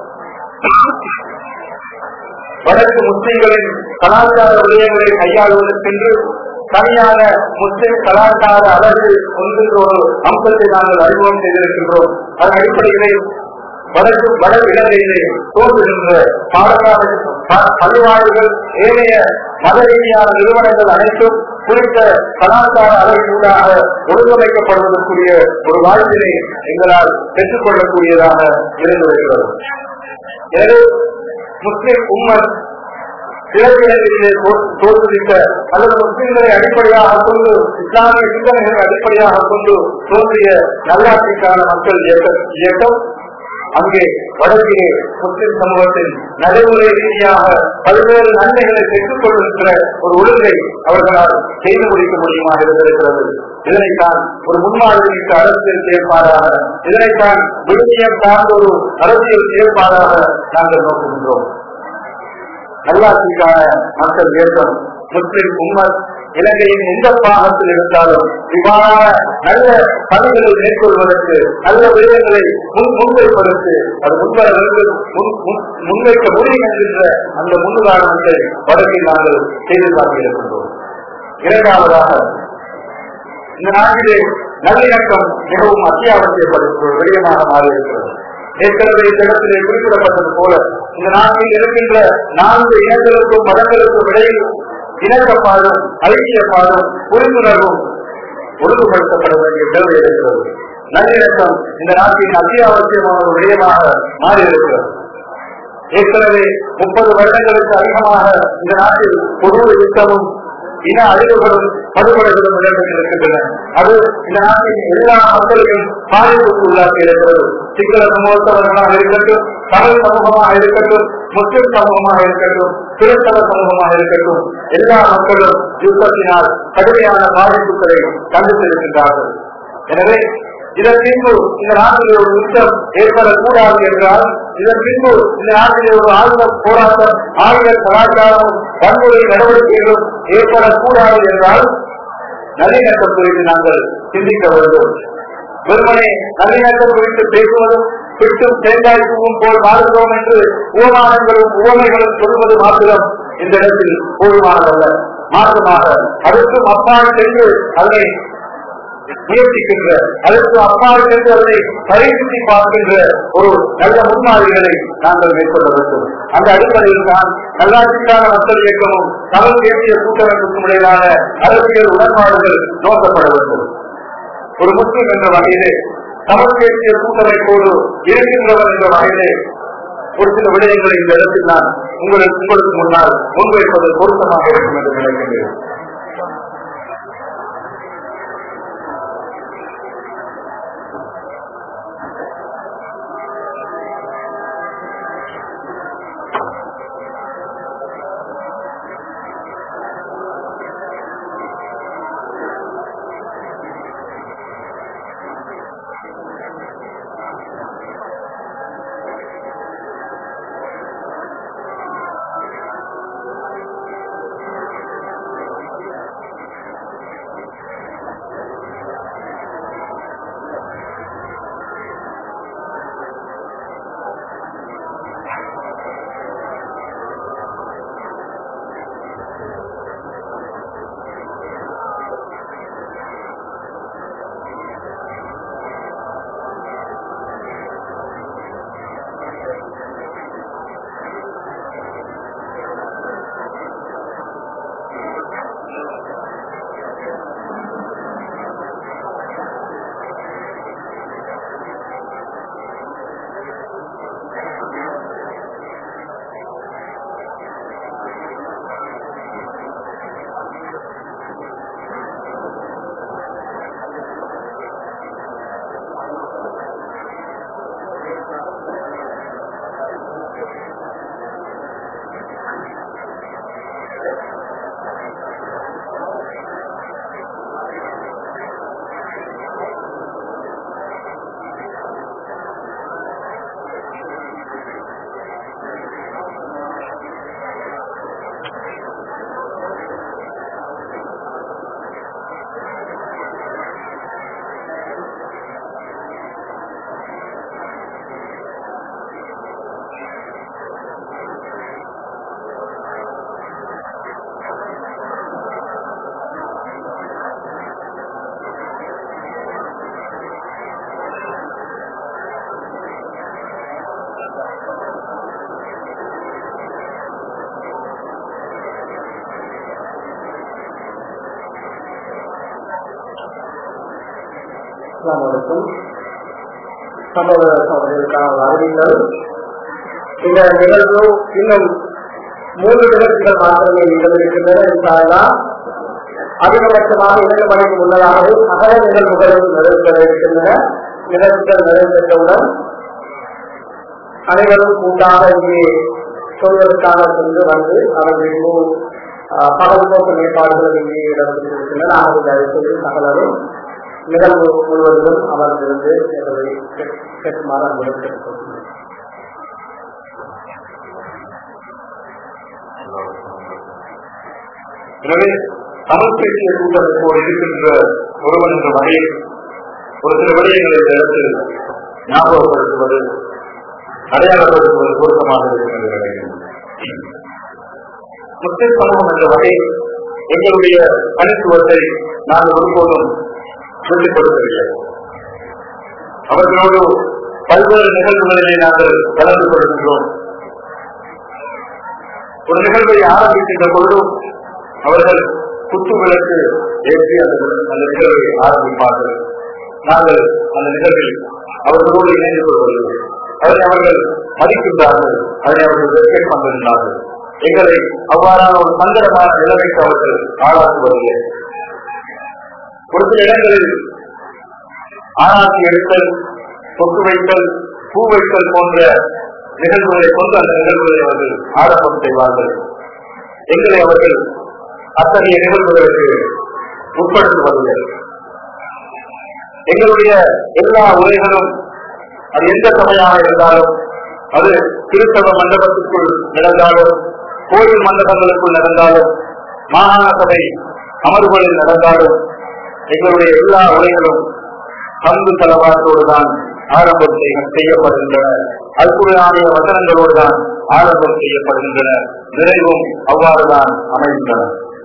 வடக்கு முஸ்லிம்களின் கலாச்சார விடயங்களை கையாளுவதற்கென்று தனியான முஸ்லிம் கலாச்சார அழகு என்கின்ற ஒரு அம்சத்தை நாங்கள் அறிமுகம் செய்திருக்கின்றோம் அதன் அடிப்படையிலே வடக்கு வட இலங்கையிலே தோன்றுகின்ற பாடசாலை ப- பள்ளிவாழ்வுகள் ஏனைய மத ரீதியான நிறுவனங்கள் அனைத்தும் குறித்த கலாச்சார அழகினூடாக ஒழுங்கமைக்கப்படுவதற்குரிய ஒரு வாய்ப்பினை எங்களால் பெற்றுக்கொள்ளக்கூடியதாக இருந்து வருகிறது எனவே முஸ்லிம் உம்மன் கிழக்கிழங்கிலே தோற்றுவித்த அல்லது முஸ்லிம்களை அடிப்படையாக கொண்டு இஸ்லாமிய சிந்தனைகளை அடிப்படையாக கொண்டு தோன்றிய நல்லாட்சிக்கான மக்கள் இயக்க- இயக்கம் அங்கே வடக்கிலே முஸ்லிம் சமூகத்தின் நடைமுறை ரீதியாக பல்வேறு நன்மைகளை பெற்றுக் கொண்டிருக்கிற ஒரு ஒழுங்கை அவர்களால் செய்து முடிக்க முடியுமாக இருந்திருக்கிறது இதனைத்தான் ஒரு முன்மாதிரி மிக்க அரசியல் செயற்பாடாக இதனைத்தான் விழுமியம் சார்ந்த ஒரு அரசியல் செயற்பாடாக நாங்கள் நோக்குகின்றோம் நல்லாட்சிக்கான மக்கள் இயக்கம் முஸ்லிம் உம்மத் இலங்கையின் எந்த பாகத்தில் இருந்தாலும் இவ்வாறான நல்ல பணிகளை மேற்கொள்வதற்கு நல்ல விடயங்களை முன் முன்வைப்பதற்கு அது முன்வரவருக்கு முன் முன்- முன்வைக்க முடியும் என்கின்ற அந்த முன்னுதாரணத்தை வடக்கில் நாங்கள் செய்து காட்டியிருக்கின்றோம் இரண்டாவதாக இந்த நாட்டிலே நல்லிணக்கம் மிகவும் அத்தியாவசியப்படுகிற ஒரு விடயமாக மாறியிருக்கிறது ஏற்கனவே இந்த இடத்திலே குறிப்பிடப்பட்டது போல இந்த நாட்டில் இருக்கின்ற நான்கு இனங்களுக்கும் மதங்களுக்கும் இடையில் இணக்கப்பாடும் ஐக்கியப்பாடும் புரிந்துணர்வும் ஒழுங்குபடுத்தப்பட வேண்டிய தேவை இருக்கிறது நல்லிணக்கம் இந்த நாட்டின் அத்தியாவசியமான ஒரு விடயமாக மாறியிருக்கிறது ஏற்கனவே முப்பது வருடங்களுக்கு அதிகமாக இந்த நாட்டில் பொது யுத்தமும் இன அழிவுகளும் படுகொலைகளும் இடம்பெற்றிருக்கின்றன அது இந்த நாட்டின் எல்லா மக்களையும் பாதிப்புக்கு உள்ளாக்கி இருக்கிறது சிங்கள சமூகத்தவர்களாக இருக்கட்டும் தமிழ் சமூகமாக இருக்கட்டும் முஸ்லிம் சமூகமாக இருக்கட்டும் கிறிஸ்தவ சமூகமாக இருக்கட்டும் எல்லா மக்களும் யுத்தத்தினால் கடுமையான பாதிப்புகளை சந்தித்திருக்கின்றார்கள் எனவே இதன் பின்பு இந்த நாட்டில் ஒரு யுத்தம் ஏற்படக்கூடாது என்றால் இதன் பின்பு இந்த நாட்டில் ஒரு ஆயுத போராட்டம் ஆயுத கலாச்சாரமும் வன்முறை நடவடிக்கைகளும் ஏற்படக்கூடாது என்றால் நல்லிணக்கம் குறித்து நாங்கள் சிந்திக்க வேண்டும் வெறுமனே நல்லிணக்கம் குறித்து பேசுவதும் பிட்டும் தேங்காய் பூவும் போல் வாழ்கிறோம் என்று உபமானங்களும் உவமைகளும் சொல்வது மாத்திரம் இந்த இடத்தில் போதுமானதல்ல மாற்றமாக அதற்கும் அப்பால் சென்று அதனை முயற்சிக்கின்ற அதற்கு அப்பால் சென்று அதனை பரிசுத்தி பார்க்கின்ற ஒரு நல்ல முன்மாதிரிகளை நாங்கள் மேற்கொள்ள வேண்டும் அந்த அடிப்படையில் தான் நல்லாட்சிக்கான மக்கள் இயக்கமும் தமிழ் தேசிய கூட்டமைப்புக்கும் இடையிலான அரசியல் உடன்பாடுகள் நோக்கப்பட வேண்டும் ஒரு முஸ்லிம் என்ற வகையிலே தமிழ் தேசிய கூட்டமைப்போடு இருக்கின்றவர் என்ற வகையிலே ஒரு சில விடயங்களை இந்த இடத்தில் நான் உங்களுக்கு உங்களுக்கு முன்னால் முன்வைப்பது பொருத்தமாக இருக்கும் என்று நினைக்கின்றேன் அஸ்ஸலாமு அலைக்கும் சகோதர சகோதரிகளுக்கான அறிவிங்கள் இந்த நிகழ்வு இன்னும் மூன்று நிகழ்ச்சிகள் மாத்திரமே நிகழ்ந்திருக்கின்றன என்றால்தான் அதிகபட்சமாக இரண்டு மணிக்கு முன்னதாகவே சகல நிகழ்வுகளும் நிறைவேற இருக்கின்றன நிகழ்ச்சிகள் நிறைவேற்றவுடன் அனைவரும் கூட்டாக இங்கே சொல்வதற்காக சென்று வந்து அவர்களுக்கு பகல் போக்கு ஏற்பாடுகள் இங்கே இடம்பெற்றிருக்கின்றன ஆகவே தயவு செய்து சகலரும் நிகழ்வு முழுவதிலும் அமர்ந்திருந்து எங்களை கேட்குமாறு அன்புடன் கேட்டுக்கொள்கிறேன் எனவே தமிழ் பேசிய கூட்டமைப்போடு இருக்கின்ற ஒருவன் என்ற வகையில் ஒரு சில விடயங்களை இந்த இடத்தில் ஞாபகப்படுத்துவது அடையாளப்படுத்துவது பொருத்தமாக இருக்கிறது முஸ்லிம் சமூகம் என்ற வகையில் எங்களுடைய தனித்துவத்தை நாங்கள் ஒருபோதும் வெளிப்படுத்தவில்லை அவர்களோடு பல்வேறு நிகழ்வுகளிலே நாங்கள் கலந்து கொள்கின்றோம் ஒரு நிகழ்வை ஆரம்பிக்கின்ற பொழுதும் அவர்கள் குத்து விளக்கு ஏற்றி அந்த அந்த நிகழ்வை ஆரம்பிப்பார்கள் நாங்கள் அந்த நிகழ்வில் அவர்களோடு இணைந்து கொள்வது அதனை அவர்கள் மதிக்கின்றார்கள் அதனை அவர்கள் ரெஸ்பெக்ட் பண்ணுகின்றார்கள் எங்களை அவ்வாறான ஒரு சங்கடமான நிலைமைக்கு அவர்கள் ஆளாக்குவதில்லை ஒரு சில இடங்களில் ஆராய்ச்சி எடுத்தல் சொத்து வைத்தல் பூ வைத்தல் போன்ற நிகழ்வுகளை கொண்டு அந்த நிகழ்வுகளை அவர்கள் ஆரம்பம் செய்வார்கள் எங்களை அவர்கள் அத்தகைய நிகழ்வுகளுக்கு உட்படுத்துவதில்லை எங்களுடைய எல்லா உரைகளும் அது எந்த சபையாக இருந்தாலும் அது திருத்தவ மண்டபத்திற்குள் நடந்தாலும் கோயில் மண்டபங்களுக்குள் நடந்தாலும் மாகாண சபை அமர்வுகளில் நடந்தாலும் எங்களுடைய எல்லா உரைகளும் பங்கு தலவாட்டோடு தான் ஆரம்பம் செய்யப்படுகின்றன அல்குரானிய வசனங்களோடு தான் ஆரம்பம் செய்யப்படுகின்றன நிறைவும் அவ்வாறுதான் அமைகின்றன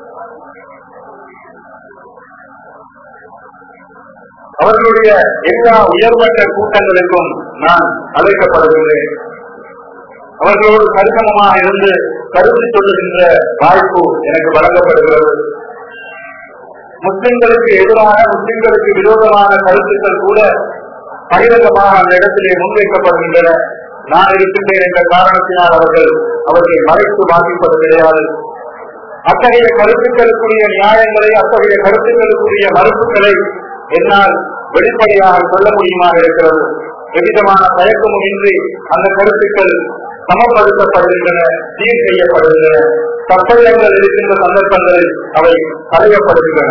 அவர்களுடைய எல்லா உயர்மட்ட கூட்டங்களுக்கும் நான் அழைக்கப்படுகின்றேன் அவர்களோடு கரிசனமாக இருந்து கருத்து சொல்லுகின்ற வாய்ப்பு எனக்கு வழங்கப்படுகிறது முஸ்லிம்களுக்கு எதிரான முஸ்லிம்களுக்கு விரோதமான கருத்துக்கள் கூட பகிரங்கமாக அந்த இடத்திலே முன்வைக்கப்படுகின்றன நான் இருக்கின்றேன் என்ற காரணத்தினால் அவர்கள் அவர்களை மறைத்து பாதிப்பது கிடையாது அத்தகைய கருத்துக்களுக்குரிய நியாயங்களை அத்தகைய கருத்துக்களுக்குரிய மறுப்புகளை என்னால் வெளிப்படையாக சொல்ல முடியுமாக இருக்கிறது எவ்விதமான தயக்கமும் இன்றி அந்த கருத்துக்கள் சமப்படுத்தப்படுகின்றன சீர் செய்யப்படுகின்றன தற்பயங்கள் இருக்கின்ற சந்தர்ப்பங்களில் அவை களையப்படுகின்றன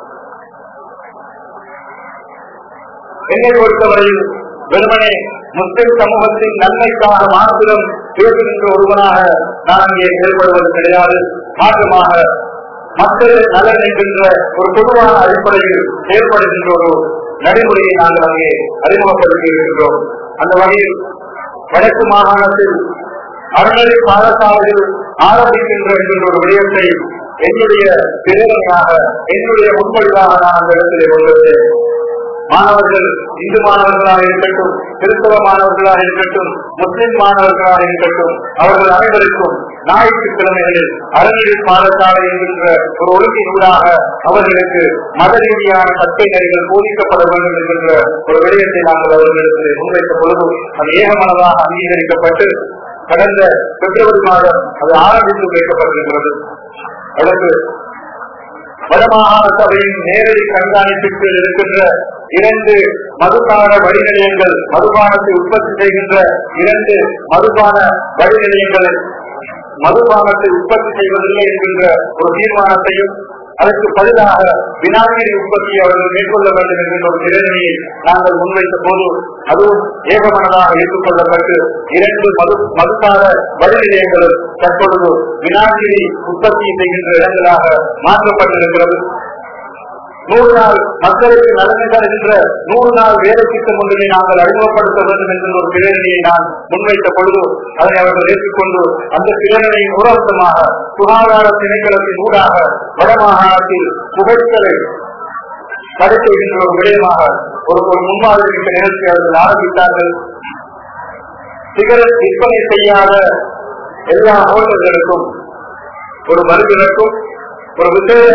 என்னை பொறுத்தவரையில் வெறுமனே முஸ்லிம் சமூகத்தின் நன்மைக்காக மாத்திரம் பேசுகின்ற ஒருவனாக நான் அங்கே செயல்படுவது கிடையாது மாற்றமாக மக்கள் நலன் என்கின்ற ஒரு பொதுவான அடிப்படையில் செயல்படுகின்ற ஒரு நடைமுறையை நாங்கள் அங்கே அறிமுகப்படுத்தி இருக்கின்றோம் அந்த வகையில் வடக்கு மாகாணத்தில் அறநிலை பாடசாலைகள் ஆரம்பிக்கின்ற என்கின்ற ஒரு விடயத்தை என்னுடைய பிரேரணையாக என்னுடைய முன்மொழிவாக நான் அந்த இடத்திலே கொண்டது மாணவர்கள் இந்து மாணவர்களாக இருக்கட்டும் கிறிஸ்தவ மாணவர்களாக இருக்கட்டும் முஸ்லிம் மாணவர்களாக இருக்கட்டும் அவர்கள் அனைவருக்கும் ஞாயிற்றுக்கிழமைகளில் அறநிலை பாடசாலை என்கின்ற ஒரு ஒழுங்கினூடாக அவர்களுக்கு மத ரீதியான கற்பை நெறிகள் போதிக்கப்பட வேண்டும் என்கின்ற ஒரு விடயத்தை நாங்கள் அவர்களிடத்தில் முன்வைத்த பொழுது அது ஏகமனதாக அங்கீகரிக்கப்பட்டு கடந்த பிப்ரவரி மாதம் அது ஆரம்பித்து வைக்கப்படுகின்றது அதற்கு வடமாகாண சபையின் நேரடி கண்காணிப்பிற்கு இருக்கின்ற இரண்டு மதுபான வழிநிலையங்கள் மதுபானத்தை உற்பத்தி செய்கின்ற இரண்டு மதுபான வழிநிலையங்களை மதுபானத்தை உற்பத்தி செய்வதில்லை என்கின்ற ஒரு தீர்மானத்தையும் அதற்கு பதிலாக வினாகிரி உற்பத்தியை அவர்கள் மேற்கொள்ள வேண்டும் என்கின்ற ஒரு நிலைமையை நாங்கள் முன்வைத்த போது அதுவும் ஏகமனதாக ஏற்றுக்கொள்ளப்பட்டு இரண்டு மது மதுபான வழிநிலையங்களும் தற்பொழுது வினாகிரி உற்பத்தி செய்கின்ற இடங்களாக மாற்றப்பட்டிருக்கிறது நூறு நாள் மக்களுக்கு நலனை தருகின்ற நூறு நாள் வேலை திட்டம் ஒன்றினை நாங்கள் அறிமுகப்படுத்த வேண்டும் என்ற ஒரு பிரேரணையை நான் முன்வைத்த பொழுது அதனை அவர்கள் ஏற்றுக்கொண்டு அந்த பிரேரணையின் ஒரு அம்சமாக சுகாதார திணைக்களத்தின் ஊடாக வடமாகாணத்தில் புகைத்தலை தடை செய்கின்ற ஒரு விடயமாக ஒரு ஒரு முன்மாதிரி மிக்க நிகழ்ச்சி அவர்கள் ஆரம்பித்தார்கள் சிகரெட் விற்பனை செய்யாத எல்லா ஹோட்டல்களுக்கும் ஒரு மருந்தினருக்கும் ஒரு விசேஷ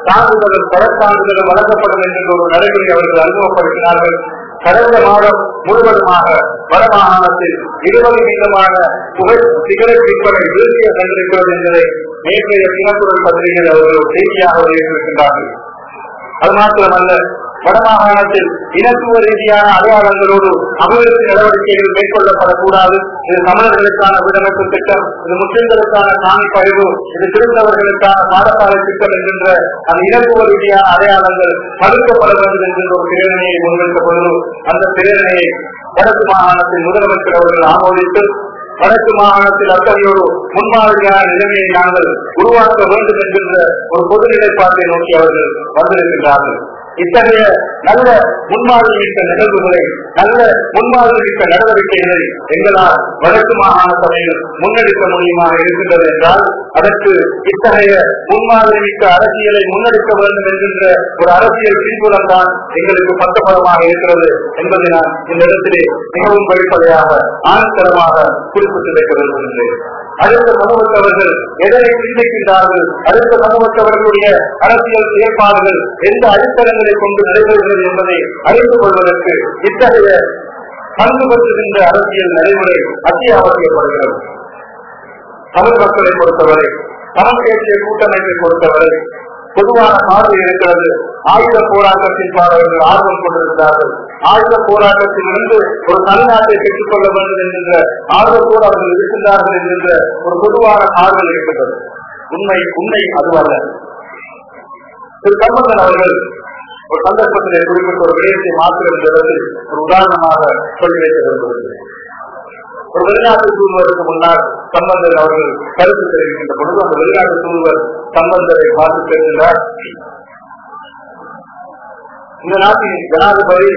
சான்றிதழும் கடற்சான்றிதழும் வழங்கப்படும் என்கின்ற ஒரு நடைமுறை அவர்கள் அறிமுகப்படுத்தினார்கள் கடந்த மாதம் முழுவதுமாக வடமாகாணத்தில் இருபது வீதமான புகை சிகரெட் விற்பனை வீழ்ச்சியை கண்டிருக்கிறது என்பதை நேற்றைய தினக்குரல் பத்திரிகையில் அவர்கள் ஒரு செய்தியாக வெளியிட்டிருக்கின்றார்கள் அது மாத்திரமல்ல வடமாகாணத்தில் இனத்துவ ரீதியான அடையாளங்களோடு அபிவிருத்தி நடவடிக்கைகள் மேற்கொள்ளப்படக்கூடாது இது தமிழர்களுக்கான வீடமைப்பு திட்டம் இது முஸ்லிம்களுக்கான சாமி பயிர்வு இது திருந்தவர்களுக்கான பாடசாலை திட்டம் என்கின்ற அந்த இனத்துவ ரீதியான அடையாளங்கள் தடுக்கப்பட வேண்டும் என்கின்ற ஒரு பிரேரணையை முன்வைத்த பொழுது அந்த பிரேரணையை வடக்கு மாகாணத்தில் முதலமைச்சர் அவர்கள் ஆமோதித்து வடக்கு மாகாணத்தில் அத்தகைய ஒரு முன்மாதிரியான நிலைமையை நாங்கள் உருவாக்க வேண்டும் என்கின்ற ஒரு பொது நிலைப்பாட்டை நோக்கி அவர்கள் வந்திருக்கின்றார்கள் இத்தகைய நல்ல முன்மாதிரி மிக்க நிகழ்வுகளை நல்ல முன்மாதிரி மிக்க நடவடிக்கைகளை எங்களால் வடக்கு மாகாண சபையில் முன்னெடுக்க முடியுமாக இருக்கின்றது என்றால் அதற்கு இத்தகைய முன்மாதிரி மிக்க அரசியலை முன்னெடுக்க வேண்டும் என்கின்ற ஒரு அரசியல் பின்புலம் தான் எங்களுக்கு பக்கபலமாக இருக்கிறது என்பதை நான் இந்த இடத்திலே மிகவும் வெளிப்படையாக ஆணித்தரமாக குறிப்பிட்டு வைக்க விரும்புகின்றேன் அடுத்த சமூகத்தவர்கள் எதனை சிந்திக்கின்றார்கள் அடுத்த சமூகத்தவர்களுடைய அரசியல் செயற்பாடுகள் எந்த அடித்தளங்களை கொண்டு நடைபெறுகிறது என்பதை அறிந்து கொள்வதற்கு இத்தகைய பங்கு பெற்றுகின்ற அரசியல் நடைமுறை அத்தியாவசியப்படுகிறது தமிழ் மக்களை பொறுத்தவரை தமிழ் தேசிய கூட்டமைப்பை பொறுத்தவரை பொதுவான பார்வை இருக்கிறது ஆயுத போராட்டத்தின் பாடல்கள் ஆர்வம் கொண்டிருக்கிறார்கள் ஆயுத போராட்டத்திலிருந்து ஒரு தனிநாட்டை பெற்றுக் கொள்ள வேண்டும் என்கின்ற ஆர்வத்தோடு அவர்கள் இருக்கின்றார்கள் என்கின்ற ஒரு பொதுவான பார்வை இருக்கிறது உண்மை உண்மை அதுவல்ல திரு கம்மந்தன் அவர்கள் ஒரு சந்தர்ப்பத்திலே குறிப்பிட்ட ஒரு விடயத்தை மாத்திரம் இந்த இடத்தில் ஒரு உதாரணமாக சொல்லி வைக்க விரும்புகிறேன் ஒரு வெளிநாட்டு தூதுவருக்கு முன்னால் சம்பந்தர் அவர்கள் கருத்து தெரிவிக்கின்ற பொழுது அந்த வெளிநாட்டு தூதுவர் சம்பந்தரை பார்த்து பேசுகிறார் இந்த நாட்டின் ஜனாதிபதி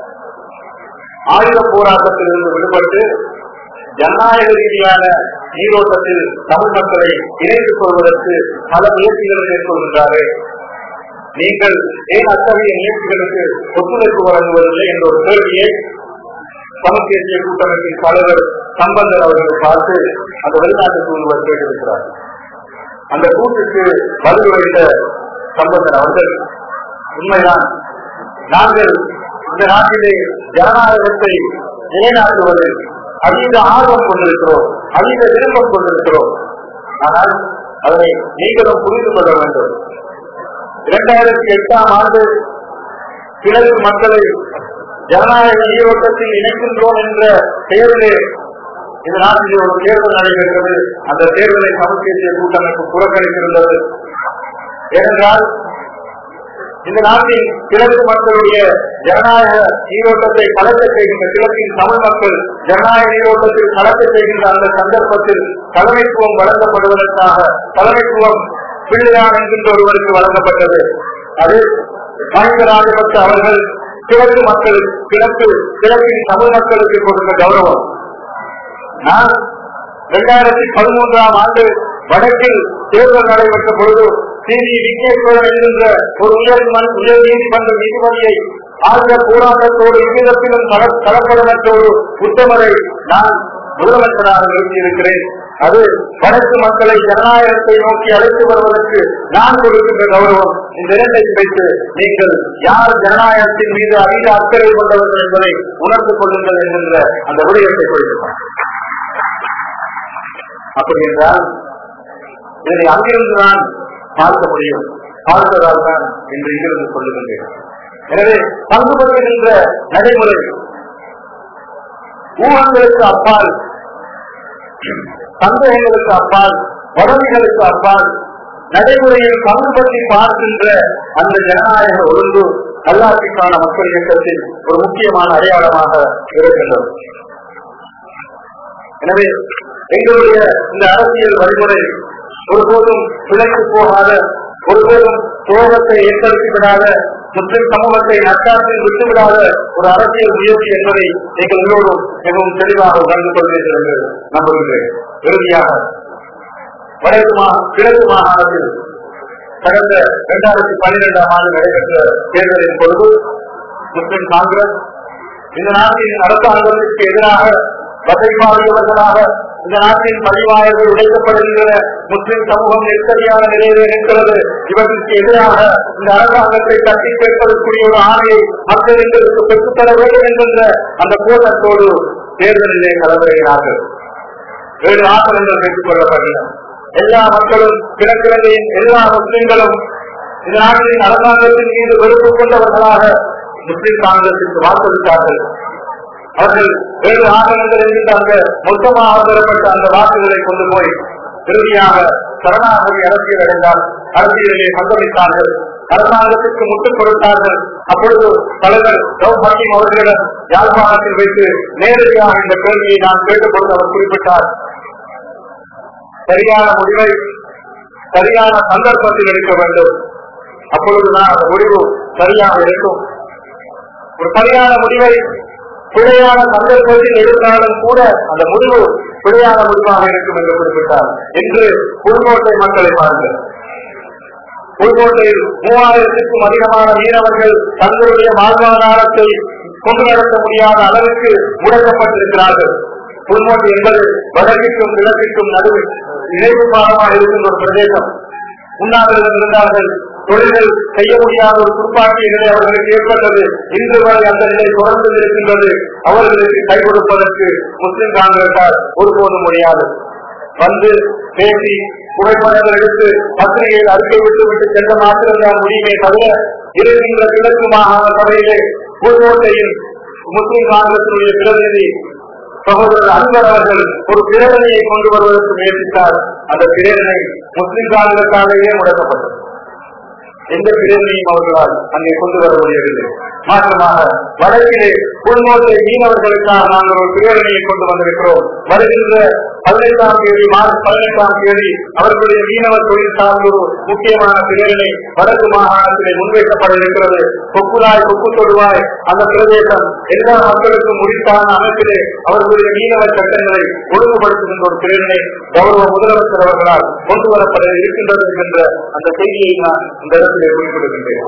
ஆயுத போராட்டத்தில் இருந்து விடுபட்டு ஜனநாயக ரீதியான நீரோட்டத்தில் தமிழ் மக்களை இணைத்துக் கொள்வதற்கு பல முயற்சிகளை மேற்கொள்கின்றாரே நீங்கள் ஏன் அத்தகைய முயற்சிகளுக்கு ஒத்துழைப்பு வழங்குவதில்லை என்ற ஒரு கேள்வியை தமிழ் தேசிய கூட்டமைப்பின் தலைவர் சம்பந்தர் அவர்கள் பார்த்து அந்த வெளிநாட்டு தூதுவர் கேட்டிருக்கிறார் அந்த கூட்டுக்கு பதில் வைத்த சம்பந்தர் அவர்கள் உண்மைதான் நாங்கள் இந்த நாட்டிலே ஜனநாயகத்தை நிலைநாட்டுவதில் அதீத ஆர்வம் கொண்டிருக்கிறோம் அதீத விருப்பம் கொண்டிருக்கிறோம் ஆனால் அதனை நீங்களும் புரிந்து கொள்ள வேண்டும் இரண்டாயிரத்தி எட்டாம் ஆண்டு கிழக்கு மக்களை ஜனநாயக நீரோட்டத்தில் இணைக்கின்றோம் என்ற பெயரிலே இந்த நாட்டிலே ஒரு தேர்தல் நடைபெற்றது அந்த தேர்தலை தமிழ் தேசிய கூட்டமைப்பு புறக்கணித்திருந்தது ஏனென்றால் இந்த நாட்டின் கிழக்கு மக்களுடைய ஜனநாயக நீரோட்டத்தை கலக்க செய்கின்ற கிழக்கின் தமிழ் மக்கள் ஜனநாயக நீரோட்டத்தில் கலக்க செய்கின்ற அந்த சந்தர்ப்பத்தில் தலைமைத்துவம் வழங்கப்படுவதற்காக தலைமைத்துவம் பிள்ளையான் என்கின்ற ஒருவருக்கு வழங்கப்பட்டது அது மஹிந்த ராஜபக்ச அவர்கள் கிழக்கு மக்கள் கிழக்கு கிழக்கின் தமிழ் மக்களுக்கு கொடுத்த கௌரவம் நான் இரண்டாயிரத்தி பதிமூன்றாம் ஆண்டு வடக்கில் தேர்தல் நடைபெற்ற பொழுது சி வி விக்னேஸ்வரன் என்கின்ற ஒரு உயர் உயர் நீதிமன்ற நீதிபதியை ஆழ்ந்த போராட்டத்தோடு இவ்விதத்திலும் கலப்படமற்றோடு உத்தமரை நான் முதலமைச்சராக நிறுத்தியிருக்கிறேன் அது வடக்கு மக்களை ஜனநாயகத்தை நோக்கி அழைத்து வருவதற்கு நான் கொடுக்கின்ற கௌரவம் இந்த இரண்டையும் வைத்து நீங்கள் யார் ஜனநாயகத்தின் மீது அதிக அக்கறை கொண்டவர்கள் என்பதை உணர்ந்து கொள்ளுங்கள் என்கின்ற அந்த விடயத்தை கொடுக்கிறார் அப்படி என்றால் இதனை அங்கிருந்துதான் பார்க்க முடியும் பார்த்ததால் தான் என்று இங்கிருந்து சொல்லுகின்றேன் எனவே பங்கு பெறுகின்ற நடைமுறை ஊகங்களுக்கு அப்பால் சந்தேகங்களுக்கு அப்பால் வடமைகளுக்கு அப்பால் நடைமுறையில் பங்கு பற்றி பார்க்கின்ற அந்த ஜனநாயக ஒழுங்கு நல்லாட்சிக்கான மக்கள் இயக்கத்தில் ஒரு முக்கியமான அடையாளமாக இருக்கின்றது எனவே எங்களுடைய இந்த அரசியல் வழிமுறை ஒருபோதும் பிழைத்து போகாத ஒருபோதும் துரோகத்தை ஏற்படுத்தி விடாத முஸ்லிம் சமூகத்தை நட்டாற்றில் விட்டுவிடாத ஒரு அரசியல் முயற்சி என்பதை நீங்கள் எல்லோரும் மிகவும் தெளிவாக உணர்ந்து கொள்வீர்கள் என்று நம்புகின்றேன் இறுதியாக வடக்கு மா கிழக்கு மாகாணத்தில் கடந்த இரண்டாயிரத்தி பன்னிரெண்டாம் ஆண்டு நடைபெற்ற தேர்தலின் பொழுது முஸ்லிம் காங்கிரஸ் இந்த நாட்டின் அரசாங்கத்திற்கு எதிராக வசைப்பாடியவர்களாக இந்த நாட்டின் பதிவாயர்கள் உடைக்கப்படுகின்றன முஸ்லிம் சமூகம் நெருக்கடியான நிலையில் இருக்கிறது இவர்களுக்கு எதிராக இந்த அரசாங்கத்தை தட்டி கேட்பதற்குரிய ஒரு ஆணையை மக்கள் எங்களுக்கு பெற்றுத்தர வேண்டும் என்கின்ற அந்த கோஷத்தோடு தேர்தலிலே கலந்துரையினார்கள் ஏழு ஆசனங்கள் பெற்றுக் கொள்ளப்பட்டன எல்லா மக்களும் கிழக்கிழங்கையின் எல்லா முஸ்லிம்களும் இந்த நாட்டின் அரசாங்கத்தின் மீது வெறுப்பு கொண்டவர்களாக முஸ்லிம் காங்கிரசுக்கு வாக்களித்தார்கள் அவர்கள் ஏழு ஆசனங்கள் என்கின்ற அந்த மொத்தமாக பெறப்பட்ட அந்த வாக்குகளை கொண்டு போய் இறுதியாக சரணாகதி அரசியல் அடைந்தால் அரசியலிலே சங்கமித்தார்கள் அரசாங்கத்திற்கு முட்டுக் கொடுத்தார்கள் அப்பொழுது தலைவர் கௌ ஹக்கீம் அவர்களிடம் யாழ்ப்பாணத்தில் வைத்து நேரடியாக இந்த கேள்வியை நான் கேட்டபொழுது அவர் குறிப்பிட்டார் சரியான முடிவை சரியான சந்தர்ப்பத்தில் எடுக்க வேண்டும் அப்பொழுதுதான் அந்த முடிவு சரியாக இருக்கும் ஒரு சரியான முடிவை பிழையான சந்தர்ப்பத்தில் எடுத்தாலும் கூட அந்த முடிவு பிழையான முடிவாக இருக்கும் என்று குறிப்பிட்டார் என்று புதுக்கோட்டை மக்களை பாருங்கள் புதுக்கோட்டையில் மூவாயிரத்திற்கும் அதிகமான மீனவர்கள் தங்களுடைய வாழ்வாதாரத்தை கொண்டு நடத்த முடியாத அளவுக்கு முடக்கப்பட்டிருக்கிறார்கள் புதுக்கோட்டை என்பது வடக்கிற்கும் கிழக்கிற்கும் நடுவில் இணைப்பு பாலமாக இருக்கின்ற ஒரு பிரதேசம் உண்ணாவிரதம் இருந்தார்கள் தொழில்கள் செய்ய முடியாத ஒரு துப்பாக்கிய நிலை அவர்களுக்கு ஏற்பட்டது இன்று வரை அந்த நிலை தொடர்ந்து இருக்கின்றது அவர்களுக்கு கை கொடுப்பதற்கு முஸ்லிம் காங்கிரசார் ஒருபோதும் முடியாது வந்து பேசி புகைப்படங்கள் எடுத்து பத்திரிகையில் அறிக்கை விட்டு விட்டு சென்ற மாத்திரம்தான் முடியுமே தவிர இருக்கின்ற கிழக்கு மாகாண சபையிலே புதுக்கோட்டையில் முஸ்லிம் காங்கிரசினுடைய பிரதிநிதி சகோதரர் அன்பர் அவர்கள் ஒரு பிரேரணையை கொண்டு வருவதற்கு முயற்சித்தார் அந்த பிரேரணை முஸ்லிம் காங்கிரசாலேயே முடக்கப்பட்டது எந்த பிரேரணையும் அவர்களால் அங்கே கொண்டு வர முடியவில்லை மாற்றமாக வடக்கிலே உள்நோட்டை மீனவர்களுக்காக நாங்கள் ஒரு பிரேரணையை கொண்டு வந்திருக்கிறோம் வருகின்ற பதினைந்தாம் தேதி மார்ச் பதினெட்டாம் தேதி அவர்களுடைய மீனவ தொழில் சார்ந்த ஒரு முக்கியமான பிரேரணை வடக்கு மாகாணத்திலே முன்வைக்கப்பட இருக்கிறது கொக்குலாய் கொக்கு தொடுவாய் அந்த பிரதேசம் எல்லா மக்களுக்கும் முடித்தான அமைப்பிலே அவர்களுடைய மீனவ சட்டங்களை ஒழுங்குபடுத்துகின்ற ஒரு பிரேரணை கௌரவ முதலமைச்சர் அவர்களால் கொண்டு வரப்பட இருக்கின்றது என்கின்ற அந்த செய்தியை நான் இந்த இடத்திலே குறிப்பிடுகின்றேன்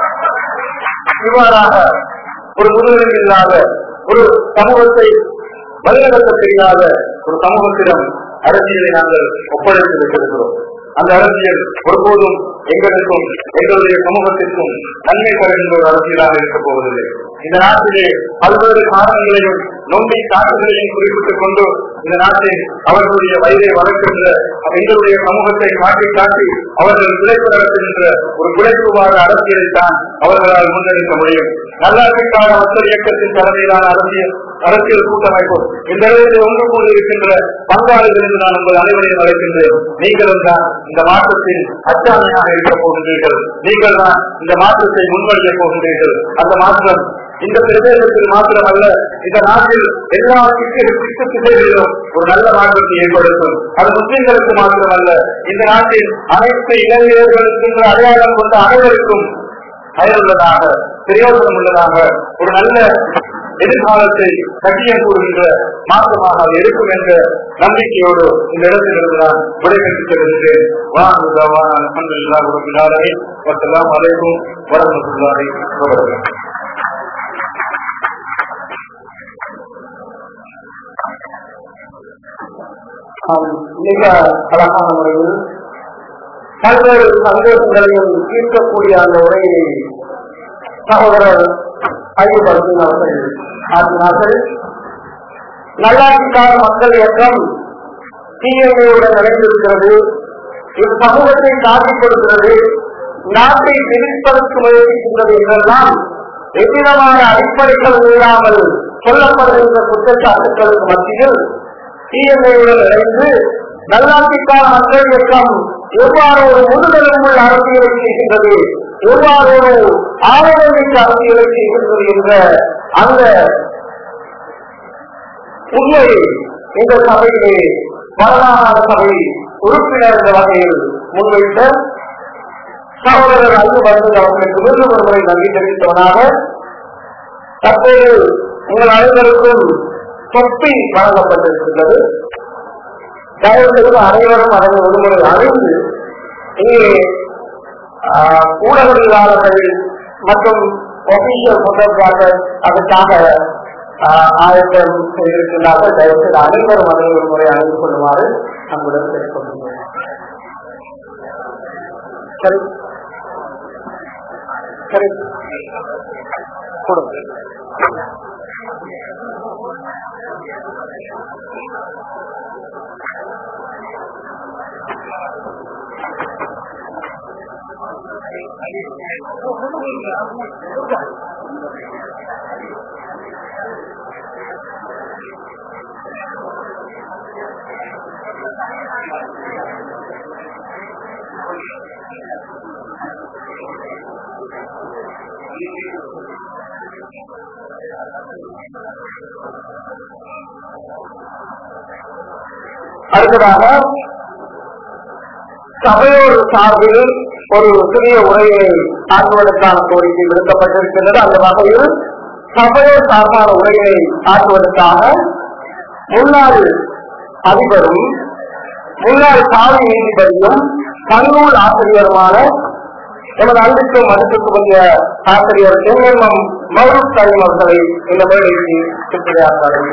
இவ்வாறாக ஒரு முதுகெலும்பு இல்லாத ஒரு சமூகத்தை வழிநடத்த தெரியாத ஒரு சமூகத்திடம் அரசியலை நாங்கள் ஒப்படைத்து வைத்திருக்கிறோம் அந்த அரசியல் ஒருபோதும் எங்களுக்கும் எங்களுடைய சமூகத்திற்கும் நன்மை தருகின்ற ஒரு அரசியலாக இருக்கப் போவதில்லை இந்த நாட்டிலே பல்வேறு காரணங்களையும் நோம்பி தாக்குதலையும் குறிப்பிட்டுக் கொண்டு இந்த நாட்டில் அவர்களுடைய வயதை வளர்க்கின்ற எங்களுடைய சமூகத்தை காட்டி காட்டி அவர்கள் பிழைப்பு நடத்துகின்ற ஒரு பிழைப்புவாத அரசியலை தான் அவர்களால் முன்னெடுக்க முடியும் நல்லாட்சிக்கான மக்கள் இயக்கத்தின் தலைமையிலான அரசியல் அரசியல் கூட்டமைப்பு இந்த இடத்தில் ஒன்று கூடி இருக்கின்ற பங்காளிகள் என்று நான் உங்கள் அனைவரையும் அழைக்கின்றேன் நீங்களும் தான் இந்த மாற்றத்தின் அச்சாமையாக இருக்கப் போகின்றீர்கள் நீங்கள் தான் இந்த மாற்றத்தை முன்வைக்கப் போகின்றீர்கள் அந்த மாற்றம் இந்த பிரதேசத்தில் மாத்திரமல்ல இந்த நாட்டில் எல்லா திக்கு திக்கு திசைகளிலும் ஒரு நல்ல மாற்றத்தை ஏற்படுத்தும் அது முஸ்லிம்களுக்கு மாத்திரமல்ல இந்த நாட்டில் அனைத்து இளைஞர்களுக்கு அடையாளம் கொண்ட அனைவருக்கும் பயனுள்ளதாக பிரயோஜனம் உள்ளதாக ஒரு நல்ல எதிர்காலத்தை கட்டியம் கூறுகின்ற மாற்றமாக அது இருக்கும் என்ற நம்பிக்கையோடு இந்த இடத்திலிருந்து நான் விடைபெற்றுச் செல்கின்றேன் வாங்குதாவான அலமதுல்லா உறவினாரே வசலாம் அலைக்கும் வரமத்துல்லாஹி வபரகாத்துஹு மிக அழகான முறையில் பல்வேறு சந்தேகங்களையும் தீர்க்கக்கூடிய அந்த உரையை சகோதரர் ஐயப்படுத்தின் அவர்கள் ஆற்றினார்கள் நல்லாட்சிக்கார மக்கள் இயக்கம் டிஎம்ஏவுடன் இணைந்திருக்கிறது இது சமூகத்தை காட்டிக் நாட்டை பிரிப்பதற்கு முயற்சிக்கின்றது என்றெல்லாம் எவ்விதமான அடிப்படைகள் இல்லாமல் சொல்லப்படுகின்ற குற்றச்சாட்டுகளுக்கு மத்தியில் டிஎம்ஏவுடன் இணைந்து நல்லாட்சிக்கான மக்கள் இயக்கம் எவ்வாறு ஒரு முதுகெலும்புள்ள அரசியலை செய்கின்றது எவ்வாறு ஒரு ஆரோக்கிய அரசியலை செய்கின்றது என்ற அந்த உண்மையை இந்த சபையிலே வரலாறு சபை உறுப்பினர் என்ற வகையில் முன்வைத்த சகோதரர் அன்பு வந்து அவர்களுக்கு மீண்டும் ஒரு முறை நன்றி தெரிவித்தவனாக தற்போது உங்கள் அனைவருக்கும் தொப்பி வழங்கப்பட்டிருக்கின்றது தயவு செய்து அனைவரும் அதனை ஒருமுறை அறிந்து இங்கே ஆஹ், ஊடகவியலாளர்கள் மற்றும் ஒபிஷியல் போட்டோகிராஃபர் அதற்காக ஆஹ், ஆயத்தம் செய்திருக்கிறார்கள் தயவுசெய்து அனைவரும் அதை ஒரு முறை அணிந்து கொள்ளுமாறு நம்முடன் கேட்டுக்கொள்கிறேன் சரி சரி கொடுங்க அடுத்ததாக சபையோர் சார்பில் ஒரு சிறிய உரையை ஆற்றுவதற்கான கோரிக்கை விடுக்கப்பட்டிருக்கின்றது அந்த வகையில் சபையோர் சார்பான உரையை ஆற்றுவதற்காக முன்னாள் அதிபரும் முன்னாள் சாலை நீதிபதியும் கண்ணூர் ஆசிரியருமான எமது அன்புக்கும் மதிப்புக்குரிய ஆசிரியர் எம்எம்எம் மௌரூப் சலீம் அவர்களை இந்த வேலைக்கு சித்திரையாளர்கள்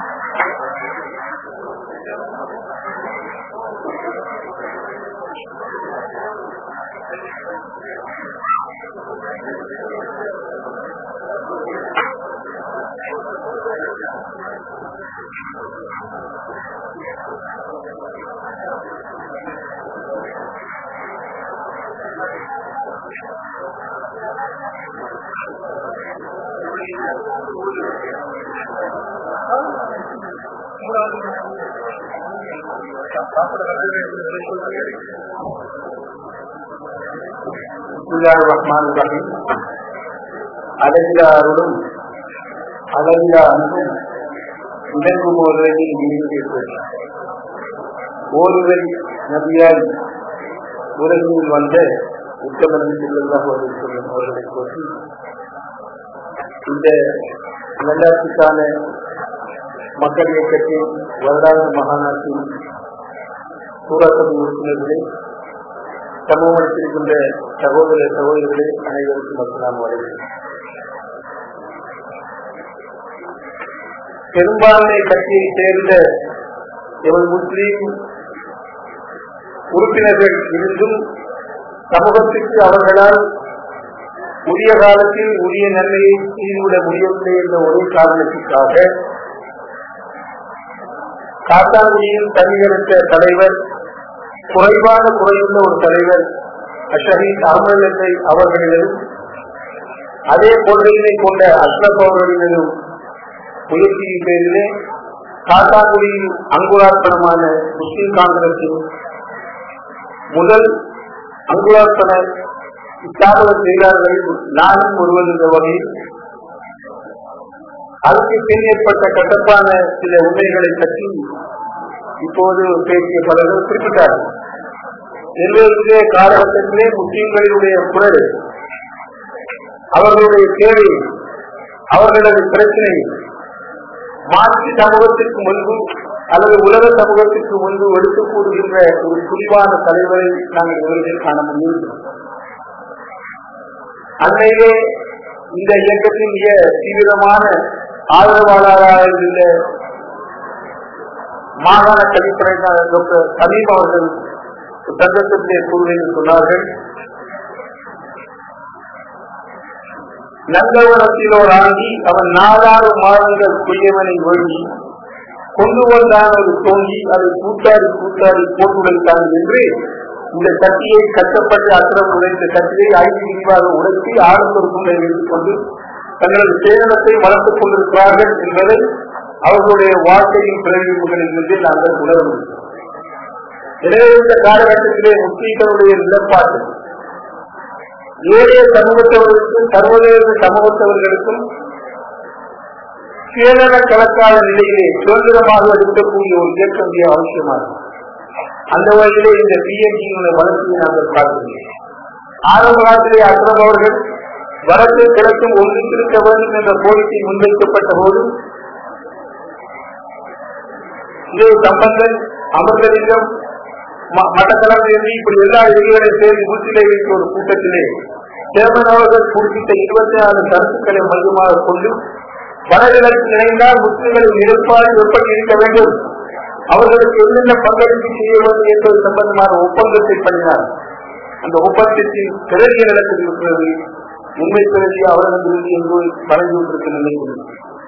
பிஸ்மில்லாஹ் ரஹ்மான் ரஹீம் அழகிய அருளும் அழகிய அன்பும் இதற்கும் ஒருவரை நீடித்தது ஒருவரை நபியால் உலகில் வந்த உத்தமன் செல்லுல்லாஹு அலைஹி வஸல்லம் அவர்களை போற்றி இந்த நல்லாட்சிக்கான மக்கள் இயக்கத்தின் வருடாந்த மகாநாட்டின் சூறாசபை உறுப்பினர்களே சமூகத்திற்கின்ற சகோதர சகோதரிகளே அனைவருக்கும் அஸ்லாம் வலைக்கும் பெரும்பான்மை கட்சியை சேர்ந்த எவள் முஸ்லீம் உறுப்பினர்கள் இருந்தும் சமூகத்திற்கு அவர்களால் உரிய காலத்தில் உரிய நன்மையை செய்துவிட முடியவில்லை என்ற ஒரே காரணத்திற்காக காத்தாங்குடியில் தனியெடுத்த தலைவர் குறைவான குறையுள்ள ஒரு தலைவர் ஷஹீத் அகமது எல்லை அவர்களிடம் அதே கொள்கையினை கொண்ட அஸ்லப் அவர்களிடம் முயற்சியின் பேரிலே காத்தாங்குடியில் அங்குரார்ப்பணமான முஸ்லிம் காங்கிரசின் முதல் அங்குரார்ப்பண இஸ்லாம செயலாளர்களில் நானும் ஒருவர் என்ற வகையில் அதற்கு பின் ஏற்பட்ட கட்டப்பான சில உண்மைகளை பற்றி இப்போது பேசிய பலர்கள் குறிப்பிட்டார்கள் எங்களுடைய காலகட்டத்திலே முஸ்லீம்களினுடைய குரல் அவர்களுடைய தேவை அவர்களது பிரச்சனை மாற்று சமூகத்திற்கு முன்பு அல்லது உலக சமூகத்திற்கு முன்பு எடுத்துக் கூறுகின்ற ஒரு குறிவான தலைவரை நாங்கள் இவர்கள் காண முடியும் அன்னையிலே இந்த இயக்கத்தின் மிக தீவிரமான ஆதரவாளராக இருந்த மாகாண கல்வித்துறையினர் டாக்டர் சலீம் அவர்கள் சந்தர்ப்பத்திலே கூறுவதில் சொன்னார்கள் நந்தவனத்திலோர் ஆண்டி அவன் நாலாறு மாதங்கள் குயவனை ஒழுங்கி கொண்டு வந்தான் ஒரு தோங்கி அதை கூட்டாடி கூட்டாடி போட்டுடைத்தான் என்று இந்த கட்டியை கட்டப்பட்டு அக்கிரம் உடைந்த கட்டியை ஐந்து விரிவாக உடைத்து ஆடம்பருக்கும் வைத்துக் கொண்டு தங்களது சேதனத்தை வளர்த்துக் கொண்டிருக்கிறார்கள் என்பதை அவர்களுடைய வாழ்க்கையின் பிரதிநிதிகளிலிருந்து நாங்கள் உணர முடியும் எனவே இந்த காலகட்டத்திலே முஸ்லீம்களுடைய நிலப்பாட்டு ஏழைய சமூகத்தவர்களுக்கும் சர்வதேச சமூகத்தவர்களுக்கும் சுயநல கலக்காத நிலையிலே சுதந்திரமாக இருக்கக்கூடிய ஒரு இயக்கம் மிக அவசியமாகும் அந்த வகையிலே இந்த பிஎன்ஜியினுடைய வளர்ச்சியை நாங்கள் பார்க்கிறோம் ஆரம்ப காலத்திலே அக்ரம் அவர்கள் வடக்கு கிழக்கும் ஒன்றித்திருக்க வேண்டும் என்ற கோரிக்கை முன்வைக்கப்பட்ட போது இது சம்பந்தன் அமிர்தலிங்கம் மட்டக்களப்பு என்று இப்படி எல்லா இளைஞர்களை சேர்ந்து ஊட்டிலே வைத்த ஒரு கூட்டத்திலே சேமன் அவர்கள் குறிப்பிட்ட இருபத்தி ஆறு கருத்துக்களை மையமாக கொண்டு வடகிழக்கு இணைந்தால் முஸ்லிம்களின் நிலைப்பாடு எப்படி இருக்க வேண்டும் அவர்களுக்கு என்னென்ன பங்களிப்பு செய்ய வேண்டும் என்பது சம்பந்தமான ஒப்பந்தத்தை பண்ணினார் அந்த ஒப்பந்தத்தின் பிறகு நிலத்தில் இருக்கிறது உண்மை பிறகு அவர்களிருந்து என்று வழங்கி கொண்டிருக்க நினைக்கிறது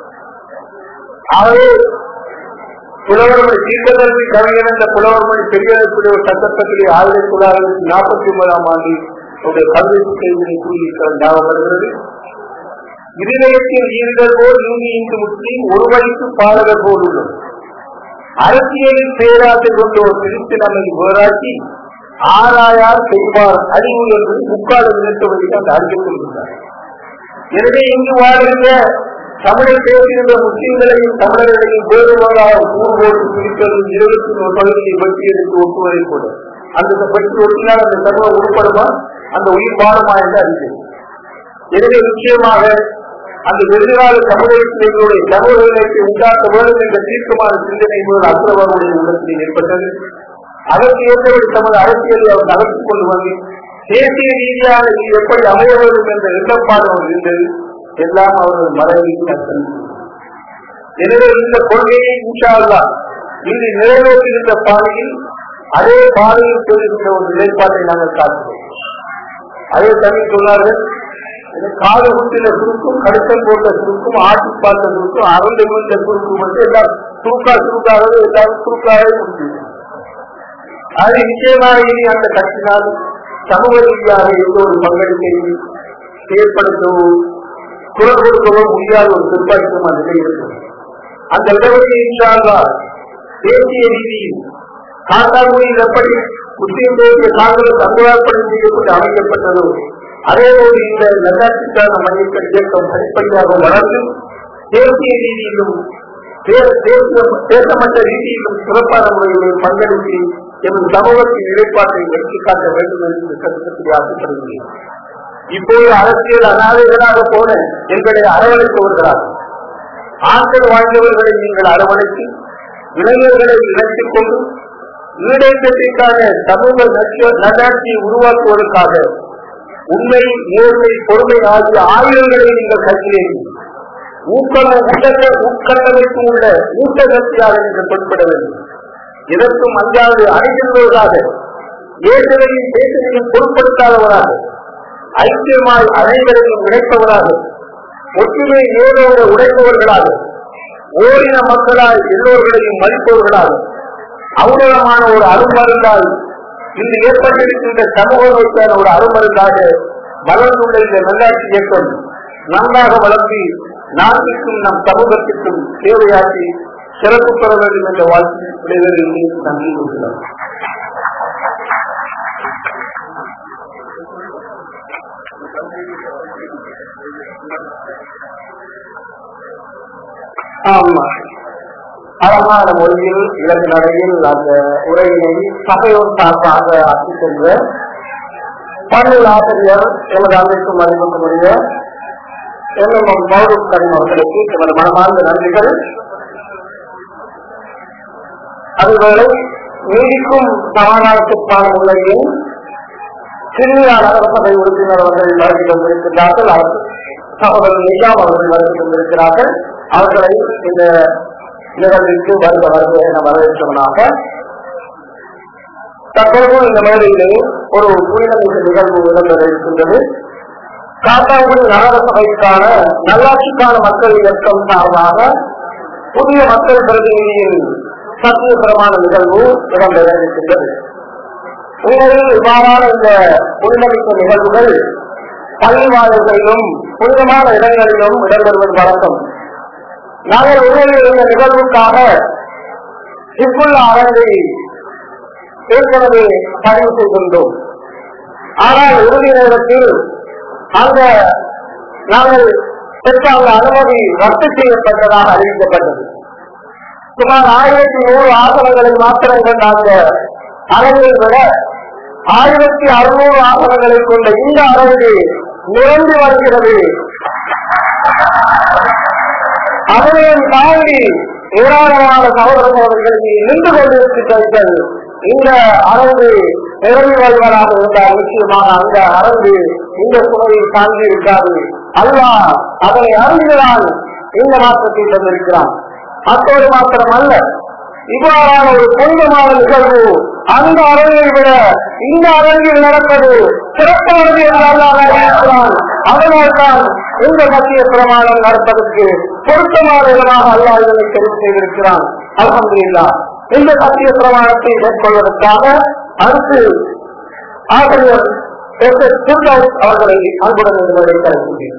ஆகவே புலவர்மணி தீர்க்கதற்கு கவிஞர் என்ற புலவர்மணி பெரியக்கூடிய ஒரு சந்தர்ப்பத்திலே ஆயிரத்தி தொள்ளாயிரத்தி நாற்பத்தி ஒன்பதாம் ஆண்டில் அவருடைய கல்வி செய்தியை கூறியிருக்கிற ஞாபகப்படுகிறது இருதயத்தில் ஈடுகள் போல் யூனி இந்து முஸ்லீம் ஒரு வழிக்கு பாடகர் போல் உள்ளது அரசியலில் பேராசை கொண்ட ஒரு பிரித்து நம்மை போராட்டி ஆராயார் செய்வார் அறிவு என்று முக்காடு நிறுத்துவதை அந்த அறிவித்திருக்கிறார் எனவே இங்கு வாழ்கின்ற தமிழை பேசுகின்ற முஸ்லிம்களையும் தமிழர்களையும் வேறுவதாக கூறுவோடு பிரிப்பது இருபத்தி ஒரு பகுதியை பற்றி எடுத்து ஒப்புவதை கூட அந்த பற்றி ஒட்டினால் அந்த சர்வம் உருப்படுமா அந்த உயிர் பாடுமா என்று அறிவு எனவே நிச்சயமாக அந்த எதிர்கால சமுதாயத்தினுடைய சமூகத்தை உண்டாக்க வேண்டும் என்ற தீர்க்கமான சிந்தனை என்பது அக்ரவருடைய உள்ளத்தில் ஏற்பட்டது அதற்கு ஏற்றபடி தமது அரசியலை அவர் நடத்திக் கொண்டு வந்து தேசிய ரீதியாக இது எப்படி அமைய வேண்டும் என்ற எண்ணப்பாடு அவர் இருந்தது எல்லாம் அவர்கள் மறைவில் அர்த்தம் எனவே இந்த கொள்கையை இன்ஷால்லா இது நிறைவேற்றுகின்ற பாதையில் அதே பாதையில் சொல்லுகின்ற ஒரு நிலைப்பாட்டை நாங்கள் காட்டுகிறோம் அதே தமிழ் சொன்னார்கள் காது குட்டில சுருக்கும் கடுக்கல் போட்ட சுருக்கும் ஆட்டி பார்த்த சுருக்கும் அரண்டு விழுந்த சுருக்கும் வந்து எல்லாம் சுருக்கா சுருக்காகவே எல்லாரும் சுருக்காகவே முடிஞ்சது அது நிச்சயமாக இனி அந்த கட்சினால் சமூக ரீதியாக எந்த ஒரு பங்களிப்பையும் ஏற்படுத்தவோ குரல் கொடுக்கவோ முடியாத ஒரு துர்ப்பாக்கியம் அந்த இருக்கிறது அந்த இடவெளியை இன்ஷால்லா தேசிய ரீதியில் காட்டாங்குடியில் எப்படி முஸ்லீம் தேசிய காங்கிரஸ் அங்கலாப்படை செய்யப்பட்டு அமைக்கப்பட்டதோ அதே போல இந்த நல்லாட்சிக்கான மையங்கள் இயக்கம் அடிப்படையாக வளர்ந்து தேசிய ரீதியிலும் தேசமற்ற ரீதியிலும் சிறப்பான முறையில் பங்களித்து எமது சமூகத்தின் நிலைப்பாட்டை எடுத்து காட்ட வேண்டும் என்று இந்த கருத்துக்கு ஆசைப்படுகிறேன் இப்போது அரசியல் அனாதைகளாக போன எங்களை அரவணைத்தவர்களாக ஆண்கள் வாழ்ந்தவர்களை நீங்கள் அரவணைத்து இளைஞர்களை இணைத்துக் கொண்டு ஈடேற்றத்திற்கான சமூக நல்லாட்சியை உருவாக்குவதற்காக உண்மை நேர்மை பொறுமை ஆகிய ஆயுதங்களை நீங்கள் கையிலேயும் ஊக்கம் ஊட்டத்தை உட்கட்டமைப்பு உள்ள ஊட்ட சக்தியாக நீங்கள் பொருட்பட வேண்டும் இதற்கும் அஞ்சாவது அணிகின்றவர்களாக ஏற்றதையும் பேசுவதையும் பொருட்படுத்தாதவராக ஐக்கியமாய் அனைவரையும் இணைப்பவராக ஒற்றுமை ஏதோடு உடைப்பவர்களாக ஓரின மக்களால் எல்லோர்களையும் மதிப்பவர்களாக அவுடமான ஒரு அருமருந்தால் இன்று ஏற்பட்டிருக்கின்ற சமூக நோய்க்கான ஒரு அருமருந்தாக வளர்ந்துள்ள இந்த நல்லாட்சி இயக்கம் நன்றாக வளர்ந்து நாட்டிற்கும் நம் சமூகத்திற்கும் சேவையாற்றி சிறப்பு பெற வேண்டும் என்ற வாழ்க்கை விளைவர்கள் நன்றி கொள்கிறார் ஆமா அழகான மொழியில் இலக்கு நடையில் அந்த உரையினை சபையோர் சார்பாக ஆட்சி சென்ற பள்ளியில் ஆசிரியர் எமது அமைப்பு மதிப்புக்குரிய எம்எம் மௌரூப் கரீம் அவர்களுக்கு எமது மனமார்ந்த நன்றிகள் அதுவேளை நீதிக்கும் சமாதானத்துக்கான முறையில் சிறிய நகரசபை உறுப்பினர் அவர்கள் வழங்கி கொண்டிருக்கிறார்கள் அவர் சகோதரர் நிஜாம் அவர்கள் வழங்கி கொண்டிருக்கிறார்கள் அவர்களை இந்த நிகழ்விற்கு வருக வருக என வரவேற்றவனாக தற்போது இந்த மேடையிலே ஒரு புனிதமிக்க நிகழ்வு இடம்பெற இருக்கின்றது காத்தாங்குடி நகர சபைக்கான நல்லாட்சிக்கான மக்கள் இயக்கம் சார்பாக புதிய மக்கள் பிரதிநிதியின் சத்தியபரமான நிகழ்வு இடம்பெற இருக்கின்றது உண்மையில் இவ்வாறான இந்த புனிதமிக்க நிகழ்வுகள் பள்ளி வாயில்களிலும் புனிதமான இடங்களிலும் இடம்பெறுவது வழக்கம் நாங்கள் உண்மையில் இந்த நிகழ்வுக்காக இங்குள்ள அரங்கை ஏற்கனவே பதிவு செய்கின்றோம் ஆனால் இறுதி நேரத்தில் அந்த நாங்கள் பெற்ற அந்த அனுமதி ரத்து செய்யப்பட்டதாக அறிவிக்கப்பட்டது சுமார் ஆயிரத்தி நூறு ஆசனங்களை மாத்திரம் கொண்ட அந்த அரங்கை விட ஆயிரத்தி அறுநூறு ஆசனங்களை கொண்ட இந்த அரங்கு நிரம்பி வருகிறது அதனையும் தாண்டி ஏராளமான சகோதர சகோதரிகள் நின்று கொண்டிருக்கிறார்கள் இந்த அரங்கு நிரம்பி வருவதாக இருந்தால் நிச்சயமாக அந்த அரங்கு இந்த சுமையை தாங்கி இருக்காது அல்லா அதனை அறிந்துதான் இந்த மாற்றத்தை தந்திருக்கிறான் அத்தோடு மாத்திரமல்ல இவ்வாறான ஒரு புனிதமான நிகழ்வு அந்த அரங்கை விட இந்த அரங்கில் நடப்பது சிறப்பானது என்று அல்லாஹ் அறிவிக்கிறான் அதனால்தான் இந்த மத்திய பிரமாணம் நடப்பதற்கு பொருத்தமான விதமாக அல்லாஹ் இதனை தெரிவு செய்திருக்கிறான் அல்ஹம்துலில்லாஹ் இந்த சத்திய பிரமாணத்தை மேற்கொள்வதற்காக அடுத்து ஆசிரியர் எஸ் எஸ் சுர்தாஸ் அவர்களை அன்புடன் என்பதை கருதுகிறேன்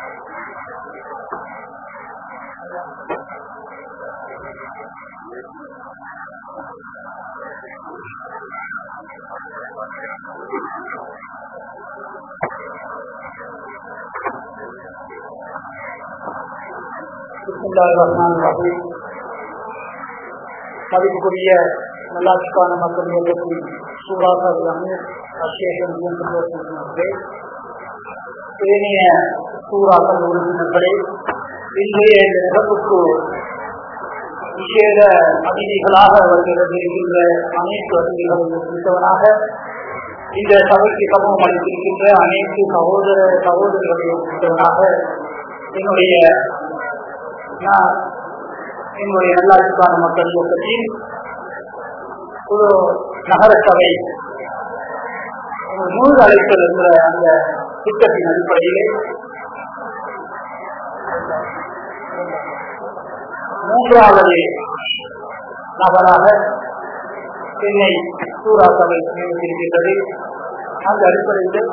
மதிப்புக்குரிய நல்லாட்சிக்கான மக்கள் இயக்கத்தின் சூறாக்கள் அமீர் அசேஷன் இயக்கத்தினர்களே ஏனைய சூறாக்கள் உறுப்பினர்களே இன்றைய இந்த நிகழ்வுக்கு விசேட அதிதிகளாக வருகிறது இருக்கின்ற அனைத்து அதிதிகளும் இருக்கின்றவனாக இந்த சபைக்கு சமூகம் அளித்திருக்கின்ற அனைத்து சகோதர சகோதரிகளையும் இருக்கின்றவனாக என்னுடைய நான் என்னுடைய நல்லாட்சிக்கான மக்கள் இயக்கத்தில் ஒரு நகர சபை நூறு அழைத்தல் என்ற அந்த திட்டத்தின் அடிப்படையிலே மூன்றாவது நபராக என்னை சூரா சபை நியமித்திருக்கின்றது அந்த அடிப்படையில்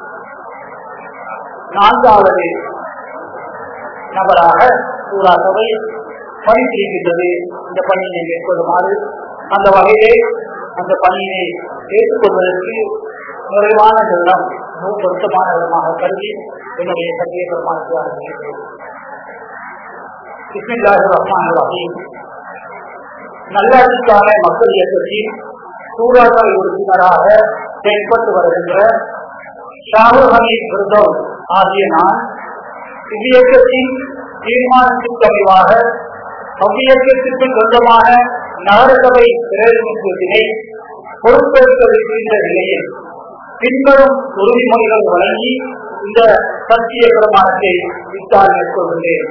நான்காவது நபராக சூரா சபை பணித்திருக்கின்றது இந்த பணியினை மேற்கொள்ளுமாறு அந்த வகையிலே அந்த பணியினை ஏற்றுக்கொள்வதற்கு நிறைவான விதம் மிக பொருத்தமான விதமாக கருதி என்னுடைய சத்திய பெருமானத்தை ஆரம்பிக்கிறேன் பிஸ்மில்லாஹிர் ரஹ்மானிர் ரஹீம் நல்லாட்சிக்கான மக்கள் இயக்கத்தின் சூறாக்கள் உறுப்பினராக செயல்பட்டு வருகின்ற ஷாருல் ஹமீத் விருதம் ஆகிய நான் இவ்வியக்கத்தின் தீர்மானத்திற்கு அமைவாக அவ்வியக்கத்திற்கு சொந்தமான நகரசபை பிரதிநிதித்துவத்தினை பொறுப்பேற்கவிருக்கின்ற நிலையில் பின்வரும் உறுதிமொழிகள் வழங்கி இந்த சத்திய பிரமாணத்தை வித்தால் மேற்கொள்கின்றேன்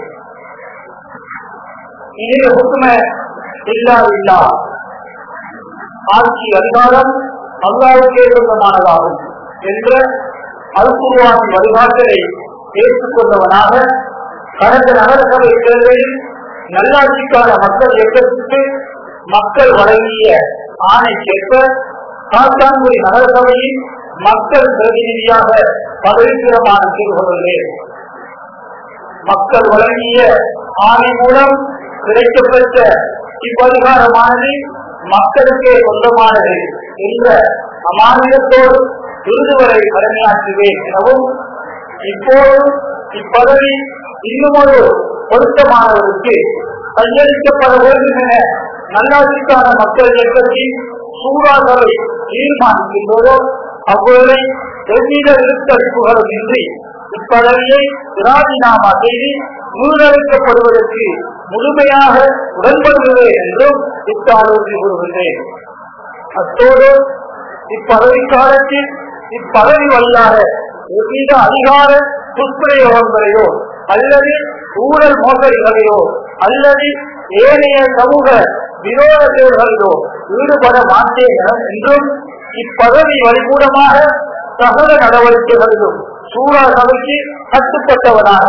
இதில் ஹுக்கும இல்லா இல்லா ஆட்சி அதிகாரம் அல்லாவுக்கே சொந்தமானதாகும் என்ற அல்குருவான் வழிகாட்டலை ஏற்றுக்கொண்டவனாக கடந்த நகரசபை தேர்தலில் நல்லாட்சிக்கான மக்கள் இயக்கத்துக்கு மக்கள் வழங்கிய ஆணைக்கேற்ப காத்தான்குடி நகரசபையின் மக்கள் பிரதிநிதியாக பதவி பிரமாணம் செய்து கொள்கிறேன் மக்கள் வழங்கிய ஆணை மூலம் கிடைக்கப்பெற்ற இவ்வதிகாரமானது மக்களுக்கே சொந்தமானது என்ற அமானியத்தோடு இறுதி வரை கடமையாற்றுவேன் எனவும் இப்போது இப்பதவி இன்னும் ஒரு பொருத்தமானவருக்கு கையளிக்கப்பட வேண்டும் என நல்லாட்சிக்கான மக்கள் இயக்கத்தின் சூறாசபை தீர்மானிக்கின்றதோ அவ்வளவை எவ்வித விருத்தளிப்புகளும் இன்றி இப்பதவியை ராஜினாமா செய்து முன்னெடுக்கப்படுவதற்கு முழுமையாக உடன்படுகிறேன் என்றும் இத்தாலோசி கூறுகின்றேன் அத்தோடு இப்பதவி காலத்தில் இப்பதவி வழியாக எவ்வித அதிகார துஷ்பிரயோகங்களையோ அல்லது ஊழல் மோசடிகளையோ அல்லது ஏனைய சமூக விரோத செயல்களிலோ ஈடுபட மாட்டேன் என்றும் இப்பதவி வழிமூலமாக சகல நடவடிக்கைகளிலும் சூழா சபைக்கு கட்டுப்பட்டவனாக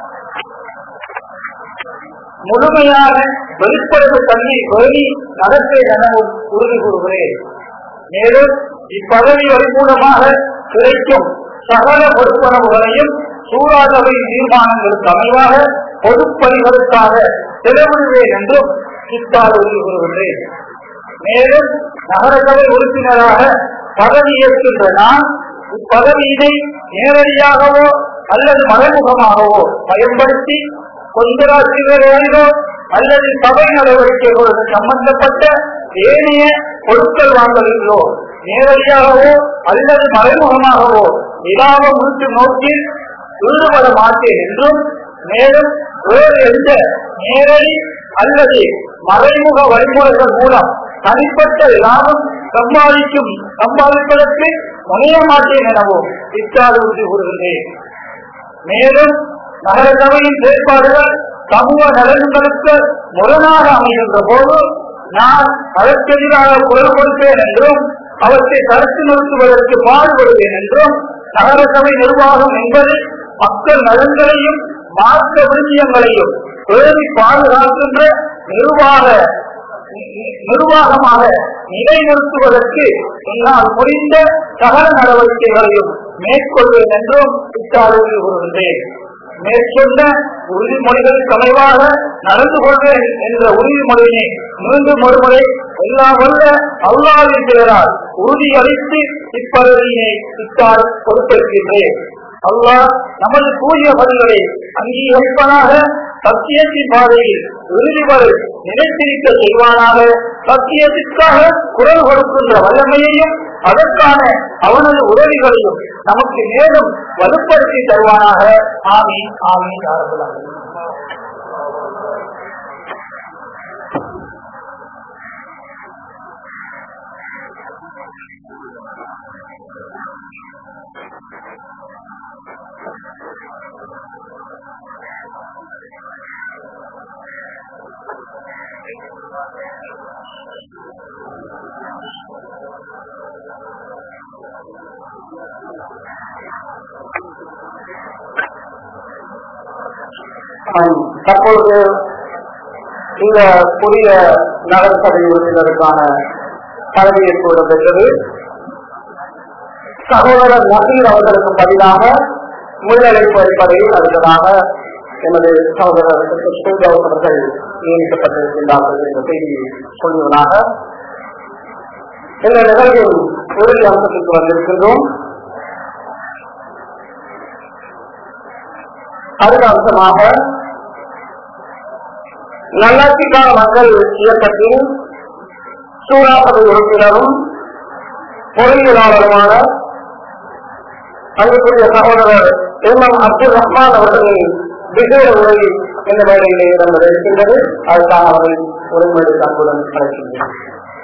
முழுமையான வெளிப்படைப்பு தன்மை வேண்டி நடப்பேன் எனவும் உறுதி கூறுகிறேன் மேலும் இப்பதவி வழிமூலமாக கிடைக்கும் சகல பொறுப்பனவுகளையும் சூறாசபை தீர்மானங்களுக்கு அமைவாக பொதுப்பணிகளுக்காக செலவிடுவேன் என்றும் சித்தால் உறுதி கூறுகின்றேன் மேலும் நகரசபை உறுப்பினராக பதவி ஏற்கின்ற நான் இப்பதவியினை நேரடியாகவோ அல்லது மறைமுகமாகவோ பயன்படுத்தி கொஞ்சராட்சிகளோ அல்லது சபை நடவடிக்கைகளோடு சம்பந்தப்பட்ட ஏனைய பொருட்கள் வாங்கலிலோ நேரடியாகவோ அல்லது மறைமுகமாகவோ இலாப முழுக்கு நோக்கில் ஈடுபட மாட்டேன் என்றும் மேலும் வேறு எந்த நேரடி அல்லது மறைமுக வழிமுறைகள் மூலம் தனிப்பட்ட லாபம் சம்பாதிக்கும் சம்பாதிப்பதற்கு முனைய மாட்டேன் எனவும் இத்தாறு உறுதி கூறுகின்றேன் மேலும் நகர சபையின் செயற்பாடுகள் சமூக நலன்களுக்கு முரணாக அமைகின்ற போது நான் அதற்கெதிராக குரல் கொடுப்பேன் என்றும் அவற்றை தடுத்து நிறுத்துவதற்கு பாடுபடுவேன் என்றும் நகர சபை நிர்வாகம் என்பது மக்கள் நலன்களையும் மார்க்க விழுமியங்களையும் பேணி பாதுகாக்கின்ற நிர்வாக நிர்வாகமாக நிலைநிறுத்துவதற்கு என்னால் முடிந்த சகல நடவடிக்கைகளையும் மேற்கொள்வேன் என்றும் இத்தாளில் கூறுகின்றேன் மேற்கொண்ட உறுதிமொழிகளுக்கு அமைவாக நடந்து கொள்வேன் என்ற உறுதிமொழியை மீண்டும் ஒருமுறை எல்லாம் வல்ல அல்லாவின் பெயரால் உறுதியளித்து இப்பதவியினை இத்தால் பொறுப்பேற்கின்றேன் அல்லாஹ் நமது தூய பதில்களை அங்கீகரிப்பதாக சத்தியத்தின் பாதையில் இறுதி வரை நிலைத்திருக்க செய்வானாக சத்தியத்திற்காக குரல் கொடுக்கின்ற வல்லமையையும் அதற்கான அவனது உதவிகளையும் நமக்கு மேலும் வலுப்படுத்தி தருவானாக ஆமீன் ஆமீன் ஆரம்பலாம் ஆம், தற்பொழுது இந்த புதிய நகரசபை உறுப்பினருக்கான பதவியேற்பு இடம்பெற்றது சகோதரர் நசீர் அவர்களுக்கு பதிலாக முன்னழைப்பு அளிப்பதை அடுத்ததாக எமது சகோதரர் ஸ்ரீதேவ் அவர்கள் நியமிக்கப்பட்டிருக்கின்றார்கள் என்ற செய்தியை சொல்வதாக இந்த நிகழ்வின் இறுதி அம்சத்திற்கு வந்திருக்கின்றோம் அடுத்த அம்சமாக நல்லாட்சிக்கான மக்கள் இயக்கத்தின் சூறாசபை உறுப்பினரும் பொறியியலாளருமான அன்புக்குரிய சகோதரர் எம் எம் அப்துல் ரஹ்மான் அவர்களின் விசேட உரை இந்த வேலையிலே இடம்பெற இருக்கின்றது அதற்காக அவரை உரிமையை அன்புடன் அழைக்கின்றேன்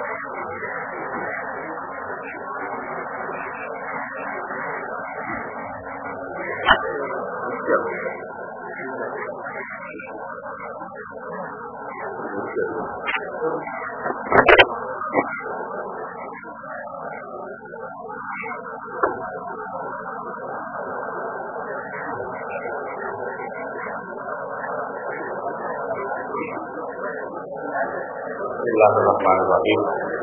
Bismillahirrahmanirrahim.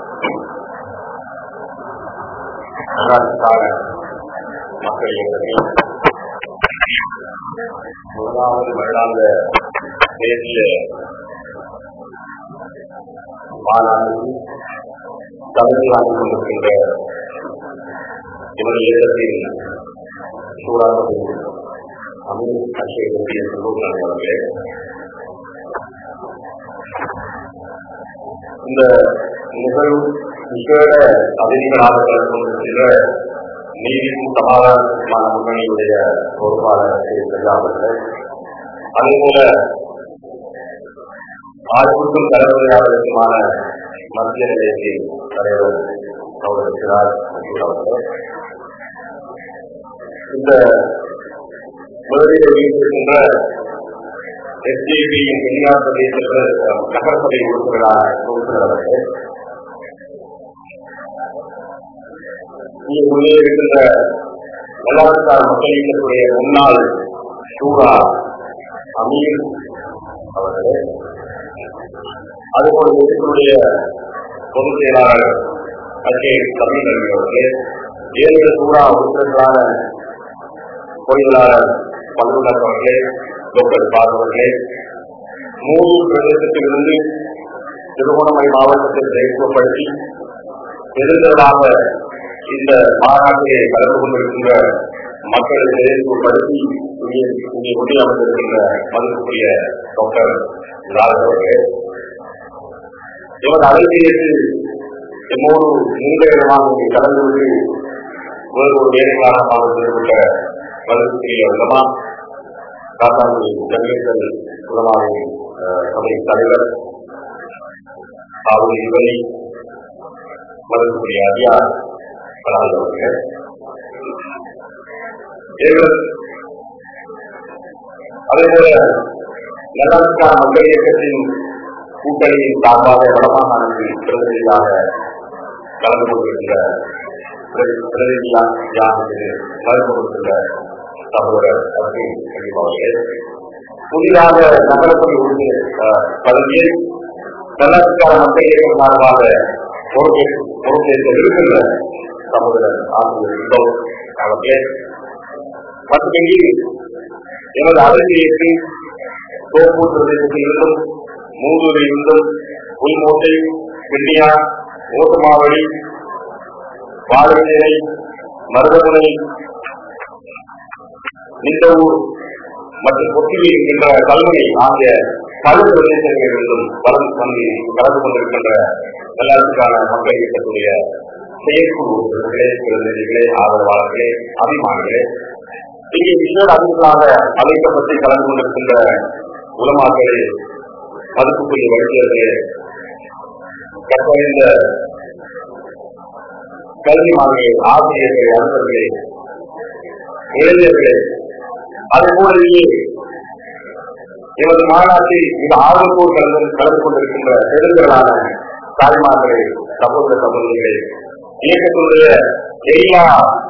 நகராட்சிக்கான மக்கள் இயக்கத்தில் முதலாவது வருடாந்த தேசிய மாநாடு தலைமை வாங்கிக் கொண்டிருக்கின்ற இவர் இயக்கத்தின் சூறாவது அமீர் அஷேகத்திய சந்தோஷம் அவர்களே இந்த நிகழ்வு விசேட அதிதிகளாக கலந்து கொண்டிருக்கின்ற நீதிக்கும் சமாதானத்துக்குமான முன்னணியுடைய பொறுப்பாளர் திரு பிரஜாபதிகள் அதேபோல ஆட்சிக்கும் தலைவரையாளருக்குமான மத்திய நிலையத்தின் தலைவர் சகோதரர் சிராஜ் அவர்கள் இந்த முதலில் வெளியிட்டிருக்கின்ற எஸ்டிபியின் தனியார் பிரதேச நகரசபை உறுப்பினரான உறுப்பினர் அவர்கள் இங்கே உள்ளே இருக்கின்ற வல்லாளத்தார் மக்கள் இயக்கத்துடைய முன்னாள் சூரா அமீர் அவர்களே அதுபோல இயக்கத்தினுடைய பொதுச் செயலாளர் அஜய் தமிழ் அவர்களே ஏழு சூரா உறுப்பினர்களான பொறியியலாளர் பல்லுநர் அவர்களே டாக்டர் பார் அவர்களே மூன்று பிரதேசத்திலிருந்து திருவண்ணாமலை மாவட்டத்தை பிரயோகப்படுத்தி பெருந்தலாக இந்த மாநாட்டிலே கலந்து கொண்டிருக்கின்ற மக்களை நிலைப்படுத்தி இங்கே இங்கே கொண்டியமைந்திருக்கின்ற மதிப்புக்குரிய டாக்டர் ராஜ் அவர்களே இவர் அலைபேசி எம்மோடு நீண்ட இடமாக இங்கே கலந்துவிட்டு வேறு ஒரு வேலை காரணமாக செயல்பட்ட மதிப்புக்குரிய விதமா காத்தாங்குடி ஜெகதீசன் குலமாவின் சபை தலைவர் காவல் இவரை மதிப்புக்குரிய அதிகார் கலந்து அவர்கள் இவர் அதேபோல நலனுக்கான மக்கள் இயக்கத்தின் கூட்டணியின் சார்பாக வடமாகாணத்தில் பிரதிநிதியாக கலந்து கொண்டிருக்கிற பிரதி- பிரதிநிதியாக கலந்து கொண்டிருக்கிற சகோதரர் அர்ஜுன் கண்டிப்பாக புதிதாக நகரசபை உறுப்பினர் அஹ், பதவியில் நலனுக்கான மக்கள் இயக்கம் சார்பாக பொறுப்பேற்று பொறுப்பேற்க இருக்கின்ற சகோதரர் ஆசிரியர் இந்தோ அவர்களே மற்றும் இங்கே எமது அரசியலுக்கு தோப்பூர் பிரதேசத்தில் இருந்தும் மூதூரில் இருந்தும் புல்மோட்டை கிண்டியா ஓட்டமாவடி வாழைச்சேனை மருதமுனை நிந்தவூர் மற்றும் கொத்திலி என்கின்ற கல்முனை ஆகிய பல பிரதேசங்களிலிருந்தும் கலந்து கொண்டு கலந்து கொண்டிருக்கின்ற நல்லாட்சிக்கான மக்கள் இயக்கத்துடைய செயற்குழு உறுப்பினர்களே பிரதிநிதிகளே ஆதரவாளர்களே அபிமானிகளே இங்கே விசேட அதிகமாக அமைக்கப்பட்டு கலந்து கொண்டிருக்கின்ற உலமாக்களே மதிப்புக்குரிய வைத்தியர்களே கற்றறிந்த கல்விமானே ஆசிரியர்களே அன்பர்களே இளைஞர்களே அது போலவே எமது மாநாட்டில் மிக ஆர்வத்தோடு கலந்து கலந்து கொண்டிருக்கின்ற பெருங்களான தாய்மார்களே சகோதர சகோதரிகளே இயக்கத்துடைய எல்லா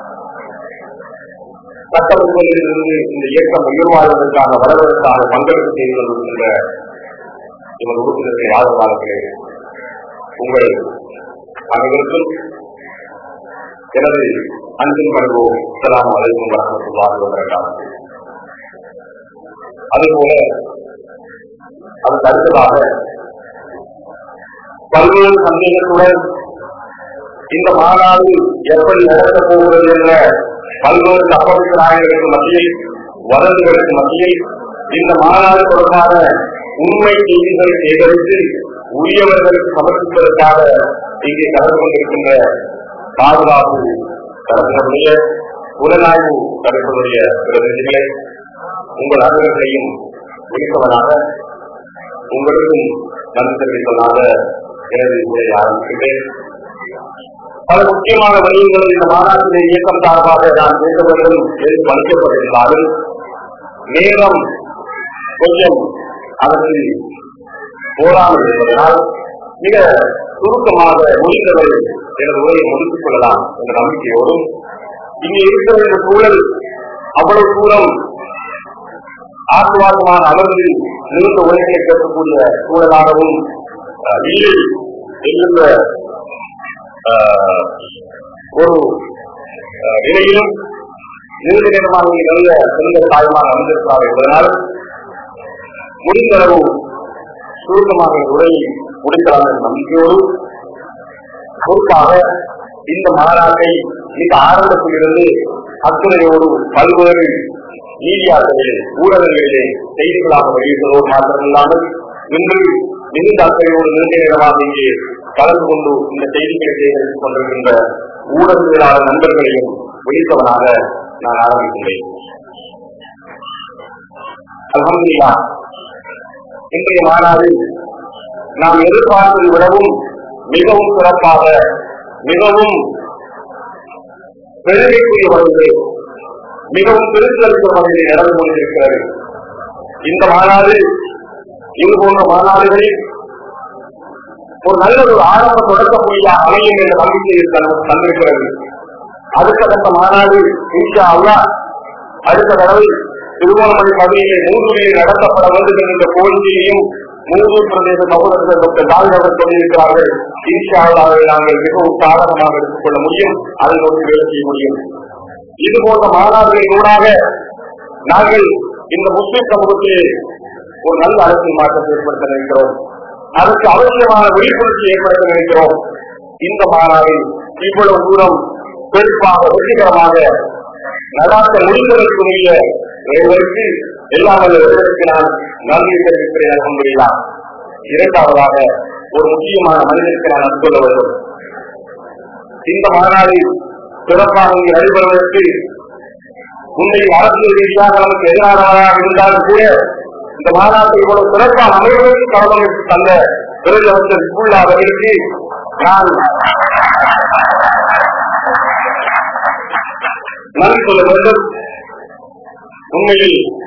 சட்டமன்றங்களிலிருந்து இந்த இயக்கம் உயர்வாழ்வதற்கான வளர்வதற்கான பங்களிப்பு செய்து கொண்டிருக்கின்ற எமது உறுப்பினர்களை ஆதரவாளர்களே உங்கள் அனைவருக்கும் எனது அன்பின் பண்போம் அஸ்ஸலாமு அலைக்கும் வரஹ்மத்துல்லாஹி வபரகாத்துஹு அதுபோல அதற்கு அடுத்ததாக பல்வேறு சந்தேகத்துடன் இந்த மாநாடு எப்படி நடத்தப் போகிறது என்ற பல்வேறு தகவல்கள் நாயகர்களுக்கு மத்தியில் வதந்திகளுக்கு மத்தியில் இந்த மாநாடு தொடர்பான உண்மை செய்திகளை சேகரித்து உரியவர்களுக்கு சமர்ப்பிப்பதற்காக இங்கே கலந்து கொண்டிருக்கின்ற பாதுகாப்பு தரப்பினுடைய புலனாய்வு தரப்பினுடைய பிரதிநிதிகளே உங்கள் அலுவலர்களையும் விழித்தவனாக உங்களுக்கும் நன்றி தெரிவிப்பதாக எனது உரையை ஆரம்பிக்கின்றேன் பல முக்கியமான வழிகளில் இந்த மாநாட்டிலே இயக்கம் சார்பாக நான் பேச வேண்டும் என்று பணிக்கப்பட்டிருந்தாலும் நேரம் கொஞ்சம் அதற்கு போராமல் இருப்பதனால் மிக சுருக்கமாக முடிந்தவரை எனது உரையை முடித்துக் கொள்ளலாம் என்ற நம்பிக்கையோடும் இங்கே இருக்கிற இந்த சூழல் அவ்வளவு தூரம் ஆசுவாசமான அமர்வில் நீண்ட உரைகளை கேட்கக்கூடிய சூழலாகவும் அஹ், இல்லை என்கின்ற ஆஹ், ஒரு ஆஹ், நிலையிலும் நீண்ட நேரமாக இங்கே நல்ல பெண்கள் தாய்மார் அமர்ந்திருக்கிறார்கள் என்பதனால் முடிந்தளவு சுருக்கமாக இந்த உரையை முடிக்கலாம் என்ற நம்பிக்கையோடு பொறுப்பாக இந்த மாநாட்டை மிக ஆரம்பத்திலிருந்து அத்துறையோடு பல்வேறு மீடியாக்களிலே ஊடகங்களிலே செய்திகளாக வெளியிட்டதோடு மாத்திரமில்லாமல் இன்று மிகுந்த அக்கறையோடு நீண்ட நேரமாக இங்கே கலந்து கொண்டு இந்த செய்திகளை சேகரித்துக் கொண்டிருக்கின்ற ஊடகங்களாளர் நண்பர்களையும் விழித்தவனாக நான் ஆரம்பிக்கின்றேன் அல்ஹம்துலில்லா இன்றைய மாநாடு நாம் எதிர்பார்ப்பதை விடவும் மிகவும் சிறப்பாக மிகவும் பெருமைக்குரிய வகையிலே மிகவும் திருத்தளித்த வகையில் நடந்து கொண்டிருக்கிறது இந்த மாநாடு இது போன்ற மாநாடுகளில் ஒரு நல்ல ஒரு ஆரம்ப தொடக்க புள்ளியாக அமையும் என்ற நம்பிக்கையில் தன்- தந்திருக்கிறது அடுத்த மாநாடு இன்ஷா அல்லாஹ் அடுத்த தடவை திருவோணமலை பகுதியிலே மூதூரில் நடத்தப்பட வேண்டும் என்கின்ற கோரிக்கையையும் மூதூர் பிரதேச சகோதரர்கள் டாக்டர் தாய் அவர் சொல்லியிருக்கிறார்கள் இன்ஷா அல்லாஹ்வை நாங்கள் மிகவும் சாதகமாக எடுத்துக்கொள்ள முடியும் அதை நோக்கி வேலை செய்ய முடியும் இது போன்ற மாநாடுகளின் ஊடாக நாங்கள் இந்த முஸ்லிம் சமூகத்திலே ஒரு நல்ல அரசியல் மாற்றத்தை ஏற்படுத்த நினைக்கிறோம் அதற்கு அவசியமான விழிப்புணர்ச்சி ஏற்படுத்த நினைக்கிறோம் இந்த மாநாடு இவ்வளவு தூரம் பெருப்பாக வெற்றிகரமாக நடாத்த முடிந்ததற்குரிய இறைவனுக்கு எல்லாம் வல்ல இறைவனுக்கு நான் நன்றி தெரிவிக்கிறேன் அல்ஹம்துலில்லா இரண்டாவதாக ஒரு முக்கியமான மனிதனுக்கு நான் நன்றி சொல்ல வேண்டும் இந்த மாநாடு சிறப்பாக இங்கு நடைபெறுவதற்கு உண்மையில் அரசியல் ரீதியாக நமக்கு எதிரானவராக இருந்தாலும் கூட இந்த மாநாட்டை இவ்வளவு சிறப்பாக அமைவதற்கு காரணம் தந்த விருது அமைச்சர் ஸ்கூல் அவர்களுக்கு நான் நன்றி சொல்ல வேண்டும் உண்மையில்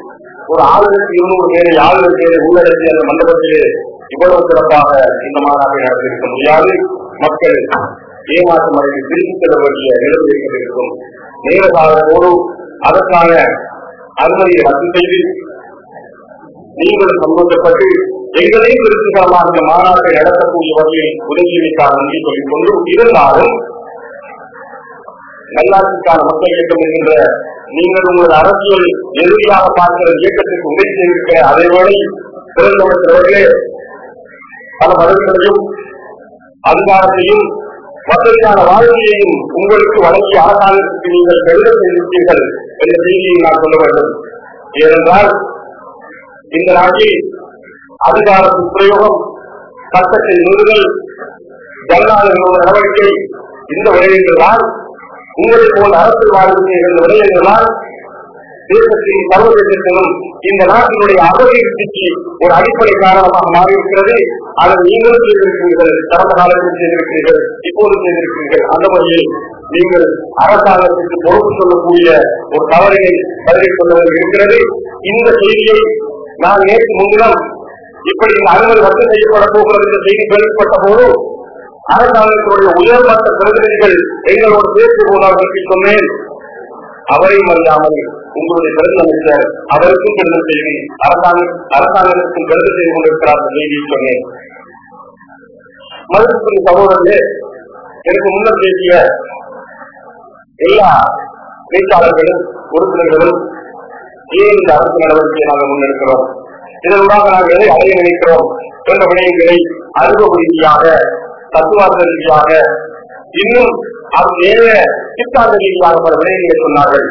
ஒரு ஆயிரத்தி இருநூறு பேரை ஆயிரம் பேரை உள்ளடக்கிய அந்த மண்டபத்திலே இவ்வளவு சிறப்பாக இந்த மாநாட்டை நடத்தியிருக்க முடியாது மக்கள் ஏமாற்றம் அடைந்து திரும்பி செல்ல வேண்டிய நிலைமை ஏற்பட்டிருக்கும் நேர காலத்தோடு அதற்கான அனுமதியை ரத்து செய்து நீங்கள் சந்தோஷப்பட்டு எங்களையும் திருப்திகரமாக இந்த மாநாட்டை நடத்தக்கூடிய வகையில் உதவியமைக்காக நன்றி சொல்லிக் கொண்டு இருந்தாலும் நல்லாட்சிக்கான மக்கள் இயக்கம் என்கின்ற நீங்கள் உங்களது அரசியல் எதிரியாக பார்க்கிற இயக்கத்திற்கு உதவி செய்திருக்கிற அதேவேளை பிறந்தவர்களே பல பதவிகளையும் அதிகாரத்தையும் வசதியான வாழ்க்கையையும் உங்களுக்கு வழங்கிய அரசாங்கத்திற்கு நீங்கள் பெருமை செய்திருக்கீர்கள் என்ற செய்தியை நான் சொல்ல வேண்டும் ஏனென்றால் இந்த நாட்டில் அதிகாரத்தின் பிரயோகம் சட்டத்தை மீறுதல் ஜனநாயக நடவடிக்கை இந்த விடயங்கள்தான் உங்களை போன்ற அரசியல்வாதிகள் இந்த விடயங்கள்தான் தேசத்தின் சர்வதேசத்திலும் இந்த நாட்டினுடைய அபிவிருத்திக்கு ஒரு அடிப்படை காரணமாக மாறியிருக்கிறது அதை நீங்களும் செய்திருக்கிறீர்கள் கடந்த காலத்தில் செய்திருக்கிறீர்கள் இப்போது செய்திருக்கிறீர்கள் அந்த வகையில் நீங்கள் அரசாங்கத்திற்கு பொறுப்பு சொல்லக்கூடிய ஒரு தவறினை பதில் சொல்ல இருக்கிறது இந்த செய்தியை நான் நேற்று முன்தினம் இப்படி இந்த அனுமதி ரத்து செய்யப்பட போகிறது என்ற செய்தி கேள்விப்பட்ட போது அரசாங்கத்தினுடைய உயர்மட்ட பிரதிநிதிகள் எங்களோடு பேசிய போது அவர்களுக்கு சொன்னேன் அவரையும் அறியாமல் உங்களுடைய பிரதம அமைச்சர் அவருக்கும் பெருமை செய்தி அரசாங்க அரசாங்கத்திற்கும் பெருமை செய்து கொண்டிருக்கிறார் என்ற செய்தியை சொன்னேன் மருத்துவ சகோதரர்களே எனக்கு முன்னர் பேசிய எல்லா பேச்சாளர்களும் உறுப்பினர்களும் ஏன் இந்த அரசு நடவடிக்கையை நாங்கள் முன்னெடுக்கிறோம் இதனூடாக நாங்கள் எதை அடைய நினைக்கிறோம் என்ற விடயங்களை அனுபவ ரீதியாக தத்துவார்த்த ரீதியாக இன்னும் அது வேற சித்தாந்த ரீதியாக பல விடயங்களை சொன்னார்கள்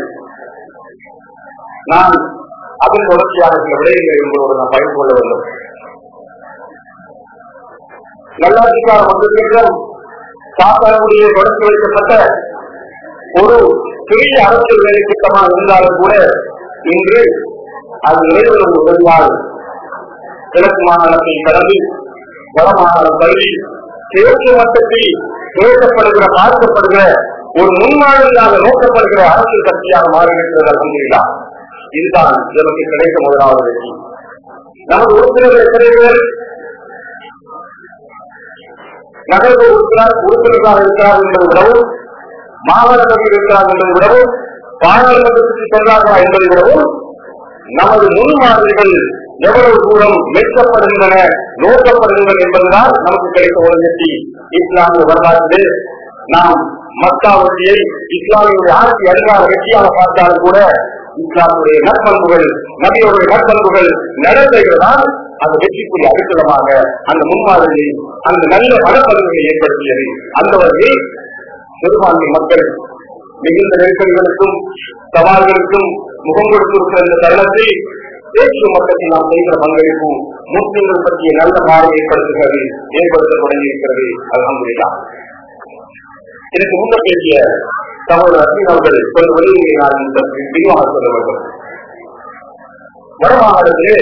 நான் அதன் தொடர்ச்சியாக சில விடயங்களை உங்களோடு நான் பகிர்ந்து கொள்ள வேண்டும் நல்லாட்சிக்கார மக்களுக்கும் சாத்தானுடைய தொடர்ச்சி வைக்கப்பட்ட ஒரு பெரிய அரசியல் வேலை திட்டமாக இருந்தாலும் கூட இன்று அது நிறைவேறும் உதவியால் கிழக்கு மாகாணத்தை கடந்து வட மாகாணம் தள்ளி கிழக்கு மட்டத்தில் பேசப்படுகிற பார்க்கப்படுகிற ஒரு முன்மாதிரியாக நோக்கப்படுகிற அரசியல் கட்சியாக மாறியிருக்கிறது அலமதுல்லா இதுதான் நமக்கு கிடைத்த முதலாவது வெற்றி நமது உறுப்பினர்கள் எத்தனை பேர் நகர்வு உறுப்பினர் உறுப்பினர்களாக இருக்கிறார் என்பதை விடவும் மாகாண சபையில் இருக்கிறார் என்பதை விடவும் பாராளுமன்றத்துக்கு சென்றார்களா என்பதை விடவும் நமது முன்மாதிரிகள் எவ்வளவு தூரம் மெச்சப்படுகின்றன நோக்கப்படுகின்றன என்பதுதான் நமக்கு கிடைத்த ஒரு வெற்றி இஸ்லாமிய வரலாற்றிலே நாம் மக்கா வெற்றியை இஸ்லாமியுடைய ஆட்சி அதிகார வெற்றியாக பார்த்தாலும் கூட இஸ்லாமுடைய நற்பண்புகள் நபியோடைய நற்பண்புகள் நடத்தைகள்தான் அந்த வெற்றிக்குரிய அடித்தளமாக அந்த முன்மாதிரியை அந்த நல்ல மனப்பதவியை ஏற்படுத்தியது அந்த வகையில் சிறுபான்மை மக்கள் மிகுந்த நெருக்கடிகளுக்கும் சவால்களுக்கும் முகம் கொடுத்திருக்கிற இந்த தருணத்தில் தேசிய மக்களுக்கு நாம் செய்கிற பங்களிப்பு முஸ்லிம்கள் பற்றிய நல்ல பார்வை ஏற்படுத்துகிறது ஏற்படுத்த தொடங்கியிருக்கிறது அலமதுல்லா எனக்கு முன்ன பேசிய சகோதரர் அஸ்மின் அவர்கள் கொஞ்சம் வெளியே நான் இந்த விரிவாக சொல்ல வேண்டும் வடமாகாணத்திலே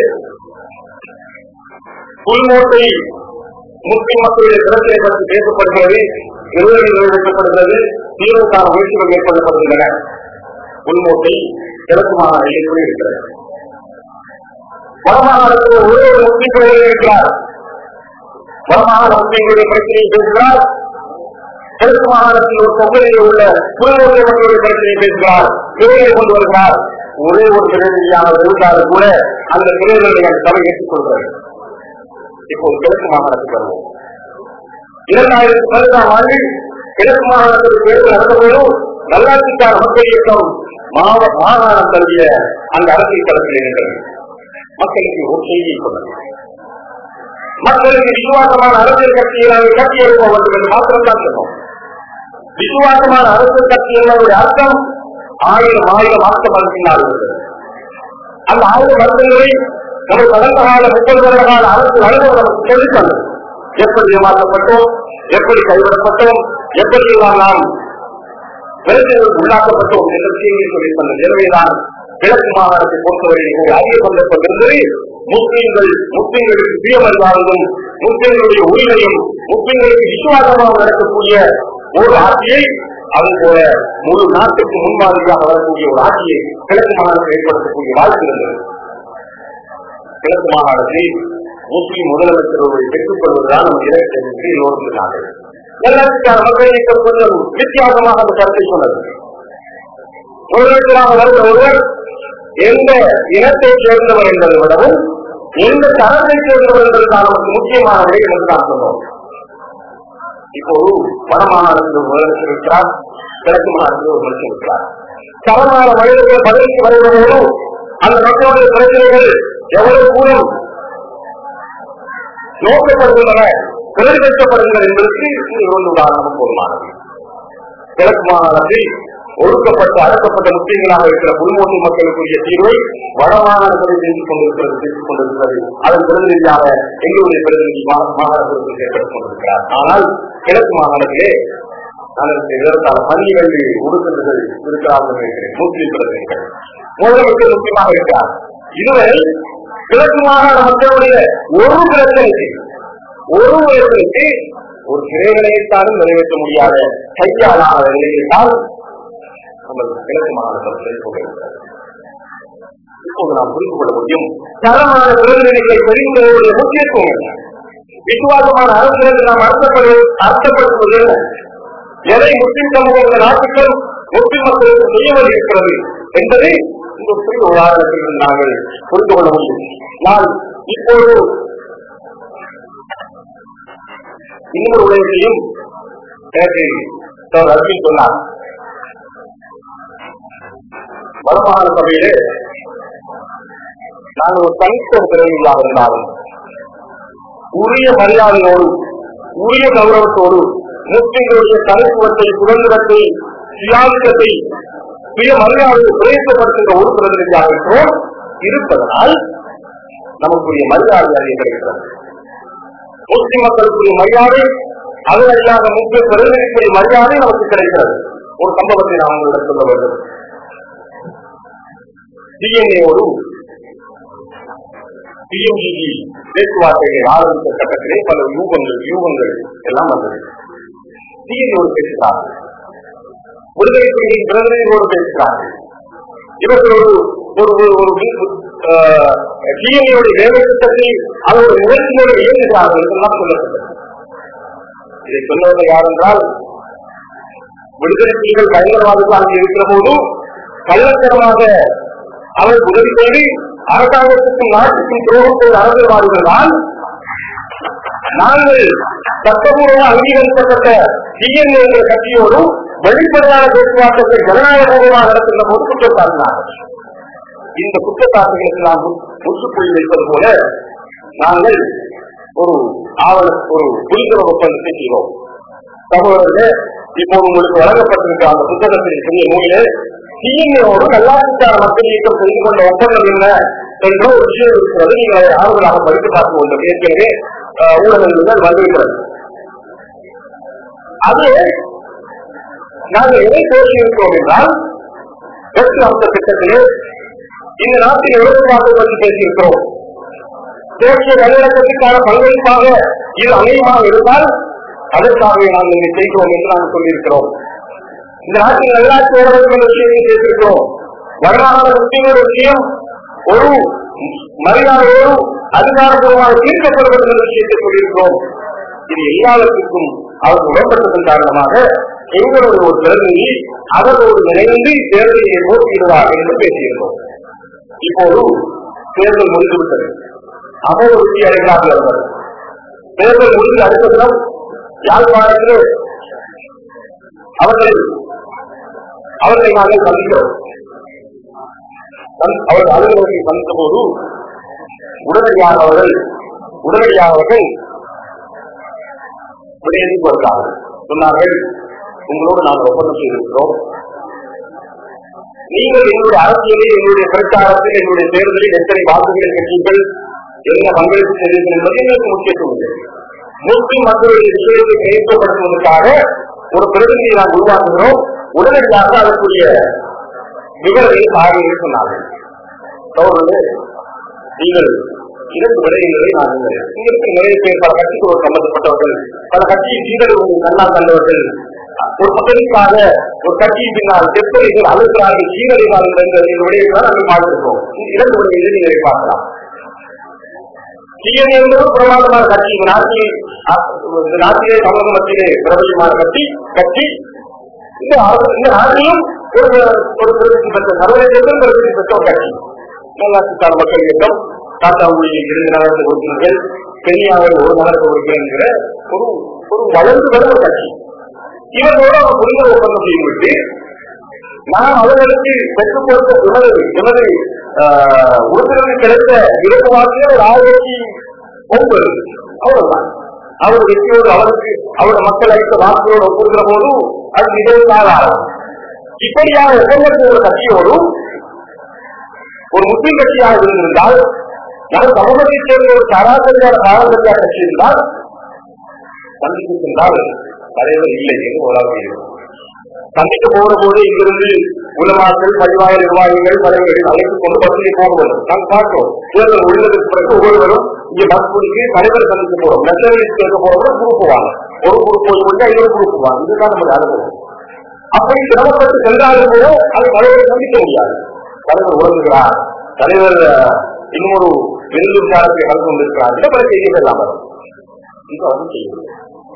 புல்மோட்டை முஸ்லிம் மக்களுடைய பிரச்சனை பற்றி பேசப்படுகிறது நிறுவனங்கள் நிறைவேற்றப்படுகிறது தீர்வுக்கான முயற்சிகள் மேற்கொள்ளப்படுகின்றன உள்மோட்டை கிழக்கு மாகாணத்தில் கூட இருக்கிறது வடமாகாணத்தில் ஒரே ஒரு முஸ்லிம் பிரதமர் இருக்கிறார் வடமாகாண முஸ்லிம்களுடைய பிரச்சனையை பேசுகிறார் கிழக்கு மாகாணத்தில் ஒரு தொகுதியில் உள்ள புல்மோட்டை மக்களுடைய பிரச்சனையை பேசுகிறார் சிறையை கொண்டு வருகிறார் ஒரே ஒரு பிரதிநிதியானவர் இருந்தாலும் கூட அந்த பிரதிநிதிகளை அந்த சபை ஏற்றுக்கொள்கிறது இப்போது கிழக்கு மாகாணத்துக்கு வருவோம் இரண்டாயிரத்தி பதினாறாம் ஆண்டில் கிழக்கு மாகாணத்தில் தேர்தல் நடந்தபோதும் நல்லாட்சிக்கான மக்கள் இயக்கம் மாவ மாகாணம் தழுவிய அந்த அரசியல் களத்தில் இருந்தது மக்களுக்கு ஒரு செய்தியை சொன்னது மக்களுக்கு விசுவாசமான அரசியல் கட்சியை நாங்கள் கட்டி எழுப்ப வேண்டும் என்று மாத்திரம்தான் சொன்னோம் விசுவாசமான அரசியல் கட்சி என்பதனுடைய அர்த்தம் ஆயிரம் ஆயிரம் அர்த்தம் பின்னால் இருந்தது அந்த ஆயிரம் அர்த்தங்களை நமது கடந்த கால முப்பது வருட கால அரசு அனுபவம் நமக்கு சொல்லித்தந்தது எப்படி ஏமாற்றப்பட்டோம் எப்படி கைவிடப்பட்டோம் எப்படி எல்லாம் நாம் பிரச்சனைகளுக்கு உள்ளாக்கப்பட்டோம் என்ற செய்தியை சொல்லி தந்தது எனவேதான் கிழக்கு மாகாணத்தை பொறுத்தவரை ஒரு அரிய சந்தர்ப்பம் இருந்தது முஸ்லீம்கள் முஸ்லீம்களுக்கு சுயமரியாதையும் முஸ்லீம்களுடைய உரிமையும் முஸ்லீம்களுக்கு விசுவாசமாக நடக்கக்கூடிய ஒரு ஆட்சியை அது போல முழு நாட்டுக்கு முன்மாதிரியாக வரக்கூடிய ஒரு ஆட்சியை கிழக்கு மாகாணத்தில் ஏற்படுத்தக்கூடிய வாய்ப்பு இருந்தது கிழக்கு மாகாணத்தில் முஸ்லிம் முதலமைச்சர் ஒருவரை பெற்றுக் கொள்வதுதான் நம்ம இலக்கு என்று எல்லோரும் சொன்னார்கள் எல்லாத்துக்கான மக்கள் இயக்கம் கொஞ்சம் வித்தியாசமாக அந்த கருத்தை சொன்னது முதலமைச்சராக வருகிற ஒருவர் எந்த இனத்தை சேர்ந்தவர் என்பதை விடவும் எந்த தரத்தை சேர்ந்தவர் என்பதுதான் நமக்கு முக்கியமான விடயம் என்று நாம் சொன்னோம் இப்போது வட மாகாணத்தில் ஒரு முதலமைச்சர் இருக்கிறார் கிழக்கு மாகாணத்தில் ஒரு முதலமைச்சர் இருக்கிறார் தரமான மனிதர்கள் பதவிக்கு வருவதோடு அந்த மக்களுடைய பிரச்சனைகள் எவ்வளவு தூரம் நோக்கப்படுகின்றன பிரதிபலிக்கப்படுகின்றன என்பதற்கு இது ஒரு உதாரணம் போதுமானது கிழக்கு மாகாணத்தில் ஒடுக்கப்பட்ட அடக்கப்பட்ட முஸ்லீம்களாக இருக்கிற முன்மோட்டி மக்களுக்குரிய தீர்வை வட மாகாணத்தில் பேசிக் கொண்டிருக்கிறது பேசிக் கொண்டிருக்கிறது அதன் பிரதிநிதியாக எங்களுடைய பிரதிநிதி மா- மாகாணத்திற்கு செயல்பட்டுக் கொண்டிருக்கிறார் ஆனால் கிழக்கு மாகாணத்திலே அதற்கு இதற்கான பள்ளிகள் உடுக்கின்றது இருக்கிறார்கள் நினைக்கிறேன் முஸ்லீம் பிரதிநிதிகள் முதலமைச்சர் முக்கியமாக இருக்கிறார் இதுவரை கிழக்கு மாகாண மக்களுடைய ஒரு பிரச்சனைக்கு ஒரு பிரச்சனைக்கு ஒரு சிறைகளைத்தாலும் நிறைவேற்ற முடியாத கையாளாத நிலையில் தான் நமது கிழக்கு மாகாணத்தில் கொண்டிருக்கிறது இப்போது நாம் புரிந்து கொள்ள முடியும் தரமான பிரதிநிதிகளை பெறுவதற்குரிய முக்கியத்துவம் என்ன விசுவாசமான அரசுகள் நாம் அர்த்தப்படு அர்த்தப்படுத்துவது என்ன எதை முஸ்லிம் சமூகம் இந்த நாட்டுக்கும் முஸ்லிம் மக்களுக்கு செய்ய வேண்டியிருக்கிறது என்பதை இந்த புதிய உதாரணத்தில் நாங்கள் புரிந்து கொள்ள முடியும் நான் இப்போது இன்னொரு உலகத்தையும் எனக்கு சார் அர்ஜுன் சொன்னார் வடமாகாண சபையிலே நான் ஒரு தனித்த பிறவியாக இருந்தாலும் உரிய மரியாதையோடு உரிய கௌரவத்தோடு முஸ்லிம்களுடைய தனித்துவத்தை சுதந்திரத்தை சுயாதிக்கத்தை சுய மரியாதையை பிரயத்தப்படுத்துகிற ஒரு பிரதிநிதியாக இருக்கிறோம் இருப்பதனால் நமக்குரிய மரியாதை அறிய கிடைக்கிறது முஸ்லிம் மக்களுக்குரிய மரியாதை அது அல்லாத முக்கிய பிரதிநிதிக்குரிய மரியாதை நமக்கு கிடைக்கிறது ஒரு சம்பவத்தை நான் உங்களிடம் சொல்ல வேண்டும் டிஎன்ஏவோடு பிஎம்ஜிஜி பேச்சுவார்த்தைகளை ஆரம்பித்த கட்டத்திலே பல யூகங்கள் யூகங்கள் எல்லாம் வந்தது டிஎன்ஏவோடு பேசுகிறார்கள் விடுதலை புலிகளின் பிரதிநிதிகளோடு பேசுகிறார்கள் இவர்கள் ஒரு ஒரு ஒரு டிஎன்ஏவுடைய வேலை திட்டத்தை அவருடைய முயற்சியோடு இயங்குகிறார்கள் என்றெல்லாம் சொல்லப்பட்டது இதை சொன்னவர்கள் யார் என்றால் விடுதலை புலிகள் பயங்கரவாதத்தால் இருக்கிற போது கள்ளத்தனமாக அவர் உதவி செய்து அரசாங்கத்துக்கும் நாட்டுக்கும் துரோகம் செய்த அரசியல்வாதிகளால் நாங்கள் சட்டபூர்வ அங்கீகரிக்கப்பட்ட டிஎன்ஏ என்ற கட்சியோடு வெளிப்படையான பேச்சுவார்த்தைகளை ஜனநாயகபூர்வமாக நடத்துகிற போது குற்றம் சாட்டினார்கள் இந்த குற்றச்சாட்டுகளுக்கு நாம் முற்றுப்புள்ளி வைப்பது போல நாங்கள் ஒரு ஆவண ஒரு புரிந்துணர்வு ஒப்பந்தத்தை செய்வோம் சகோதரர்களே இப்போது உங்களுக்கு வழங்கப்பட்டிருக்க அந்த புத்தகத்தின் பெரிய நூலிலே டிஎன்ஏவோடு நல்லாட்சிக்கார மக்கள் இயக்கம் செய்து கொண்ட ஒப்பந்தம் என்ன என்ற ஒரு விஷயம் இருக்கிறது நீங்கள் அதை ஆறுதலாக படித்து பார்க்க வேண்டும் ஏற்கனவே அஹ், ஊடகங்கள் வந்திருக்கிறது அது நாங்கள் எதை பேசியிருக்கிறோம் என்றால் வெற்றி அம்ச திட்டத்திலே இந்த நாட்டில் எழுதுவார்கள் பற்றி பேசியிருக்கிறோம் தேசிய நல்லிணக்கத்திற்கான பங்களிப்பாக இது அமையமாக இருந்தால் அதற்காகவே நாம் இதை செய்கிறோம் என்று நாங்கள் சொல்லியிருக்கிறோம் இந்த நாட்டில் நல்லாட்சி வர வேண்டும் என்ற விஷயத்தை பேசியிருக்கிறோம் வருமான முஸ்லீம்களுடைய விஷயம் ஒரு மரியாதையோடு அதிகாரப்பூர்வமாக தீர்க்கப்பட வேண்டும் என்ற விஷயத்தை சொல்லியிருக்கிறோம் இது எல்லாவற்றுக்கும் அவர் உடன்பட்டதன் காரணமாக எங்களுடைய ஒரு பிரதிநிதி அவர்களோடு இணைந்து தேர்தலிலே போட்டியிடுவார் என்று பேசியிருந்தோம் இப்போது தேர்தல் முடிந்துவிட்டது அவர் உறுதி அடைகிறார்கள் அவர்கள் தேர்தல் முடிந்து அடுத்த தினம் யாழ்ப்பாணத்திலே அவர்கள் அவர்களை நாங்கள் சந்திக்கிறோம் சந்- அவர்கள் அலுவலகத்தை சந்தித்த போது உடனடியாக அவர்கள் உடனடியாக அவர்கள் விடையெழுதி கொடுத்தார்கள் சொன்னார்கள் உங்களோடு நாங்கள் ஒப்பந்தம் செய்திருக்கிறோம் நீங்கள் எங்களுடைய அரசியலில் எங்களுடைய பிரச்சாரத்தில் எங்களுடைய தேர்தலில் எத்தனை வாக்குகளை பெற்றீர்கள் என்ன பங்களிப்பு செய்தீர்கள் என்பது எங்களுக்கு முக்கியத்துவம் இல்லை முஸ்லிம் மக்களுடைய விஷயத்தை கையகப்படுத்துவதற்காக ஒரு பிரதிநிதியை நாம் உருவாக்குகிறோம் உடனடியாக அதற்குரிய விவரங்களை சாதனைகள் சொன்னார்கள் சோழர்களே நீங்கள் இரண்டு விடயங்களை நான் சொல்கிறேன். உங்களுக்கு நிறைய பேர் பல கட்சிகளோடு சம்பந்தப்பட்டவர்கள் பல கட்சியின் சீடர்கள் கண்ணால் கண்டவர்கள் ஒரு பதவிக்காக ஒரு கட்சியின் பின்னால் செப்பலிகள் அழுகிறார்கள் சீரழிவார்கள் என்ற இந்த விடயங்களை நாங்கள் பார்த்திருக்கோம் இந்த இரண்டு விடயங்களை நீங்கள் பார்க்கலாம் டிஎன்ஏ என்பது பிரமாதமான கட்சி இந்த நாட்டில் அ- இந்த நாட்டிலே தமிழக மத்தியிலே பிரபலமான கட்சி கட்சி இந்த அரசு- இந்த நாட்டிலும் ஒரு ஒரு பிரசித்தி பெற்ற சர்வதேசத்திலும் பிரசித்தி பெற்ற ஒரு கட்சி நல்லாட்சிக்கான மக்கள் இயக்கம் தாத்தாவுடைய இரண்டு நகரத்து உறுப்பினர்கள் கென்யாவில் ஒரு நகரத்து உறுப்பினர் என்கிற ஒரு ஒரு வளர்ந்து வரும் ஒரு கட்சி இவர்களோடு அவர் புரிந்த ஒப்பந்தம் செய்துவிட்டு நாம் அவர்களுக்கு பெற்றுக் கொடுத்த எமது எமது ஆஹ், உறுப்பினருக்கு கிடைத்த இலக்குவாக்கிய ஒரு ஆயிரத்தி ஒன்பது அவ்வளவுதான் அவர் வெற்றியோடு அவருக்கு அவருடைய மக்கள் அளித்த வாக்குகளோடு ஒப்புகிற போது அது இருபத்தி நாலு ஆகும் இப்படியாக ஒப்பந்தத்தில் ஒரு கட்சியோடு ஒரு முஸ்லிம் கட்சியாக இருந்திருந்தால் நம்ம சமூகத்தைச் சேர்ந்த ஒரு சராசரியான பாரம்பரிய கட்சி இருந்தால் சந்தித்து சென்றால் தலைவர் இல்லை என்று ஒரு இருக்கும் சந்திக்க போகிற போது இங்கிருந்து உலமாக்கள் பரிவாய நிர்வாகிகள் தலைவர்கள் அழைத்துக் கொண்டு பஸ்ஸிலே போக நாம் பார்க்கிறோம் தேர்தல் உள்ளதுக்கு பிறகு ஒவ்வொருவரும் இங்கே பஸ் பிடிச்சி தலைவர் சந்திக்க போறோம் மெசேஜ் கேட்க போறவங்க குரூப் வாங்க ஒரு குரூப் போய் கொண்டு இன்னொரு குரூப் வாங்க இதுதான் நம்முடைய அனுபவம் அப்படி சிரமப்பட்டு சென்றாலும் கூட அதை தலைவரை சந்திக்க முடியாது தலைவர் உறங்குகிறார் தலைவர் அஹ், இன்னொரு விருந்து விசாரத்தை கலந்து கொண்டிருக்கிறார் இந்த பல செய்திகள் எல்லாம் வரும் இது வந்து செய்யவில்லை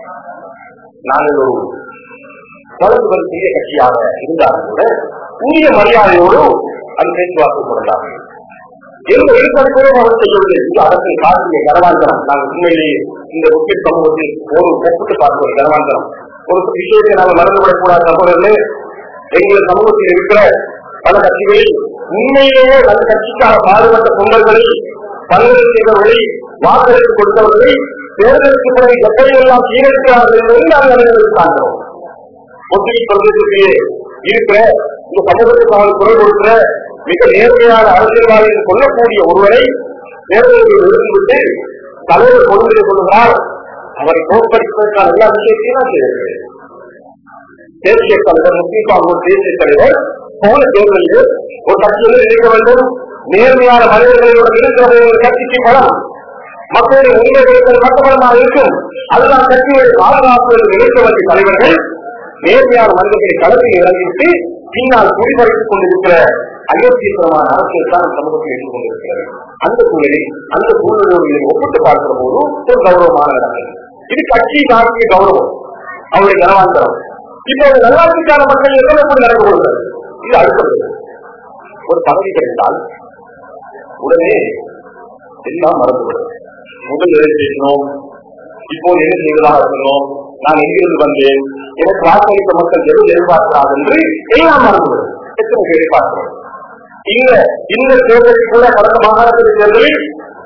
நாங்கள் ஒரு வலதுபுற சிறிய கட்சியாக இருந்தாலும் கூட உரிய மரியாதையோடு அது பேச்சுவார்த்தை கொண்டார்கள் எந்த வெளிப்படுத்தலும் அவர் செய்யவில்லை இது அரசின் காட்டிய கனவாந்தரம் நாங்கள் உண்மையிலேயே இந்த முக்கிய சமூகத்தில் ஒரு ஒப்பிட்டு பார்க்கிற ஒரு கனவாந்தரம் ஒரு விஷயத்தை நாங்கள் மறந்துவிடக்கூடாத சகோதரர்களே எங்கள் சமூகத்தில் இருக்கிற பல கட்சிகளில் உண்மையிலேயே அந்த கட்சிக்கான பாடுபட்ட தொண்டர்களை பல்வேறு செய்தவர்களை வாக்களித்து கொடுத்தவர்களை தேர்தலுக்கு பிறகு எப்படியெல்லாம் சீரழிக்கிறார்கள் என்பதை நாங்கள் அனைவரும் காண்கிறோம் ஒத்திகை பிரதேசத்திலே இருக்கிற இந்த சமூகத்துக்கு அவர்கள் குரல் கொடுக்கிற மிக நேர்மையான அரசியல்வாதி என்று சொல்லக்கூடிய ஒருவரை தேர்தலில் நிறுத்திவிட்டு தலைவர் கொள்கையை சொல்லுகிறார் அவரை தோற்கடிப்பதற்கான எல்லா விஷயத்தையும் நான் செய்திருக்கிறேன் தேசிய தலைவர் முஸ்லீம் காங்கிரஸ் தேசிய தலைவர் போன தேர்தலில் ஒரு கட்சியில் இருக்க வேண்டும் நேர்மையான மனிதர்களோடு இருக்கிற ஒரு கட்சிக்கு பலம் மக்களுடைய உரிமைகள் மட்டுமல்லமாக இருக்கும் அதுதான் கட்சியுடைய பாதுகாப்பு என்று நினைக்க வேண்டிய தலைவர்கள் நேர்மையான மனிதர்களை களத்தில் இறங்கிவிட்டு பின்னால் குடிமறைத்துக் கொண்டிருக்கிற அயோக்கியத்தனமான அரசியல் தான் சமூகத்தில் இருந்து கொண்டிருக்கிறது அந்த சூழலில் அந்த சூழ்நிலையோடு ஒப்பிட்டு பார்க்கிற போது ஒரு கௌரவமான நடந்தது இது கட்சி நாட்டிய கௌரவம் அவருடைய கனவாந்தரம் இப்போது நல்லாட்சிக்கான மக்கள் எவ்வளவு எப்படி நடந்து கொள்கிறது இது அடுத்தது ஒரு பதவி கிடைத்தால் உடனே எல்லாம் மறந்துவிடும் முதல் எதை பேசினோம் இப்போது என்ன செய்வதாக இருந்தோம் நான் எங்கிருந்து வந்தேன் எனக்கு வாக்களித்த மக்கள் எது எதிர்பார்க்கிறார் என்று எல்லாம் மறந்துவிடும் எத்தனை பேர் எதிர்பார்க்கிறோம் இந்த இந்த தேர்தலில் கூட கடந்த மாகாணத்தில் தேர்தலில்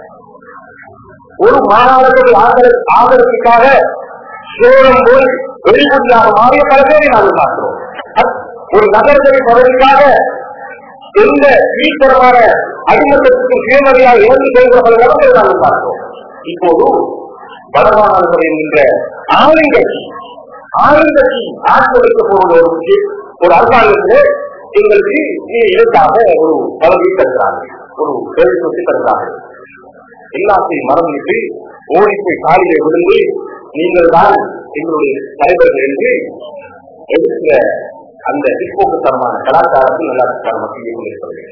ஒரு மாகாணத்தில் ஆதரவு ஆதரவுக்காக சேலம் போய் வெளிப்படையாக மாறிய பல பேரை நாங்கள் பார்க்கிறோம் ஒரு நகர்சபை பதவிக்காக எந்த கீழ்த்தரமான அடிமட்டத்துக்கு சுயமரியாதை இழந்து செல்கிற பல நபர்களை நாங்கள் பார்க்கிறோம் இப்போது வடமாகாணத்தில் என்கின்ற ஆளுங்கட்சி ஆளுங்கட்சி ஆட்சி வைக்க போகிற ஒரு விஷயம், ஒரு அரசாங்கத்திலே எங்களுக்கு இது இதற்காக ஒரு பதவி தருகிறார்கள் ஒரு கேள்வி சொல்லி தருகிறார்கள் எல்லாத்தையும் மறந்துவிட்டு ஓடி போய் காலிலே விழுந்து நீங்கள் தான் எங்களுடைய தலைவர்கள் என்று எடுக்கிற அந்த பிற்போக்குத்தனமான கலாச்சாரத்தில் நல்லாட்சிக்கான மக்கள் கொண்டிருக்கிறது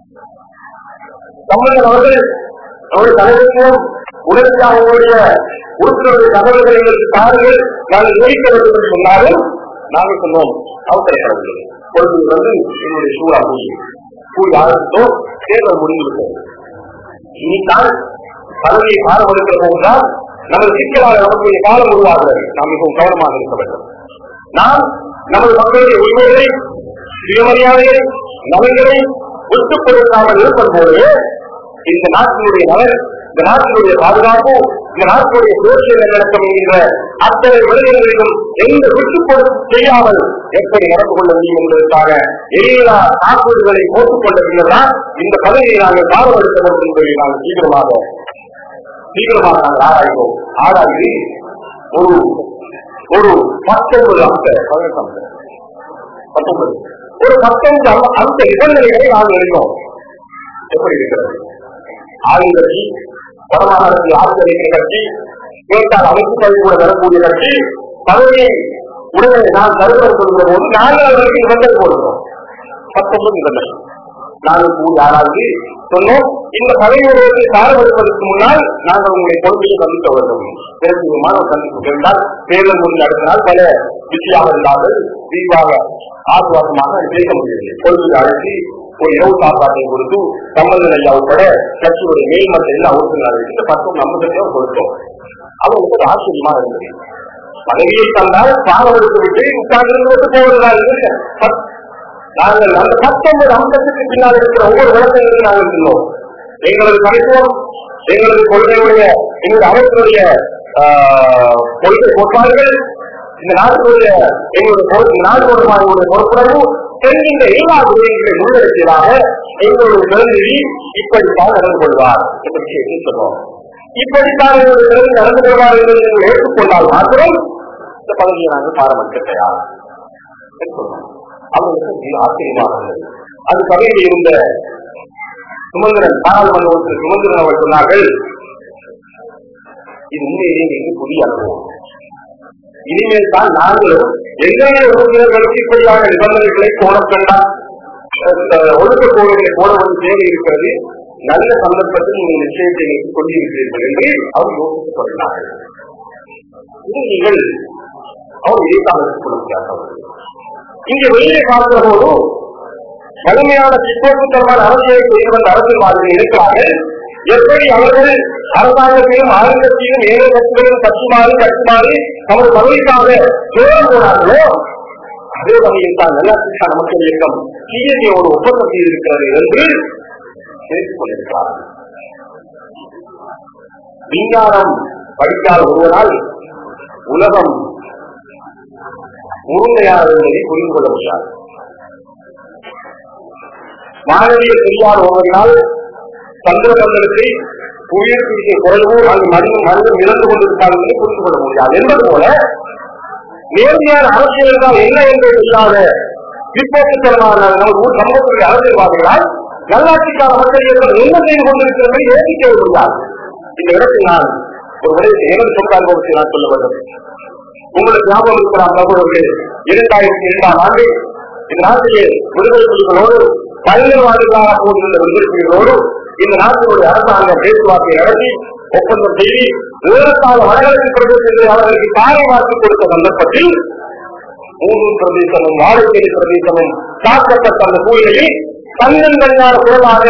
தமிழர் அவர்கள் அவருடைய தலைவருக்கும் உடனடியாக அவங்களுடைய உறுப்பினருடைய தகவல்களை எங்களுக்கு தாருங்கள் நாங்கள் நோய்க்க வேண்டும் என்று சொன்னாலும் நாங்கள் சொன்னோம் அவசரப்படவில்லை பொழுது வந்து என்னுடைய சூழா பூஜை பூஜை ஆரம்பித்தோம் தேர்தல் முடிந்துவிட்டது இனிதான் பதவியை காலம் எடுக்கிற போதுதான் நமது சிக்கலாக நமக்கு காலம் உருவாகிறது நாம் மிகவும் கவனமாக இருக்க வேண்டும் நாம் நமது மக்களுடைய உரிமைகளை சுயமரியாதைகளை நலன்களை விட்டுக் கொடுக்காமல் இருப்பது போலவே இந்த நாட்டினுடைய நலன் இந்த நாட்டினுடைய பாதுகாப்பு இந்த நாட்டினுடைய சோசியல் நல்லடக்கம் என்கின்ற அத்தனை விடயங்களிலும் எந்த விட்டுக் கொடுத்து செய்யாமல் எப்படி நடந்து கொள்ள முடியும் என்பதற்காக எல்லா தாக்குதல்களை போட்டுக் கொண்ட பின்னர்தான் இந்த பதவியை நாங்கள் காலம் எடுக்க வேண்டும் என்பதை நாங்கள் தீவிரமாக தீவிரமாக நாங்கள் ஆராய்வோம் ஆராய்ந்து ஒரு ஒரு பத்தொன்பது அம்ச பதினெட்டு அம்ச பத்தொன்பது ஒரு பத்தொன்பது அம்- அம்ச நிபந்தனைகளை நாங்கள் எழுதினோம் எப்படி இருக்கிறது ஆளுங்கட்சி வடமாகாணத்தில் ஆளுநர் கட்சி கேட்டால் அமைப்பு பதவி கூட வரக்கூடிய கட்சி பதவியை உடனே நான் தருவது சொல்கிற போது நாங்கள் அவர்களுக்கு நிபந்தனை போடுகிறோம் பத்தொன்பது நிபந்தனை நாங்கள் கூடி யாராவது சொன்னோம் இந்த பதவி உறவுகளை சாரவெடுப்பதற்கு முன்னால் நாங்கள் உங்களை பொறுமையை சந்திக்க வேண்டும் பேசுமான சந்திப்பு இருந்தால் தேர்தல் முடிந்து அடுத்த நாள் பல பிஸியாக இருந்தார்கள் விரிவாக ஆசுவாசமாக பேச முடியவில்லை பொழுது அழைச்சி ஒரு இரவு சாப்பாட்டை கொடுத்து சம்பந்தன் ஐயா உட்பட கட்சியுடைய மேல்மட்ட எல்லா உறுப்பினர்கள் பத்து நம்பகத்தையோ கொடுத்தோம் அவங்களுக்கு ஒரு ஆச்சரியமா இருந்தது பதவியை தந்தால் பாவெடுத்து விட்டு உட்கார்ந்து விட்டு போவதா இல்லை நாங்கள் அந்த பத்தொன்பது அம்சத்துக்கு பின்னால் இருக்கிற ஒவ்வொரு விளக்கங்களையும் நாங்கள் சொன்னோம் எங்களது கணித்துவம் எங்களது கொள்கையுடைய எங்களது அமைப்பினுடைய ஆஹ், கொள்கை கோட்பாடுகள் இந்த நாட்டுடைய எங்களுடைய பொறு- இந்த நாட்டோட பொறுப்புணர்வு என்கின்ற எல்லா விடயங்களை முன்னெடுத்ததாக எங்களுடைய பிரதிநிதி இப்படித்தான் நடந்து கொள்வார் என்ற விஷயத்தை சொன்னோம் இப்படித்தான் எங்களுடைய பிரதிநிதி நடந்து கொள்வார் என்பதை நீங்கள் ஏற்றுக்கொண்டால் மாத்திரம் இந்த பதவியை நாங்கள் பாரமளிக்க தயார் என்று சொன்னோம் அவங்களுக்கு மிக ஆச்சரியமாக இருந்தது அது சபையில் இருந்த சுமந்திரன் பாராளுமன்ற உறுப்பினர் சுமந்திரன் அவர் சொன்னார்கள் இது உண்மையிலேயே மிக புதிய அனுபவம் இனிமேல் தான் நாங்களும் எங்களுடைய உறுப்பினர்களுக்கு இப்படியான நிபந்தனைகளை போட வேண்டாம் ஒழுக்க கோவிலை போட வேண்டிய தேவை இருக்கிறது நல்ல சந்தர்ப்பத்தில் நீங்கள் நிச்சயத்தை வைத்துக் கொண்டிருக்கிறீர்கள் என்று அவர் யோசித்துக் கொண்டார்கள் இது நீங்கள் அவர் இதைத்தான் எடுத்துக் கொள்ள முடியாது இங்கே வெளியே பார்க்கிற போது கடுமையான சித்தோட்டத்தனமான அரசியலை செய்து வந்த அரசியல்வாதிகள் இருக்கிறார்கள் எப்படி அவர்கள் அரசாங்கத்தையும் ஆளுங்கத்தையும் ஏழை கட்சிகளையும் கட்சிமாறி கட்சிமாறி தமது பதவிக்காக ஜோரம் போனார்களோ அதே வகையில் தான் நல்லாட்சிக்கான மக்கள் இயக்கம் சிஎன்ஏவோடு ஒப்பந்தம் செய்திருக்கிறது என்று தெரிவித்துக் கொண்டிருக்கிறார்கள் விஞ்ஞானம் படிக்காத ஒருவரால் உலகம் உண்மையானது என்பதை புரிந்து கொள்ள முடியாது மாணவியல் தெரியாத ஒருவரால் சந்திர மண்டலத்தை உயிர் பிடிக்க குறைவு அங்கு மனிதன் மனிதன் இழந்து கொண்டிருக்கார் என்பதை புரிந்து கொள்ள முடியாது என்பது போல நேர்மையான அரசியல் என்றால் என்ன என்று இல்லாத பிற்போக்குத்தனமான நம்ம ஊர் சமூகத்துடைய அரசியல்வாதிகளால் நல்லாட்சிக்கான மக்கள் இயக்கம் என்ன செய்து கொண்டிருக்கிறது ஏற்றிக்க முடியாது இந்த இடத்தில் நான் ஒரு விடயத்தை எனது சொந்த அனுபவத்தை நான் சொல்ல வேண்டும் உங்களுக்கு ஞாபகம் இருக்கிறார் சகோதரர்களே இரண்டாயிரத்தி இரண்டாம் ஆண்டு இந்த நாட்டிலே விடுதலை புலிகளோடு பயங்கரவாதிகளாக போட்டிருந்த விடுதலை புலிகளோடு இந்த நாட்டினுடைய அரசாங்கம் பேச்சுவார்த்தை நடத்தி ஒப்பந்தம் செய்து ஏறத்தாழ வடகிழக்கு பிரதேசத்தில் அவர்களுக்கு தாரை வாக்கு கொடுத்த சந்தர்ப்பத்தில் மூன்று பிரதேசமும் வாழைச்சேரி பிரதேசமும் தாக்கப்பட்ட அந்த சூழ்நிலையில் தன்னன் தனியான குரலாக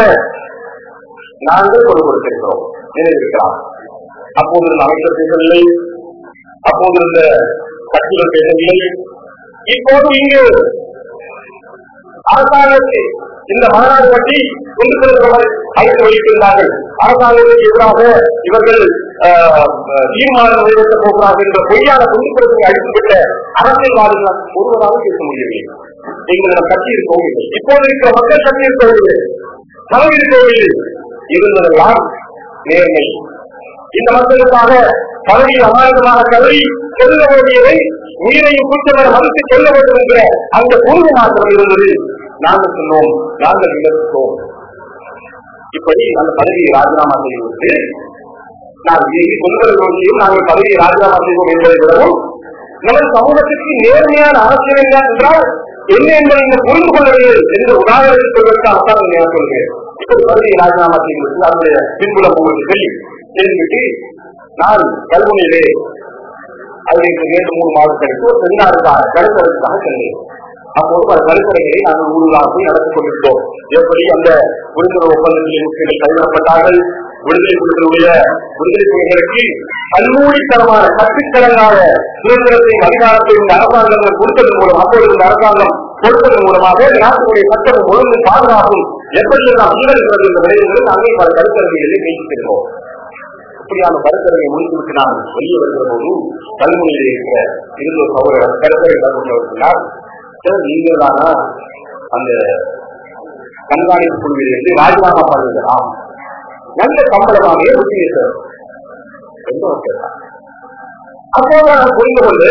நாங்கள் கொண்டு கொடுத்திருக்கிறோம் நினைவிருக்கலாம் அப்போது இருந்த அமைச்சர் பேசவில்லை அப்போது இருந்த கட்சிகள் பேசவில்லை இப்போது இங்கு அரசாங்கத்தை இந்த மாநாடு பற்றி கொண்டு செல்பவர்கள் அழைத்து வைத்திருந்தார்கள் அரசாங்கத்துக்கு எதிராக இவர்கள் ஆஹ், தீர்மானம் நிறைவேற்ற போகிறார்கள் என்ற பொய்யான துணிப்புறத்தை அழித்துவிட்ட அரசியல்வாதிகள் ஒருவராக பேச முடியவில்லை எங்களிடம் கட்சி இருக்கவும் இல்லை இப்போது இருக்கிற மக்கள் கட்சி இருக்கவில்லை தலைவி இருக்கவில்லை இருந்ததெல்லாம் நேர்மை இந்த மக்களுக்காக பதவியில் அமாயகமாக கருதி செல்ல வேண்டியதை உயிரையும் குற்றங்களை மறுத்து செல்ல வேண்டும் என்கிற அந்த கொள்கை மாத்திரம் இருந்தது நாங்கள் சொன்னோம் நாங்கள் விமர்சித்தோம் இப்படி அந்த பதவியை ராஜினாமா செய்துவிட்டு நான் இதை கொள்கையும் நாங்கள் பதவியை ராஜினாமா செய்வோம் என்பதை விடவும் நமது சமூகத்திற்கு நேர்மையான அரசியல் என்ன என்றால் என்ன என்பதை நீங்கள் புரிந்து கொள்ளவில்லை என்று உதாரணத்தை சொல்வதற்காகத்தான் நான் சொல்கிறேன் இப்படி பதவியை ராஜினாமா செய்துவிட்டு அதனுடைய பின்புலம் உங்களுக்கு சொல்லி தெரிந்துவிட்டு நான் கல்முனையிலே அதற்கு இரண்டு மூணு மாதம் கழித்து ஒரு செமினாருக்காக கருத்தரசுக்காக சென்றேன் அப்போது அந்த கருத்தரைகளை நாங்கள் ஊருலாக போய் நடத்திக் கொண்டிருந்தோம் எப்படி அந்த புரிந்துணர்வு ஒப்பந்தத்தில் முஸ்லிம்கள் கைவிடப்பட்டார்கள் விடுதலை புலிகளுடைய விடுதலை புலிகளுக்கு கல்லூரித்தனமான கட்டுக்கடங்காத சுதந்திரத்தையும் அதிகாரத்தையும் இந்த அரசாங்கங்கள் கொடுத்ததன் மூலம் அப்போது இந்த அரசாங்கம் கொடுத்ததன் மூலமாக இந்த நாட்டினுடைய சட்டமும் ஒழுங்கு பாதுகாப்பும் எப்படி எல்லாம் சீரழிக்கிறது என்ற விடயங்களை நாங்கள் பல கருத்தரங்குகளிலே பேசியிருக்கிறோம் இப்படியான கருத்தரங்கை முடித்துவிட்டு நான் வெளியே வருகிற போது கல்முனையில் இருக்கிற இருந்த ஒரு சகோதரர் கருத்தரை கொண்டவர்களால் சார் நீங்கள் தானா அந்த கண்காணிப்பு குழுவில் இருந்து ராஜினாமா பண்ணுகிறான் நல்ல சம்பளமாகவே விட்டீங்க சார் என்று அவர் கேட்டார் அப்போது நான் புரிந்து கொண்டு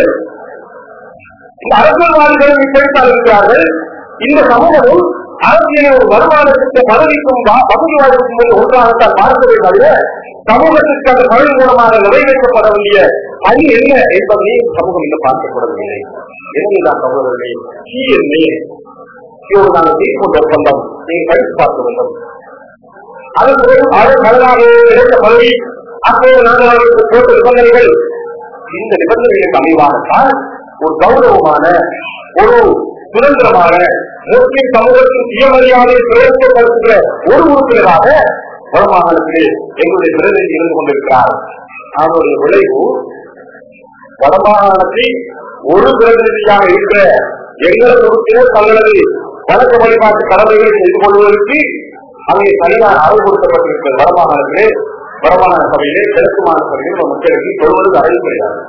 இந்த அரசியல்வாதிகளும் இப்படித்தான் இருக்கிறார்கள் இந்த சமூகமும் அரசியலின் ஒரு வருமானத்திற்கு பதவிக்கும் வா- வசதிவாதத்துக்கும் ஒரு ஒன்றாகத்தான் பார்க்கவே தவிர சமூகத்திற்கு அந்த பதவி மூலமாக நிறைவேற்றப்பட வேண்டிய பணி என்ன என்பதை சமூகம் இன்னும் பார்க்கப்படவில்லை எனவே நான் சகோதரர்களே சிஎன்ஏ இதோடு நாங்கள் பேசிக்கொண்ட ஒப்பந்தம் நீங்கள் படித்து பார்க்க வேண்டும் அதற்கு அதன் மனதாக கிடைத்த பதவி அப்போது நாங்கள் அவர்களுக்கு போட்ட நிபந்தனைகள் இந்த நிபந்தனைகளுக்கு அமைவாகத்தான் ஒரு கௌரவமான ஒரு சுதந்திரமான முஸ்லிம் சமூகத்தின் சுயமரியாதையை பிரயோகப்படுத்துகிற ஒரு உறுப்பினராக வடமாகாணத்திலே எங்களுடைய பிரதிநிதி இருந்து கொண்டிருக்கிறார் அவருடைய விளைவு வடமாகாணத்தில் ஒரு பிரதிநிதியாக இருக்கிற எங்களது உறுப்பினர் தங்களது வழக்க வழிபாட்டு கடமைகளை செய்து கொள்வதற்கு அங்கே தனியார் அறை கொடுக்கப்பட்டிருக்கிறது வடமாகாணத்திலே வடமாகாண சபையிலே கிழக்கு மாகாண சபையில் ஒரு மக்களுக்கு சொல்வது அறிவு கிடையாது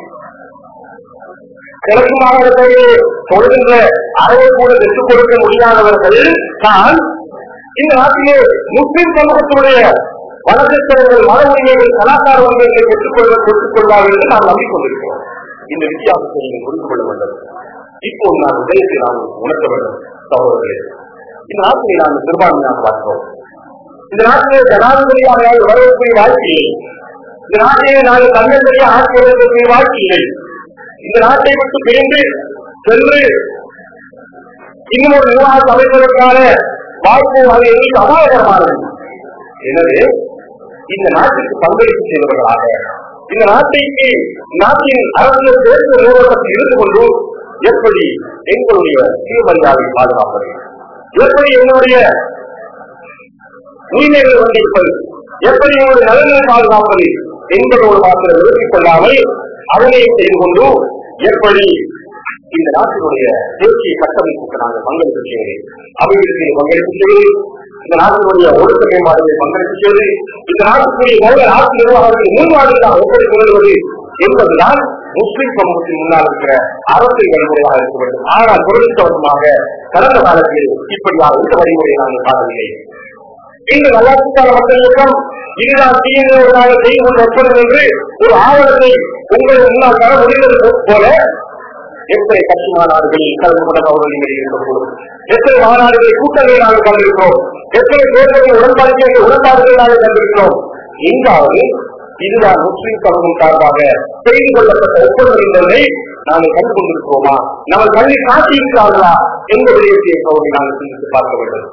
கிழக்கு மாகாணத்திலே சொல்கின்ற அறையை கூட பெற்றுக் கொடுக்க முடியாதவர்கள் தான் இந்த நாட்டிலே முஸ்லிம் சமூகத்துடைய வழக்கத்தினர்கள் மத உரிமைகள் கலாச்சார உரிமைகளை பெற்றுக்கொள்ள பெற்றுக் கொள்வார்கள் என்று நாம் நம்பிக்கொண்டிருக்கிறோம் இந்த வித்தியாசத்தை நீங்கள் புரிந்து கொள்ள வேண்டும் இப்போது நான் உதயத்தை நாம் உணர்த்த வேண்டும் சகோதரர்களே இந்த நாட்டிலே நாம் சிறுபான்மையாக பார்க்கிறோம் இந்த நாட்டிலே ஜனாதிபதியாக வரக்கூடிய வாழ்க்கையை இந்த நாட்டிலே நாங்கள் தமிழர்களுடைய ஆட்சி வருவதற்குரிய வாழ்க்கையை இந்த நாட்டை விட்டு பிரிந்து சென்று இன்னும் ஒரு நிர்வாக அமைப்பதற்கான வாய்ப்பு அது எங்களுக்கு அபாயகரமானது எனவே இந்த நாட்டுக்கு பங்களிப்பு செய்வர்களாக இந்த நாட்டைக்கு நாட்டின் அரசியல் தேர்தல் நிறுவனத்தில் இருந்து கொண்டு எப்படி எங்களுடைய சுயமரியாதை பாதுகாப்பது எப்படி எங்களுடைய உரிமைகள் கொண்டிருப்பது எப்படி எங்களுடைய நலன்களை பாதுகாப்பது என்பதோடு மாத்திரம் நிறுத்திக் கொள்ளாமல் அதனை செய்து கொண்டு எப்படி இந்த நாட்டினுடைய தேசிய கட்டமைப்புக்கு நாங்கள் பங்களிப்பு செய்வது அபிவிருத்தியை பங்களிப்பு செய்வது இந்த நாட்டினுடைய ஒழுக்க மேம்பாடுகளை பங்களிப்பு செய்வது இந்த நாட்டுக்குரிய கௌரவ நாட்டு நிர்வாகத்தில் முன்வாழ்வில் நாம் எப்படி கொள்வது என்பதுதான் முஸ்லிம் சமூகத்தின் முன்னால் இருக்கிற அரசியல் வழிமுறையாக இருக்க வேண்டும் ஆனால் துரதிருஷ்டவசமாக கடந்த காலத்தில் இப்படியான இந்த வழிமுறையை நாங்கள் காணவில்லை இந்த நல்லாட்சிக்கான மக்கள் இயக்கம் இதுதான் தீவிரவாத செய்து கொண்டு ஒப்பந்தம் என்று ஒரு ஆவணத்தை உங்கள் முன்னால் தர முடிந்தது போல எத்தனை கட்சி மாநாடுகளில் கலந்து கொண்ட அவர்கள் இருக்கக்கூடும் எத்தனை மாநாடுகளை கூட்டங்களை நாங்கள் கண்டிருக்கிறோம் எத்தனை தேர்தலில் உடன்பாடுகளை உடன்பாடுகளை நாங்கள் கண்டிருக்கிறோம் எங்காவது இதுதான் முஸ்லிம் சமூகம் சார்பாக செய்து கொள்ளப்பட்ட ஒப்பந்தம் என்பதை நாங்கள் கண்டு கொண்டிருக்கிறோமா நம்ம கல்வி காட்டியிருக்கிறார்களா எந்த விடயத்தை சோதனை நாங்கள் சிந்தித்து பார்க்க வேண்டும்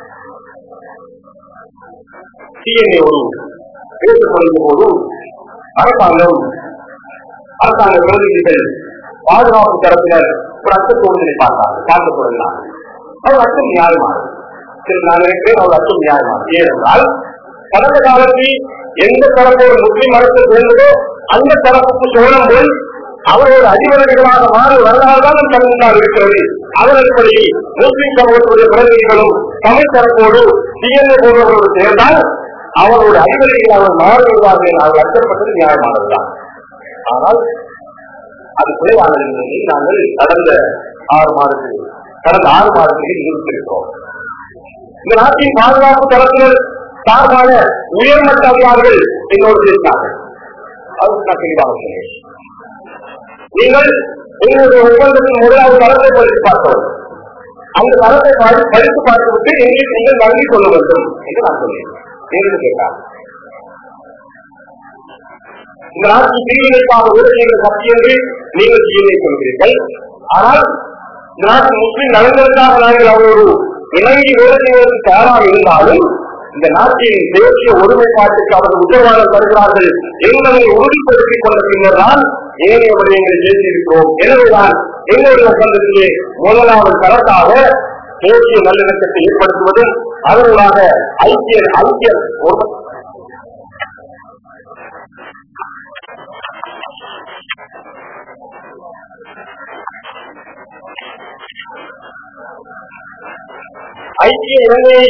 சிஎன்ஏ ஒரு பேசத் தொடங்கிய போது அரசாங்கம் அரசாங்க பிரதிநிதிகள் பாதுகாப்பு தரப்பினர் ஒரு அச்சத்தோடு நினைப்பார்கள் பார்க்க தொடங்கினார் அவர் அச்சம் நியாயமானது சரி நான் நினைக்கிறேன் அவர் அச்சம் நியாயமானது ஏனென்றால் கடந்த காலத்தில் எந்த தரப்போடு முஸ்லிம் அரசு சேர்ந்ததோ அந்த தரப்புக்கு சோழம் போல் அவரோட அதிபதிகளாக மாறி வரலாறுதான் நம் தமிழ்நாடு இருக்கிறது அதன் அடிப்படையில் முஸ்லிம் சமூகத்துடைய பிரதிநிதிகளும் தமிழ் தரப்போடு சிஎன்ஏ போன்றவர்களோடு சேர்ந்தால் அவர்களுடைய அதிபதிகள் அவர் மாறுவதாக அவர்கள் அச்சப்பட்டது நியாயமானதுதான் ஆனால் அது குறைவானது என்பதை நாங்கள் கடந்த ஆறு மாதத்தில் கடந்த ஆறு மாதத்தில் நிரூபித்திருக்கிறோம் இந்த நாட்டின் பாதுகாப்பு தரப்பினர் சார்பான உயர்மட்ட அதிகாரிகள் என்னோடு பேசினார்கள் அதுக்கு நான் தெளிவாக சொன்னேன் நீங்கள் உங்களுடைய ஒப்பந்தத்தின் முதலாவது தரத்தை படித்து பார்த்தோம் அந்த தரத்தை படி- படித்து பார்த்துவிட்டு எங்களுக்கு நீங்கள் நன்றி சொல்ல வேண்டும் என்று நான் சொன்னேன் என்று கேட்டார் இந்த நாட்டில் தீவிரைக்காக ஊழியர்கள் சக்தி என்று நீங்கள் தீவிரை சொல்கிறீர்கள் ஆனால் இந்த நாட்டின் முஸ்லிம் நலன்களுக்காக நாங்கள் அவரோடு இணங்கி வேலை செய்வதற்கு தயாராக இருந்தாலும் இந்த நாட்டின் தேசிய ஒருமைப்பாட்டுக்கு அவர்கள் உத்தரவாதம் தருகிறார்கள் என்பதை உறுதிப்படுத்திக் கொண்ட பின்னர் தான் ஏனைய விடயங்களை பேசியிருக்கிறோம் எனவேதான் எங்களுடைய ஒப்பந்தத்திலே முதலாவது கருத்தாக தேசிய நல்லிணக்கத்தை ஏற்படுத்துவதும் அதனூடாக ஐக்கிய ஐக்கிய ஒரு- ஐக்கிய இலங்கையை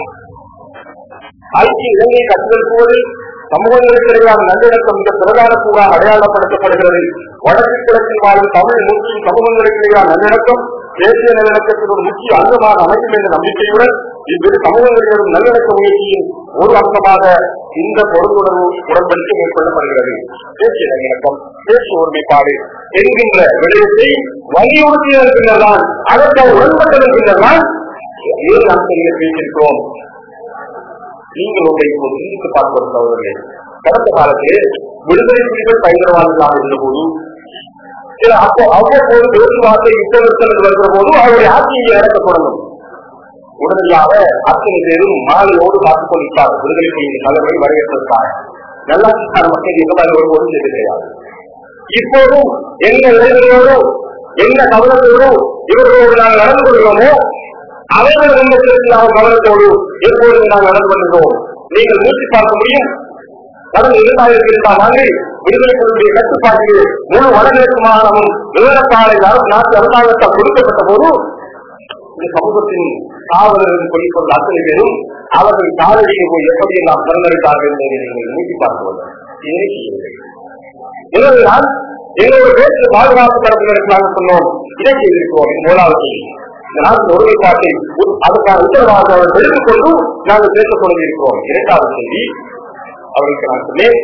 ஐக்கிய இலங்கையை கட்டியெழுப்புவது சமூகங்களுக்கிடையான நல்லிணக்கம் மிக பிரதான கூறாக அடையாளப்படுத்தப்படுகிறது வடக்கு கிழக்கில் வாழும் தமிழ் முஸ்லிம் சமூகங்களுக்கிடையான நல்லிணக்கம் தேசிய நல்லிணக்கத்தின் ஒரு முக்கிய அங்கமாக அமையும் என்ற நம்பிக்கையுடன் இவ்விரு சமூகங்களிடம் நல்லிணக்க முயற்சியின் ஒரு அம்சமாக இந்த பொருளுணர்வு உடன்படிக்கை மேற்கொள்ளப்படுகிறது தேசிய நல்லிணக்கம் தேசிய ஒருமைப்பாடு என்கின்ற விடயத்தை வலியுறுத்தியதன் பின்னர்தான் அதற்கு உடன்பட்டதன் பின்னர்தான் ஏழு அம்சங்களை பேசியிருக்கிறோம் நீங்கள் உங்களை இப்போது சிந்தித்து பார்ப்பது சகோதரர்களே கடந்த காலத்தில் விடுதலை புலிகள் பயங்கரவாதிகளாக இருந்தபோது சில அப்போ அவ்வப்போது பேச்சுவார்த்தை யுத்த நிறுத்தங்கள் வருகிற போது அவருடைய ஆட்சி இங்கே நடக்க தொடங்கும் உடனடியாக அத்தனை பேரும் மாலையோடு காத்துக் கொண்டிருப்பார்கள் விடுதலை புலிகளின் தலைவரை வரவேற்பதற்காக நல்லாட்சிக்கான மக்கள் இந்த மாதிரி ஒருபோதும் செய்து கிடையாது இப்போதும் என்ன இளைஞர்களோடு என்ன கவனத்தோடு இவர்களோடு நாங்கள் நடந்து கொள்கிறோமோ அவர்கள் குடும்பத்திற்கு நாம் கவனத்தோடு எப்போதும் நாங்கள் நடந்து கொள்கிறோம் நீங்கள் மூச்சு பார்க்க முடியும் கடந்த இரண்டாயிரத்தி இரண்டாம் ஆண்டு விடுதலை புலிகளுடைய கட்டுப்பாட்டில் முழு வடகிழக்கு மாகாணமும் விவரத்தாளை நாட்டு அரசாங்கத்தால் கொடுக்கப்பட்ட போது இந்த சமூகத்தின் காவலர்கள் சொல்லிக் கொண்ட அத்தனை பேரும் அவர்கள் காலடியை போய் எப்படி நாம் திறந்தளித்தார்கள் என்பதை நீங்கள் நீட்டி பார்க்க வேண்டும் இதை செய்யுங்கள். எனவேதான் எங்களோட பேச்சு பாதுகாப்பு தரப்பினருக்கு நாங்கள் சொன்னோம் இதை செய்திருக்கிறோம் இது முதலாவது செய்தி. இந்த நாட்டின் ஒருமைப்பாட்டை உ- அதற்கான உத்தரவாதத்தை அவர்கள் எடுத்துக்கொண்டு நாங்கள் பேசத் தொடங்கியிருக்கிறோம் இரண்டாவது செய்தி அவர்களுக்கு நான் சொன்னேன்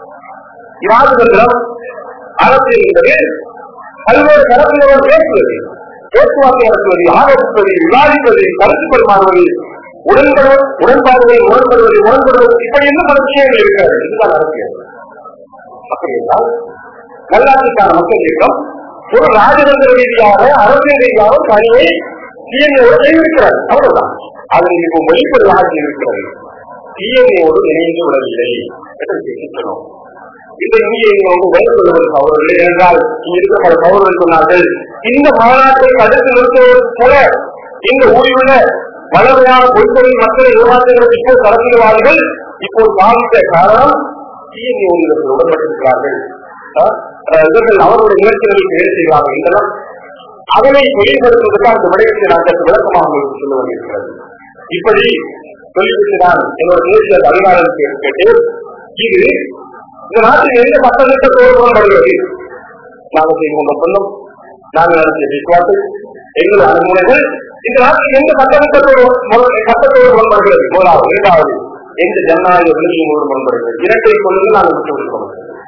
இராஜதந்திரம் அரசியல் என்பது பல்வேறு தரப்பினரோடு பேசுவது பேச்சுவார்த்தை நடத்துவது ஆலோசிப்பது விவாதிப்பது கருத்து பரிமாறுவது உடன்படு உடன்பாடுகளை முரண்படுவது முரண்படுவது இப்படி என்ன பல விஷயங்கள் இருக்கிறது இதுதான் அரசியல் அப்படி என்றால் நல்லாட்சிக்கான மக்கள் இயக்கம் ஒரு ராஜதந்திர ரீதியாக அரசியல் ரீதியாக தனியை டிஎன்ஏவோடு இருக்கிறது அவ்வளவுதான் அது இப்போ வெளிப்படையாக இருக்கிறது டிஎன்ஏவோடு இணைந்து விடவில்லை என்று பேசிக்கணும் இந்த இங்கே வந்து வேறுபடுவது சகோதரர்களே என்றால் இங்க இருக்கிற பல சகோதரர்கள் சொன்னார்கள் இந்த மாநாட்டை தடுத்து நிறுத்துவது போல இந்த ஊரிலுள்ள வளமையான பொய்த்தொழில் மக்களை ஏமாற்றுகிறது இப்போ அரசியல்வாதிகள் இப்போ சாதித்த காரணம் டிஎன்ஏ இவர்கள் உடன்பட்டிருக்கிறார்கள் அஹ், அஹ், இவர்கள் அவருடைய முயற்சிகளுக்கு வேலை செய்கிறார்கள் என்றெல்லாம் அதனை வெளிப்படுத்துவதற்கு அந்த விடயத்தை நான் சற்று விளக்கமாக உங்களுக்கு சொல்ல வேண்டியிருக்கிறது இப்படி சொல்லிவிட்டு நான் என்னோட தேசிய அதிகாரம் கேட்டு இது இந்த நாட்டில் எந்த சட்டத்திட்டத்தோடு முரண்படுகிறது நாங்கள் செய்து கொண்ட சொந்தம் நாங்கள் நடத்திய பேச்சுவார்த்தை எங்களுடைய அணுகுமுறைகள் இந்த நாட்டில் எந்த சட்டத்திட்டத்தோடு முரண்- சட்டத்தோடு முரண்படுகிறது முதலாவது இரண்டாவது எந்த ஜனநாயக விழுதியோடு முரண்படுகிறது இரட்டை கொள்ளுங்கள் நாங்கள் விட்டு விடுகிறோம்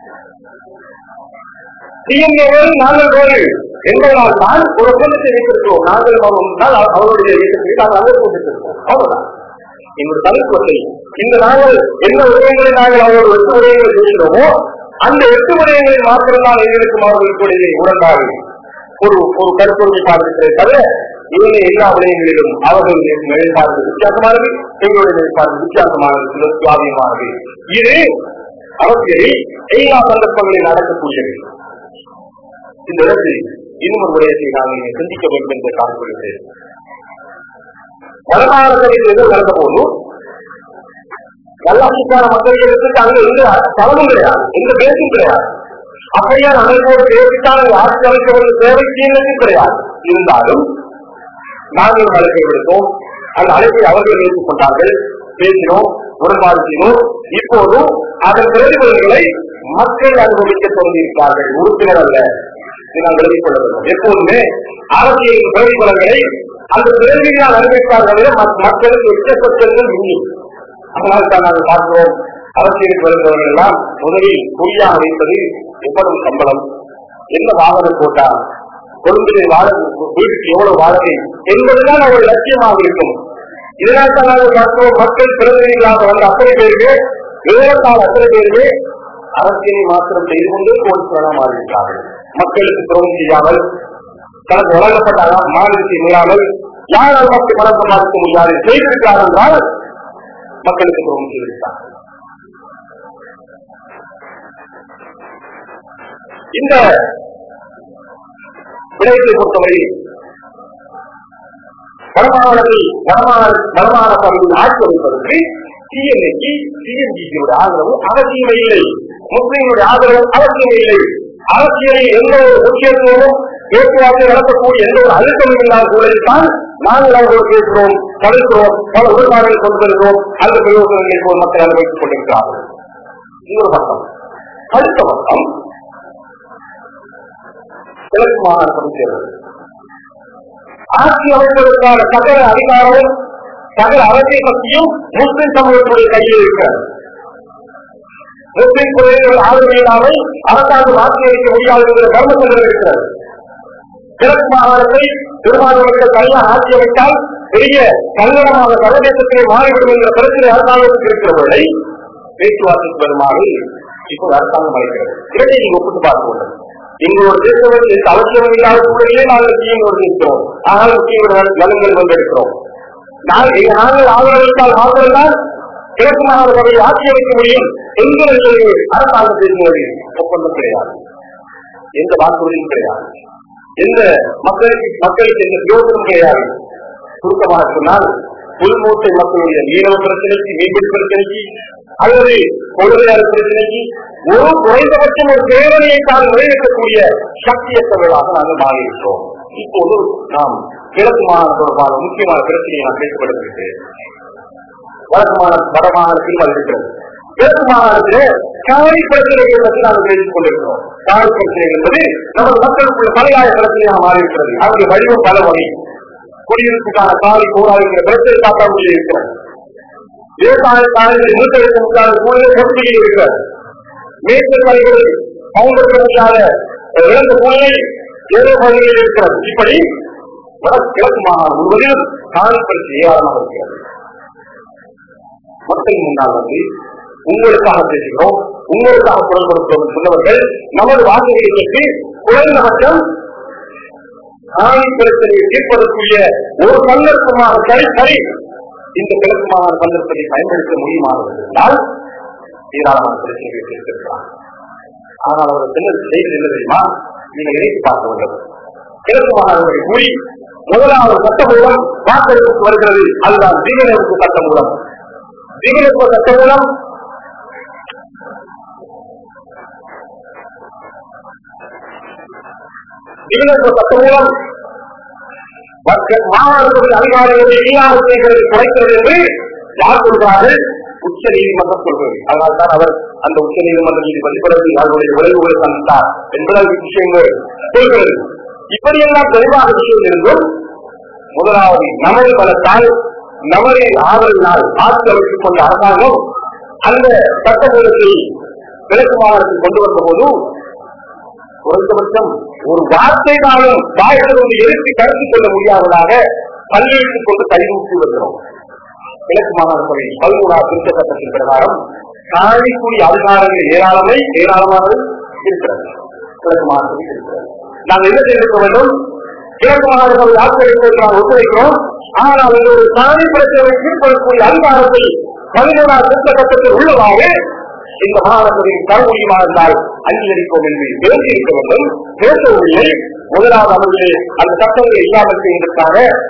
டிஎன்ஏவில் நாங்கள் வேறு என்பதனால் தான் ஒரு ஒப்பந்தத்தை வைத்திருக்கிறோம் நாங்கள் வந்தால் அவருடைய இயக்கத்தை நாங்கள் அங்கே கொண்டிருக்கிறோம் அவ்வளவுதான் எங்களுடைய தலைப்புகளை இந்த நாங்கள் என்ன விடயங்களை நாங்கள் அவரோட எட்டு விடயங்களை பேசுகிறோமோ அந்த எட்டு விடயங்களில் மாத்திரம்தான் எங்களுக்கும் அவர்களுக்கு உடன்பாடு ஒரு ஒரு கருத்துரிமை பார்க்கிறதை தவிர இவங்க எல்லா விடயங்களிலும் அவர்களுடைய நிலைப்பாடு வித்தியாசமானது எங்களுடைய நிலைப்பாடு வித்தியாசமானது சில சுவாதீனமானது இது அரசியலில் எல்லா சந்தர்ப்பங்களில் நடக்கக்கூடியது இந்த இடத்தில் இன்னும் ஒரு விடயத்தை நான் இங்கே சிந்திக்க வேண்டும் என்று காண்பிக்கிறேன் வடமாநிலத்தில் எது நடந்த போது நல்லாட்சிக்கான மக்களுக்கு அங்க எந்த தளமும் கிடையாது எந்த பேசும் கிடையாது அப்படியே அமைப்போடு பேசித்தான் ஆட்சி அமைக்க வேண்டிய தேவை தீர்வும் கிடையாது இருந்தாலும் நாங்கள் அழைப்பை விடுத்தோம் அந்த அழைப்பை அவர்கள் ஏற்றுக் கொண்டார்கள் பேசினோம் உடன்பாடு செய்தோம் இப்போதும் அதன் பிரதிபலன்களை மக்கள் அனுபவிக்க தொடங்கியிருக்கிறார்கள் உறுப்பினர் அல்ல இதை நாம் விலகிக் கொள்ள வேண்டும் எப்போதுமே அரசியலின் பிரதிபலன்களை அந்த பிரதிநிதியால் அனுபவிப்பார்களே மக்- மக்களுக்கு எச்சப்பட்டங்கள் இல்லை அதனால் தான் நாங்கள் பார்க்கிறோம் அரசியலுக்கு வருகிறவர்கள் எல்லாம் முதலில் குறியாக வைப்பது எவ்வளவு சம்பளம் என்ன வாகனம் போட்டா கொழும்பிலே வாழ வீட்டுக்கு எவ்வளவு வாடகை என்பதுதான் அவர்கள் லட்சியமாக இருக்கும் இதனால் தான் நாங்கள் பார்க்கிறோம் மக்கள் பிரதிநிதிகளாக வந்த அத்தனை பேருக்கு விவரத்தால் அத்தனை பேருக்கு அரசியலை மாத்திரம் செய்து கொண்டு கோடிக்கணக்காக மாறியிருக்கிறார்கள் மக்களுக்கு துரோகம் செய்யாமல் தனக்கு வழங்கப்பட்ட மாநிலத்தை மீறாமல் யாரால் மக்கள் பணம் சம்பாதிக்க முடியாது செய்திருக்கிறார் என்றால் மக்களுக்கு துரோகம் செய்திருக்கிறார் இந்த விடயத்தை பொறுத்தவரை வடமாநிலத்தில் வடமாநில வடமாநில பகுதியில் ஆட்சி அமைப்பதற்கு டிஎன்ஏக்கு டிஎன்ஜிசியோட ஆதரவு அவசியம் இல்லை முஸ்லீம்களுடைய ஆதரவு அவசியம் இல்லை அரசியலில் எந்த ஒரு முக்கியத்துவமும் பேச்சுவார்த்தை நடத்தக்கூடிய எந்த ஒரு அழுத்தமும் இல்லாத சூழலில் நாங்கள் அவர்களோடு பேசுகிறோம் தடுக்கிறோம் பல உடன்பாடுகளை கொண்டு வருகிறோம் அந்த பிரயோசனங்களை போல் மக்கள் அனுபவித்துக் கொண்டிருக்கிறார்கள் இது ஒரு பக்கம் அடுத்த பக்கம் கிழக்கு மாகாண சபை தேர்தல் ஆட்சி அமைப்பதற்கான சகல அதிகாரமும் சகல அரசியல் சக்தியும் முஸ்லிம் சமூகத்துடைய கையில் இருக்கிறது முஸ்லிம் குறைகள் ஆதரவு இல்லாமல் அரசாங்கம் ஆட்சி அளிக்க முடியாது என்கிற தர்மசந்திரம் இருக்கிறது கிழக்கு மாகாணத்தை திருமாவளவர்கள் தனியாக ஆட்சி அமைத்தால் பெரிய கல்லடமாக சர்வதேசத்திலே மாறிவிடும் என்ற பிரச்சனை அரசாங்கத்துக்கு இருக்கிறவர்களை பேச்சுவார்த்தைக்கு வருமாறு இப்போது அரசாங்கம் அழைக்கிறது இரண்டை நீங்க ஒப்பிட்டு பார்க்க வேண்டும் எங்களோட தேசத்தில் எந்த அவசியம் இல்லாத சூழலிலே நாங்கள் முக்கியங்களோடு இருக்கிறோம் ஆனால் முக்கியங்களோட நலன்கள் வந்திருக்கிறோம் நாங்கள் நாங்கள் ஆதரவளித்தால் மாத்திரம்தான் கிழக்கு மாகாண ஆட்சி அமைக்க முடியும் என்கிற நிலையில் அரசாங்கத்தின் மொழி ஒப்பந்தம் கிடையாது எந்த வாக்குறுதியும் கிடையாது எந்த மக்களுக்கு மக்களுக்கு எந்த பிரயோஜனம் கிடையாது சுருக்கமாக சொன்னால் புல்மூட்டை மக்களுடைய மீனவ பிரச்சனைக்கு மீன்பிடி பிரச்சனைக்கு அல்லது கொள்கையாளர் பிரச்சனைக்கு ஒரு குறைந்தபட்சம் ஒரு பேரணியை தான் நிறைவேற்றக்கூடிய சக்தியற்றவர்களாக நாங்கள் மாறியிருக்கிறோம் இப்போது நாம் கிழக்கு மாகாண தொடர்பான முக்கியமான பிரச்சனையை நான் பேசப்படுகிறேன் வடக்கு மாநில வட மாநிலத்தில் அது இருக்கிறது கிழக்கு மாகாணத்திலே காவி பிரச்சனைகள் பற்றி நாங்கள் பேசிக் கொண்டிருக்கிறோம் காவி பிரச்சனை என்பது நமது மக்களுக்குள்ள தலையாய பிரச்சனையாக மாறியிருக்கிறது அதனுடைய வடிவம் பல வகை குடியிருப்புக்கான காவி போராடுகிற பிரச்சனை காட்ட இருக்கிறது விவசாய காலங்களை மீட்டெடுக்க முடியாத சூழ்நிலை பொறுப்பில் இருக்கிறது மேற்கொள் வகைகளில் பயன்படுத்த முடியாத இழந்த சூழ்நிலை ஏதோ பகுதியில் இருக்கிறது இப்படி வடக்கு கிழக்கு மாகாணம் முழுவதிலும் காவி பிரச்சனை ஏராளமாக இருக்கிறது மக்கள் முன்னால் வந்து உங்களுக்காக பேசுகிறோம் உங்களுக்காக குரல் கொடுக்கிறோம் சொன்னவர்கள் நமது வாக்குகளுக்கு குறைந்தபட்சம் ஆணி பிரச்சனையை தீர்ப்பதற்குரிய ஒரு சந்தர்ப்பமாக சரி சரி இந்த கிழக்கு மாகாண சந்தர்ப்பத்தை பயன்படுத்த முடியுமாக இருந்தால் ஏராளமான பிரச்சனைகள் தீர்த்திருக்கலாம் ஆனால் அவர் சிலர் செய்வது என்ன தெரியுமா நீங்க இணைத்து பார்க்க வேண்டும் கிழக்கு மாகாணங்களை கூறி முதலாவது சட்டமூலம் வாக்கெடுப்புக்கு வருகிறது அதுதான் தீவிரப்பு சட்டமூலம் தீவிரப்பு சட்டமூலம் தீவிரப்பு சட்டமூலம் மாணவர்கள் அதிகாரிகளை இல்லாமல் செய்கிறது குறைக்கிறது என்று யார் சொல்கிறார்கள் உச்ச நீதிமன்றம் சொல்கிறது அதனால்தான் அவர் அந்த உச்ச நீதிமன்ற நீதிபதி பிறகு அவருடைய விளைவுகளை சந்தித்தார் என்பதால் விஷயங்கள் சொல்கிறது இப்படியெல்லாம் தெளிவாக விஷயம் இருந்தும் முதலாவது நமது பலத்தால் நமது ஆதரவினால் ஆட்சி அமைத்துக் கொண்ட அரசாங்கம் அந்த சட்டமூலத்தை கிழக்கு மாநிலத்தில் கொண்டு வந்த போது குறைந்தபட்சம் ஒரு வார்த்தை நாளும் வாய்களிலிருந்து எழுத்து கருத்து கொள்ள முடியாததாக பல்வேற்றுக் கொண்டு கைதூக்கி வருகிறோம் கிழக்கு மாகாண சபை பல்முடா திருத்த சட்டத்தின் பிரகாரம் காணிக்குடி அதிகாரங்கள் ஏராளமை ஏராளமானது இருக்கிறது கிழக்கு மாகாண சபை இருக்கிறது நாங்கள் என்ன செய்திருக்க வேண்டும் கிழக்கு மாகாண சபை ஆட்சியமைப்பதற்கு நாம் ஒத்துழைக்கிறோம் ஆனால் இந்த ஒரு காணி பிரச்சனை தீர்ப்பதற்குரிய அதிகாரத்தை பதினோரா திருத்த சட்டத்தில் உள்ளவாக இந்த மாகாணத்தில் தர முடியுமா என்றால் அங்கீகரிப்போம் என்று பேசியிருக்க வேண்டும் பேசவில்லை முதலாவது அவர்களே அந்த சட்டங்களை இல்லாமல் செய்வதற்காக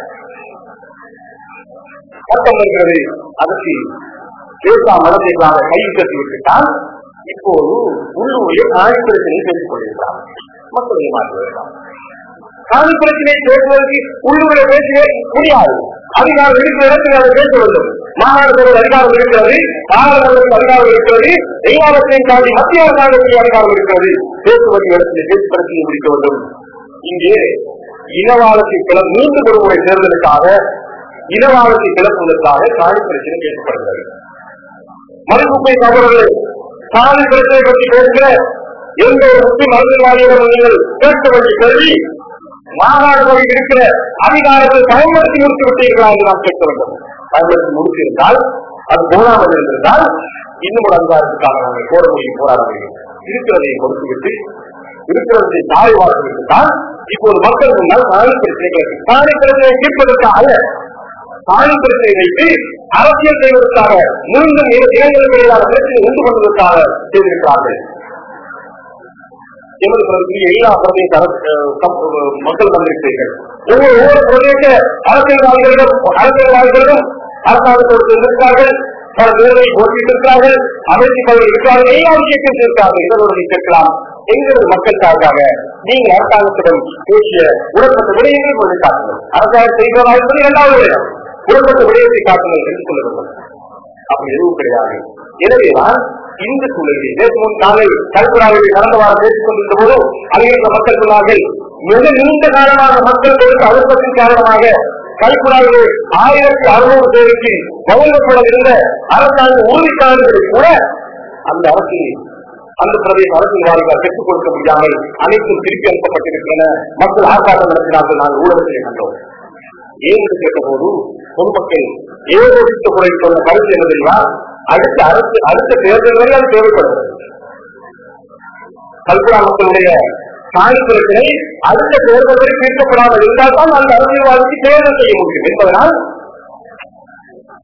சட்டம் வருகிறது அதற்கு பேசா மனதிற்காக கையில் கட்டி விட்டுட்டால் இப்போது உள்ளூரிலே காணி பிரச்சனையை பேசிக் கொண்டிருக்கிறார் மக்களை மாற்ற வேண்டாம் காணி பிரச்சனையை பேசுவதற்கு உள்ளூரில் பேசவே முடியாது அதிகாரம் இருக்கிற இடத்தில் அதை பேச வேண்டும் மாகாணத்தில் அதிகாரம் இருக்கிறது மாகாணங்களுக்கு அதிகாரம் இருக்கிறது எல்லாவற்றையும் தாண்டி மத்திய அரசாங்கத்தில் அதிகாரம் இருக்கிறது பேசுவதற்கு இடத்தில் பேச்சு பிரச்சனையை முடிக்க வேண்டும் இங்கே இனவாதத்தை கிள மீண்டும் ஒரு முறை தேர்தலுக்காக இனவாதத்தை கிளப்புவதற்காக காணி பிரச்சனை கேட்கப்படுகிறது மறுப்புப்பை தவறுகள் காணி பிரச்சனை பற்றி பேசுகிற எந்த ஒரு முஸ்லிம் அரசியல்வாதியிடம் நீங்கள் கேட்க வேண்டிய கல்வி மாகாணங்களில் இருக்கிற அதிகாரத்தை பயன்படுத்தி முடித்து விட்டீர்களா என்று நாம் கேட்க வேண்டும் பயன்படுத்தி முடித்திருந்தால் அது போடாமல் இருந்திருந்தால் இன்னும் ஒரு அதிகாரத்துக்காக நாங்கள் போட முடியும் போராட முடியும் இருக்கிறதை கொடுத்துவிட்டு இருக்கிறதை தாய் வாழ்ந்துவிட்டால் இப்போது மக்கள் முன்னால் காணி பிரச்சனைகள் காணி பிரச்சனையை தீர்ப்பதற்காக காணி பிரச்சனை வைத்து அரசியல் செய்வதற்காக மீண்டும் இளைஞர்களுக்கு இடையிலான பிரச்சனை உண்டு பண்ணுவதற்காக செய்திருக்கிறார்கள் எமது பிரதேசத்தில் எல்லா பிரதேச மக்கள் வந்திருக்கிறீர்கள் ஒவ்வொரு ஒவ்வொரு பிரதேச அரசியல்வாதிகளிடம் அரசியல்வாதிகளிடம் அரசாங்கத்தோடு இருந்திருக்கிறார்கள் பல பேரை போட்டியிட்டிருக்கிறார்கள் அமைச்சர்கள் இருக்கிறார்கள் எல்லா விஷயத்தையும் இருக்கிறார்கள் இதனோடு கேட்கலாம் எங்களது மக்கள் சார்பாக நீங்கள் அரசாங்கத்திடம் பேசிய உடற்பட்ட விடயங்களை கொண்டு காட்டுங்கள் அரசாங்கம் செய்கிறதா என்பது இரண்டாவது விடயம் உடற்பட்ட விடயத்தை காட்டுங்கள் என்று சொல்ல வேண்டும் அப்படி எதுவும் கிடையாது எனவேதான் இந்த சூழலில் இதற்கு முன் நாளை கல்புராவில் கடந்த வாரம் பேசிக் கொண்டிருந்த போது அங்கிருந்த மக்கள் சொன்னார்கள் மிக நீண்ட காலமாக மக்கள் கொடுத்த அழுத்தத்தின் காரணமாக கல்புராவிலே ஆயிரத்தி அறுநூறு பேருக்கு வழங்கப்பட இருந்த அரசாங்க உறுதிக்காரர்களை கூட அந்த அரசில் அந்த பிரதேச அரசியல்வாதிகள் பெற்றுக் கொடுக்க முடியாமல் அனைத்தும் திருப்பி அனுப்பப்பட்டிருக்கின்றன மக்கள் ஆர்ப்பாட்டம் நடத்தினார்கள் நாங்கள் ஊடகத்திலே கண்டோம் ஏன் என்று கேட்டபோது பொதுமக்கள் ஏகோபித்த முறை சொன்ன கருத்து என்ன தெரியுமா அடுத்த அரசு அடுத்த தேர்தல் வரை அது தேவைப்படுகிறது கல்புரா மக்களுடைய சாணி பிரச்சனை அடுத்த தேர்தல் வரை தீர்க்கப்படாமல் இருந்தால் தான் அந்த அரசியல்வாதிக்கு தேர்தல் செய்ய முடியும் என்பதனால்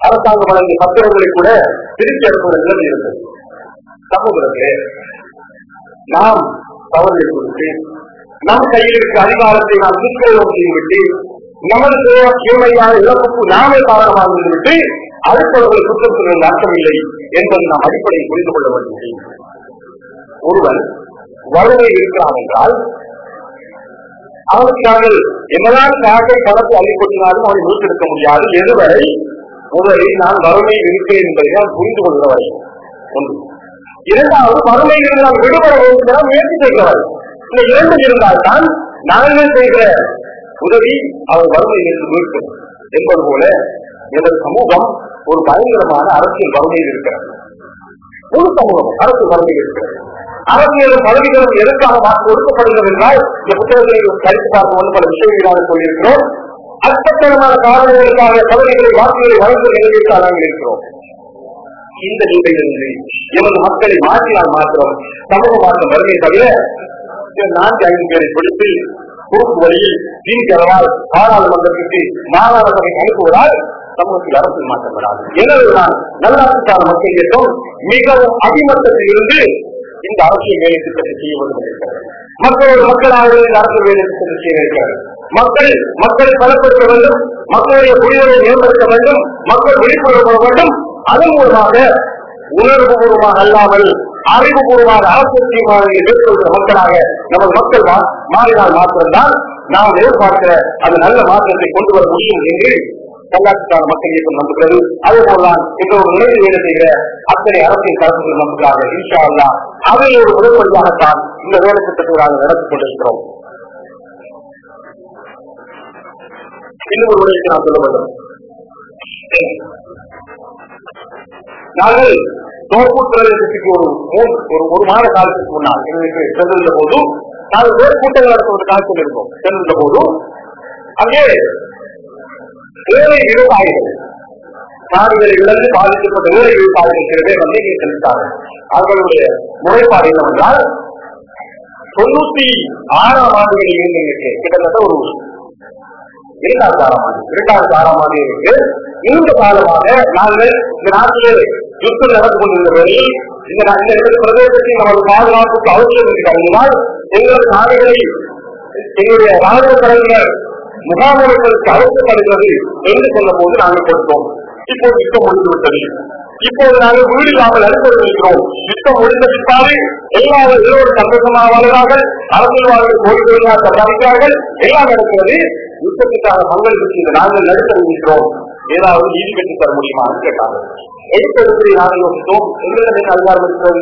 அரசாங்கம் வழங்கிய பத்திரங்களை கூட திருப்பி அனுப்புகிற நிலைமை இருந்தது சமூகத்திலே நாம் தவறு கொடுத்து நம் கையில் இருக்க அதிகாரத்தை நாம் துஷ்பிரயோகம் செய்துவிட்டு நமது கீழ்மையான இழப்புக்கு நாமே காரணமாக இருந்துவிட்டு அடுத்தவர்களை குற்றம் சொல்வது அர்த்தமில்லை என்பதை நாம் அடிப்படையில் புரிந்து கொள்ள வேண்டும் ஒருவன் வறுமை இருக்கிறான் என்றால் அவனுக்கு நாங்கள் என்னதான் நாட்டை பணத்தை அள்ளி கொட்டினாலும் அவனை மீட்டெடுக்க முடியாது எதுவரை முதலில் நான் வறுமையில் இருக்கிறேன் என்பதை நான் புரிந்து கொள்கிற வரை ஒன்று இரண்டாவது வறுமையில் நாம் விடுபட வேண்டும் என முயற்சி செய்கிறவர் இந்த இரண்டு இருந்தால்தான் நாங்கள் செய்கிற உதவி அவர் வறுமையிலிருந்து மீட்கும் என்பது போல எமது சமூகம் ஒரு பயங்கரமான அரசியல் வறுமையில் இருக்கிறது முழு சமூகம் அரசியல் வறுமையில் இருக்கிறது அரசியல் பதவிகளும் எதற்காக மாற்றி ஒடுக்கப்படுகிறது என்றால் இந்த புத்தகத்தில் படித்து பார்க்க வந்து பல விஷயங்களை நாங்கள் சொல்லியிருக்கிறோம் அச்சத்தனமான காரணங்களுக்காக பதவிகளை வாக்குகளை வழங்குகிற நிலையில் நாங்கள் இருக்கிறோம் இந்த நிலையிலிருந்து எமது மக்களை மாற்றினால் மாத்திரம் சமூக மாற்றம் வருமே தவிர நான்கு ஐந்து பேரை பிடித்து குறுக்கு வழியில் தீர்க்கிறதால் பாராளுமன்றத்திற்கு மாகாணத்தை அனுப்புவதால் சமூகத்தில் அரசியல் மாற்றம் வராது எனவேதான் நல்லாட்சிக்கான மக்கள் இயக்கம் மிகவும் அடிமட்டத்தில் இருந்து இந்த அரசியல் வேலை திட்டத்தை செய்ய வேண்டும் இருக்கிறது மக்களோட மக்களாக இந்த அரசியல் வேலை திட்டத்தை செய்ய இருக்கிறது மக்கள் மக்களை பலப்படுத்த வேண்டும் மக்களுடைய குடியுரிமை மேம்படுத்த வேண்டும் மக்கள் விழிப்புணர்வு பெற வேண்டும் அதன் மூலமாக உணர்வுபூர்வமாக அல்லாமல் அறிவுபூர்வமாக அரசியல் தீர்மானங்களை மேற்கொள்கிற மக்களாக நமது மக்கள் மா- மாறினால் மாத்திரம்தான் நாம் எதிர்பார்க்கிற அந்த நல்ல மாற்றத்தை கொண்டு வர முடியும் என்று பல்லாட்டுக்கான மக்கள் இயக்கம் நம்புகிறது அதே போலதான் இந்த ஒரு நிலையில் வேலை செய்கிற அத்தனை அரசியல் தரப்புகள் நம்புகிறார்கள் இன்ஷா அல்லா அதில் ஒரு முறைப்படியாகத்தான் இந்த வேலை திட்டத்தை நாங்கள் நடத்திக் கொண்டிருக்கிறோம் இன்னும் ஒரு விடயத்தை நான் சொல்ல வேண்டும் நாங்கள் தோப்பூர் பிரதேசத்துக்கு ஒரு மூன்று ஒரு ஒரு மாத காலத்துக்கு முன்னால் எங்களுக்கு சென்றிருந்த போது நாங்கள் வேறு கூட்டங்கள் நடத்துவது காலத்தில் இருந்தோம் சென்றிருந்த போது அங்கே ஏழை விவசாயிகள் காடுகளை இழந்து பாதிக்கப்பட்ட ஏழை விவசாயிகள் சில பேர் வந்து இங்கே செலுத்தார்கள் அவர்களுடைய முறைப்பாடு என்னவென்றால் தொண்ணூத்தி ஆறாம் ஆண்டுகளில் இருந்து எங்களுக்கு கிட்டத்தட்ட ஒரு இரண்டாவது ஆறாம் ஆண்டு இரண்டாவது ஆறாம் ஆண்டு இருக்கு நீண்ட காலமாக நாங்கள் இந்த நாட்டிலே யுத்தம் நடந்து கொண்டிருந்த வேளையில் இந்த நா- இந்த இந்த பிரதேசத்தில் நமது பாதுகாப்புக்கு அவசியம் என்று கருதினால் எங்களது நாடுகளை எங்களுடைய ராணுவ படையினர் முகாமைகளுக்கு அவசியப்படுகிறது என்று சொன்ன போது நாங்கள் கொடுத்தோம் இப்போது யுத்தம் முடிந்துவிட்டது இப்போது நாங்கள் வீடு இல்லாமல் அனுப்பியிருக்கிறோம் யுத்தம் முடிந்த பிற்பாடு எல்லாரும் எல்லோரும் சந்தோஷமாக வாழ்கிறார்கள் அரசியல்வாதிகள் கோடி கோடியாக சம்பாதிக்கிறார்கள் எல்லாம் நடக்கிறது யுத்தத்துக்கான பங்களிப்பு செய்து நாங்கள் நடுத்தறிவிக்கிறோம் ஏதாவது நீதி பெற்று தர முடியுமா என்று கேட்டார்கள் எடுத்தெடுப்பதை நாங்கள் யோசித்தோம் எங்களிடம் அதிகாரம் இருக்கிறது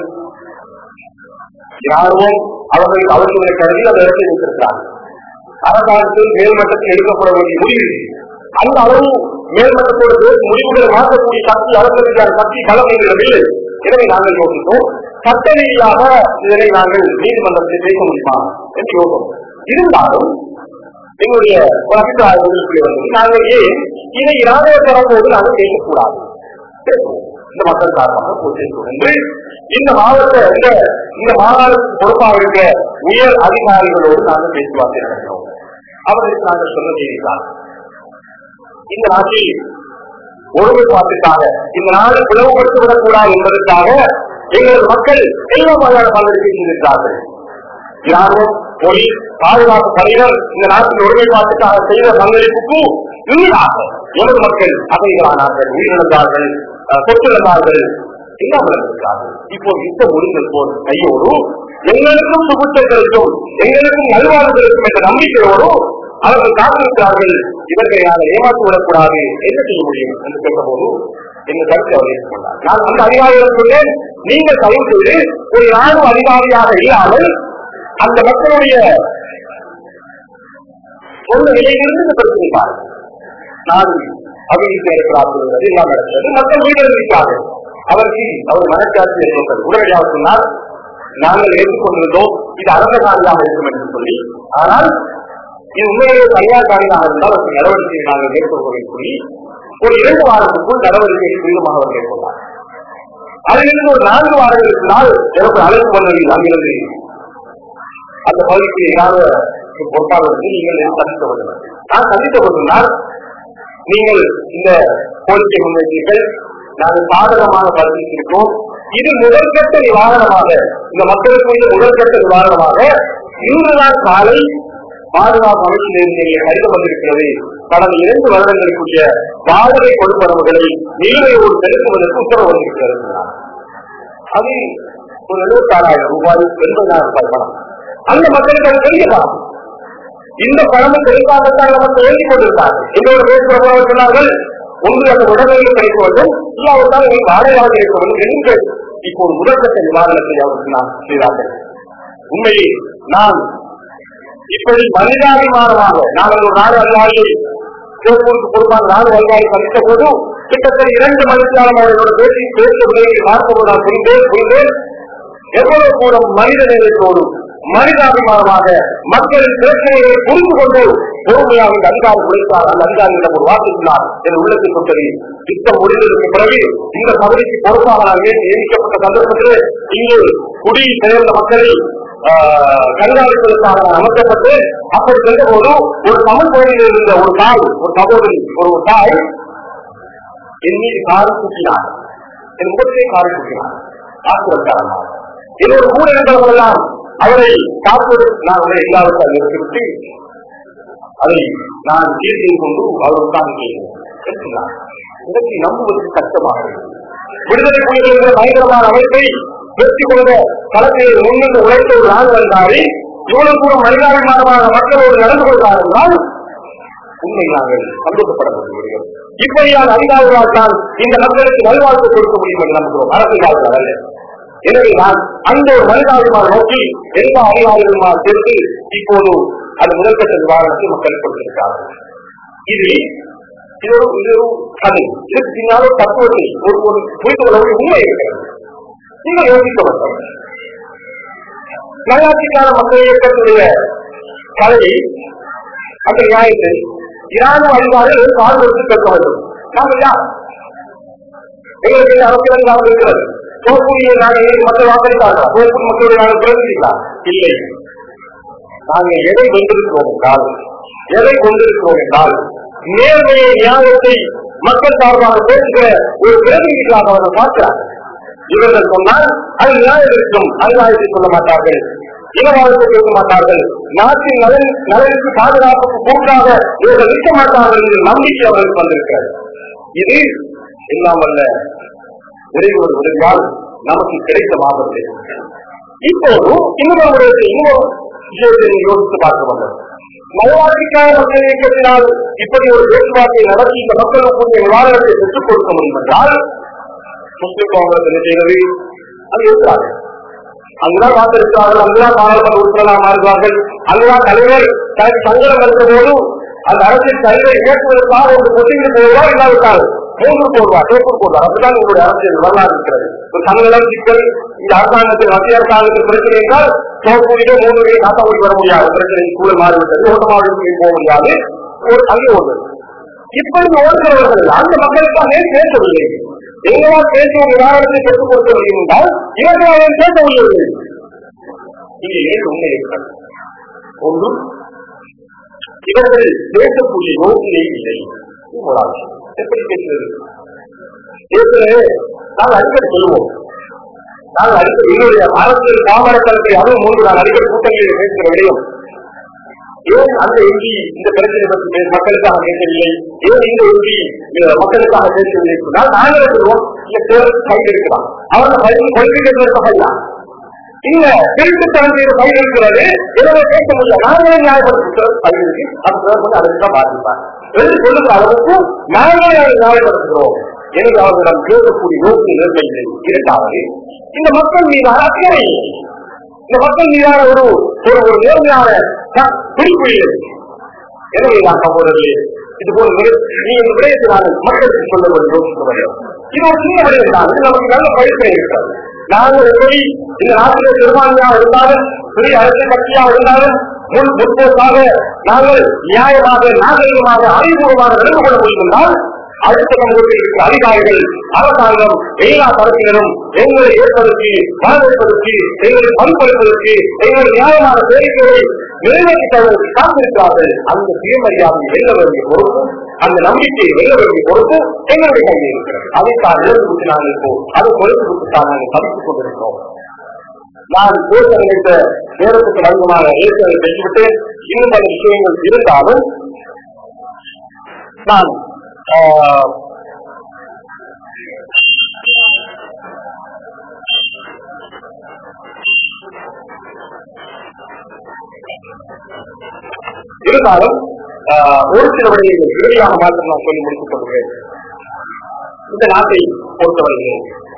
யாரும் அவர்கள் அவர்களை கருதி அந்த இடத்தை வைத்திருக்கிறார்கள் அரசாங்கத்தில் மேல்மட்டத்தில் எடுக்கப்பட வேண்டிய முடிவு அந்த அளவு மேல்மட்டத்தோடு பேசி முடிவுகளை மாற்றக்கூடிய சக்தி அரசியலுக்கான சக்தி களமைகளிடம் இல்லை எனவே நாங்கள் யோசித்தோம் சட்ட ரீதியாக இதனை நாங்கள் நீதிமன்றத்தில் பேச முடியுமா என்று யோசனை இருந்தாலும் எங்களுடைய ஒரு அபிப்பிராயம் எங்களுக்குள்ளே வந்தது நாங்கள் ஏன் இதை இராணுவ தரப்போது நாங்கள் பேசக்கூடாது பேசுவோம். இந்த மக்கள் சார்பாக பேசுவோம் என்று இந்த மாவட்ட இந்த இந்த மாகாணத்துக்கு பொறுப்பாக இருக்கிற உயர் அதிகாரிகளோடு நாங்கள் பேச்சுவார்த்தை நடத்தினோம் அவர்களுக்கு நாங்கள் சொல்ல செய்கிறார் இந்த நாட்டில் ஒருமைப்பாட்டுக்காக இந்த நாடு பிளவுபடுத்திவிடக் கூடாது என்பதற்காக எங்களது மக்கள் எல்லா வகையான பங்களிப்பை செய்திருக்கிறார்கள் கிராமம் மொழி பாதுகாப்பு படையினர் இந்த நாட்டின் ஒருமைப்பாட்டுக்காக செய்த பங்களிப்புக்கு ஈடாக எமது மக்கள் அவைகளானார்கள் உயிரிழந்தார்கள் அஹ், சொத்திழந்தார்கள் எல்லாம் இழந்திருக்கிறார்கள் இப்போ யுத்தம் முடிந்தது போல் கையோடு எங்களுக்கும் சுகுத்தை கிடைக்கும் எங்களுக்கும் நல்வாழ்வு கிடைக்கும் என்ற நம்பிக்கையோடு அவர்கள் காத்திருக்கிறார்கள் இவர்களை நாங்கள் ஏமாற்றி விடக்கூடாது என்ன செய்ய முடியும் என்று கேட்டபோது எங்கள் கருத்தை அவர் ஏற்றுக்கொண்டார் நான் அந்த அதிகாரிகள் சொன்னேன் நீங்கள் தயவு செய்து ஒரு ராணுவ அதிகாரியாக இல்லாமல் அந்த மக்களுடைய சொந்த நிலையிலிருந்து இந்த பிரச்சனை பாருங்கள் நான் அபிவிருத்தி இருக்கிறார்கள் எல்லாம் நடக்கிறது மக்கள் வீடு அவருக்கு அவர் மனச்சாட்சி ஏற்பட்டது உடனடியாக சொன்னால் நாங்கள் ஏற்றுக்கொண்டிருந்தோம் இது அரச காரியாக இருக்கும் என்று சொல்லி ஆனால் இது உண்மையிலே தனியார் காரியாக இருந்தால் அதற்கு நடவடிக்கையை நாங்கள் மேற்கொள்வோம் என்று சொல்லி ஒரு இரண்டு வாரத்துக்குள் நடவடிக்கையை துரிதமாக அவர் மேற்கொண்டார் அதிலிருந்து ஒரு நான்கு வாரங்களுக்கு நாள் எனக்கு அழைப்பு வந்ததில் அங்கிருந்து அந்த பகுதிக்கு ஏதாவது பொறுப்பாளர் வந்து நீங்கள் என்னை சந்திக்க வேண்டும் நான் சந்திக்க கொண்டிருந்தால் நீங்கள் இந்த கோரிக்கை முன்வைத்தீர்கள் நாங்கள் சாதகமாக பதிலளித்திருக்கோம் இது முதற்கட்ட நிவாரணமாக இந்த மக்களுக்கு இது முதற்கட்ட நிவாரணமாக இன்று நாள் காலை பாதுகாப்பு அமைச்சிலிருந்து எங்களுக்கு கடிதம் வந்திருக்கிறது கடந்த இரண்டு வருடங்களுக்குரிய வாடகை கொடுப்பனவுகளை நிலுவையோடு செலுத்துவதற்கு உத்தரவு வந்திருக்கிறது என்றார். அது ஒரு எழுபத்தாறாயிரம் ரூபாய் எண்பதாயிரம் ரூபாய் பணம் அந்த மக்களுக்கு அது பெரிய பணம் இந்த பணமும் கிடைக்காமத்தான் நமக்கு வேண்டிக் கொண்டிருந்தார்கள் என்னோட பேசுகிறவர்கள் சொன்னார்கள் ஒன்று அந்த உடல்நிலை கிடைக்க வேண்டும் இல்லாவிட்டால் உங்களுக்கு வாடகையாக இருக்க வேண்டும் என்று இப்போது முதற்கட்ட நிவாரணத்தை அவருக்கு நான் செய்தார்கள் உண்மையை நான் இப்படி மனிதாபிமானமாக நாங்கள் ஒரு நாடு அதிகாரியை சிவப்பூருக்கு பொறுப்பான நாடு அதிகாரி சந்தித்த போது கிட்டத்தட்ட இரண்டு மணிக்காலம் அவர்களோட பேசி பேச விலையை பார்த்தபோது நான் புரிந்தேன் புரிந்தேன் எவ்வளவு கூட மனித நேரத்தோடு மனிதாபிமானமாக மக்களின் பிரச்சனைகளை புரிந்து கொண்டு பொறுமையாக இந்த அதிகாரி உழைத்தார் அந்த அதிகாரியிடம் ஒரு வார்த்தை சொன்னார் என் உள்ளத்தில் கொண்டது யுத்தம் முடிந்ததற்கு பிறகு இந்த பகுதிக்கு பொறுப்பாக நான் நியமி- நியமிக்கப்பட்ட சந்தர்ப்பத்தில் இங்கு குடி சேர்ந்த மக்களை ஆஹ், கண்காணிப்பதற்காக நான் அமைக்கப்பட்டு அப்படி சென்ற போது ஒரு தமிழ் மொழியில் இருந்த ஒரு தாய் ஒரு சகோதரி ஒரு தாய் என் மீது காரி குத்தினார் என் முகத்திலே காரி குத்தினார் ஆக்குவதற்காக என்னோட கூட இருந்தவர்களெல்லாம் அவரை காப்பதற்கு நான் அவரை இல்லாவிட்டால் நிறுத்திவிட்டு அதை நான் தீர்வு கொண்டு அவர் தான் கேட்கிறார் இதற்கு நம்புவதற்கு கஷ்டமாக இருக்கிறது. விடுதலை புலிகள் என்ற பயங்கரமான அமைப்பை வெற்றி கொண்ட களத்தில் முன்னின்று உழைத்த ஒரு நாள் வந்தாரே இவ்வளவு கூட மனிதாபிமானமான மக்களோடு நடந்து கொள்கிறார் என்றால் உண்மை நாங்கள் சந்தோஷப்படப்படுகிறோம் இப்படியான அதிகாரிகளால் தான் இந்த மக்களுக்கு நல்வாழ்வு கொடுக்க முடியும் என்று நம்புகிறோம் அரசியலாளர்கள் அல்ல எனவே நான் அந்த ஒரு மனிதாபிமான நோக்கி எல்லா அதிகாரிகளுமா சேர்த்து இப்போது அது முதற்கட்ட நிவாரணத்தை மக்கள் கொடுத்திருக்கிறார்கள் இது இது ஒரு இது ஒரு கதை இதுக்கு பின்னால் ஒரு தத்துவத்தை ஒரு ஒரு புரிந்து கொள்ள வேண்டிய உண்மை இருக்கிறது நீங்கள் யோசிக்க வேண்டும் நல்லாட்சிக்கான மக்கள் இயக்கத்துடைய கதையை அந்த நியாயத்தை இராணுவ அதிகாரிகள் கால் கொடுத்து கேட்க வேண்டும் நாங்கள் யார் எங்களுக்கு இந்த அரசியல் அதிகாரம் இருக்கிறது தோப்புரியை நாங்கள் ஏன் மக்கள் வாக்களித்தார்களா தோப்பு மக்களுடைய நாங்கள் பிரதிநிதிகளா இல்லை நாங்கள் எதை கொண்டிருக்கிறோம் என்றால் எதை கொண்டிருக்கிறோம் என்றால் நேர்மையை நியாயத்தை மக்கள் சார்பாக பேசுகிற ஒரு பிரதிநிதிகளாக அவர்கள் பார்க்கிறார் இவர்கள் சொன்னால் அது நியாயம் இருக்கும் அநியாயத்தை சொல்ல மாட்டார்கள் இனவாதத்தை பேச மாட்டார்கள் நாட்டின் நலன் நலனுக்கு பாதுகாப்புக்கு கூட்டாக இவர்கள் நிற்க மாட்டார்கள் என்ற நம்பிக்கை அவர்களுக்கு வந்திருக்கிறது இது எல்லாம் வல்ல இறைவன் உதவியால் நமக்கு கிடைத்த மாபத்து இப்போது இன்னொரு விடயத்தை இன்னொரு விஷயத்தை நீங்கள் யோசித்து பார்க்க வேண்டும் நல்வாழ்க்கைக்கான மக்கள் இயக்கத்தினால் இப்படி ஒரு பேச்சுவார்த்தை நடத்தி இந்த மக்களுக்குரிய நிவாரணத்தை பெற்றுக் கொடுக்க முடியும் என்றால் முஸ்லிம் காங்கிரஸ் என்ன செய்கிறது அது இருக்கிறார்கள் அங்குதான் வாக்களிக்கிறார்கள் அங்குதான் பாராளுமன்ற உறுப்பினராக மாறுகிறார்கள் அங்குதான் தலைவர் தனக்கு சங்கடம் வருகிற போது அந்த அரசியல் தலைவரை இயக்குவதற்காக ஒரு கொட்டிட்டு போவதா இல்லாவிட்டால் மூன்று போடுவார் பேப்பர் போடுவார் அப்படிதான் உங்களுடைய அரசியல் வரலாறு இருக்கிறது ஒரு சங்கடம் சிக்கல் இந்த அரசாங்கத்தில் மத்திய அரசாங்கத்தில் பிரச்சனை என்றால் சோப்பூரிலே மூன்று காத்தாமொழி வர முடியாது பிரச்சனை சூழல் மாறிவிட்டது ஓட்டமாக போக முடியாது ஒரு அங்கே ஒன்று இப்படி ஓடுகிறவர்கள் அந்த மக்களுக்காக ஏன் பேசவில்லை எங்களால் பேசும் நிவாரணத்தை பெற்றுக் கொடுக்க முடியும் என்றால் இவர்களால் ஏன் பேச முடியவில்லை இங்கே ஏன் உண்மை இருக்கிறது ஒன்று இவர்கள் பேசக்கூடிய யோசனை இல்லை இது ஒரு ஆட்சி. எப்படி பேசுவது பேசுறது நாங்கள் அடிக்கடி சொல்லுவோம் நாங்கள் அடிக்கடி என்னுடைய அரசியல் காமரத்தனத்தை அதுவும் மூன்று நான் அடிக்கடி கூட்டங்களில் பேசுகிற விடயம் ஏன் அந்த எம்பி இந்த பிரச்சனை பற்றி பே- மக்களுக்காக பேசவில்லை ஏன் இந்த எம்பி மக்களுக்காக பேசவில்லை சொன்னால் நாங்கள் சொல்லுவோம் இந்த தேர்தல் கைது இருக்கலாம் அவர்கள் கைது கொள்கைகள் கைதான் இந்த திருட்டுத்தனம் செய்த பயிர் இருக்கிறது எனவே பேச முடியல நாங்களே நியாயப்படுத்துகிறோம் பயிர் இருக்கு அந்த வந்து அதுக்கு தான் பாதிப்பார் என்று சொல்லுகிற அளவுக்கு நாங்களே அதை நியாயப்படுத்துகிறோம் எனவே அவர்களிடம் பேசக்கூடிய யோசனை நிர்ணயம் இல்லை இரண்டாவது இந்த மக்கள் மீதான அக்கறை இல்லை. இந்த மக்கள் மீதான ஒரு ஒரு ஒரு நேர்மையான க- பிடிப்பு இல்லை எனவே நான் சகோதரர்களே இது போல மிக- நீ இந்த விடயத்தை நான் மக்களுக்கு சொல்ல வேண்டும் யோசிக்க வேண்டும் இது ஒரு சின்ன விடயம் தான் இது நமக்கு நல்ல பயிற்சி இருக்கிறது நாங்கள் எப்படி இந்த நாட்டிலே பெரும்பான்மையாக இருந்தாலும் பெரிய அரசியல் கட்சியாக இருந்தாலும் முன் முற்போக்காக நாங்கள் நியாயமாக நாகரிகமாக அறிவுபூர்வமாக நடந்து கொள்ள முடியும் என்றால் அடுத்த சமூகத்தில் இருக்கிற அதிகாரிகள் அரசாங்கம் எல்லா தரப்பினரும் எங்களை ஏற்பதற்கு வரவேற்பதற்கு எங்களை பண்பளிப்பதற்கு எங்கள் நியாயமான கோரிக்கைகளை நிறைவேற்றி தருவதற்கு காத்திருக்கிறார்கள் அந்த சுயமரியாதை வெல்ல வேண்டிய பொறுப்பு அந்த நம்பிக்கையை வெல்ல வேண்டிய பொறுப்பு எங்களுடைய கையில் இருக்கிறது அதைத்தான் இழந்து விட்டு நாங்கள் இப்போ அதை குறைத்து விட்டு தான் நாங்கள் சமைத்துக் கொண்டிருக்கிறோம் நான் பேச நினைத்த நேரத்துக்கு அதிகமான ஏற்கனவே பெற்றுவிட்டு இன்னும் பல விஷயங்கள் இருந்தாலும் நான் ஆஹ், இருந்தாலும் ஆஹ், ஒரு சில விடயங்கள் இறுதியாக மாற்றம் நான் சொல்லி முடித்துக் கொள்கிறேன் இந்த நாட்டை பொறுத்தவரையிலே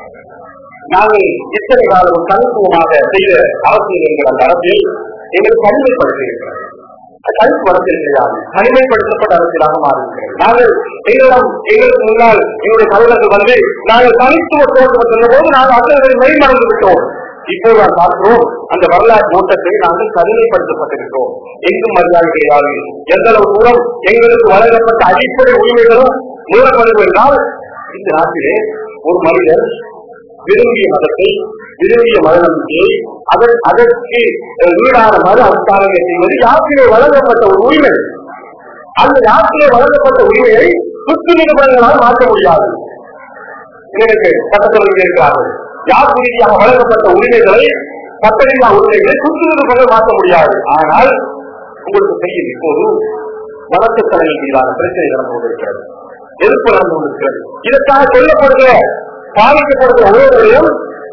நாங்கள் இத்தனை காலம் தனித்துவமாக செய்த அரசியல் என்கிற அந்த அரசியல் எங்களுக்கு தனிமைப்படுத்தி இருக்கிறது தனித்து அரசியல் கிடையாது தனிமைப்படுத்தப்பட்ட அரசியலாக மாறியிருக்கிறது நாங்கள் எங்களிடம் எங்களுக்கு முன்னால் எங்களுடைய தலைவர்கள் வந்து நாங்கள் தனித்துவ தோற்றம் சொன்ன போது நாங்கள் அத்தனை மெய்மறந்து விட்டோம் இப்போது நாம் பார்க்கிறோம் அந்த வரலாற்று ஓட்டத்தை நாங்கள் தனிமைப்படுத்தப்பட்டிருக்கிறோம் எங்கும் மரியாதை கிடையாது எந்த அளவு தூரம் எங்களுக்கு வழங்கப்பட்ட அடிப்படை உரிமைகளும் மீறப்படுவது என்றால் இந்த நாட்டிலே ஒரு மனிதர் விரும்பிய மதத்தை விரும்பிய மத நம்பிக்கையை அதன் அதற்கு அஹ், ஈடான மத அனுஷ்டானங்களை செய்வது யாத்திரை வழங்கப்பட்ட ஒரு உரிமை அந்த யாத்திரை வழங்கப்பட்ட உரிமையை சுற்று நிறுவனங்களால் மாற்ற முடியாது எனக்கு சட்டத்தில் இருக்கிறார்கள் யார் ரீதியாக வழங்கப்பட்ட உரிமைகளை சட்டரீதியா உரிமைகளை சுற்று நிறுவனங்கள் மாற்ற முடியாது ஆனால் உங்களுக்கு தெரியும் இப்போது வழக்குத்தலைமை மீதான பிரச்சனை நடந்து கொண்டிருக்கிறது எதிர்ப்பு நடந்து கொண்டிருக்கிறது இதற்காக சொல்லப்படுகிற பாதிக்கப்படுகிற உறவுகளையும்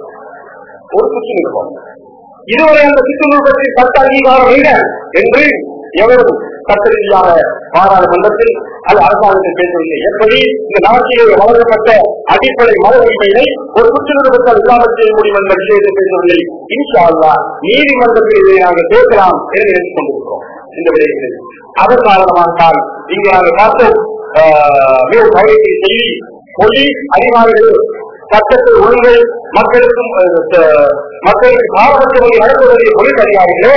ஒரு சுற்று நிறுவனம் இதுவரை அந்த சுற்றுநிறுவனத்தின் சட்ட அங்கீகாரம் இல்லை என்று எவரும் சட்ட ரீதியாக பாராளுமன்றத்தில் அல்லது அரசாங்கத்தில் பேசவில்லை எப்படி இந்த நாட்டிலே வழங்கப்பட்ட அடிப்படை மத உரிமையை ஒரு சுற்றுநிறுவனத்தால் இல்லாமல் செய்ய முடியும் என்ற விஷயத்தை பேசவில்லை இன்ஷா அல்லாஹ் நீதிமன்றத்தில் இதை நாங்கள் பேசலாம் என்று நினைத்துக் கொண்டிருக்கிறோம் இந்த விடயத்தில் அதன் காரணமாகத்தான் இங்கே நாங்கள் பார்த்தோம் ஆஹ், மிக கவலையை செய்தி மொழி அதிகாரிகள் சட்டத்தை ஒழுங்கை மக்களுக்கும் அஹ், அஹ், மக்களுக்கு பாரபட்சத்தை நடத்துவதை தொழில் அதிகாரிகளே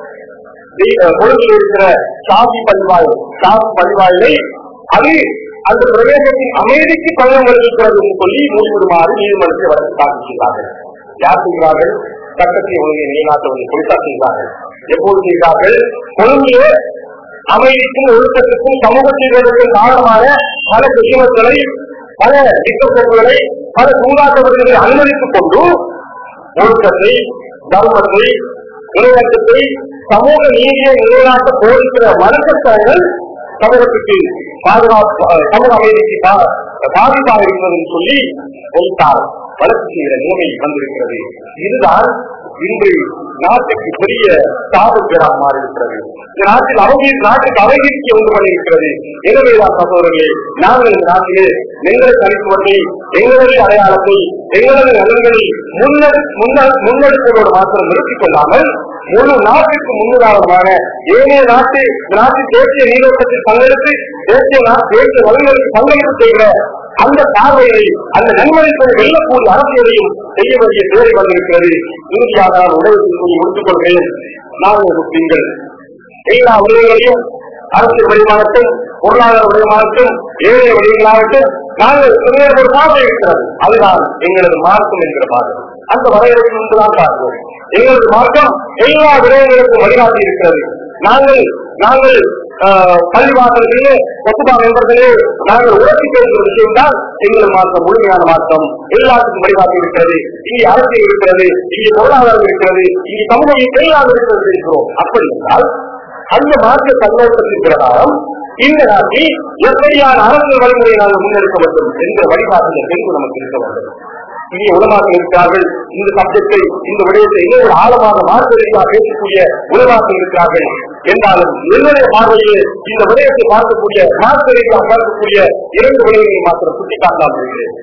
கொழும்பில் இருக்கிற சாதி பதிவாய் சாதி பதிவாயிலை அது அந்த பிரதேசத்தின் அமைதிக்கு பயம் வருகிறது என்று சொல்லி மூடிவிடுமாறு நீதிமன்றத்தை வழக்கு தாக்கல் செய்கிறார்கள் யார் செய்கிறார்கள் சட்டத்தை ஒழுங்கை நிலைநாட்டுவதை குறித்தா செய்கிறார்கள் எப்போது செய்கிறார்கள் கொழும்பிலே அமைதிக்கும் ஒழுக்கத்துக்கும் சமூக சீர்கேடுக்கும் காரணமான பல விஷயங்களை பல திட்டங்களை பல சூதாட்டவர்களை அனுமதித்துக் கொண்டு ஒழுக்கத்தை தர்மத்தை இறைவட்டத்தை சமூக நீதியை நிலைநாட்ட போதிக்கிற வழக்கத்தார்கள் சமூகத்துக்கு பாதுகாப்பு அஹ், சமூக அமைதிக்கு பா- பாதிப்பாக இருக்கிறது என்று சொல்லி வைத்தார் வழக்கு செய்கிற நிலைமை வந்திருக்கிறது இதுதான் இன்று நாட்டுக்கு பெரிய சாபக்கேடாக மாறியிருக்கிறது இந்த நாட்டில் அவகீர் நாட்டுக்கு அவகீர்ச்சி உண்டு பண்ணியிருக்கிறது எனவேதான் சகோதரர்களே நாங்கள் இந்த நாட்டிலே எங்களை தனித்துவத்தை எங்களுடைய அடையாளத்தை எங்களது நலன்களை முன்னெடு முன்ன- முன்னெடுப்பதோடு மாத்திரம் நிறுத்திக் கொள்ளாமல் முழு நாட்டிற்கு முன்னுதாரணமான ஏனைய நாட்டு இந்த நாட்டின் தேசிய நீரோட்டத்தில் பங்கெடுத்து தேசிய நா- தேசிய நலன்களுக்கு பங்களிப்பு செய்கிற அந்த பார்வையை அந்த நன்மதிப்பை வெல்லக்கூடிய அரசியலையும் செய்ய வேண்டிய தேவை வந்திருக்கிறது இறுதியாக நான் உடல் சொல்லி முடித்துக் கொள்கிறேன் நாங்கள் முஸ்லீம்கள் எல்லா விடயங்களையும் அரசியல் வழிமாகட்டும் பொருளாதார வழிமாகட்டும் ஏழை வழிகளாகட்டும் நாங்கள் எங்களுக்கு ஒரு பார்வை இருக்கிறது அதுதான் எங்களது மார்க்கம் என்கிற பார்வை அந்த வரையறைக்கு முன்புதான் பார்க்கிறோம் எங்களது மார்க்கம் எல்லா விடயங்களுக்கும் வழிகாட்டி இருக்கிறது நாங்கள் நாங்கள் ஆஹ், பள்ளிவாசல்களே கொத்துபா மெம்பர்களே நாங்கள் உணர்த்தி பேசுகிற விஷயம்தான் எங்கள் மார்க்கம் முழுமையான மார்க்கம் எல்லாத்துக்கும் வழிகாட்டி இருக்கிறது இங்கே அரசியல் இருக்கிறது இங்கே பொருளாதாரம் இருக்கிறது இங்கே சமூகம் எல்லாம் இருக்கிறது இருக்கிறோம் அப்படி என்றால் அந்த மார்க்க கண்ணோட்டத்தின் பிரகாரம் இந்த நாட்டில் எப்படியான அரசியல் வழிமுறையை நாங்கள் முன்னெடுக்க வேண்டும் என்ற வழிகாட்டுதல் தெரிந்து நமக்கு இருக்க வேண்டும் இங்கே உலமாக்கள் இருக்கிறார்கள் இந்த சப்ஜெக்டை இந்த விடயத்தை இன்னும் ஒரு ஆழமாக மார்க்க ரீதியாக பேசக்கூடிய உலமாக்கள் இருக்கிறார்கள் என்றாலும் என்னுடைய பார்வையில் இந்த விடயத்தை பார்க்கக்கூடிய மார்க்க ரீதியாக பார்க்கக்கூடிய இரண்டு விடயங்களை மாத்திரம் சுட்டிக்காட்டாமல் இருக்கிறேன்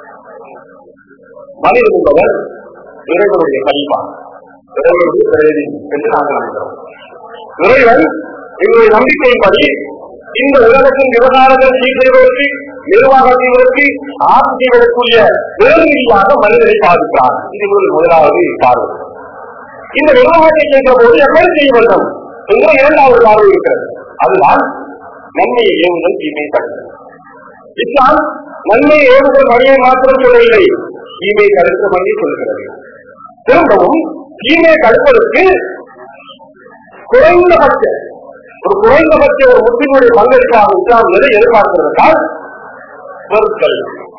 மனிதன் என்பவர் இறைவனுடைய கல்வா இறைவனுடைய பிரதிநிதி என்று நாங்கள் நம்புகிறோம் இறைவன் எங்களுடைய நம்பிக்கையின்படி இந்த உலகத்தின் விவகாரங்கள் செய்வதற்கு நிர்வாகம் செய்வதற்கு ஆட்சி செய்வதற்குரிய பிரதிநிதியாக மனிதனை பாதிக்கிறார் இது ஒரு முதலாவது பார்வை இந்த நிர்வாகத்தை செய்கிற போது எப்படி செய்ய வேண்டும் என்ற இரண்டாவது பார்வை இருக்கிறது அதுதான் நன்மையை ஏவுதல் தீமை தடுத்தல் இஸ்லாம் நன்மையை ஏவுதல் வழியை மாத்திரம் சொல்லவில்லை தீமை தடுக்கிற வழியை சொல்கிறது திரும்பவும் தீமையை தடுப்பதற்கு குறைந்தபட்ச ஒரு குறைந்தபட்ச ஒரு முஸ்லிமுடைய பங்கேற்பாக இஸ்லாம் எதை எதிர்பார்க்கிறது என்றால் வெறுத்தல்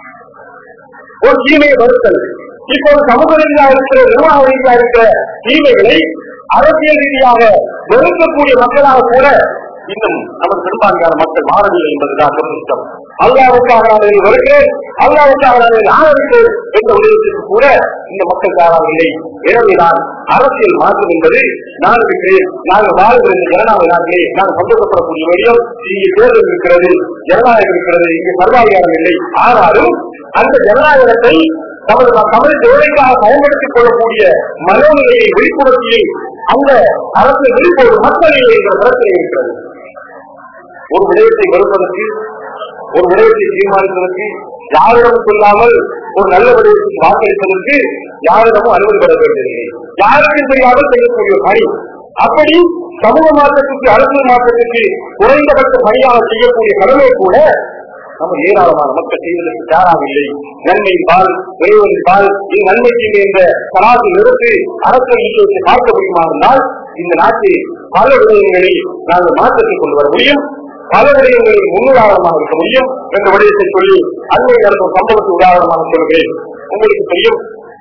ஒரு தீமையை வெறுத்தல் இப்போது சமூக ரீதியாக இருக்கிற நிர்வாக ரீதியாக இருக்கிற தீமைகளை அரசியல் ரீதியாக வெறுக்கக்கூடிய மக்களாக கூட இன்னும் நமது பெரும்பான்மையான மக்கள் மாறவில்லை என்பதுதான் துரதிருஷ்டம் அல்லாவுக்காக நான் இதை வருகிறேன் அல்லாவுக்காக நான் இதை ஆதரிக்கிறேன் என்ற விடயத்திற்கு கூட இந்த மக்கள் காணவில்லை எனவேதான் அரசியல் மாற்றம் என்பது நான் இருக்கிறேன் நாங்கள் வாழ்கிற இந்த ஜனநாயக நாட்டிலே நாங்கள் சந்தோஷப்படக்கூடிய வழியும் இங்கே தேர்தல் இருக்கிறது ஜனநாயகம் இருக்கிறது இங்கே சர்வாதிகாரம் இல்லை ஆனாலும் அந்த ஜனநாயகத்தை தமது தமிழ் தேவைக்காக பயன்படுத்திக் கொள்ளக்கூடிய மனோநிலையை விழிப்புணர்ச்சியை அந்த அரசியல் விழிப்புணர்வு மக்களிலே என்ற பிரச்சனை இருக்கிறது ஒரு விடயத்தை வெறுப்பதற்கு ஒரு விடயத்தை தீர்மானிப்பதற்கு யாரிடம் சொல்லாமல் ஒரு நல்ல விடயத்துக்கு வாக்களிப்பதற்கு யாரிடமும் அனுமதி பெற வேண்டியதில்லை யாருக்கும் தெரியாமல் செய்யக்கூடிய ஒரு பணி அப்படி சமூக மாற்றத்துக்கு அரசியல் மாற்றத்துக்கு குறைந்தபட்ச பணியாக செய்யக்கூடிய கடமை கூட நம்ம ஏராளமான மக்கள் செய்வதற்கு தயாராகவில்லை நன்மை பால் இறைவன் பால் இது நன்மை தீமை என்ற சராசரி நிறுத்து அரசியல் விஷயத்தை பார்க்க முடியுமா என்றால் இந்த நாட்டில் பல விடயங்களை நாங்கள் மாற்றத்தை கொண்டு வர முடியும் பல விடயங்களில் முன்னுதாரணமாக இருக்க முடியும் என்ற விடயத்தை சொல்லி அண்மை நடந்த சம்பவத்தை உதாரணமாக சொல்கிறேன் உங்களுக்கு தெரியும்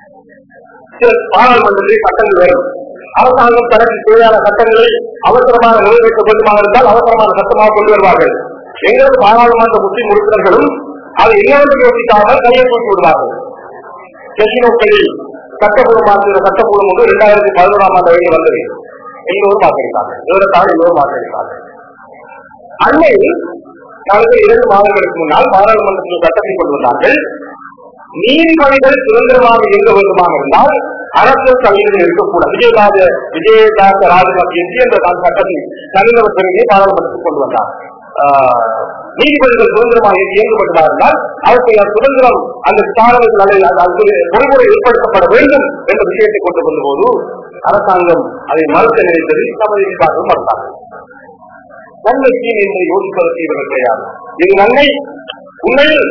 சில பாராளுமன்றத்தில் சட்டங்கள் வரும் அரசாங்கம் தனக்கு தேவையான சட்டங்களை அவசரமாக நிறைவேற்ற வேண்டுமாக இருந்தால் அவசரமான சட்டமாக கொண்டு வருவார்கள் எங்களது பாராளுமன்ற முஸ்லிம் உறுப்பினர்களும் அதை என்னவென்று யோசிக்காமல் கையை தூக்கி விடுவார்கள் கெசினோக்களில் சட்டப்பூர்வ மாற்ற சட்டப்பூர்வம் ஒன்று இரண்டாயிரத்தி பதினோராம் ஆண்டு வரையில் வந்தது எல்லோரும் வாக்களித்தார்கள் இதற்காக எல்லோரும் வாக்களித்தார்கள் அண்மையில் நாளைக்கு இரண்டு மாதங்களுக்கு முன்னால் பாராளுமன்றத்தில் சட்டத்தை கொண்டு வந்தார்கள் நீதிபதிகள் சுதந்திரமாக இயங்க வேண்டுமாக இருந்தால் அரசியல் தலைவர்கள் இருக்கக்கூடாது விஜயதாச விஜயதாச ராஜகாந்தி என்ற தான் சட்டத்தில் தனிநபர் பிரிவினை பாராளுமன்றத்தில் கொண்டு வந்தார் ஆஹ், நீதிபதிகள் சுதந்திரமாக இயங்கப்பட்டதாக இருந்தால் அவருக்கு சுதந்திரம் அந்த சாதனங்கள் பொறிமுறை ஏற்படுத்தப்பட வேண்டும் என்ற விஷயத்தை கொண்டு வந்த போது அரசாங்கம் அதை மறுக்க நினைத்தது தமது எதிர்பார்ப்பு மறுத்தார்கள் நன்மை தீமை என்பதை யோசிப்பதற்கு இவர்கள் கிடையாது இது நன்மை உண்மையில்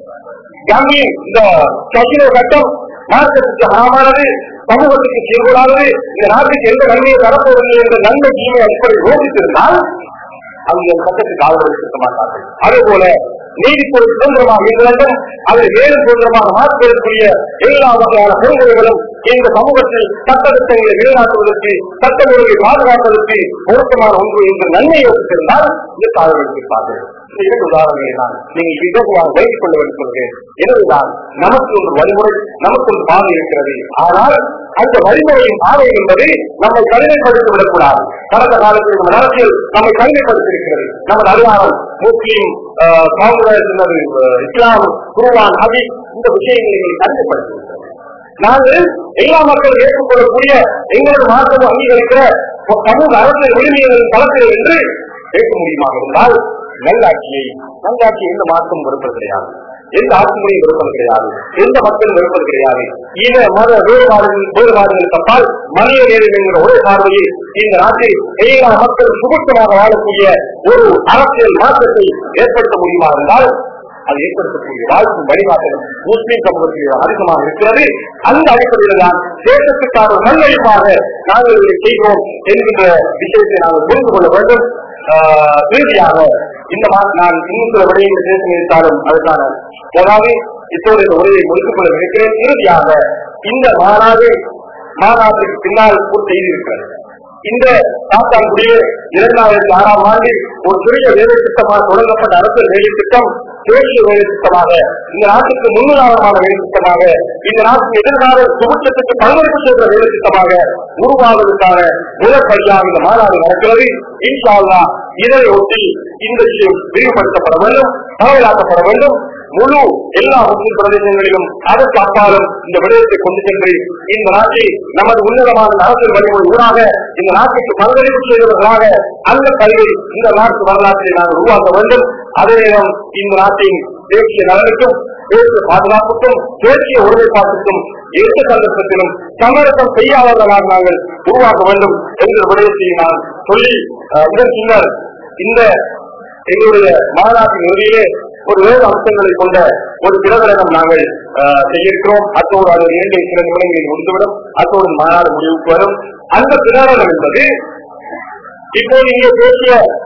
காந்தி இந்த கட்சியில சட்டம் மார்க்கத்துக்கு ஹராமானது சமூகத்துக்கு சீர்கூடானது இந்த நாட்டுக்கு எந்த நன்மையை தரப்போவதில்லை என்ற நன்மை தீமை அடிப்படையில் யோசித்திருந்தால் அவங்க இந்த சட்டத்துக்கு ஆதரவு செலுத்த மாட்டார்கள் அதே போல நீதித்துறை சுதந்திரமாக இருக்க வேண்டும் அதை வேறு சுதந்திரமாக மாற்றுவதற்குரிய எல்லா வகையான பொறுமுறைகளும் இந்த சமூகத்தில் சட்டத்திட்டங்களை நிலைநாட்டுவதற்கு சட்ட முறையை பாதுகாப்பதற்கு பொருத்தமான ஒன்று என்று நன்மை யோசித்திருந்தால் இதற்கு ஆதரவு அளித்திருப்பார்கள் இந்த இரண்டு உதாரணங்களை நான் நீங்கள் விதமாக வைத்துக் கொள்ள வேண்டும் சொல்கிறேன் எனவேதான் நமக்கு ஒரு வழிமுறை நமக்கு ஒரு பாதை இருக்கிறது ஆனால் அந்த வழிமுறையின் பாதை என்பது நம்மை கடினப்படுத்தி விடக்கூடாது கடந்த காலத்தில் நம்ம அரசியல் நம்மை கடினப்படுத்தியிருக்கிறது நமது அதிகாரம் முஸ்லீம் ஆஹ், காங்கிரஸ் அல்லது, ஆஹ், இஸ்லாம் குருவான் ஹபீப் இந்த விஷயங்களை கடினப்படுத்தியிருக்கிறது நாங்கள் எல்லா மக்களும் ஏற்றுக்கொள்ளக்கூடிய எங்களது மாற்றமும் அங்கீகரிக்கிற ஒரு சமூக அரசியல் உரிமைகளின் தளத்தில் என்று ஏற்க முடியுமாக இருந்தால் நல்லாட்சியை நல்லாட்சி எந்த மாற்றம் வெறுப்பது கிடையாது எந்த ஆட்சி முறையும் வெறுப்பது கிடையாது எந்த மக்களும் வெறுப்பது கிடையாது இன மத வேறுபாடுகள் வேறுபாடுகள் தப்பால் மனித நேரம் என்கிற ஒரே பார்வையில் இந்த நாட்டில் எல்லா மக்களும் சுமூகமாக வாழக்கூடிய ஒரு அரசியல் மாற்றத்தை ஏற்படுத்த முடியுமா என்றால் அது ஏற்படுத்தக்கூடிய வாய்ப்பு வழிகாட்டல் முஸ்லிம் சமூகத்தில் அதிகமாக இருக்கிறது அந்த அடிப்படையில் தான் தேசத்துக்கான ஒரு நன்மைப்பாக நாங்கள் இதை செய்கிறோம் என்கின்ற விஷயத்தை நாங்கள் புரிந்து கொள்ள வேண்டும் ஆஹ், இறுதியாக இந்த மா- நான் இன்னும் சில விடயங்களை பேச நினைத்தாலும் அதற்கான அதாவது இப்போது இந்த உரையை முடித்துக் கொள்ள நினைக்கிறேன் இறுதியாக இந்த மாநாடு மாநாட்டுக்கு பின்னால் ஒரு செய்தி இருக்கிறது இந்த காத்தான்குடியே இரண்டாயிரத்தி ஆறாம் ஆண்டில் ஒரு சிறிய வேலை திட்டமாக தொடங்கப்பட்ட அரசியல் வேலை திட்டம் தேசிய வேலை திட்டமாக இந்த நாட்டுக்கு முன்னுதாரணமான வேலை திட்டமாக இந்த நாட்டின் எதிர்கால சுமூகத்துக்கு பங்களிப்பு செய்கிற வேலை திட்டமாக உருவாவதற்கான முதற்படியாக இந்த மாநாடு நடக்கிறது இன்ஷா அல்லாஹ் இதனை ஒட்டி இந்த விஷயம் விரிவுபடுத்தப்பட வேண்டும் பரவலாக்கப்பட வேண்டும் முழு எல்லா முஸ்லிம் பிரதேசங்களிலும் அதற்கு அப்பாலும் இந்த விடயத்தை கொண்டு சென்று இந்த நாட்டை நமது உன்னதமான அரசியல் வழிமுறை ஊடாக இந்த நாட்டுக்கு பங்களிப்பு செய்வதற்காக அந்த கல்வி இந்த நாட்டு வரலாற்றை நாங்கள் உருவாக்க வேண்டும் அதே நேரம் இந்த நாட்டின் தேசிய நலனுக்கும் தேசிய பாதுகாப்புக்கும் தேசிய ஒருமைப்பாட்டுக்கும் எந்த சந்தர்ப்பத்திலும் சமரசம் செய்யாதவர்களாக நாங்கள் உருவாக்க வேண்டும் என்ற விடயத்தை நான் சொல்லி அஹ், இதன் பின்னர் இந்த எங்களுடைய மாநாட்டின் இறுதியிலே ஒரு ஏழு அம்சங்களை கொண்ட ஒரு பிரகடனம் நாங்கள் அஹ், செய்யிருக்கிறோம் அத்தோடு அது இரண்டு சில நிமிடங்களில் முடிந்துவிடும் அத்தோடு மாநாடு முடிவுக்கு வரும் அந்த பிரகடனம் என்பது இப்போது இங்கே பேசிய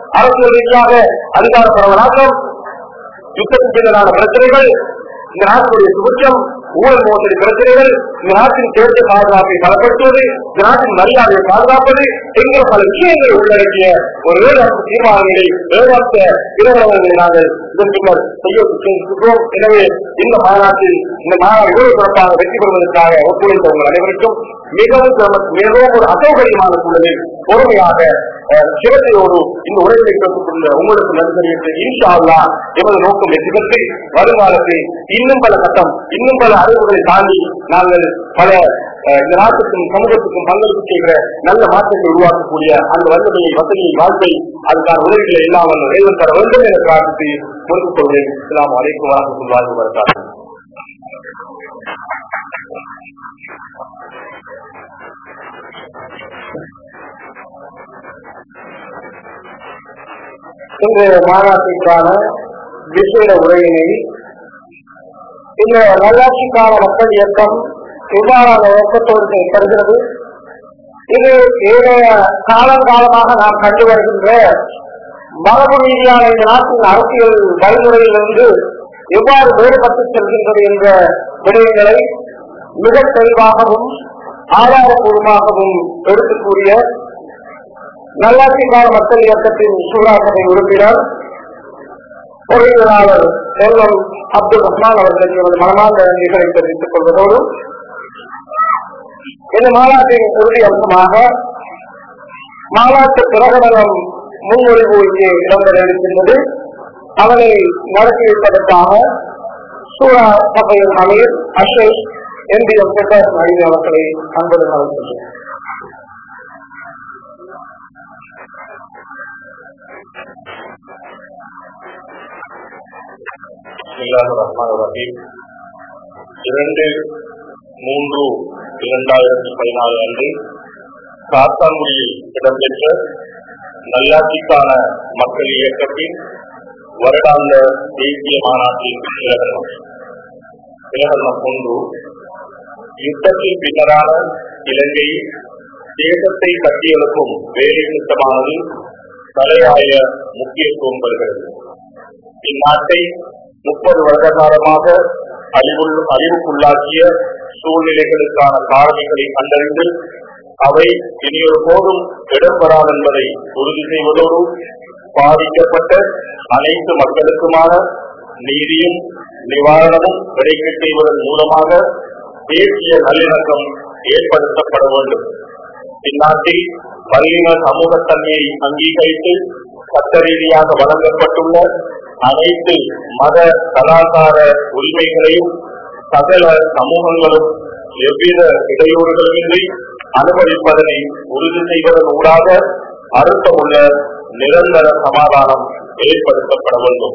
அரசியல் ரீதியாக அதிகார பரவலாக்கம் யுத்தத்துக்கு பின்னரான பிரச்சனைகள் இந்த நாட்டுடைய சுபிட்சம் ஊழல் மோசடி பிரச்சனைகள் இந்த நாட்டின் தேர்தல் பாதுகாப்பை பலப்படுத்துவது இந்த நாட்டின் மரியாதையை பாதுகாப்பது என்கிற பல விஷயங்களை உள்ளடக்கிய ஒரு வேதாந்த தீர்மானங்களை வேதாந்த பிரகடனங்களை நாங்கள் இதன் பின்னர் செய்ய முயற்சிக்கிறோம் எனவே இந்த மாநாட்டில் இந்த மாநாடு இவ்வளவு சிறப்பாக வெற்றி பெறுவதற்காக ஒத்துழைத்த உங்கள் அனைவருக்கும் மிகவும் சிரம- மிகவும் ஒரு அசௌகரியமான சூழலில் பொறுமையாக அஹ், சிரத்தையோடு இந்த உரைகளை பெற்றுக்கொண்ட உங்களுக்கு நன்றி என்று இன்ஷா அல்லாஹ் எமது நோக்கம் வெற்றி பெற்று வருங்காலத்தில் இன்னும் பல கட்டம் இன்னும் பல அறிவுகளை தாண்டி நாங்கள் பல அஹ், இந்த நாட்டுக்கும் சமூகத்துக்கும் பங்களிப்பு செய்கிற நல்ல மாற்றத்தை உருவாக்கக்கூடிய அந்த வல்லமையை வசதியை வாழ்க்கை அதுக்கான உதவிகளை எல்லாம் வந்து இறைவன் தர வேண்டும் என பிரார்த்தித்து முடித்துக் கொள்கிறேன் இஸ்லாம் அலைக்கும் வரமத்துல்லாஹி வபரகாத்துஹு இன்றைய மாநாட்டிற்கான விசேட உரையினை இந்த நல்லாட்சிக்கான மக்கள் இயக்கம் இவ்வாறான நோக்கத்தோடு செயல்படுகிறது இது ஏழைய காலங்காலமாக நாம் கண்டு வருகின்ற மரபு ரீதியான இந்த நாட்டின் அரசியல் வழிமுறையிலிருந்து எவ்வாறு வேறுபட்டு செல்கின்றது என்ற விடயங்களை மிக தெளிவாகவும் ஆதாரபூர்வமாகவும் எடுத்துக் கூறிய நல்லாட்சிக்கான மக்கள் இயக்கத்தின் சூழா சபை உறுப்பினர் பொறியியலாளர் செல்வம் அப்துல் ரஹ்மான் அவர்களுக்கு எனது மனமார்ந்த நன்றிகளை தெரிவித்துக் கொள்வதோடு இந்த மாநாட்டின் இறுதி அம்சமாக மாநாட்டு பிரகடனம் முன்மொழிவு இங்கே இடம்பெற இருக்கின்றது அதனை நடத்தி வைப்பதற்காக சூழா சபையின் அமீர் அஷேஷ் எம்பி எம் பிரகாஷ் நாயுடு அவர்களை அன்புடன் அழைக்கின்றேன் பிஸ்மில்லாஹ் ரஹ்மான் ரஹீம் இரண்டு மூன்று இரண்டாயிரத்தி பதினாலு அன்று காத்தான்குடியில் இடம்பெற்ற நல்லாட்சிக்கான மக்கள் இயக்கத்தின் வருடாந்த தேசிய மாநாட்டின் பிரகடனம் பிரகடனம் ஒன்று யுத்தத்தின் பின்னரான இலங்கையில் தேசத்தை கட்டியெழுப்பும் வேலை திட்டமானது தலையாய முக்கியத்துவம் பெறுகிறது இந்நாட்டை முப்பது வருட காலமாக அழிவுள் அழிவுக்குள்ளாக்கிய சூழ்நிலைகளுக்கான காரணிகளை கண்டறிந்து அவை இனியொரு போதும் இடம்பெறாது என்பதை உறுதி செய்வதோடு பாதிக்கப்பட்ட அனைத்து மக்களுக்குமான நீதியும் நிவாரணமும் கிடைக்கச் செய்வதன் மூலமாக தேசிய நல்லிணக்கம் ஏற்படுத்தப்பட வேண்டும் இந்நாட்டில் பல்லின சமூகத்தன்மையை அங்கீகரித்து சட்ட ரீதியாக வழங்கப்பட்டுள்ள அனைத்து மத கலாச்சார உரிமைகளையும் சகல சமூகங்களும் எவ்வித இடையூறுகளின்றி அனுபவிப்பதனை உறுதி செய்வதன் ஊடாக அர்த்தமுள்ள நிரந்தர சமாதானம் ஏற்படுத்தப்பட வேண்டும்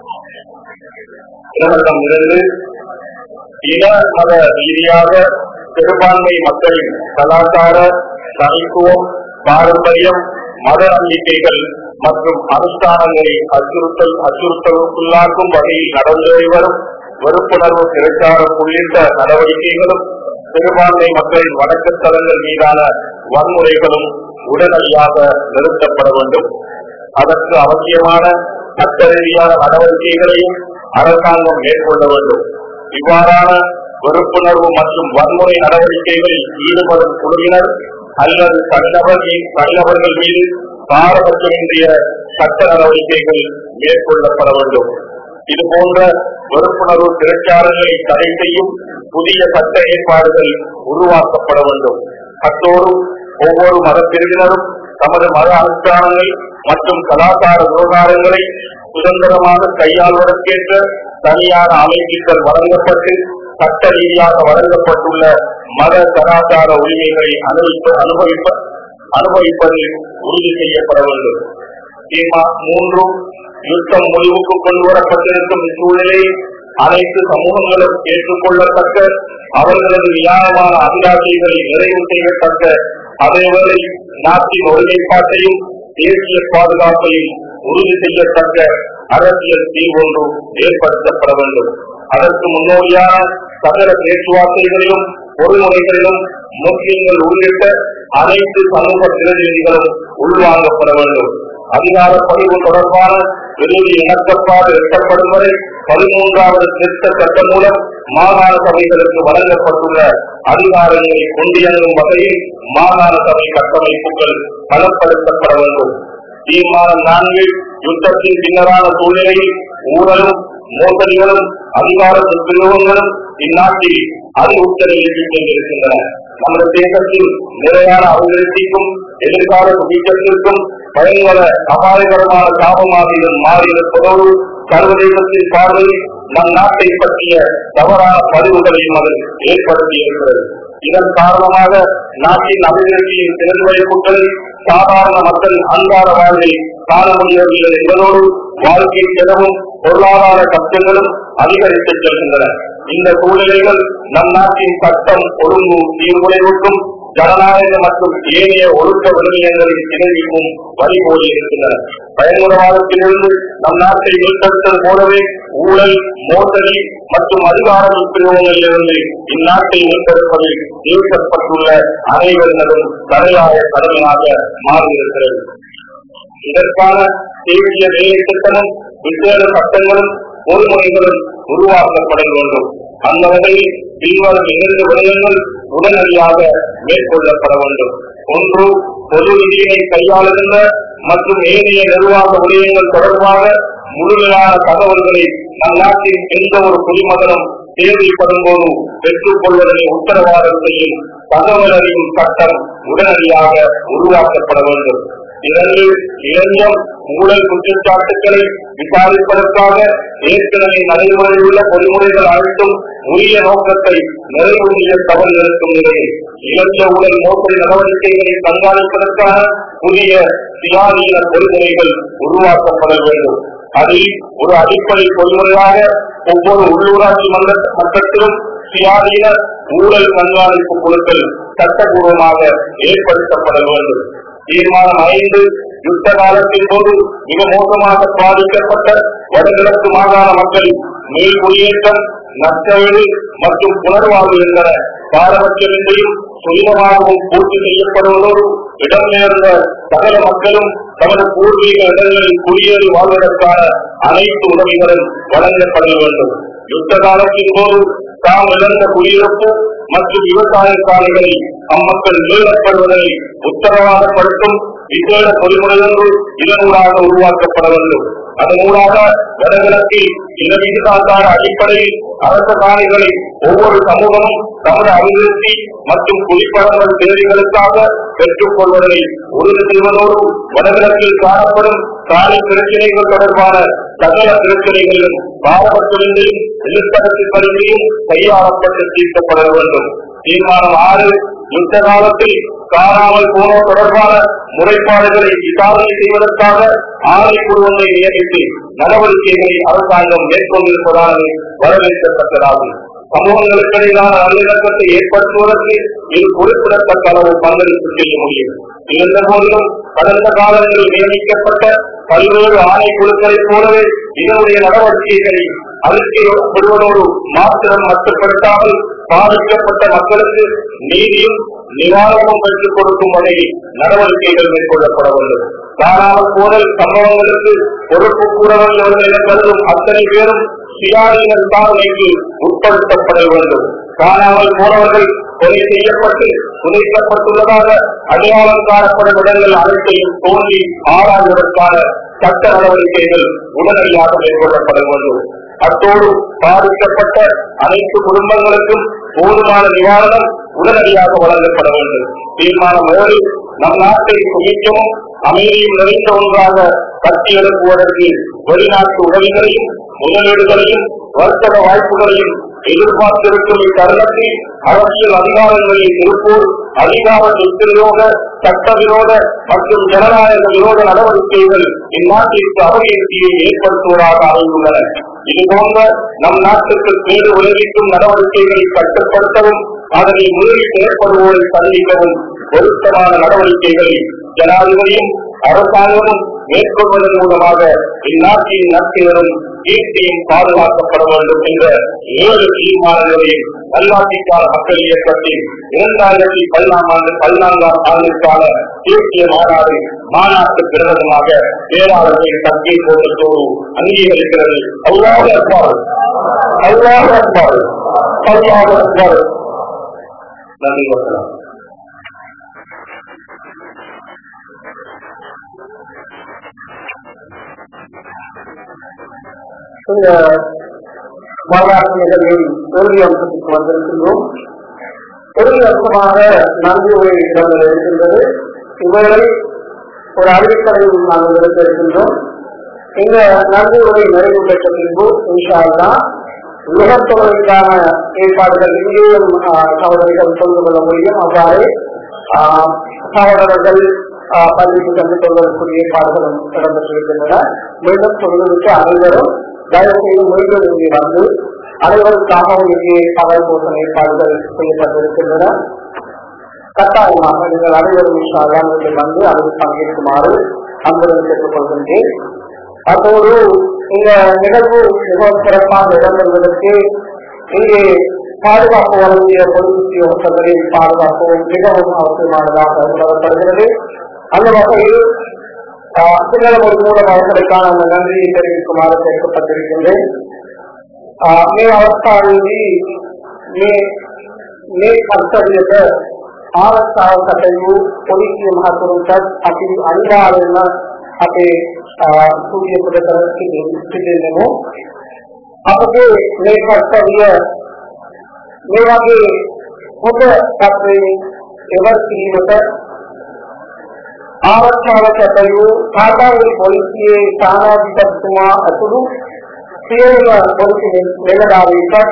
பிரகடனம் இரண்டு இன மத ரீதியாக பெரும்பான்மை மக்களின் கலாச்சார தனித்துவம் பாரம்பரியம் மத நம்பிக்கைகள் மற்றும் அனுஷ்டானங்களை அச்சுறுத்தல் அச்சுறுத்தலுக்குள்ளாக்கும் வகையில் நடந்து வரும் வெறுப்புணர்வு பிரச்சாரம் உள்ளிட்ட நடவடிக்கைகளும் பெரும்பான்மை மக்களின் வணக்கத்தலங்கள் மீதான வன்முறைகளும் உடனடியாக நிறுத்தப்பட வேண்டும் அதற்கு அவசியமான சட்ட ரீதியான நடவடிக்கைகளையும் அரசாங்கம் மேற்கொள்ள வேண்டும் இவ்வாறான வெறுப்புணர்வு மற்றும் வன்முறை நடவடிக்கைகளில் ஈடுபடும் குழுவினர் அல்லது தனிநபர் மீ- தனிநபர்கள் மீது பாரபட்சமின்றிய சட்ட நடவடிக்கைகள் மேற்கொள்ளப்பட வேண்டும் இது போன்ற வெறுப்புணர்வு பிரச்சாரங்களை தடை செய்யும் புதிய சட்ட ஏற்பாடுகள் உருவாக்கப்பட வேண்டும் அத்தோடு ஒவ்வொரு மத பிரிவினரும் தமது மத அனுஷ்டானங்கள் மற்றும் கலாச்சார விவகாரங்களை சுதந்திரமாக கையாள்வதற்கேற்ற தனியான அமைப்புகள் வழங்கப்பட்டு சட்ட ரீதியாக வழங்கப்பட்டுள்ள மத கலாச்சார உரிமைகளை அனுபவிப்ப அனுபவிப்ப அனுபவிப்பது உறுதி செய்யப்பட வேண்டும் தீமா மூன்று யுத்தம் முடிவுக்கு கொண்டு வரப்பட்டிருக்கும் இச்சூழலில் அனைத்து சமூகங்களும் ஏற்றுக்கொள்ளத்தக்க அவர்களது நியாயமான அபிலாஷைகளை நிறைவு செய்யத்தக்க அதேவேளை நாட்டின் ஒருமைப்பாட்டையும் தேசிய பாதுகாப்பையும் உறுதி செய்யத்தக்க அரசியல் தீர்வொன்று ஏற்படுத்தப்பட வேண்டும் அதற்கு முன்னோடியான சகல பேச்சுவார்த்தைகளிலும் பொறுமுறைகளிலும் முஸ்லிம்கள் உள்ளிட்ட அனைத்து சமூக பிரதிநிதிகளும் உள்வாங்கப்பட வேண்டும் அதிகார பதிவு தொடர்பான இறுதி இணக்கப்பாடு எட்டப்படும் வரை பதிமூன்றாவது திருத்த சட்டம் மூலம் மாகாண சபைகளுக்கு வழங்கப்பட்டுள்ள அதிகாரங்களை கொண்டியங்கும் வகையில் மாகாண சபை கட்டமைப்புகள் பலப்படுத்தப்பட வேண்டும் தீர்மானம் நான்கு யுத்தத்தின் பின்னரான சூழ்நிலையில் ஊழலும் மோசடிகளும் அதிகார துஷ்பிரயோகங்களும் இந்நாட்டில் அது உச்சநிலையில் சென்றிருக்கின்றன நமது தேசத்தில் நிலையான அபிவிருத்திக்கும் எதிர்கால சுபிக்கத்திற்கும் பயங்கர அபாயகரமான சாபமாக இது மாறியிருப்பதோடு சர்வதேசத்தின் பார்வையில் நம் நாட்டை பற்றிய தவறான பதிவுகளையும் அது ஏற்படுத்தியிருக்கிறது இதன் காரணமாக நாட்டின் அபிவிருத்தியின் திறன்வைப்புகளில் சாதாரண மக்கள் அன்றாட வாழ்வில் காண முடியவில்லை என்பதோடு வாழ்க்கை செலவும் பொருளாதார கஷ்டங்களும் அதிகரித்து செல்கின்றன இந்த சூழ்நிலைகள் நம் நாட்டின் சட்டம் ஒழுங்கு சீர்குலைவுக்கும் ஜனநாயக மற்றும் ஏனைய ஒழுக்க விழுமியங்களின் சிதைவுக்கும் வழிகோலி இருக்கின்றன பயங்கரவாதத்திலிருந்து நம் நாட்டை மீட்டெடுத்தது போலவே ஊழல் மோசடி மற்றும் அதிகார துஷ்பிரயோகங்களிலிருந்து இந்நாட்டை மீட்டெடுப்பதில் ஈடுபட்டுள்ள அனைவரினதும் தலையாய கடமையாக மாறியிருக்கிறது இதற்கான தேசிய வேலை திட்டமும் விசேட சட்டங்களும் பொறுமுறைகளும் உருவாக்கப்பட வேண்டும் அந்த வகையில் பின்வரும் இரண்டு விடயங்கள் உடனடியாக மேற்கொள்ளப்பட வேண்டும் ஒன்று பொது நிதியினை கையாளுகின்ற மற்றும் ஏனைய நிர்வாக விடயங்கள் தொடர்பாக முழுமையான தகவல்களை நம் நாட்டின் எந்த ஒரு குடிமகனும் தேவைப்படும் போது பெற்றுக் கொள்வதனை உத்தரவாதம் செய்யும் தகவல் அறியும் சட்டம் உடனடியாக உருவாக்கப்பட வேண்டும் இரண்டு இளைஞம் ஊழல் குற்றச்சாட்டுக்களை விசாரிப்பதற்காக ஏற்கனவே நடைமுறையில் உள்ள பொறிமுறைகள் அனைத்தும் உரிய நோக்கத்தை நிறைவேற்றிய தவறு இருக்கும் நிலையில் இளைஞ ஊழல் மோசடி நடவடிக்கைகளை கண்காணிப்பதற்கான புதிய சுயாதீன பொறிமுறைகள் உருவாக்கப்பட வேண்டும் அதில் ஒரு அடிப்படை பொறிமுறையாக ஒவ்வொரு உள்ளூராட்சி மன்ற மட்டத்திலும் சுயாதீன ஊழல் கண்காணிப்பு குழுக்கள் சட்டபூர்வமாக ஏற்படுத்தப்பட வேண்டும் தீர்மானம் ஐந்து யுத்த காலத்தின் போது மிக மோசமாக பாதிக்கப்பட்ட வடகிழக்கு மாகாண மக்களின் மேல் குடியேற்றம் நஷ்டவீடு மற்றும் புனர்வாழ்வு என்பன பாரபட்சமின்றியும் சுயமாகவும் பூர்த்தி செய்யப்படுவதோடு இடம்பெயர்ந்த சகல மக்களும் தமது பூர்வீக இடங்களில் குடியேறி வாழ்வதற்கான அனைத்து உதவிகளும் வழங்கப்பட வேண்டும் யுத்த காலத்தின் போது தாம் இழந்த குடியிருப்பு மற்றும் விவசாய சாலைகளை அம்மக்கள் மீளப்படுவதை உத்தரவாதப்படுத்தும் விசேட பொறிமுறையொன்று இதனூடாக உருவாக்கப்பட வேண்டும் அதனூடாக வடகிழக்கில் இனவிகிதாச்சார அடிப்படையில் அரச காணிகளை ஒவ்வொரு சமூகமும் தமது அபிவிருத்தி மற்றும் குடிப்பழங்கள் தேவைகளுக்காக பெற்றுக் கொள்வதை உறுதி செய்வதோடு வடகிழக்கில் காணப்படும் சாலை பிரச்சனைகள் தொடர்பான சகல பிரச்சனைகளிலும் பாரபட்சமின்றியும் எதிர்த்தரத்தின் பரிமையும் கையாளப்பட்டு தீர்க்கப்பட வேண்டும் தீர்மானம் ஆறு யுத்த காலத்தில் காணாமல் போனோர் தொடர்பான முறைப்பாடுகளை விசாரணை செய்வதற்காக ஆணைக்குழுவை நியமித்து நடவடிக்கைகளை அரசாங்கம் மேற்கொண்டிருப்பதாக வரவேற்கத்தக்கதாகும் சமூகங்களுக்கிடையிலான நல்லிணக்கத்தை ஏற்படுத்துவதற்கு இது குறிப்பிடத்தக்க அளவு பங்களிப்பு செய்ய முடியும் இருந்த போதிலும் கடந்த காலங்களில் நியமிக்கப்பட்ட பல்வேறு ஆணைக்குழுக்களைப் போலவே இதனுடைய நடவடிக்கைகளை அறிக்கைப்படுவதோடு மாத்திரம் மட்டுப்படுத்தாமல் பாதிக்கப்பட்ட மக்களுக்கு நீதியும் நிவாரணமும் பெற்றுக் கொடுக்கும் வகையில் நடவடிக்கைகள் மேற்கொள்ளப்பட வேண்டும் காணாமல் போதல் சம்பவங்களுக்கு பொறுப்பு கூற வேண்டும் என கருதும் அத்தனை பேரும் சுயாதீன விசாரணைக்கு உட்படுத்தப்பட வேண்டும் காணாமல் போனவர்கள் கொலை செய்யப்பட்டு புதைக்கப்பட்டுள்ளதாக அடையாளம் காணப்படும் இடங்கள் அனைத்தையும் தோன்றி ஆராய்வதற்கான சட்ட நடவடிக்கைகள் உடனடியாக மேற்கொள்ளப்பட வேண்டும் அத்தோடு பாதிக்கப்பட்ட அனைத்து குடும்பங்களுக்கும் போதுமான நிவாரணம் உடனடியாக வழங்கப்பட வேண்டும் தீர்மானம் ஏழு நம் நாட்டை சுமிக்கவும் அமைதியும் நிறைந்த ஒன்றாக கட்டி எழுப்புவதற்கு வெளிநாட்டு உதவிகளையும் முதலீடுகளையும் வர்த்தக வாய்ப்புகளையும் எதிர்பார்த்திருக்கும் இத்தருணத்தில் அரசியல் அதிகாரங்களில் இருப்போர் அதிகார துஷ்பிரயோக சட்டவிரோத மற்றும் ஜனநாயக விரோத நடவடிக்கைகள் இந்நாட்டிற்கு அபகீர்த்தியை ஏற்படுத்துவதாக அமைந்துள்ளன இதுபோன்ற நம் நாட்டுக்கு கேடு விளைவிக்கும் நடவடிக்கைகளை கட்டுப்படுத்தவும் அதனை மீறி செயற்படுவோரை சந்திக்கவும் பொருத்தமான நடவடிக்கைகளை ஜனாதிபதியும் அரசாங்கமும் மேற்கொள்வதன் மூலமாக இந்நாட்டின் நட்பினரும் கீர்த்தியும் பாதுகாக்கப்பட வேண்டும் என்ற ஏழு தீர்மானங்களையும் நல்லாட்சிக்கான மக்கள் இயக்கத்தில் இரண்டாயிரத்தி பதினாம் ஆண்டு பதினான்காம் ஆண்டிற்கான தேசிய மாநாடு மாநாட்டு பிரதமமாக பேராளர்களின் தங்கை கூட்டத்தோடு அங்கீகரிக்கிறது அல்லாஹ் அக்பர் அல்லாஹ் அக்பர் அல்லாஹ் அக்பர் நன்றி வசனம் இந்த வரலாற்று நிகழ்வில் தோல்வி அம்சத்துக்கு வந்திருக்கின்றோம் தோல்வி அம்சமாக நன்றி உரை இடங்கள் இருக்கின்றது இவர்களை ஒரு அறிவிப்பதையும் நாங்கள் எடுத்து இருக்கின்றோம் இந்த நன்றி உரை நிறைவு பெற்ற பின்பு இன்ஷா அல்லாஹ் உலகத்தொகைக்கான ஏற்பாடுகள் இங்கேயும் ஆஹ், சகோதரிகள் சொல்ந்து கொள்ள முடியும் அவ்வாறு ஆஹ், சகோதரர்கள் ஆஹ், பள்ளிக்கு சென்று கொள்வதற்குரிய ஏற்பாடுகளும் இடம்பெற்றிருக்கின்றன மீண்டும் சொல்வதற்கு அனைவரும் தயவு செய்து மீண்டும் இங்கே வந்து அனைவருக்காகவும் இங்கே பகல் போசன ஏற்பாடுகள் செய்யப்பட்டிருக்கின்றன கட்டாயமாக நீங்கள் அனைவரும் இன்ஷால்லாஹ் வந்து அதில் பங்கேற்குமாறு அன்புடன் கேட்டுக் கொள்கின்றேன் அப்போது இந்த நிகழ்வு மிகவும் சிறப்பாக இடம்பெறுவதற்கு இங்கே பாதுகாப்பு வழங்கிய பொலிஸ் உத்தியோகத்தர்களின் பாதுகாப்பு மிகவும் அவசியமானதாக உணரப்படுகிறது அந்த வகையில் ஆஹ், சிங்களமொழி மூலம் அவர்களுக்கான அந்த நன்றியை தெரிவிக்குமாறு கேட்கப்பட்டிருக்கின்றேன் ආ, මේ අවස්ථාවේදී මේ මේ කර්තව්‍යයට ආරක්ෂාව කටයුතු පොලිසිය මහතුරුන්ටත් අපි අනිවාර්යයෙන්ම අපේ සූර්ය ප්‍රදේශ සිටින්නම අපගේ මේ කර්තව්‍ය මේ වගේ හොඳ තත්ත්වයේ එවර් කිරීමට ආරක්ෂාව කටයුතු කාටාවි පොලිසියේ ස්ථානාධිපතිතුමා අතුරු සියලුම පොලිසි නිලධාරීන්ට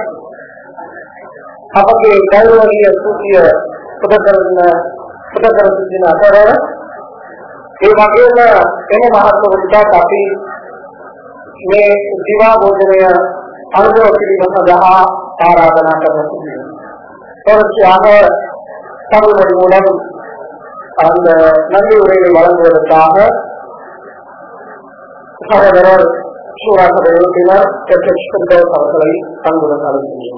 අපගේ ගෞරවනීය සූතිය පුද කරන පුද කර සිටින අතර ඒ වගේම එම මහත්වරුන්ට අපි මේ දිවා භෝජනය අනුභව කිරීම සඳහා ආරාධනා කරන සිටිනවා. தொடர்ச்சியாக தமிழ் மூலம் அந்த நன்றி உரையை வழங்குவதற்காக சகோதரர் சூரா சபை உறுப்பினர் எஸ் எச் பிரிதோஸ் அவர்களை தங்குடன் அழைக்கின்றோம்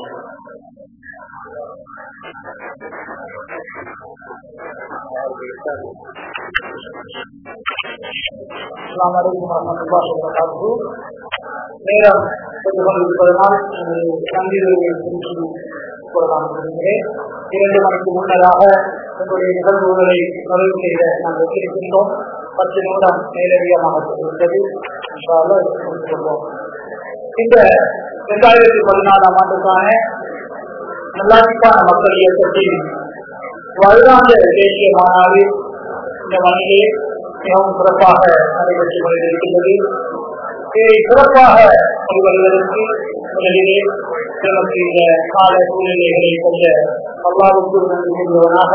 அஸ்ஸலாமு அலைக்கும் வரஹ்மத்துல்லாஹி வபரகாத்துஹு நேரம் கொஞ்சம் கொண்டிருப்பதனால் நன்றி குறித்து கூறலாம் விரும்புகிறேன் இரண்டு மணிக்கு முன்னதாக உங்களுடைய நிகழ்வுகளை நிறைவு செய்த நாங்கள் ஒத்திருக்கின்றோம் பத்து நிமிடம் நேரடியாக இருந்தது கொள்வோம் இந்த இரண்டாயிரத்தி பதினாலாம் ஆண்டுக்கான நல்லாட்சிக்கான மக்கள் இயக்கத்தின் வருடாந்த தேசிய மாநாடு இந்த மணிலே மிகவும் சிறப்பாக நடைபெற்று கொண்டிருக்கின்றது இதை சிறப்பாக கொள்வதற்கு முதலிலே நமக்கு இந்த கால சூழ்நிலைகளை கொண்ட அல்லாவுக்கு நன்றி கூறுவதாக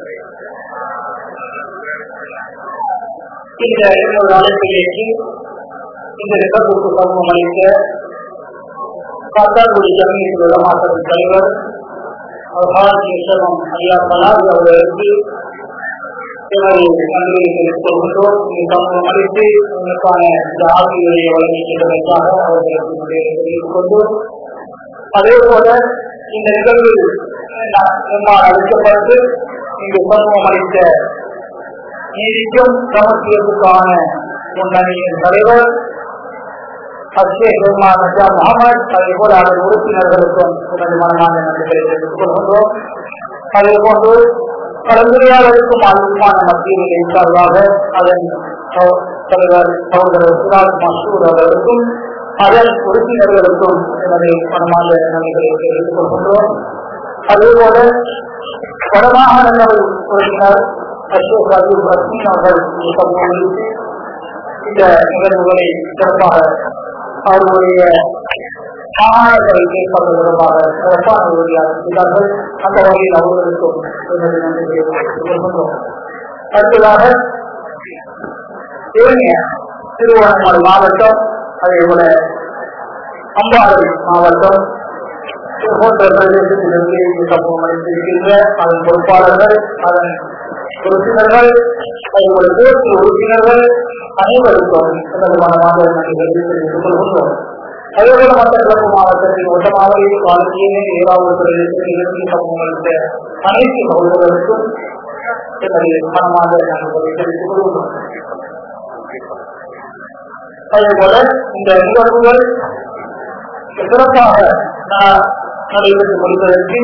இந்த இன்னொரு அழைப்பிலேக்கு இந்த நிகழ்வுக்கு சமூகம் அளித்த காத்தாங்குடி ஜமீன் உலமாக்கத்தின் தலைவர் அவர்கள் செல்வம் ஐயா பலாது அவர்களுக்கு எனது நன்றியை தெரிவித்துக் கொள்கின்றோம் இந்த சமூகம் அளித்து உங்களுக்கான இந்த ஆசிரியரை வழங்கியிருப்பதற்காக அவர்களுக்கு நன்றியை தெரிவித்துக் கொண்டு அதே போல இந்த நிகழ்வில் நம்மால் அழைக்கப்பட்டு இங்கு சமூகம் அளித்த நீதிக்கும் சமத்துவத்துக்கான முன்னணியின் தலைவர் அச்சே பெருமாள் நஜா முகமது அதே போல அதன் உறுப்பினர்களுக்கும் எனது மனமான நன்றிகளை தெரிவித்துக் கொள்கின்றோம் அதே போன்று கலந்துரையாளருக்கும் அதிகமான மத்தியில் இன்சார்பாக அதன் சகோ- தலைவர் சகோதரர் சிராஜ் மசூர் அவர்களுக்கும் அதன் உறுப்பினர்களுக்கும் எனது மனமான நன்றிகளை தெரிவித்துக் கொள்கின்றோம் அதேபோல வடமாகாணங்கள் உறுப்பினர் அசோக் ராஜீவ் ரத்னி அவர்கள் இந்த சமூகத்தில் இந்த நிகழ்வுகளை சிறப்பாக அவர்களுடைய மாகாணங்களை கேட்பது தொடர்பாக சிறப்பான உறுதியாக இருக்கிறார்கள் அந்த வகையில் அவர்களுக்கும் எனது நன்றிகளை தெரிவித்துக் கொள்கின்றோம் அடுத்ததாக தேனிய திருவண்ணாமலை மாவட்டம் அதே போல அம்பாறை மாவட்டம் இது போன்ற பிரதேசத்திலிருந்து இந்த சமூகம் அளித்திருக்கின்ற அதன் பொறுப்பாளர்கள் அதன் உறுப்பினர்கள் அதனுடைய தேசிய உறுப்பினர்கள் அனைவருக்கும் எனது மனமாக நன்றிகளை தெரிவித்துக் கொள்கின்றோம் அதேபோல மட்டக்களப்பு மாவட்டத்தில் ஒட்டமாவடி பாலத்தியுமே ஏழாவது பிரதேசத்தில் இலக்கிய சமூகங்களுக்கு அனைத்து சகோதரர்களுக்கும் என்னுடைய மனமாக நாங்கள் தெரிவித்துக் கொள்கிறோம் அதேபோல இந்த நிகழ்வுகள் சிறப்பாக ந- நடைபெற்றுக் கொள்வதற்கு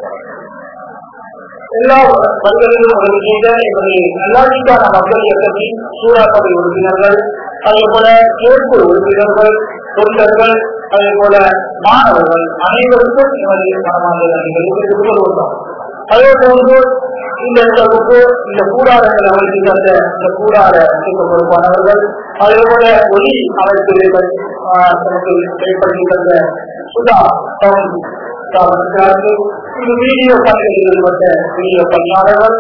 எல்லா பல்கலைகளும் உதவி செய்த எங்களுடைய நல்லாட்சிக்கான மக்கள் இயக்கத்தின் சூறாக்கடை உறுப்பினர்கள் அதே போல ஏற்பு உறுப்பினர்கள் தொண்டர்கள் அதே போல மாணவர்கள் அனைவருக்கும் எங்களுடைய மனமார்ந்த நன்றிகளை தெரிவித்துக் கொள்கிறோம் அதே போன்று இந்த நிகழ்வுக்கு இந்த கூடாரங்கள் அமைத்து தந்த இந்த கூடார பொறுப்பானவர்கள் அதே போல ஒளி அமைப்புகள் நமக்கு ஏற்படுத்தி தந்த சுதா டவுன் ஸ்தாபனத்திற்கு இந்த வீடியோ பணிகளில் ஈடுபட்ட வீடியோ பணியாளர்கள்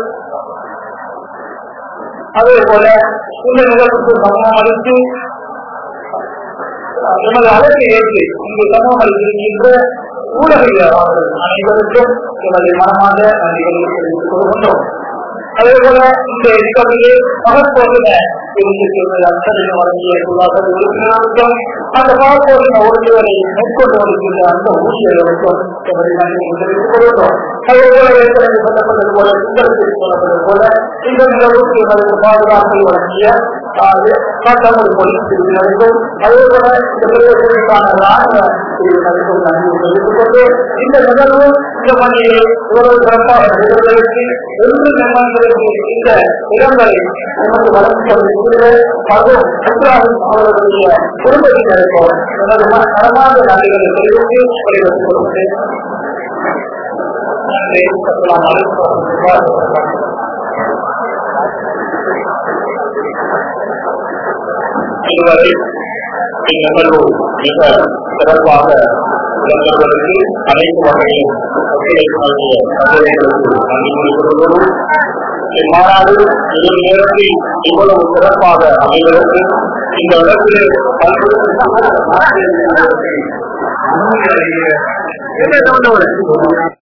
அதே போல இந்த நிகழ்வுக்கு சமூகம் அளித்து எமது அழைப்பை ஏற்று இங்கு சமூகம் அளித்திருக்கின்ற ஊடகவியலாளர்கள் அனைவருக்கும் எமது மனமாக நன்றிகளை தெரிவித்துக் கொள்கின்றோம் அதே போல இந்த நிகழ்விலே மகப்போதின அத்தனை வழங்கிய சுகாதார உறுப்பினர்களுக்கும் அந்த மகப்போதின ஒருவரை மேற்கொண்டு வருகின்ற அந்த ஊழியர்களுக்கும் எமது நன்றியை தெரிவித்துக் கொள்கிறோம் அதே போல ஏற்கனவே சொல்லப்பட்டது போல சுந்தரத்தில் சொல்லப்பட்டது போல இந்த நிகழ்வுக்கு எமது பாதுகாப்பை வழங்கிய காட்டாமல் போலீஸ் பிரிவினருக்கும் அதே போல இந்த பிரதேசத்திற்கான ராணுவ பிரிவினருக்கும் நன்றி தெரிவித்துக் கொண்டு இந்த நிகழ்வு இந்த பணியை இவ்வளவு சிறப்பாக நடைபெறுவதற்கு ஒன்று நிர்மாணிப்பதற்கு இந்த இடங்களை நமக்கு வழங்கப்படுகின்ற பலரும் சுற்றுலாவின் அவர்களுடைய குடும்பத்தினருக்கும் எனது மனமார்ந்த நன்றிகளை தெரிவித்து விடைபெற்றுக் கொள்கிறேன் நன்றி அஸ்ஸலாமு அலைக்கும் வரஹ்மத்துல்லாஹி வபரகாத்துஹு. இதுவரை இந்நிகழ்வு மிக சிறப்பாக விளங்குவதற்கு அனைத்து வகையும் ஒத்துழைப்பு நல்கிய சகோதரர்களுக்கு நன்றி கூறிக்கொள்கிறோம் இம்மாநாடு இரு நேரத்தில் இவ்வளவு சிறப்பாக அமைவதற்கு இந்த இடத்திலே பல்வேறு